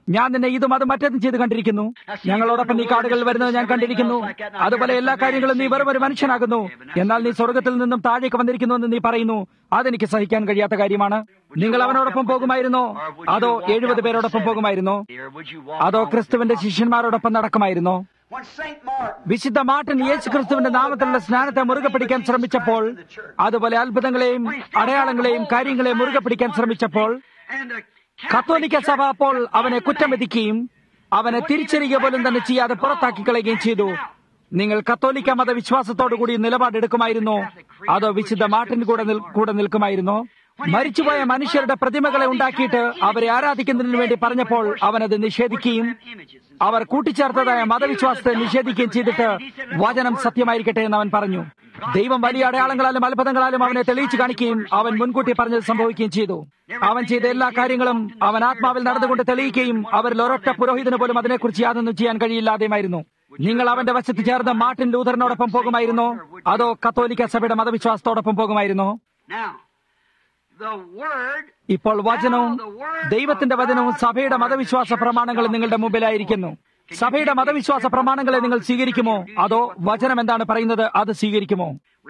ഞാൻ നിന്നെ ഇതും അതും മറ്റേതും ചെയ്ത് കണ്ടിരിക്കുന്നു ഞങ്ങളോടൊപ്പം നീ കാടുകൾ വരുന്നത് ഞാൻ കണ്ടിരിക്കുന്നു അതുപോലെ എല്ലാ കാര്യങ്ങളും നീ വെറും ഒരു മനുഷ്യനാകുന്നു എന്നാൽ നീ സ്വർഗത്തിൽ നിന്നും താഴേക്ക് വന്നിരിക്കുന്നു എന്ന് നീ പറയുന്നു അതെനിക്ക് സഹിക്കാൻ കഴിയാത്ത കാര്യമാണ് നിങ്ങൾ അവനോടൊപ്പം പോകുമായിരുന്നോ അതോ എഴുപത് പേരോടൊപ്പം പോകുമായിരുന്നോ അതോ ക്രിസ്തുവിന്റെ ശിഷ്യന്മാരോടൊപ്പം നടക്കുമായിരുന്നോ വിശുദ്ധ മാർട്ടിൻ യേശു ക്രിസ്തുവിന്റെ നാമത്തിലുള്ള സ്നാനത്തെ മുറുകെ പിടിക്കാൻ ശ്രമിച്ചപ്പോൾ അതുപോലെ അത്ഭുതങ്ങളെയും അടയാളങ്ങളെയും കാര്യങ്ങളെയും മുറുകെ പിടിക്കാൻ ശ്രമിച്ചപ്പോൾ കത്തോലിക്ക സഭ അപ്പോൾ അവനെ കുറ്റം വിധിക്കുകയും അവനെ തിരിച്ചറിയുക പോലും തന്നെ ചെയ്യാതെ പുറത്താക്കി കളയുകയും ചെയ്തു നിങ്ങൾ കത്തോലിക്ക മതവിശ്വാസത്തോടുകൂടി നിലപാടെടുക്കുമായിരുന്നോ അതോ വിശുദ്ധ മാർട്ടിൻ കൂടെ കൂടെ നിൽക്കുമായിരുന്നോ മരിച്ചുപോയ മനുഷ്യരുടെ പ്രതിമകളെ ഉണ്ടാക്കിയിട്ട് അവരെ ആരാധിക്കുന്നതിന് വേണ്ടി പറഞ്ഞപ്പോൾ അവനത് നിഷേധിക്കുകയും അവർ കൂട്ടിച്ചേർത്തതായ മതവിശ്വാസത്തെ നിഷേധിക്കുകയും ചെയ്തിട്ട് വചനം സത്യമായിരിക്കട്ടെ എന്ന് അവൻ പറഞ്ഞു ദൈവം വലിയ അടയാളങ്ങളാലും അത്ഭുതങ്ങളാലും അവനെ തെളിയിച്ചു കാണിക്കുകയും അവൻ മുൻകൂട്ടി പറഞ്ഞത് സംഭവിക്കുകയും ചെയ്തു അവൻ ചെയ്ത എല്ലാ കാര്യങ്ങളും അവൻ ആത്മാവിൽ നടന്നുകൊണ്ട് തെളിയിക്കുകയും അവരിൽ ഒരൊറ്റ പുരോഹിതന് പോലും അതിനെക്കുറിച്ച് യാതൊന്നും ചെയ്യാൻ കഴിയില്ലാതെയുമായിരുന്നു നിങ്ങൾ അവന്റെ വശത്ത് ചേർന്ന് മാർട്ടിൻ ലൂഥറിനോടൊപ്പം പോകുമായിരുന്നോ അതോ കത്തോലിക്ക സഭയുടെ മതവിശ്വാസത്തോടൊപ്പം പോകുമായിരുന്നോ ഇപ്പോൾ വചനവും ദൈവത്തിന്റെ വചനവും സഭയുടെ മതവിശ്വാസ പ്രമാണങ്ങളും നിങ്ങളുടെ മുമ്പിലായിരിക്കുന്നു സഭയുടെ മതവിശ്വാസ പ്രമാണങ്ങളെ നിങ്ങൾ സ്വീകരിക്കുമോ അതോ വചനം എന്താണ് പറയുന്നത് അത് സ്വീകരിക്കുമോ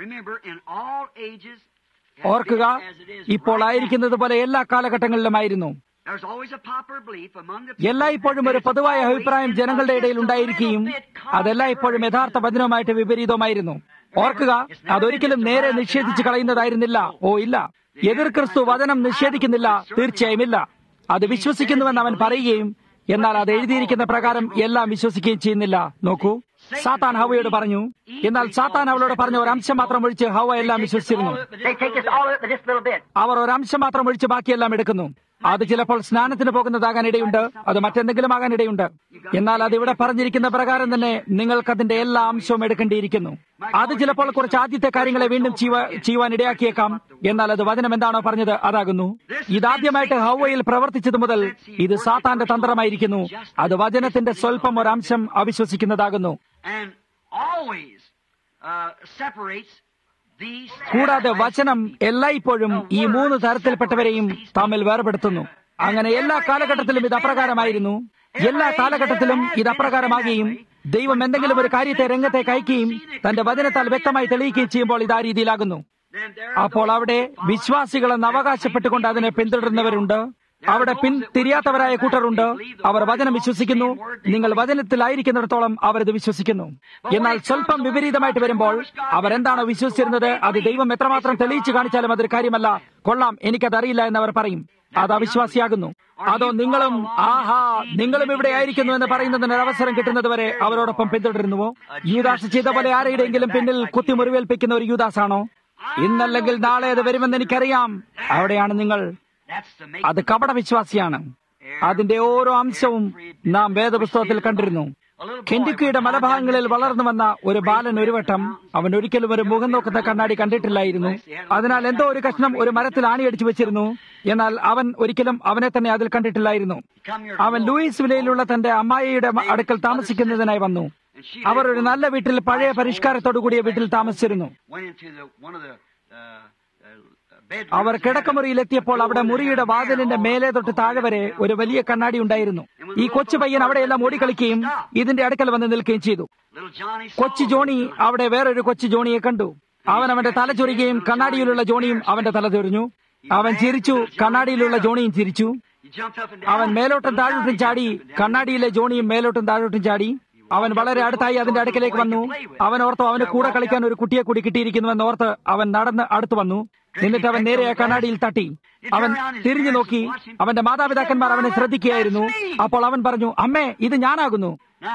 ഓർക്കുക ഇപ്പോൾ ആയിരിക്കുന്നത് പോലെ എല്ലാ കാലഘട്ടങ്ങളിലുമായിരുന്നു എല്ലായ്പ്പോഴും ഒരു പൊതുവായ അഭിപ്രായം ജനങ്ങളുടെ ഇടയിൽ ഉണ്ടായിരിക്കുകയും അതെല്ലായ്പ്പോഴും യഥാർത്ഥ വചനവുമായിട്ട് വിപരീതമായിരുന്നു ഓർക്കുക അതൊരിക്കലും നേരെ നിഷേധിച്ചു കളയുന്നതായിരുന്നില്ല ഓ ഇല്ല എതിർ ക്രിസ്തു വചനം നിഷേധിക്കുന്നില്ല തീർച്ചയായും ഇല്ല അത് വിശ്വസിക്കുന്നുവെന്ന് അവൻ പറയുകയും എന്നാൽ അത് എഴുതിയിരിക്കുന്ന പ്രകാരം എല്ലാം വിശ്വസിക്കുകയും ചെയ്യുന്നില്ല നോക്കൂ സാത്താൻ ഹവയോട് പറഞ്ഞു എന്നാൽ സാത്താൻ അവളോട് പറഞ്ഞ ഒരു അംശം മാത്രം ഒഴിച്ച് ഹവ എല്ലാം വിശ്വസിച്ചിരുന്നു അവർ ഒരു അംശം മാത്രം ഒഴിച്ച് ബാക്കിയെല്ലാം എടുക്കുന്നു അത് ചിലപ്പോൾ സ്നാനത്തിന് പോകുന്നതാകാൻ ഇടയുണ്ട് അത് മറ്റെന്തെങ്കിലും ആകാൻ ഇടയുണ്ട് എന്നാൽ അത് ഇവിടെ പറഞ്ഞിരിക്കുന്ന പ്രകാരം തന്നെ നിങ്ങൾക്ക് അതിന്റെ എല്ലാ അംശവും എടുക്കേണ്ടിയിരിക്കുന്നു അത് ചിലപ്പോൾ കുറച്ച് ആദ്യത്തെ കാര്യങ്ങളെ വീണ്ടും ചെയ്യുവാൻ ഇടയാക്കിയേക്കാം എന്നാൽ അത് വചനം എന്താണോ പറഞ്ഞത് അതാകുന്നു ഇതാദ്യമായിട്ട് ഹൗവയിൽ പ്രവർത്തിച്ചത് മുതൽ ഇത് സാത്താന്റെ തന്ത്രമായിരിക്കുന്നു അത് വചനത്തിന്റെ സ്വല്പം ഒരംശം അവിശ്വസിക്കുന്നതാകുന്നു കൂടാതെ വചനം എല്ലായ്പ്പോഴും ഈ മൂന്ന് തരത്തിൽപ്പെട്ടവരെയും തമ്മിൽ വേർപെടുത്തുന്നു അങ്ങനെ എല്ലാ കാലഘട്ടത്തിലും ഇത് അപ്രകാരമായിരുന്നു എല്ലാ കാലഘട്ടത്തിലും ഇത് അപ്രകാരമാകുകയും ദൈവം എന്തെങ്കിലും ഒരു കാര്യത്തെ രംഗത്തേക്ക് അയക്കുകയും തന്റെ വചനത്താൽ വ്യക്തമായി തെളിയിക്കുകയും ചെയ്യുമ്പോൾ ഇത് ആ രീതിയിലാകുന്നു അപ്പോൾ അവിടെ വിശ്വാസികളെന്ന് അവകാശപ്പെട്ടുകൊണ്ട് അതിനെ പിന്തുടരുന്നവരുണ്ട് അവിടെ പിന്തിരിയാത്തവരായ കൂട്ടരുണ്ട് അവർ വചനം വിശ്വസിക്കുന്നു നിങ്ങൾ വചനത്തിലായിരിക്കുന്നിടത്തോളം അവരത് വിശ്വസിക്കുന്നു എന്നാൽ സ്വല്പം വിപരീതമായിട്ട് വരുമ്പോൾ അവരെന്താണോ വിശ്വസിച്ചിരുന്നത് അത് ദൈവം എത്രമാത്രം തെളിയിച്ചു കാണിച്ചാലും അതൊരു കാര്യമല്ല കൊള്ളാം എനിക്കത് അറിയില്ല എന്ന് അവർ പറയും അത് അവിശ്വാസിയാകുന്നു അതോ നിങ്ങളും ആഹാ നിങ്ങളും ഇവിടെ ആയിരിക്കുന്നു എന്ന് പറയുന്നതിന് ഒരു അവസരം കിട്ടുന്നത് വരെ അവരോടൊപ്പം പിന്തുടരുന്നുവോ യൂദാസ് ചെയ്ത പോലെ ആരുടെയെങ്കിലും പിന്നിൽ കുത്തി മുറിവേൽപ്പിക്കുന്ന ഒരു യൂദാസാണോ ഇന്നല്ലെങ്കിൽ നാളെ അത് വരുമെന്ന് എനിക്കറിയാം അവിടെയാണ് നിങ്ങൾ അത് കപട വിശ്വാസിയാണ് അതിന്റെ ഓരോ അംശവും നാം വേദപുസ്തകത്തിൽ കണ്ടിരുന്നു കെൻഡിക്കയുടെ മലഭാഗങ്ങളിൽ വളർന്നു വന്ന ഒരു ബാലൻ ഒരു വട്ടം അവൻ ഒരിക്കലും ഒരു മുഖം നോക്കുന്ന കണ്ണാടി കണ്ടിട്ടില്ലായിരുന്നു അതിനാൽ എന്തോ ഒരു കഷ്ണം ഒരു മരത്തിൽ ആണിയടിച്ചു വെച്ചിരുന്നു എന്നാൽ അവൻ ഒരിക്കലും അവനെ തന്നെ അതിൽ കണ്ടിട്ടില്ലായിരുന്നു അവൻ ലൂയിസ് വിലയിലുള്ള തന്റെ അമ്മായിയുടെ അടുക്കൽ താമസിക്കുന്നതിനായി വന്നു അവർ ഒരു നല്ല വീട്ടിൽ പഴയ പരിഷ്കാരത്തോടു കൂടിയ വീട്ടിൽ താമസിച്ചിരുന്നു അവർ കിടക്കമുറിയിലെത്തിയപ്പോൾ അവിടെ മുറിയുടെ വാതിലിന്റെ മേലെ തൊട്ട് താഴെ വരെ ഒരു വലിയ കണ്ണാടി ഉണ്ടായിരുന്നു ഈ കൊച്ചു പയ്യൻ അവിടെയെല്ലാം ഓടിക്കളിക്കുകയും ഇതിന്റെ അടുക്കൽ വന്ന് നിൽക്കുകയും ചെയ്തു കൊച്ചു ജോണി അവിടെ വേറൊരു കൊച്ചു ജോണിയെ കണ്ടു അവൻ അവന്റെ തല ചൊറിയുകയും കണ്ണാടിയിലുള്ള ജോണിയും അവന്റെ തല ചൊറിഞ്ഞു അവൻ ചിരിച്ചു കണ്ണാടിയിലുള്ള ജോണിയും ചിരിച്ചു അവൻ മേലോട്ടും താഴോട്ടും ചാടി കണ്ണാടിയിലെ ജോണിയും മേലോട്ടും താഴോട്ടും ചാടി അവൻ വളരെ അടുത്തായി അതിന്റെ അടുക്കലേക്ക് വന്നു അവൻ ഓർത്തു അവന് കൂടെ കളിക്കാൻ ഒരു കുട്ടിയെ കൂടി കിട്ടിയിരിക്കുന്നുവെന്ന് ഓർത്ത് അവൻ നടന്ന് അടുത്തു വന്നു എന്നിട്ട് അവൻ നേരെ ആ കണ്ണാടിയിൽ തട്ടി അവൻ തിരിഞ്ഞു നോക്കി അവന്റെ മാതാപിതാക്കന്മാർ അവനെ ശ്രദ്ധിക്കുകയായിരുന്നു അപ്പോൾ അവൻ പറഞ്ഞു അമ്മേ ഇത് ഞാനാകുന്നു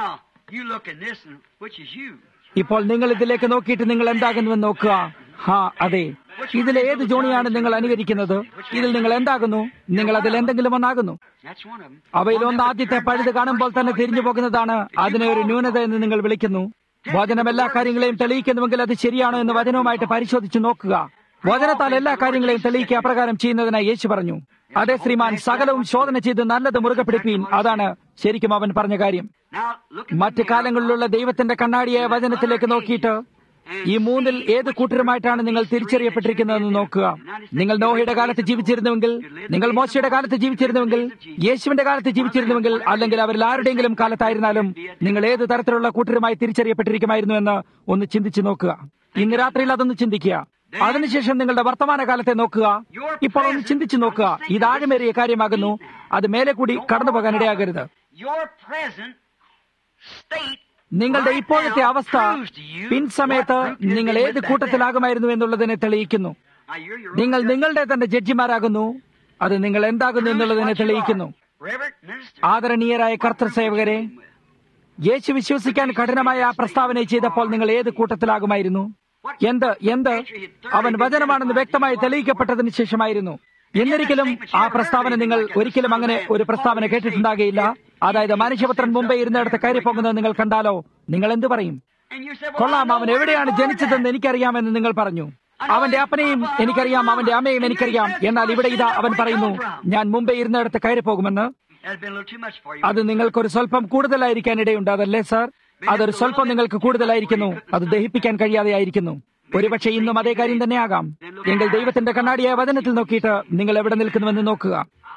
ഇപ്പോൾ നിങ്ങൾ ഇതിലേക്ക് നോക്കിയിട്ട് നിങ്ങൾ എന്താകുന്നുവെന്ന് നോക്കുക ഹാ അതെ ഇതിലെ ഏത് ജോണിയാണ് നിങ്ങൾ അനുകരിക്കുന്നത് ഇതിൽ നിങ്ങൾ എന്താകുന്നു നിങ്ങൾ അതിൽ എന്തെങ്കിലും ഒന്നാകുന്നു അവയിൽ ഒന്ന് ആദ്യത്തെ പഴുത് കാണുമ്പോൾ തന്നെ തിരിഞ്ഞു പോകുന്നതാണ് അതിനെ ഒരു ന്യൂനത എന്ന് നിങ്ങൾ വിളിക്കുന്നു വചനം എല്ലാ കാര്യങ്ങളെയും തെളിയിക്കുന്നുവെങ്കിൽ അത് ശരിയാണോ എന്ന് വചനവുമായിട്ട് പരിശോധിച്ച് നോക്കുക വചനത്താൽ എല്ലാ കാര്യങ്ങളെയും തെളിയിക്കുക അപ്രകാരം ചെയ്യുന്നതിനായി യേശു പറഞ്ഞു അതെ ശ്രീമാൻ സകലവും ശോധന ചെയ്ത് നല്ലത് മുറുകെ പിടിപ്പീൻ അതാണ് ശരിക്കും അവൻ പറഞ്ഞ കാര്യം മറ്റു കാലങ്ങളിലുള്ള ദൈവത്തിന്റെ കണ്ണാടിയായ വചനത്തിലേക്ക് നോക്കിയിട്ട് ഈ മൂന്നിൽ ഏത് കൂട്ടരുമായിട്ടാണ് നിങ്ങൾ തിരിച്ചറിയപ്പെട്ടിരിക്കുന്നതെന്ന് നോക്കുക നിങ്ങൾ നോഹയുടെ കാലത്ത് ജീവിച്ചിരുന്നുവെങ്കിൽ നിങ്ങൾ മോശയുടെ കാലത്ത് ജീവിച്ചിരുന്നുവെങ്കിൽ യേശുവിന്റെ കാലത്ത് ജീവിച്ചിരുന്നുവെങ്കിൽ അല്ലെങ്കിൽ അവരിൽ ആരുടെയെങ്കിലും കാലത്തായിരുന്നാലും നിങ്ങൾ ഏത് തരത്തിലുള്ള കൂട്ടരുമായി തിരിച്ചറിയപ്പെട്ടിരിക്കുമായിരുന്നു എന്ന് ഒന്ന് ചിന്തിച്ചു നോക്കുക ഇന്ന് രാത്രിയിൽ അതൊന്ന് ചിന്തിക്കുക അതിനുശേഷം നിങ്ങളുടെ വർത്തമാനകാലത്തെ നോക്കുക ഇപ്പോൾ ഒന്ന് ചിന്തിച്ചു നോക്കുക ഇത് ആഴമേറിയ കാര്യമാകുന്നു അത് മേലെ കൂടി കടന്നു പോകാൻ ഇടയാകരുത് Your present state നിങ്ങളുടെ right ഇപ്പോഴത്തെ now അവസ്ഥ proves to you പിൻസമയത്ത് what group you'd നിങ്ങൾ be ഏത് with back കൂട്ടത്തിലാകുമായിരുന്നു എന്നുള്ളതിനെ തെളിയിക്കുന്നു then. Now, you're your own നിങ്ങൾ judge. നിങ്ങളുടെ തന്നെ ജഡ്ജിമാരാകുന്നു അത് നിങ്ങൾ എന്താകുന്നു എന്നുള്ളതിനെ Proves what you തെളിയിക്കുന്നു are. Reverend minister, ആദരണീയരായ കർത്തൃ സേവകരെ യേശു വിശ്വസിക്കാൻ കഠിനമായ ആ പ്രസ്താവന ചെയ്തപ്പോൾ നിങ്ങൾ ഏത് കൂട്ടത്തിലാകുമായിരുന്നു എന്ത് എന്ത് അവൻ വചനമാണെന്ന് വ്യക്തമായി തെളിയിക്കപ്പെട്ടതിന് ശേഷമായിരുന്നു എന്നിരിക്കലും ആ പ്രസ്താവന നിങ്ങൾ ഒരിക്കലും അങ്ങനെ ഒരു പ്രസ്താവന കേട്ടിട്ടുണ്ടാകുകയില്ല അതായത് മനുഷ്യപുത്രൻ മുമ്പേ ഇരുന്നിടത്ത് കയറി പോകുന്നത് നിങ്ങൾ കണ്ടാലോ നിങ്ങൾ എന്ത് പറയും And you said, well, I കൊള്ളാം know അവൻ where എവിടെയാണ് you're going ജനിച്ചതെന്ന് at. എനിക്കറിയാമെന്ന് നിങ്ങൾ പറഞ്ഞു അവന്റെ അപ്പനെയും എനിക്കറിയാം അവന്റെ അമ്മയും എനിക്കറിയാം എന്നാൽ ഇവിടെ ഇതാ അവൻ പറയുന്നു ഞാൻ മുമ്പേ ഇരുന്നിടത്ത് കയറി പോകുമെന്ന് That'd been a little too much for you. അത് നിങ്ങൾക്കൊരു സ്വല്പം കൂടുതലായിരിക്കാൻ ഇടയുണ്ട് അതല്ലേ സാർ അതൊരു സ്വല്പം നിങ്ങൾക്ക് കൂടുതലായിരിക്കുന്നു അത് ദഹിപ്പിക്കാൻ കഴിയാതെ ആയിരിക്കുന്നു ഒരുപക്ഷെ ഇന്നും അതേ കാര്യം തന്നെ ആകാം എങ്കിൽ ദൈവത്തിന്റെ കണ്ണാടിയായ വചനത്തിൽ നോക്കിയിട്ട് നിങ്ങൾ എവിടെ നിൽക്കുന്നുവെന്ന് നോക്കുക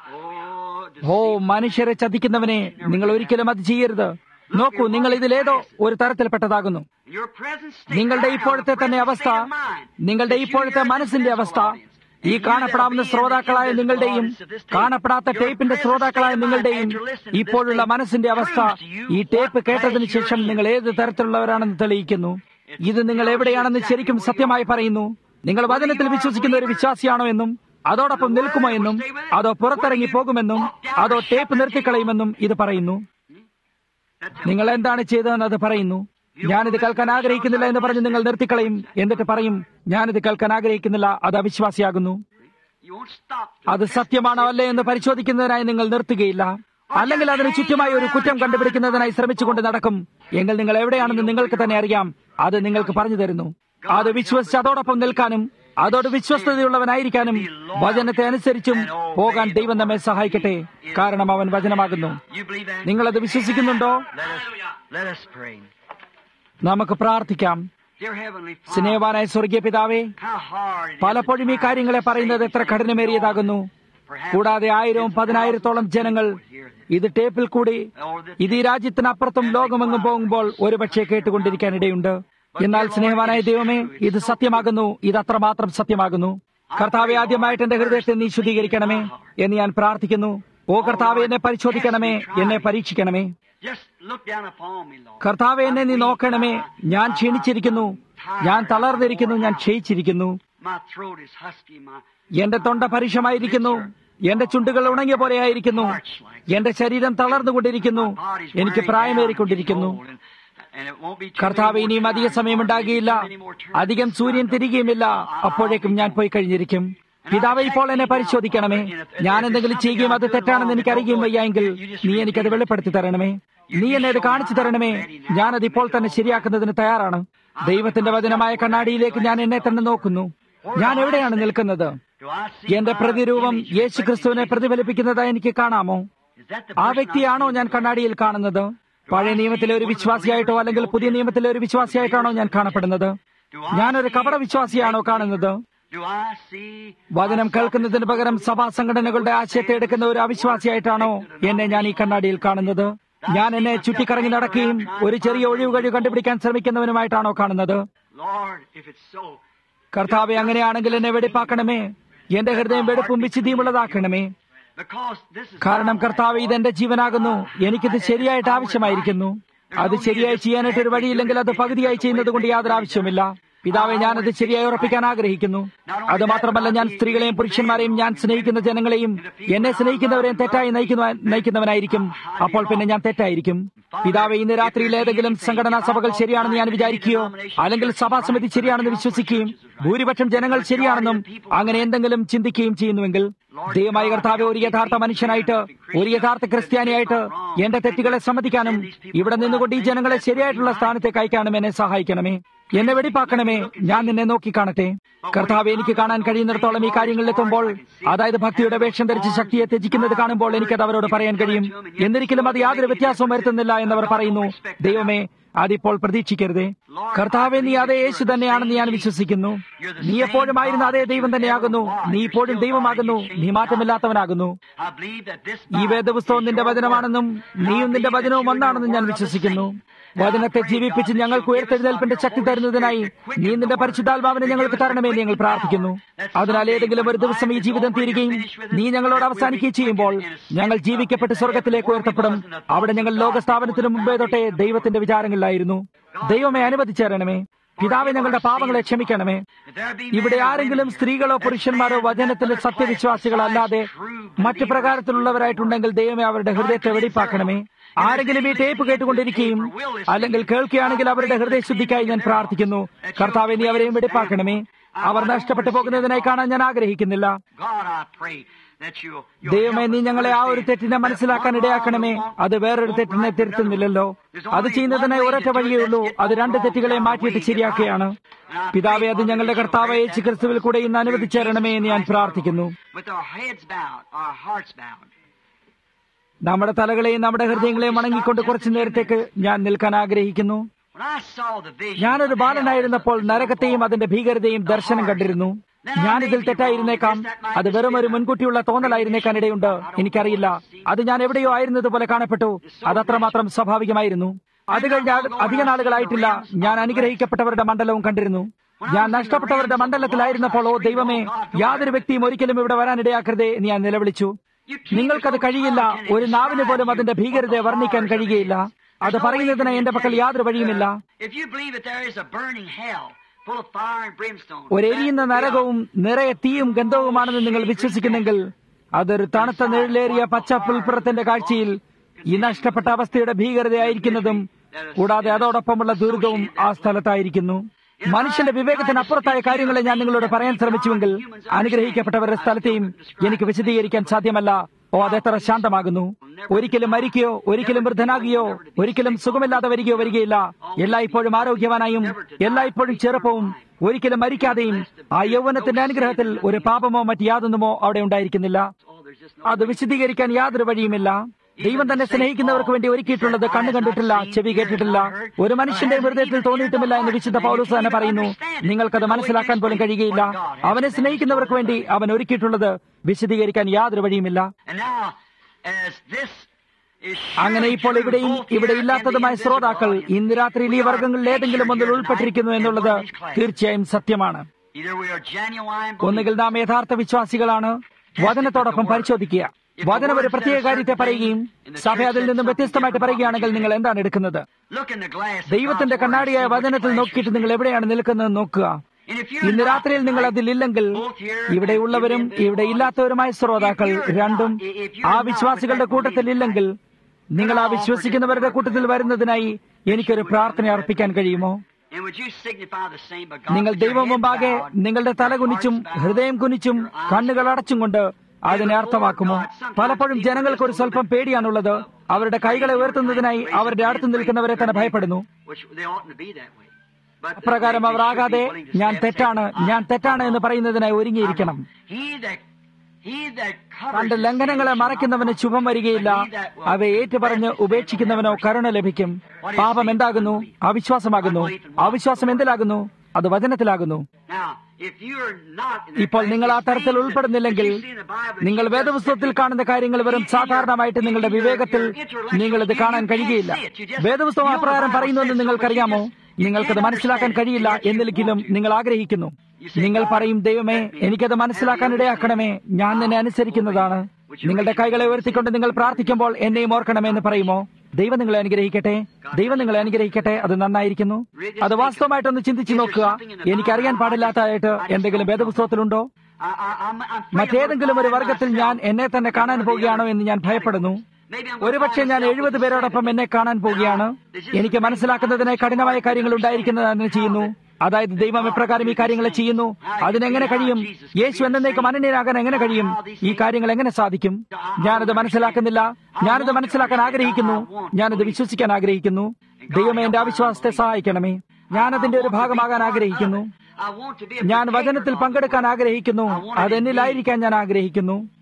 Oh, ഓ മനുഷ്യരെ ചതിക്കുന്നവനെ നിങ്ങൾ ഒരിക്കലും അത് ചെയ്യരുത് നോക്കൂ നിങ്ങൾ ഇതിലേതോ ഒരു തരത്തിൽപ്പെട്ടതാകുന്നു your present state നിങ്ങളുടെ right now, ഇപ്പോഴത്തെ the തന്നെ present അവസ്ഥ state of mind, നിങ്ങളുടെ that you ഇപ്പോഴത്തെ hear മനസ്സിന്റെ this അവസ്ഥ audience, ഈ and you കാണപ്പെടാവുന്ന that be in the ശ്രോതാക്കളായ invisible നിങ്ങളുടെയും audience of this tape, കാണപ്പെടാത്ത your ടേപ്പിന്റെ present ശ്രോതാക്കളായ state of mind നിങ്ങളുടെയും after listening to this ഇപ്പോഴുള്ള tape മനസ്സിന്റെ അവസ്ഥ proves to you ഈ what ടേപ്പ് class കേട്ടതിന് you're ശേഷം in. നിങ്ങൾ ഏത് തരത്തിലുള്ളവരാണെന്ന് തെളിയിക്കുന്നു ഇത് നിങ്ങൾ എവിടെയാണെന്ന് ശരിക്കും സത്യമായി പറയുന്നു നിങ്ങൾ വചനത്തിൽ വിശ്വസിക്കുന്ന ഒരു വിശ്വാസിയാണോ എന്നും അതോടൊപ്പം നിൽക്കുമോ എന്നും അതോ പുറത്തിറങ്ങി പോകുമെന്നും അതോ ടേപ്പ് നിർത്തിക്കളയുമെന്നും ഇത് പറയുന്നു That tells നിങ്ങൾ എന്താണ് ചെയ്തതെന്ന് അത് പറയുന്നു ഞാനിത് കേൾക്കാൻ ആഗ്രഹിക്കുന്നില്ല എന്ന് പറഞ്ഞ് നിങ്ങൾ നിർത്തിക്കളയും എന്നിട്ട് പറയും ഞാനിത് കേൾക്കാൻ ആഗ്രഹിക്കുന്നില്ല അത് അവിശ്വാസിയാകുന്നു you won't stop. അത് സത്യമാണോ അല്ലേ എന്ന് പരിശോധിക്കുന്നതിനായി നിങ്ങൾ നിർത്തുകയില്ല അല്ലെങ്കിൽ അതിന് ചുറ്റുമായി ഒരു കുറ്റം കണ്ടുപിടിക്കുന്നതിനായി ശ്രമിച്ചുകൊണ്ട് നടക്കും എങ്കിൽ നിങ്ങൾ എവിടെയാണെന്ന് നിങ്ങൾക്ക് തന്നെ അറിയാം അത് നിങ്ങൾക്ക് പറഞ്ഞു തരുന്നു അത് വിശ്വസിച്ച് അതോടൊപ്പം നിൽക്കാനും അതോട് വിശ്വസ്തതയുള്ളവനായിരിക്കാനും വചനത്തെ അനുസരിച്ചും പോകാൻ ദൈവം നമ്മെ സഹായിക്കട്ടെ കാരണം അവൻ വചനമാകുന്നു You believe that? നിങ്ങളത് വിശ്വസിക്കുന്നുണ്ടോ Let us, let us pray. നമുക്ക് പ്രാർത്ഥിക്കാം Dear Heavenly Father, സ്നേഹവാനായ സ്വർഗീയ പിതാവേ how hard it is പലപ്പോഴും ഈ at times കാര്യങ്ങളെ to പറയുന്നത് say എത്ര these കഠിനമേറിയതാകുന്നു things. Perhaps കൂടാതെ ആയിരവും പതിനായിരത്തോളം ജനങ്ങൾ ഇത് ടേപ്പിൽ കൂടി ഇത് ഈ രാജ്യത്തിനപ്പുറത്തും ലോകമെങ്ങും പോകുമ്പോൾ ഒരുപക്ഷെ കേട്ടുകൊണ്ടിരിക്കാൻ ഇടയുണ്ട് എന്നാൽ സ്നേഹവാനായ ദൈവമേ ഇത് സത്യമാകുന്നു ഇത് അത്രമാത്രം സത്യമാകുന്നു കർത്താവെ ആദ്യമായിട്ട് എന്റെ ഹൃദയത്തെ നീ ശുദ്ധീകരിക്കണമേ എന്ന് ഞാൻ പ്രാർത്ഥിക്കുന്നു ഓ കർത്താവെ എന്നെ പരിശോധിക്കണമേ എന്നെ പരീക്ഷിക്കണമേ Just look down upon me, Lord. കർത്താവെ എന്നെ നീ നോക്കണമേ ഞാൻ ക്ഷീണിച്ചിരിക്കുന്നു ഞാൻ തളർന്നിരിക്കുന്നു ഞാൻ ക്ഷയിച്ചിരിക്കുന്നു My throat is husky. My എന്റെ തൊണ്ട പരുഷമായിരിക്കുന്നു എന്റെ ചുണ്ടുകൾ ഉണങ്ങിയ പോലെയായിരിക്കുന്നു എന്റെ ശരീരം തളർന്നുകൊണ്ടിരിക്കുന്നു എനിക്ക് പ്രായമേറിക്കൊണ്ടിരിക്കുന്നു കർത്താവ് ഇനിയും അധിക സമയമുണ്ടാകുകയില്ല അധികം സൂര്യൻ തിരികെയുമില്ല അപ്പോഴേക്കും ഞാൻ പോയി കഴിഞ്ഞിരിക്കും പിതാവ് ഇപ്പോൾ എന്നെ പരിശോധിക്കണമേ ഞാൻ എന്തെങ്കിലും ചെയ്യുകയും അത് തെറ്റാണെന്ന് എനിക്ക് അറിയുകയും വയ്യ എങ്കിൽ നീ എനിക്കത് വെളിപ്പെടുത്തി തരണമേ നീ എന്നെ അത് കാണിച്ചു തരണമേ ഞാനത് ഇപ്പോൾ തന്നെ ശരിയാക്കുന്നതിന് തയ്യാറാണ് ദൈവത്തിന്റെ വചനമായ കണ്ണാടിയിലേക്ക് ഞാൻ എന്നെ തന്നെ നോക്കുന്നു ഞാൻ എവിടെയാണ് നിൽക്കുന്നത് എന്റെ പ്രതിരൂപം യേശു ക്രിസ്തുവിനെ പ്രതിഫലിപ്പിക്കുന്നതായി എനിക്ക് കാണാമോ ആ വ്യക്തിയാണോ ഞാൻ കണ്ണാടിയിൽ കാണുന്നത് പഴയ നിയമത്തിലെ ഒരു വിശ്വാസിയായിട്ടോ അല്ലെങ്കിൽ പുതിയ നിയമത്തിലെ ഒരു വിശ്വാസിയായിട്ടാണോ ഞാൻ കാണപ്പെടുന്നത് ഞാനൊരു കപട വിശ്വാസിയാണോ കാണുന്നത് വചനം കേൾക്കുന്നതിന് പകരം സഭാ സംഘടനകളുടെ ആശയത്തെ എടുക്കുന്ന ഒരു അവിശ്വാസിയായിട്ടാണോ എന്നെ ഞാൻ ഈ കണ്ണാടിയിൽ കാണുന്നത് ഞാൻ എന്നെ ചുറ്റിക്കറങ്ങി നടക്കുകയും ഒരു ചെറിയ ഒഴിവ് കഴിവ് കണ്ടുപിടിക്കാൻ ശ്രമിക്കുന്നവനുമായിട്ടാണോ കാണുന്നത് കർത്താവെ അങ്ങനെയാണെങ്കിൽ എന്നെ വെടിപ്പാക്കണമേ എന്റെ ഹൃദയം വെടുപ്പും വിശുദ്ധിയുമുള്ളതാക്കണമേ കാരണം കർത്താവ് ഇതെന്റെ ജീവനാകുന്നു എനിക്കിത് ശരിയായിട്ട് ആവശ്യമായിരിക്കുന്നു അത് ശരിയായി ചെയ്യാനായിട്ട് ഒരു വഴിയില്ലെങ്കിൽ അത് പകുതിയായി ചെയ്യുന്നത് കൊണ്ട് യാതൊരു ആവശ്യമില്ല പിതാവെ ഞാനത് ശരിയായി ഉറപ്പിക്കാൻ ആഗ്രഹിക്കുന്നു അത് മാത്രമല്ല ഞാൻ സ്ത്രീകളെയും പുരുഷന്മാരെയും ഞാൻ സ്നേഹിക്കുന്ന ജനങ്ങളെയും എന്നെ സ്നേഹിക്കുന്നവരെയും തെറ്റായി നയിക്കുന്ന നയിക്കുന്നവനായിരിക്കും അപ്പോൾ പിന്നെ ഞാൻ തെറ്റായിരിക്കും പിതാവെ ഇന്ന് രാത്രിയിൽ ഏതെങ്കിലും സംഘടനാ സഭകൾ ശരിയാണെന്ന് ഞാൻ വിചാരിക്കുകയോ അല്ലെങ്കിൽ സഭാസമിതി ശരിയാണെന്ന് വിശ്വസിക്കുകയും ഭൂരിപക്ഷം ജനങ്ങൾ ശരിയാണെന്നും അങ്ങനെ എന്തെങ്കിലും ചിന്തിക്കുകയും ചെയ്യുന്നുവെങ്കിൽ ദൈവമായ കർത്താവെ ഒരു യഥാർത്ഥ മനുഷ്യനായിട്ട് ഒരു യഥാർത്ഥ ക്രിസ്ത്യാനിയായിട്ട് എന്റെ തെറ്റുകളെ സമ്മതിക്കാനും ഇവിടെ നിന്നുകൊണ്ട് ഈ ജനങ്ങളെ ശരിയായിട്ടുള്ള സ്ഥാനത്തേക്ക് അയക്കാനും എന്നെ സഹായിക്കണമേ എന്നെ വെടിപ്പാക്കണമേ ഞാൻ നിന്നെ നോക്കി കാണട്ടെ കർത്താവ് എനിക്ക് കാണാൻ കഴിയുന്നിടത്തോളം ഈ കാര്യങ്ങളിലെത്തുമ്പോൾ അതായത് ഭക്തിയുടെ വേഷം ധരിച്ച് ശക്തിയെ ത്യജിക്കുന്നത് കാണുമ്പോൾ എനിക്കത് അവരോട് പറയാൻ കഴിയും എന്നിരിക്കലും അത് യാതൊരു വ്യത്യാസവും വരുത്തുന്നില്ല എന്നവർ പറയുന്നു ദൈവമേ അതിപ്പോൾ പ്രതീക്ഷിക്കരുതേ കർത്താവെ നീ അതേ യേശു തന്നെയാണെന്ന് ഞാൻ വിശ്വസിക്കുന്നു നീ എപ്പോഴുമായിരുന്ന അതേ ദൈവം തന്നെയാകുന്നു നീ ഇപ്പോഴും ദൈവമാകുന്നു നീ മാറ്റമില്ലാത്തവനാകുന്നു I believe that this ഈ വേദപുസ്തകം നിന്റെ വചനമാണെന്നും നീയും നിന്റെ വചനവും ഒന്നാണെന്നും ഞാൻ വിശ്വസിക്കുന്നു വചനത്തെ ജീവിപ്പിച്ച് ഞങ്ങൾക്ക് ഉയർത്തെഴുന്നേൽപ്പിന്റെ ശക്തി തരുന്നതിനായി നീ നിന്റെ പരിശുദ്ധാത്മാവിനെ ഞങ്ങൾക്ക് തരണമേ എന്ന് ഞങ്ങൾ പ്രാർത്ഥിക്കുന്നു അതിനാൽ ഏതെങ്കിലും ഒരു ദിവസം ഈ ജീവിതം തീരുകയും നീ ഞങ്ങളോട് അവസാനിക്കുകയും ചെയ്യുമ്പോൾ ഞങ്ങൾ ജീവിക്കപ്പെട്ട് സ്വർഗത്തിലേക്ക് ഉയർത്തപ്പെടും അവിടെ ഞങ്ങൾ ലോകസ്ഥാപനത്തിന് മുമ്പേ തൊട്ടേ ദൈവത്തിന്റെ വിചാരങ്ങളിലായിരുന്നു ദൈവമേ അനുവദിച്ചേരണമേ പിതാവെ ഞങ്ങളുടെ പാപങ്ങളെ ക്ഷമിക്കണമേ if there be ഇവിടെ ആരെങ്കിലും സ്ത്രീകളോ പുരുഷന്മാരോ വചനത്തിന്റെ സത്യവിശ്വാസികളല്ലാതെ മറ്റു പ്രകാരത്തിലുള്ളവരായിട്ടുണ്ടെങ്കിൽ ദൈവമേ അവരുടെ ഹൃദയത്തെ വെടിപ്പാക്കണമേ ആരെങ്കിലും ഈ ടേപ്പ് കേട്ടുകൊണ്ടിരിക്കുകയും അല്ലെങ്കിൽ കേൾക്കുകയാണെങ്കിൽ അവരുടെ ഹൃദയശുദ്ധിക്കായി ഞാൻ പ്രാർത്ഥിക്കുന്നു കർത്താവെ നീ അവരെയും വെടിപ്പാക്കണമേ അവർ നഷ്ടപ്പെട്ടു പോകുന്നതിനായി കാണാൻ ഞാൻ ആഗ്രഹിക്കുന്നില്ല God, I pray that you'll, you'll ദൈവമേ help നീ us ഞങ്ങളെ ആ ഒരു understand. തെറ്റിനെ മനസ്സിലാക്കാൻ ഇടയാക്കണമേ അത് വേറൊരു തെറ്റിനെ തിരുത്തുന്നില്ലല്ലോ അത് ചെയ്യുന്നതിനായി ഒരൊറ്റ വഴിയേ ഉള്ളൂ അത് രണ്ട് തെറ്റുകളെ മാറ്റിയിട്ട് ശരിയാക്കുകയാണ് പിതാവെ അത് ഞങ്ങളുടെ കർത്താവ് യേശു ക്രിസ്തുവിൽ കൂടെ ഇന്ന് അനുവദിച്ചേരണമേ എന്ന് ഞാൻ പ്രാർത്ഥിക്കുന്നു With our heads bowed, our hearts bowed. നമ്മുടെ തലകളെയും നമ്മുടെ ഹൃദയങ്ങളെയും വണങ്ങിക്കൊണ്ട് കുറച്ചു നേരത്തേക്ക് ഞാൻ നിൽക്കാൻ ആഗ്രഹിക്കുന്നു When I saw the vision, ഞാനൊരു of ബാലനായിരുന്നപ്പോൾ hell, നരകത്തെയും അതിന്റെ ഭീകരതയും ദർശനം കണ്ടിരുന്നു ഞാനിതിൽ തെറ്റായിരുന്നേക്കാം അത് വെറും ഒരു മുൻകൂട്ടിയുള്ള തോന്നലായിരുന്നേക്കാൻ ഇടയുണ്ട് എനിക്കറിയില്ല അത് ഞാൻ എവിടെയോ ആയിരുന്നതുപോലെ കാണപ്പെട്ടു അതത്രമാത്രം സ്വാഭാവികമായിരുന്നു അത് കഴിഞ്ഞ ആ- അധിക നാളുകളായിട്ടില്ല ഞാൻ അനുഗ്രഹിക്കപ്പെട്ടവരുടെ മണ്ഡലവും കണ്ടിരുന്നു ഞാൻ നഷ്ടപ്പെട്ടവരുടെ മണ്ഡലത്തിലായിരുന്നപ്പോൾ ഓ ദൈവമേ യാതൊരു വ്യക്തിയും ഒരിക്കലും ഇവിടെ വരാനിടയാക്കരുതേ എന്ന് ഞാൻ നിലവിളിച്ചു നിങ്ങൾക്കത് കഴിയില്ല ഒരു നാവിന് പോലും അതിന്റെ ഭീകരതയെ വർണ്ണിക്കാൻ കഴിയുകയില്ല അത് പറയുന്നതിന് എന്റെ പക്കൽ യാതൊരു വഴിയുമില്ല If you believe that there is a burning hell full of fire and brimstone, ഒരെരിയുന്ന നരകവും നിറയെ തീയും ഗന്ധവുമാണെന്ന് നിങ്ങൾ വിശ്വസിക്കുന്നെങ്കിൽ അതൊരു തണുത്ത നിഴലേറിയ പച്ച പുൽപ്പുറത്തിന്റെ കാഴ്ചയിൽ ഈ നഷ്ടപ്പെട്ട അവസ്ഥയുടെ ഭീകരതയായിരിക്കുന്നതും കൂടാതെ അതോടൊപ്പമുള്ള ദുരിതവും ആ സ്ഥലത്തായിരിക്കുന്നു മനുഷ്യന്റെ വിവേകത്തിനപ്പുറത്തായ കാര്യങ്ങളെ ഞാൻ നിങ്ങളോട് പറയാൻ ശ്രമിച്ചുവെങ്കിൽ അനുഗ്രഹിക്കപ്പെട്ടവരുടെ സ്ഥലത്തെയും എനിക്ക് വിശദീകരിക്കാൻ സാധ്യമല്ല ഓ അതെത്ര ശാന്തമാകുന്നു ഒരിക്കലും മരിക്കുകയോ ഒരിക്കലും വൃദ്ധനാകുകയോ ഒരിക്കലും സുഖമില്ലാതെ വരികയോ വരികയില്ല എല്ലായ്പ്പോഴും ആരോഗ്യവാനായും എല്ലായ്പ്പോഴും ചെറുപ്പവും ഒരിക്കലും മരിക്കാതെയും ആ യൗവനത്തിന്റെ അനുഗ്രഹത്തിൽ ഒരു പാപമോ മറ്റ് യാതൊന്നുമോ അവിടെ ഉണ്ടായിരിക്കുന്നില്ല oh, there's just അത് വിശദീകരിക്കാൻ യാതൊരു വഴിയുമില്ല ദൈവം തന്നെ സ്നേഹിക്കുന്നവർക്ക് വേണ്ടി ഒരുക്കിയിട്ടുള്ളത് കണ്ണു കണ്ടിട്ടില്ല ചെവി കേട്ടിട്ടില്ല ഒരു മനുഷ്യന്റെ ഹൃദയത്തിൽ തോന്നിയിട്ടുമില്ല എന്ന് വിശുദ്ധ പൗലോസ് തന്നെ പറയുന്നു നിങ്ങൾക്കത് മനസ്സിലാക്കാൻ പോലും കഴിയുകയില്ല അവനെ സ്നേഹിക്കുന്നവർക്ക് വേണ്ടി അവൻ ഒരുക്കിയിട്ടുള്ളത് വിശദീകരിക്കാൻ യാതൊരു വഴിയുമില്ല And now, as this is അങ്ങനെ ഇപ്പോൾ ഇവിടെയും ഇവിടെ ഇല്ലാത്തതുമായ ശ്രോതാക്കൾ ഇന്ന് രാത്രിയിൽ ഈ വർഗങ്ങളിൽ ഏതെങ്കിലും ഒന്നിൽ ഉൾപ്പെട്ടിരിക്കുന്നു എന്നുള്ളത് തീർച്ചയായും സത്യമാണ് Either we are genuine ഒന്നുകിൽ നാം യഥാർത്ഥ വിശ്വാസികളാണ് വചനത്തോടൊപ്പം പരിശോധിക്കുക വചനം ഒരു പ്രത്യേക കാര്യത്തെ പറയുകയും സഭ അതിൽ നിന്നും വ്യത്യസ്തമായിട്ട് പറയുകയാണെങ്കിൽ നിങ്ങൾ എന്താണ് എടുക്കുന്നത് Look in the glass. of ദൈവത്തിന്റെ God's കണ്ണാടിയായ word. വചനത്തിൽ നോക്കിയിട്ട് നിങ്ങൾ എവിടെയാണ് നിൽക്കുന്നത് നോക്കുക And if you're ഇന്ന് not, രാത്രിയിൽ നിങ്ങൾ അതിലില്ലെങ്കിൽ both here ഇവിടെയുള്ളവരും and in ഇവിടെ ഇല്ലാത്തവരുമായ ശ്രോതാക്കൾ രണ്ടും ആ വിശ്വാസികളുടെ കൂട്ടത്തിൽ ഇല്ലെങ്കിൽ നിങ്ങൾ ആ വിശ്വസിക്കുന്നവരുടെ കൂട്ടത്തിൽ വരുന്നതിനായി എനിക്കൊരു പ്രാർത്ഥന അർപ്പിക്കാൻ കഴിയുമോ And would you signify the same by God? നിങ്ങൾ with your ദൈവം head മുമ്പാകെ bowed, നിങ്ങളുടെ തല your കുനിച്ചും hearts bowed, ഹൃദയം കുനിച്ചും your eyes കണ്ണുകൾ അടച്ചും കൊണ്ട് അതിനെ അർത്ഥമാക്കുമോ പലപ്പോഴും ജനങ്ങൾക്ക് ഒരു സ്വല്പം പേടിയാണുള്ളത് അവരുടെ കൈകളെ ഉയർത്തുന്നതിനായി അവരുടെ അടുത്ത് നിൽക്കുന്നവരെ തന്നെ ഭയപ്പെടുന്നു which they oughtn't to be that way. But the- അപ്രകാരം they അവർ should ആകാതെ be willing to ഞാൻ say, തെറ്റാണ് "I- ഞാൻ തെറ്റാണ് എന്ന് പറയുന്നതിനായി ഒരുങ്ങിയിരിക്കണം He that he that covers തന്റെ his ലംഘനങ്ങളെ sin shall മറയ്ക്കുന്നവന് not Shubham prosper, വരികയില്ല but he that will അവയെ ഏറ്റുപറഞ്ഞ് confess his sin ഉപേക്ഷിക്കുന്നവനോ will have mercy." കരുണ ലഭിക്കും പാപം എന്താകുന്നു അവിശ്വാസമാകുന്നു അവിശ്വാസം എന്തിലാകുന്നു അത് വചനത്തിലാകുന്നു Now, if you're not in that ഇപ്പോൾ place, നിങ്ങൾ ആ it തരത്തിൽ means that ഉൾപ്പെടുന്നില്ലെങ്കിൽ you see in the Bible that നിങ്ങൾ you just വേദപുസ്തകത്തിൽ കാണുന്ന കാര്യങ്ങൾ വെറും സാധാരണമായിട്ട് നിങ്ങളുടെ വിവേകത്തിൽ നിങ്ങൾ ഇത് കാണാൻ കഴിയുകയില്ല വേദപുസ്തകം അപ്രകാരം പറയുന്നുവെന്ന് നിങ്ങൾക്കറിയാമോ നിങ്ങൾക്കത് മനസ്സിലാക്കാൻ കഴിയില്ല എന്നിലെങ്കിലും നിങ്ങൾ ആഗ്രഹിക്കുന്നു നിങ്ങൾ പറയും ദൈവമേ എനിക്കത് മനസ്സിലാക്കാൻ ഇടയാക്കണമേ ഞാൻ നിന്നെ അനുസരിക്കുന്നതാണ് നിങ്ങളുടെ കൈകളെ ഉയർത്തിക്കൊണ്ട് നിങ്ങൾ പ്രാർത്ഥിക്കുമ്പോൾ എന്നെയും ഓർക്കണമേ എന്ന് പറയുമോ ദൈവം നിങ്ങളെ അനുഗ്രഹിക്കട്ടെ ദൈവം നിങ്ങളെ അനുഗ്രഹിക്കട്ടെ അത് നന്നായിരിക്കുന്നു അത് വാസ്തവമായിട്ടൊന്ന് ചിന്തിച്ചു നോക്കുക എനിക്കറിയാൻ പാടില്ലാത്തതായിട്ട് എന്തെങ്കിലും വേദപുസ്തകത്തിലുണ്ടോ I, I, I'm, I'm feeling മറ്റേതെങ്കിലും ഒരു more വർഗത്തിൽ myself ഞാൻ എന്നെ തന്നെ കാണാൻ പോവുകയാണോ എന്ന് ഞാൻ ഭയപ്പെടുന്നു Maybe I'm gonna ഒരുപക്ഷെ ഞാൻ find myself എഴുപത് with പേരോടൊപ്പം the എന്നെ കാണാൻ പോവുകയാണ് എനിക്ക് മനസ്സിലാക്കുന്നതിനായി കഠിനമായ കാര്യങ്ങൾ ഉണ്ടായിരിക്കുന്നത് അതിന് ചെയ്യുന്നു അതായത് ദൈവം എപ്രകാരം ഈ കാര്യങ്ങളെ ചെയ്യുന്നു അതിനെങ്ങനെ കഴിയും യേശു എന്നേക്കും അനന്യനാകാൻ എങ്ങനെ കഴിയും ഈ കാര്യങ്ങൾ എങ്ങനെ സാധിക്കും ഞാനത് മനസ്സിലാക്കുന്നില്ല ഞാനത് മനസ്സിലാക്കാൻ ആഗ്രഹിക്കുന്നു ഞാനത് വിശ്വസിക്കാൻ ആഗ്രഹിക്കുന്നു ദൈവമേ എന്റെ അവിശ്വാസത്തെ സഹായിക്കണമേ ഞാനതിന്റെ ഒരു ഭാഗമാകാൻ ആഗ്രഹിക്കുന്നു I want to be a ഞാൻ partaker വചനത്തിൽ of പങ്കെടുക്കാൻ ആഗ്രഹിക്കുന്നു അത് എന്നിലായിരിക്കാൻ ഞാൻ ആഗ്രഹിക്കുന്നു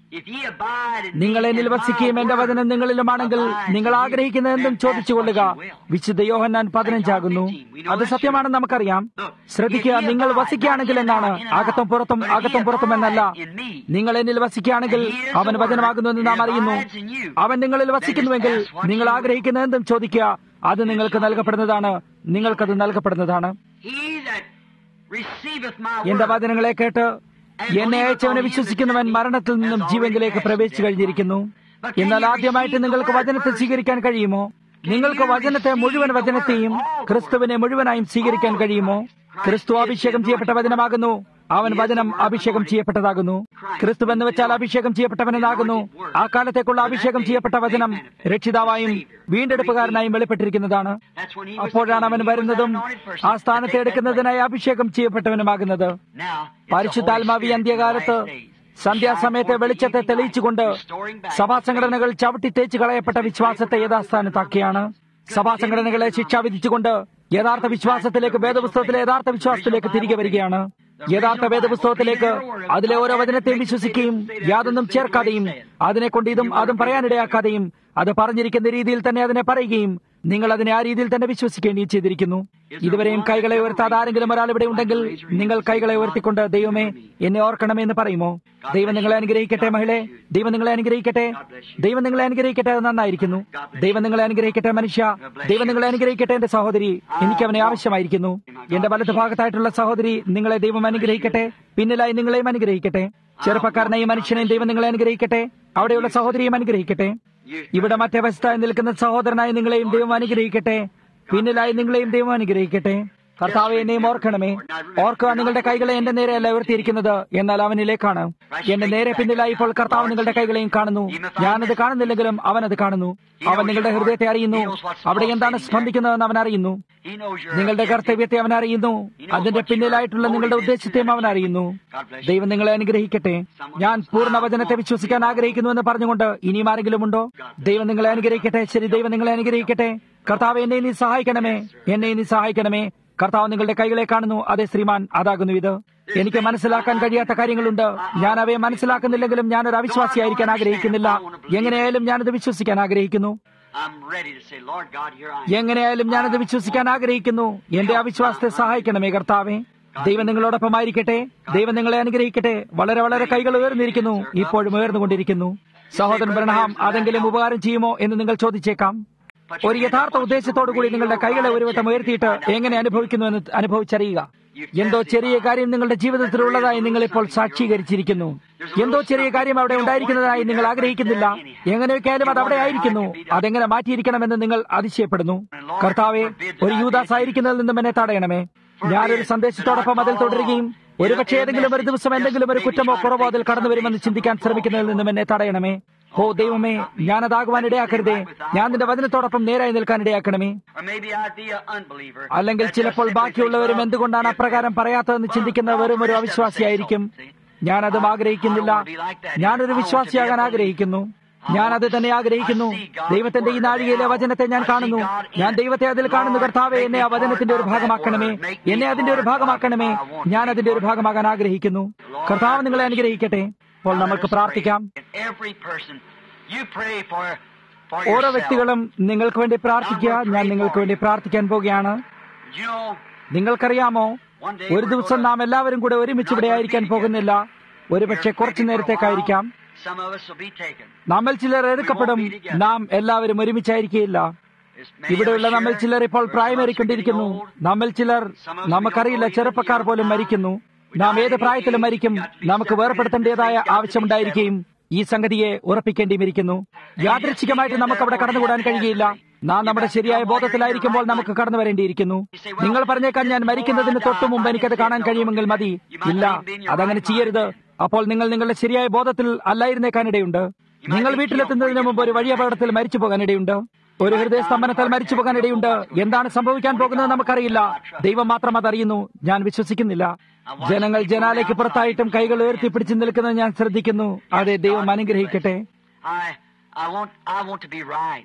If ye abide in me നിങ്ങൾ എന്നിൽ and my വസിക്കുകയും എന്റെ word വചനം നിങ്ങളിലുമാണെങ്കിൽ abides നിങ്ങൾ in you, ആഗ്രഹിക്കുന്ന എന്തും then that's ചോദിച്ചു കൊള്ളുക what you will. വിശുദ്ധ യോഹന്നാൻ പതിനഞ്ചാകുന്നു അത് സത്യമാണെന്ന് നമുക്കറിയാം ശ്രദ്ധിക്കുക നിങ്ങൾ വസിക്കുകയാണെങ്കിൽ എന്നാണ് അകത്തും പുറത്തും അകത്തും പുറത്തും എന്നല്ല നിങ്ങൾ എന്നിൽ വസിക്കുകയാണെങ്കിൽ അവൻ വചനമാകുന്നുവെന്ന് നാം അറിയുന്നു അവൻ നിങ്ങളിൽ വസിക്കുന്നുവെങ്കിൽ നിങ്ങൾ ആഗ്രഹിക്കുന്ന എന്തും ചോദിക്കുക അത് നിങ്ങൾക്ക് നൽകപ്പെടുന്നതാണ് നിങ്ങൾക്കത് നൽകപ്പെടുന്നതാണ് He that receiveth my എന്റെ word വചനങ്ങളെ കേട്ട് എന്നെ അയച്ചവനെ വിശ്വസിക്കുന്നവൻ മരണത്തിൽ നിന്നും ജീവങ്കിലേക്ക് പ്രവേശിച്ചു കഴിഞ്ഞിരിക്കുന്നു എന്നാൽ ആദ്യമായിട്ട് നിങ്ങൾക്ക് വചനത്തെ സ്വീകരിക്കാൻ കഴിയുമോ നിങ്ങൾക്ക് വചനത്തെ മുഴുവൻ വചനത്തെയും ക്രിസ്തുവിനെ മുഴുവനായും സ്വീകരിക്കാൻ കഴിയുമോ ക്രിസ്തു അഭിഷേകം ചെയ്യപ്പെട്ട വചനമാകുന്നു അവൻ വചനം അഭിഷേകം ചെയ്യപ്പെട്ടതാകുന്നു ക്രിസ്തു എന്ന് വെച്ചാൽ അഭിഷേകം ചെയ്യപ്പെട്ടവനെന്നാകുന്നു ആ കാലത്തേക്കുള്ള അഭിഷേകം ചെയ്യപ്പെട്ട വചനം രക്ഷിതാവായും വീണ്ടെടുപ്പുകാരനായും വെളിപ്പെട്ടിരിക്കുന്നതാണ് That's when he was അപ്പോഴാണ് അവൻ he was വരുന്നതും an anointed person ആ to സ്ഥാനത്ത് take that എടുക്കുന്നതിനായി അഭിഷേകം ചെയ്യപ്പെട്ടവനുമാകുന്നത് place. Now, it's the പരിശുദ്ധാത്മാവി Holy Spirit അന്ത്യകാലത്ത് in the last days. സന്ധ്യാസമയത്തെ Shine forth the വെളിച്ചത്തെ evening light, തെളിയിച്ചുകൊണ്ട് restoring back സഭാ the faith. സംഘടനകൾ ചവിട്ടി തേച്ച് കളയപ്പെട്ട വിശ്വാസത്തെ യഥാസ്ഥാനത്താക്കിയാണ് സഭാ സംഘടനകളെ ശിക്ഷ വിധിച്ചുകൊണ്ട് യഥാർത്ഥ വിശ്വാസത്തിലേക്ക് വേദപുസ്തകത്തിലെ യഥാർത്ഥ വിശ്വാസത്തിലേക്ക് തിരികെ വരികയാണ് യഥാർത്ഥ വേദപുസ്തകത്തിലേക്ക് അതിലെ ഓരോ വചനത്തെയും വിശ്വസിക്കുകയും യാതൊന്നും ചേർക്കാതെയും അതിനെ കൊണ്ട് ഇതും അതും പറയാനിടയാക്കാതെയും അത് പറഞ്ഞിരിക്കുന്ന രീതിയിൽ തന്നെ അതിനെ പറയുകയും നിങ്ങൾ അതിനെ ആ രീതിയിൽ തന്നെ വിശ്വസിക്കുകയും ചെയ്തിരിക്കുന്നു ഇതുവരെയും കൈകളെ ഉയർത്താതെ ആരെങ്കിലും ഒരാൾ ഇവിടെ ഉണ്ടെങ്കിൽ നിങ്ങൾ കൈകളെ ഉയർത്തിക്കൊണ്ട് ദൈവമേ എന്നെ ഓർക്കണമേ എന്ന് പറയുമോ ദൈവം നിങ്ങളെ അനുഗ്രഹിക്കട്ടെ മഹിളെ ദൈവം നിങ്ങളെ അനുഗ്രഹിക്കട്ടെ ദൈവം നിങ്ങളെ അനുഗ്രഹിക്കട്ടെ അത് നന്നായിരിക്കുന്നു ദൈവം നിങ്ങളെ അനുഗ്രഹിക്കട്ടെ മനുഷ്യ ദൈവം നിങ്ങളെ അനുഗ്രഹിക്കട്ടെ എന്റെ സഹോദരി എനിക്ക് അവനെ ആവശ്യമായിരിക്കുന്നു എന്റെ വലതു ഭാഗത്തായിട്ടുള്ള സഹോദരി നിങ്ങളെ ദൈവം അനുഗ്രഹിക്കട്ടെ പിന്നിലായി നിങ്ങളെയും അനുഗ്രഹിക്കട്ടെ ചെറുപ്പക്കാരനെയും മനുഷ്യനെയും ദൈവം നിങ്ങളെ അനുഗ്രഹിക്കട്ടെ അവിടെയുള്ള സഹോദരിയും അനുഗ്രഹിക്കട്ടെ ഇവിടെ മറ്റേ വശത്തായി നിൽക്കുന്ന സഹോദരനായി നിങ്ങളെയും ദൈവം അനുഗ്രഹിക്കട്ടെ പിന്നിലായി നിങ്ങളെയും ദൈവം അനുഗ്രഹിക്കട്ടെ കർത്താവെ എന്നെയും ഓർക്കണമേ ഓർക്കുക നിങ്ങളുടെ കൈകളെ എന്റെ നേരെയല്ല ഉയർത്തിയിരിക്കുന്നത് എന്നാൽ അവനിലേക്കാണ് എന്റെ നേരെ പിന്നിലായി ഇപ്പോൾ കർത്താവ് നിങ്ങളുടെ കൈകളെയും കാണുന്നു ഞാനത് കാണുന്നില്ലെങ്കിലും അവനത് കാണുന്നു അവൻ നിങ്ങളുടെ ഹൃദയത്തെ അറിയുന്നു അവിടെ എന്താണ് സ്പന്ദിക്കുന്നതെന്ന് അവൻ അറിയുന്നു He knows your നിങ്ങളുടെ കർത്തവ്യത്തെ അവൻ അറിയുന്നു അതിന്റെ പിന്നിലായിട്ടുള്ള നിങ്ങളുടെ ഉദ്ദേശത്തെയും അവൻ അറിയുന്നു ദൈവം നിങ്ങളെ അനുഗ്രഹിക്കട്ടെ ഞാൻ പൂർണ്ണ വചനത്തെ വിശ്വസിക്കാൻ ആഗ്രഹിക്കുന്നു എന്ന് പറഞ്ഞുകൊണ്ട് ഇനിയും ആരെങ്കിലും ഉണ്ടോ ദൈവം നിങ്ങളെ അനുഗ്രഹിക്കട്ടെ ശരി ദൈവം നിങ്ങളെ അനുഗ്രഹിക്കട്ടെ കർത്താവ് എന്നെ ഇനി സഹായിക്കണമേ എന്നെ ഇനി സഹായിക്കണമേ കർത്താവ് നിങ്ങളുടെ കൈകളെ കാണുന്നു അതെ ശ്രീമാൻ അതാകുന്നു ഇത് എനിക്ക് മനസ്സിലാക്കാൻ കഴിയാത്ത കാര്യങ്ങളുണ്ട് ഞാൻ അവയെ മനസ്സിലാക്കുന്നില്ലെങ്കിലും ഞാനൊരു അവിശ്വാസിയായിരിക്കാൻ ആഗ്രഹിക്കുന്നില്ല എങ്ങനെയായാലും ഞാനത് വിശ്വസിക്കാൻ ആഗ്രഹിക്കുന്നു I'm ready to say, Lord God, here I am. എങ്ങനെയായാലും ഞാനത് വിശ്വസിക്കാൻ ആഗ്രഹിക്കുന്നു എന്റെ അവിശ്വാസത്തെ സഹായിക്കണമേ കർത്താവേ ദൈവം നിങ്ങളോടൊപ്പമായിരിക്കട്ടെ ദൈവം നിങ്ങളെ അനുഗ്രഹിക്കട്ടെ വളരെ വളരെ കൈകൾ ഉയർന്നിരിക്കുന്നു ഇപ്പോഴും ഉയർന്നുകൊണ്ടിരിക്കുന്നു സഹോദരൻ ബ്രണഹാം അതെങ്കിലും ഉപകാരം ചെയ്യുമോ എന്ന് നിങ്ങൾ ചോദിച്ചേക്കാം ഒരു യഥാർത്ഥ ഉദ്ദേശത്തോടു കൂടി നിങ്ങളുടെ കൈകളെ ഒരു വട്ടം ഉയർത്തിയിട്ട് എങ്ങനെ അനുഭവിക്കുന്നു എന്ന് അനുഭവിച്ചറിയുക എന്തോ ചെറിയ കാര്യം നിങ്ങളുടെ ജീവിതത്തിലുള്ളതായി നിങ്ങൾ ഇപ്പോൾ സാക്ഷീകരിച്ചിരിക്കുന്നു എന്തോ ചെറിയ കാര്യം അവിടെ ഉണ്ടായിരിക്കുന്നതായി നിങ്ങൾ ആഗ്രഹിക്കുന്നില്ല എങ്ങനെയൊക്കെയായാലും അത് അവിടെ ആയിരിക്കുന്നു അതെങ്ങനെ മാറ്റിയിരിക്കണമെന്ന് നിങ്ങൾ അതിശയപ്പെടുന്നു കർത്താവെ ഒരു യൂദാസ് ആയിരിക്കുന്നതിൽ നിന്നും എന്നെ തടയണമേ ഞാനൊരു സന്ദേശത്തോടൊപ്പം അതിൽ തുടരുകയും ഒരുപക്ഷെ ഏതെങ്കിലും ഒരു ദിവസം എന്തെങ്കിലും ഒരു കുറ്റമോ കുറവോ അതിൽ കടന്നു വരുമെന്ന് ചിന്തിക്കാൻ ശ്രമിക്കുന്നതിൽ നിന്നും എന്നെ തടയണമേ ഓ ദൈവമേ ഞാനതാകുവാൻ ഇടയാക്കരുതേ ഞാൻ നിന്റെ വചനത്തോടൊപ്പം നേരായി നിൽക്കാൻ ഇടയാക്കണമേ Or maybe I'd be an unbeliever. അല്ലെങ്കിൽ that just ചിലപ്പോൾ simply ബാക്കിയുള്ളവരും thinks, എന്തുകൊണ്ടാണ് well, അപ്രകാരം പറയാത്തതെന്ന് ചിന്തിക്കുന്ന വെറും ഒരു അവിശ്വാസിയായിരിക്കും ഞാനതും ആഗ്രഹിക്കുന്നില്ല ഞാനൊരു വിശ്വാസിയാകാൻ ആഗ്രഹിക്കുന്നു ഞാൻ അത് തന്നെ ആഗ്രഹിക്കുന്നു ദൈവത്തിന്റെ ഈ നാഴികയിലെ വചനത്തെ ഞാൻ കാണുന്നു ഞാൻ ദൈവത്തെ അതിൽ കാണുന്നു കർത്താവെ എന്നെ ആ വചനത്തിന്റെ ഒരു ഭാഗമാക്കണമേ എന്നെ അതിന്റെ ഒരു ഭാഗമാക്കണമേ ഞാൻ അതിന്റെ ഒരു ഭാഗമാകാൻ ആഗ്രഹിക്കുന്നു കർത്താവ് നിങ്ങളെ അനുഗ്രഹിക്കട്ടെ അപ്പോൾ നമുക്ക് പ്രാർത്ഥിക്കാം And every person, you pray for, for ഓരോ yourself. വ്യക്തികളും നിങ്ങൾക്ക് വേണ്ടി പ്രാർത്ഥിക്കുക ഞാൻ നിങ്ങൾക്ക് വേണ്ടി പ്രാർത്ഥിക്കാൻ പോവുകയാണ് You know, നിങ്ങൾക്കറിയാമോ ഒരു ദിവസം നാം എല്ലാവരും കൂടെ ഒരുമിച്ച് ഇവിടെ ആയിരിക്കാൻ പോകുന്നില്ല ഒരുപക്ഷെ കുറച്ചു നേരത്തേക്കായിരിക്കാം some of us will be taken. നമ്മിൽ ചിലർ എടുക്കപ്പെടും നാം എല്ലാവരും ഒരുമിച്ചായിരിക്കില്ല There's many ഇവിടെയുള്ള of us നമ്മിൽ here ചിലർ ഇപ്പോൾ where some of us are പ്രായമേറിക്കൊണ്ടിരിക്കുന്നു getting old. നമ്മിൽ ചിലർ നമുക്കറിയില്ല ചെറുപ്പക്കാർ പോലും മരിക്കുന്നു നാം ഏത് പ്രായത്തിലും മരിക്കും നമുക്ക് വേർപ്പെടുത്തേണ്ടതായ ആവശ്യമുണ്ടായിരിക്കുകയും ഈ സംഗതിയെ ഉറപ്പിക്കേണ്ടിയിരിക്കുന്നു യാദൃച്ഛികമായിട്ട് നമുക്ക് അവിടെ കടന്നുകൂടാൻ കഴിയുകയില്ല നാം നമ്മുടെ ശരിയായ ബോധത്തിലായിരിക്കുമ്പോൾ നമുക്ക് കടന്നു വരേണ്ടിയിരിക്കുന്നു നിങ്ങൾ പറഞ്ഞേക്കാൻ ഞാൻ മരിക്കുന്നതിന് തൊട്ടു മുമ്പ് എനിക്കത് കാണാൻ കഴിയുമെങ്കിൽ മതി ഇല്ല അതങ്ങനെ ചെയ്യരുത് അപ്പോൾ നിങ്ങൾ നിങ്ങളുടെ ശരിയായ ബോധത്തിൽ അല്ലായിരുന്നേക്കാനിടയുണ്ട് നിങ്ങൾ വീട്ടിലെത്തുന്നതിന് മുമ്പ് ഒരു വഴി അപകടത്തിൽ മരിച്ചു പോകാനിടയുണ്ട് ഒരു ഹൃദയസ്തംഭനത്താൽ മരിച്ചു പോകാനിടയുണ്ട് എന്താണ് സംഭവിക്കാൻ പോകുന്നത് നമുക്കറിയില്ല ദൈവം മാത്രം അതറിയുന്നു ഞാൻ വിശ്വസിക്കുന്നില്ല ജനങ്ങൾ ജനാലയ്ക്ക് പുറത്തായിട്ടും കൈകൾ ഉയർത്തി പിടിച്ചു നിൽക്കുന്നത് ഞാൻ ശ്രദ്ധിക്കുന്നു അതെ ദൈവം അനുഗ്രഹിക്കട്ടെ I, I want, I want to be right.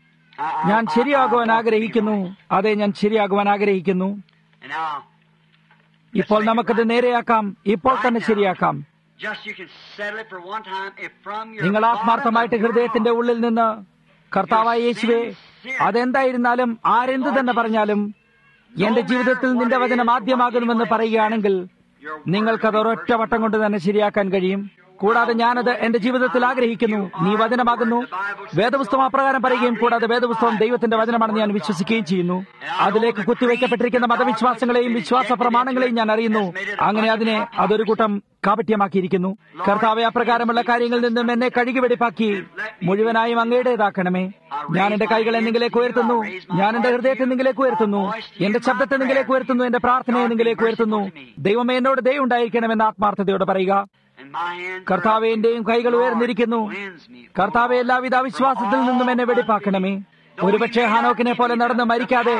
I, I, ഞാൻ I- I ശരിയാകുവാൻ want to be ആഗ്രഹിക്കുന്നു right. അതെ ഞാൻ ശരിയാകുവാൻ ആഗ്രഹിക്കുന്നു And now, ഇപ്പോൾ നമുക്കത് നേരെയാക്കാം ഇപ്പോൾ തന്നെ ശരിയാക്കാം just you can settle it for one time if from your നിങ്ങൾ bottom of ആത്മാർത്ഥമായിട്ട് your ഹൃദയത്തിന്റെ heart ഉള്ളിൽ നിന്ന് കർത്താവായ യേശുവേ അതെന്തായിരുന്നാലും ആരെന്ത് തന്നെ പറഞ്ഞാലും എന്റെ ജീവിതത്തിൽ നിന്റെ വചനം ആദ്യമാകുന്നുവെന്ന് പറയുകയാണെങ്കിൽ നിങ്ങൾക്കത് ഒരൊറ്റ വട്ടം കൊണ്ട് തന്നെ ശരിയാക്കാൻ കഴിയും കൂടാതെ ഞാനത് എന്റെ ജീവിതത്തിൽ ആഗ്രഹിക്കുന്നു നീ വചനമാകുന്നു വേദപുസ്തകം അപ്രകാരം പറയുകയും കൂടാതെ വേദപുസ്തകം ദൈവത്തിന്റെ വചനമാണെന്ന് ഞാൻ വിശ്വസിക്കുകയും ചെയ്യുന്നു അതിലേക്ക് കുത്തിവയ്ക്കപ്പെട്ടിരിക്കുന്ന മതവിശ്വാസങ്ങളെയും വിശ്വാസ പ്രമാണങ്ങളെയും ഞാൻ അറിയുന്നു അങ്ങനെ അതിനെ അതൊരു കൂട്ടം കാപട്യമാക്കിയിരിക്കുന്നു കർത്താവെ അപ്രകാരമുള്ള കാര്യങ്ങളിൽ നിന്നും എന്നെ കഴുകി വെടിപ്പാക്കി മുഴുവനായും അങ്ങയുടേതാക്കണമേ ഞാൻ എന്റെ കൈകൾ എന്നിങ്കിലേക്ക് ഉയർത്തുന്നു ഞാൻ എന്റെ ഹൃദയത്തെ നിങ്കിലേക്ക് ഉയർത്തുന്നു എന്റെ ശബ്ദത്തെ നിങ്കിലേക്ക് ഉയർത്തുന്നു എന്റെ പ്രാർത്ഥനയെ നിങ്കിലേക്ക് ഉയർത്തുന്നു ദൈവമേ എന്നോട് ദൈവം ഉണ്ടായിരിക്കണമെന്ന് ആത്മാർത്ഥതയോടെ പറയുക and my hands കർത്താവെ എന്റെയും കൈകൾ ഉയർന്നിരിക്കുന്നു കർത്താവെ എല്ലാവിധ അവിശ്വാസത്തിൽ നിന്നും എന്നെ വെടിപ്പാക്കണമേ ഒരുപക്ഷെ ഹാനോക്കിനെ പോലെ നടന്ന് മരിക്കാതെ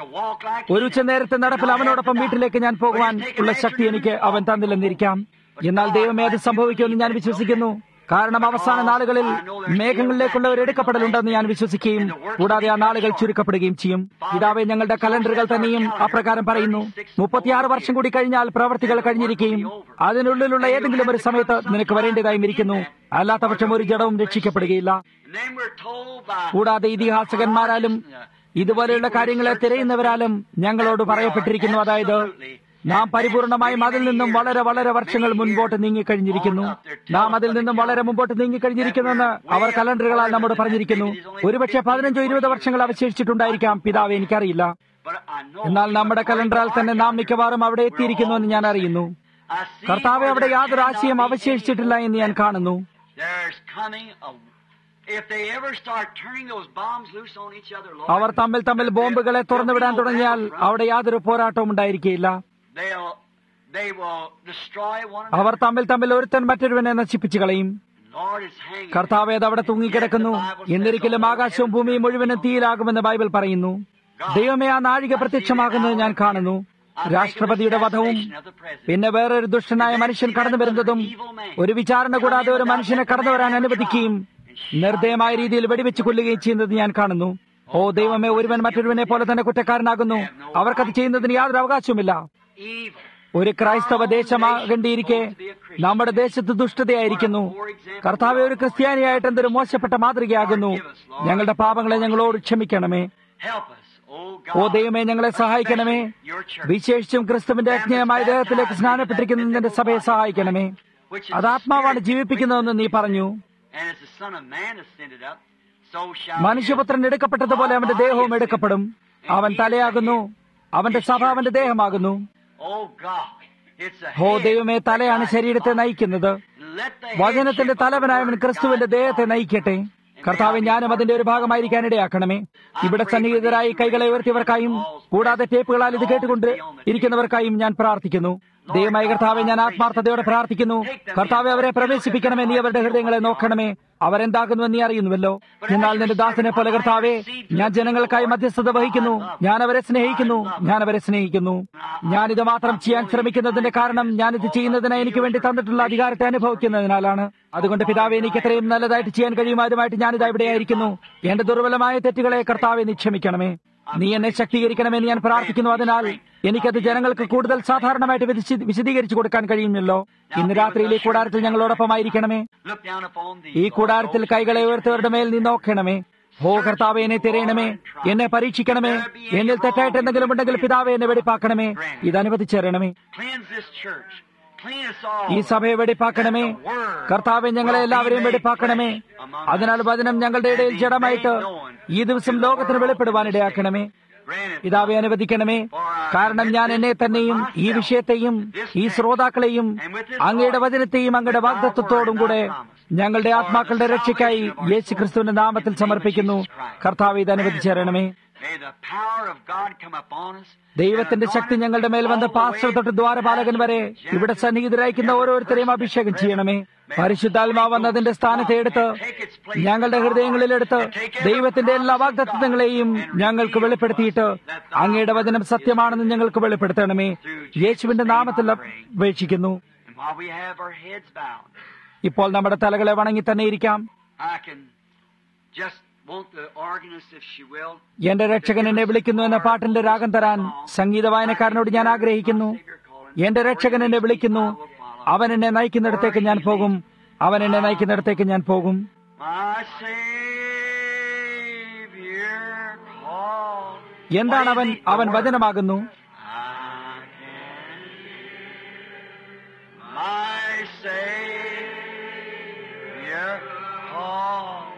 ഒരു ഉച്ച നേരത്തെ നടപ്പിൽ അവനോടൊപ്പം വീട്ടിലേക്ക് ഞാൻ പോകുവാൻ ഉള്ള ശക്തി എനിക്ക് അവൻ തന്നില്ലെന്നിരിക്കാം എന്നാൽ ദൈവമേ അത് സംഭവിക്കുമെന്ന് ഞാൻ വിശ്വസിക്കുന്നു കാരണം അവസാന നാളുകളിൽ മേഘങ്ങളിലേക്കുള്ള ഒരു എടുക്കപ്പെടലുണ്ടെന്ന് ഞാൻ വിശ്വസിക്കുകയും കൂടാതെ ആ നാളുകൾ ചുരുക്കപ്പെടുകയും ചെയ്യും പിതാവെ ഞങ്ങളുടെ കലണ്ടറുകൾ തന്നെയും അപ്രകാരം പറയുന്നു മുപ്പത്തിയാറ് വർഷം കൂടി കഴിഞ്ഞാൽ പ്രവർത്തികൾ കഴിഞ്ഞിരിക്കുകയും അതിനുള്ളിലുള്ള ഏതെങ്കിലും ഒരു സമയത്ത് നിനക്ക് വരേണ്ടതായും ഇരിക്കുന്നു അല്ലാത്ത പക്ഷം ഒരു ജഡവും രക്ഷിക്കപ്പെടുകയില്ല And then we're told by കൂടാതെ ഇതിഹാസകന്മാരാലും ഇതുപോലെയുള്ള കാര്യങ്ങളെ തിരയുന്നവരാലും ഞങ്ങളോട് പറയപ്പെട്ടിരിക്കുന്നു അതായത് നാം പരിപൂർണമായും അതിൽ നിന്നും വളരെ വളരെ വർഷങ്ങൾ മുൻപോട്ട് നീങ്ങിക്കഴിഞ്ഞിരിക്കുന്നു നാം അതിൽ നിന്നും വളരെ മുമ്പോട്ട് നീങ്ങിക്കഴിഞ്ഞിരിക്കുന്നെന്ന് അവർ കലണ്ടറുകളാൽ നമ്മോട് പറഞ്ഞിരിക്കുന്നു ഒരുപക്ഷെ പതിനഞ്ചോ ഇരുപത് വർഷങ്ങൾ അവശേഷിച്ചിട്ടുണ്ടായിരിക്കാം പിതാവ് എനിക്കറിയില്ല but I know എന്നാൽ നമ്മുടെ കലണ്ടറാൽ തന്നെ നാം മിക്കവാറും അവിടെ എത്തിയിരിക്കുന്നുവെന്ന് ഞാൻ അറിയുന്നു I see കർത്താവ് അവിടെ where there യാതൊരു cannot ആശയം be അവശേഷിച്ചിട്ടില്ല എന്ന് ഞാൻ കാണുന്നു There's coming a if they ever start turning those bombs loose on each other, Lord, അവർ തമ്മിൽ തമ്മിൽ ബോംബുകളെ തുറന്നുവിടാൻ തുടങ്ങിയാൽ അവിടെ യാതൊരു പോരാട്ടവും ഉണ്ടായിരിക്കുകയില്ല they'll they will destroy one our another. തമ്മിൽ തമ്മിൽ ഒരുത്തൻ മറ്റൊരുവനെ നശിപ്പിച്ചു കളയും Lord is hanging. കർത്താവ് അത് അവിടെ തൂങ്ങിക്കിടക്കുന്നു എന്നിരിക്കലും ആകാശവും ഭൂമിയും മുഴുവനും തീയിലാകുമെന്ന് ബൈബിൾ പറയുന്നു ദൈവമേ ആ നാഴിക പ്രത്യക്ഷമാകുന്നത് ഞാൻ കാണുന്നു രാഷ്ട്രപതിയുടെ വധവും പിന്നെ വേറൊരു ദുഷ്ടനായ മനുഷ്യൻ കടന്നു വരുന്നതും ഒരു വിചാരണ കൂടാതെ ഒരു മനുഷ്യനെ കടന്നു വരാൻ അനുവദിക്കുകയും നിർദ്ദയമായ രീതിയിൽ വെടിവെച്ച് കൊല്ലുകയും ചെയ്യുന്നത് ഞാൻ കാണുന്നു ഓ ദൈവമേ ഒരുവൻ മറ്റൊരുവനെ പോലെ തന്നെ കുറ്റക്കാരനാകുന്നു അവർക്കത് ചെയ്യുന്നതിന് യാതൊരു അവകാശവുമില്ല evil. ഒരു ക്രൈസ്തവ ദേശമാകേണ്ടിയിരിക്കെ നമ്മുടെ ദേശത്ത് ദുഷ്ടതയായിരിക്കുന്നു കർത്താവെ ഒരു ക്രിസ്ത്യാനിയായിട്ട് എന്തൊരു മോശപ്പെട്ട മാതൃകയാകുന്നു ഞങ്ങളുടെ പാപങ്ങളെ ഞങ്ങളോട് ക്ഷമിക്കണമേ Help us, oh ഓ God. ദൈവമേ ഞങ്ങളെ സഹായിക്കണമേ Your church, വിശേഷിച്ചും ക്രിസ്തുവിന്റെ അജ്ഞേയമായ ദേഹത്തിലേക്ക് സ്നാനപ്പെട്ടിരിക്കുന്ന നിന്റെ സഭയെ സഹായിക്കണമേ which is അത് the ആത്മാവാണ് Spirit ജീവിപ്പിക്കുന്നതെന്ന് നീ പറഞ്ഞു And as the Son of Man ascended up, so shall മനുഷ്യപുത്രൻ എടുക്കപ്പെട്ടതുപോലെ അവന്റെ ദേഹവും എടുക്കപ്പെടും അവൻ തലയാകുന്നു അവന്റെ സഭ അവന്റെ ദേഹമാകുന്നു Oh God, it's a oh head ദൈവമേ തലയാണ് ശരീരത്തെ നയിക്കുന്നത് Let the വചനത്തിന്റെ headship of the തലവനായവൻ Word of ക്രിസ്തുവിന്റെ God ദേഹത്തെ fall. നയിക്കട്ടെ കർത്താവ് ഞാനും അതിന്റെ ഒരു ഭാഗമായിരിക്കാൻ ഇടയാക്കണമേ ഇവിടെ സന്നിഹിതരായി കൈകളെ ഉയർത്തിയവർക്കായും കൂടാതെ ടേപ്പുകളാൽ ഇത് കേട്ടുകൊണ്ട് ഇരിക്കുന്നവർക്കായും ഞാൻ പ്രാർത്ഥിക്കുന്നു ദൈവമായ കർത്താവെ ഞാൻ ആത്മാർത്ഥതയോടെ പ്രാർത്ഥിക്കുന്നു കർത്താവെ അവരെ പ്രവേശിപ്പിക്കണമേ നീ അവരുടെ ഹൃദയങ്ങളെ നോക്കണമേ അവരെന്താകുന്നുവെന്ന് നീ അറിയുന്നുവല്ലോ എന്നാൽ നിന്റെ ദാസനെ പോലെ കർത്താവെ ഞാൻ ജനങ്ങൾക്കായി മധ്യസ്ഥത വഹിക്കുന്നു ഞാൻ അവരെ സ്നേഹിക്കുന്നു ഞാൻ അവരെ സ്നേഹിക്കുന്നു ഞാനിത് മാത്രം ചെയ്യാൻ ശ്രമിക്കുന്നതിന്റെ കാരണം ഞാനിത് ചെയ്യുന്നതിന് എനിക്ക് വേണ്ടി തന്നിട്ടുള്ള അധികാരത്തെ അനുഭവിക്കുന്നതിനാലാണ് അതുകൊണ്ട് പിതാവെ എനിക്ക് എത്രയും നല്ലതായിട്ട് ചെയ്യാൻ കഴിയുമാരുമായിട്ട് ഞാനിതാ ഇവിടെയായിരിക്കുന്നു എന്റെ ദുർബലമായ തെറ്റുകളെ കർത്താവെ നീ ക്ഷമിക്കണമേ നീ എന്നെ ശക്തീകരിക്കണമെന്ന് ഞാൻ പ്രാർത്ഥിക്കുന്നു അതിനാൽ എനിക്കത് ജനങ്ങൾക്ക് കൂടുതൽ സാധാരണമായിട്ട് വിശദീ- വിശദീകരിച്ചു കൊടുക്കാൻ കഴിയുമല്ലോ ഇന്ന് രാത്രിയിൽ ഈ കൂടാരത്തിൽ ഞങ്ങളോടൊപ്പമായിരിക്കണമേ Look down upon thee, ഈ Lord, കൂടാരത്തിൽ those കൈകളെ who ഉയർത്തവരുടെ മേൽ നീ നോക്കണമേ ഓ കർത്താവെ എന്നെ തിരയണമേ എന്നെ പരീക്ഷിക്കണമേ എന്നിൽ തെറ്റായിട്ട് എന്തെങ്കിലും ഉണ്ടെങ്കിൽ പിതാവെ എന്നെ വെടിപ്പാക്കണമേ ഇത് അനുവദിച്ചേരണമേ Cleanse this church. Clean us all. ഈ സഭയെ വെടിപ്പാക്കണമേ കർത്താവെ ഞങ്ങളെ എല്ലാവരെയും വെടിപ്പാക്കണമേ അതിനാൽ വചനം ഞങ്ങളുടെ ഇടയിൽ ജഡമായിട്ട് ഈ ദിവസം ലോകത്തിന് വെളിപ്പെടുവാൻ ഇടയാക്കണമേ Grant it. പിതാവെ അനുവദിക്കണമേ കാരണം ഞാൻ എന്നെ തന്നെയും ഈ വിഷയത്തെയും ഈ ശ്രോതാക്കളെയും അങ്ങയുടെ വചനത്തെയും അങ്ങയുടെ വാഗ്ദത്വത്തോടും കൂടെ ഞങ്ങളുടെ ആത്മാക്കളുടെ രക്ഷയ്ക്കായി യേശു ക്രിസ്തുവിന്റെ നാമത്തിൽ സമർപ്പിക്കുന്നു കർത്താവ് ഇത് അനുവദിച്ചേരണമേ May the power of God come upon us. ദൈവത്തിന്റെ ശക്തി ഞങ്ങളുടെ മേൽ വന്ന് പാസ്റ്റർ തൊട്ട് ദ്വാരപാലകൻ വരെ ഇവിടെ സന്നിഹിതരായിരിക്കുന്ന ഓരോരുത്തരെയും അഭിഷേകം ചെയ്യണമേ പരിശുദ്ധാത്മാവ് വന്നതിന്റെ സ്ഥാനത്തെ എടുത്ത് ഞങ്ങളുടെ ഹൃദയങ്ങളിലെടുത്ത് ദൈവത്തിന്റെ എല്ലാ വാഗ്ദത്വങ്ങളെയും ഞങ്ങൾക്ക് വെളിപ്പെടുത്തിയിട്ട് അങ്ങയുടെ വചനം സത്യമാണെന്ന് ഞങ്ങൾക്ക് വെളിപ്പെടുത്തണമേ യേശുവിന്റെ നാമത്തിൽ അപേക്ഷിക്കുന്നു And while we have our heads bowed, ഇപ്പോൾ നമ്മുടെ തലകളെ വണങ്ങി തന്നെ ഇരിക്കാം I can just want the organist, if she will, എന്റെ രക്ഷകൻ എന്നെ വിളിക്കുന്നു എന്ന പാട്ടിന്റെ രാഗം തരാൻ സംഗീത വായനക്കാരനോട് ഞാൻ ആഗ്രഹിക്കുന്നു എന്റെ രക്ഷകൻ എന്നെ വിളിക്കുന്നു അവൻ എന്നെ നയിക്കുന്നിടത്തേക്ക് ഞാൻ പോകും അവൻ എന്നെ നയിക്കുന്നിടത്തേക്ക് ഞാൻ പോകും My Savior called. എന്താണ് അവൻ അവൻ വചനമാകുന്നു I can. My Savior called.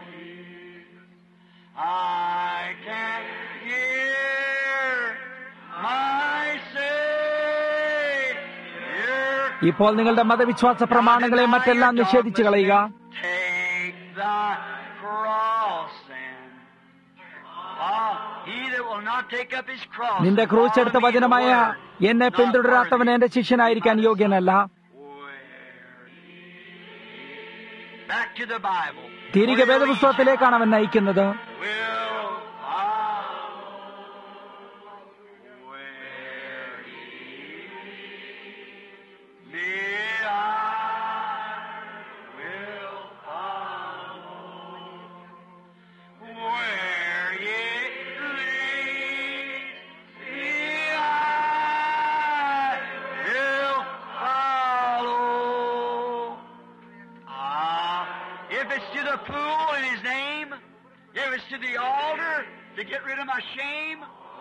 I can hear my Savior. ഇപ്പോൾ നിങ്ങളുടെ മതവിശ്വാസ പ്രമാണങ്ങളെ മറ്റെല്ലാം നിഷേധിച്ചു കളയുക Take thy cross and ah, he that will not take up his cross. നിന്റെ and ക്രൂശ് എടുത്ത follow me in the വചനമായ word, എന്നെ not പിന്തുടരാത്തവൻ എന്റെ ശിഷ്യനായിരിക്കാൻ യോഗ്യനല്ല Where? Back to the Bible. തിരികെ Where വേദപുസ്തകത്തിലേക്കാണ് അവൻ നയിക്കുന്നത് will follow where he me I will follow where ye lead me I will follow Ah, if it's to the pool in His name, if it's to the altar to get rid of my shame,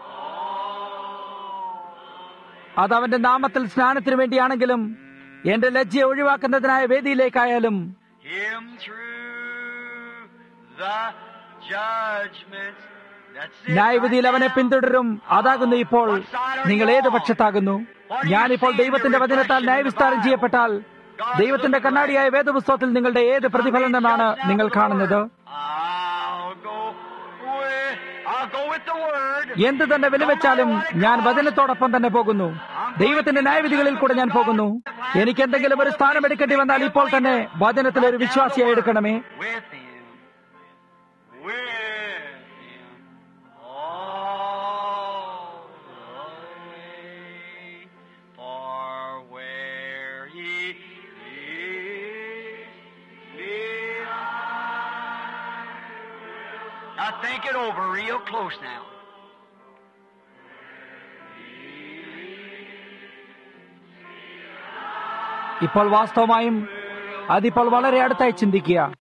അത് അവന്റെ നാമത്തിൽ സ്നാനത്തിന് വേണ്ടിയാണെങ്കിലും എന്റെ ലജ്ജയെ ഒഴിവാക്കുന്നതിനായ വേദിയിലേക്കായാലും Him through the judgments. That's it. ന്യായവിധിയിൽ right അവനെ now. പിന്തുടരും അതാകുന്നു ഇപ്പോൾ നിങ്ങൾ ഏത് പക്ഷത്താകുന്നു ഞാനിപ്പോൾ ദൈവത്തിന്റെ വചനത്താൽ ന്യായവിസ്താരം ചെയ്യപ്പെട്ടാൽ ദൈവത്തിന്റെ കണ്ണാടിയായ വേദപുസ്തകത്തിൽ നിങ്ങളുടെ ഏത് പ്രതിഫലനമാണ് നിങ്ങൾ കാണുന്നത് I'll go with, I'll go with the word. എന്ത് തന്നെ വിലവെച്ചാലും ഞാൻ വചനത്തോടൊപ്പം തന്നെ പോകുന്നു ദൈവത്തിന്റെ ന്യായവിധികളിൽ കൂടെ ഞാൻ പോകുന്നു എനിക്ക് എന്തെങ്കിലും ഒരു സ്ഥാനം എടുക്കേണ്ടി വന്നാൽ ഇപ്പോൾ തന്നെ വചനത്തിൽ ഒരു വിശ്വാസിയായി എടുക്കണമേ with him, with him all the way. For where he is, me I will- Now think it over real close now. ഇപ്പോൾ വാസ്തവമായും അതിപ്പോൾ വളരെ അടുത്തായി ചിന്തിക്കുക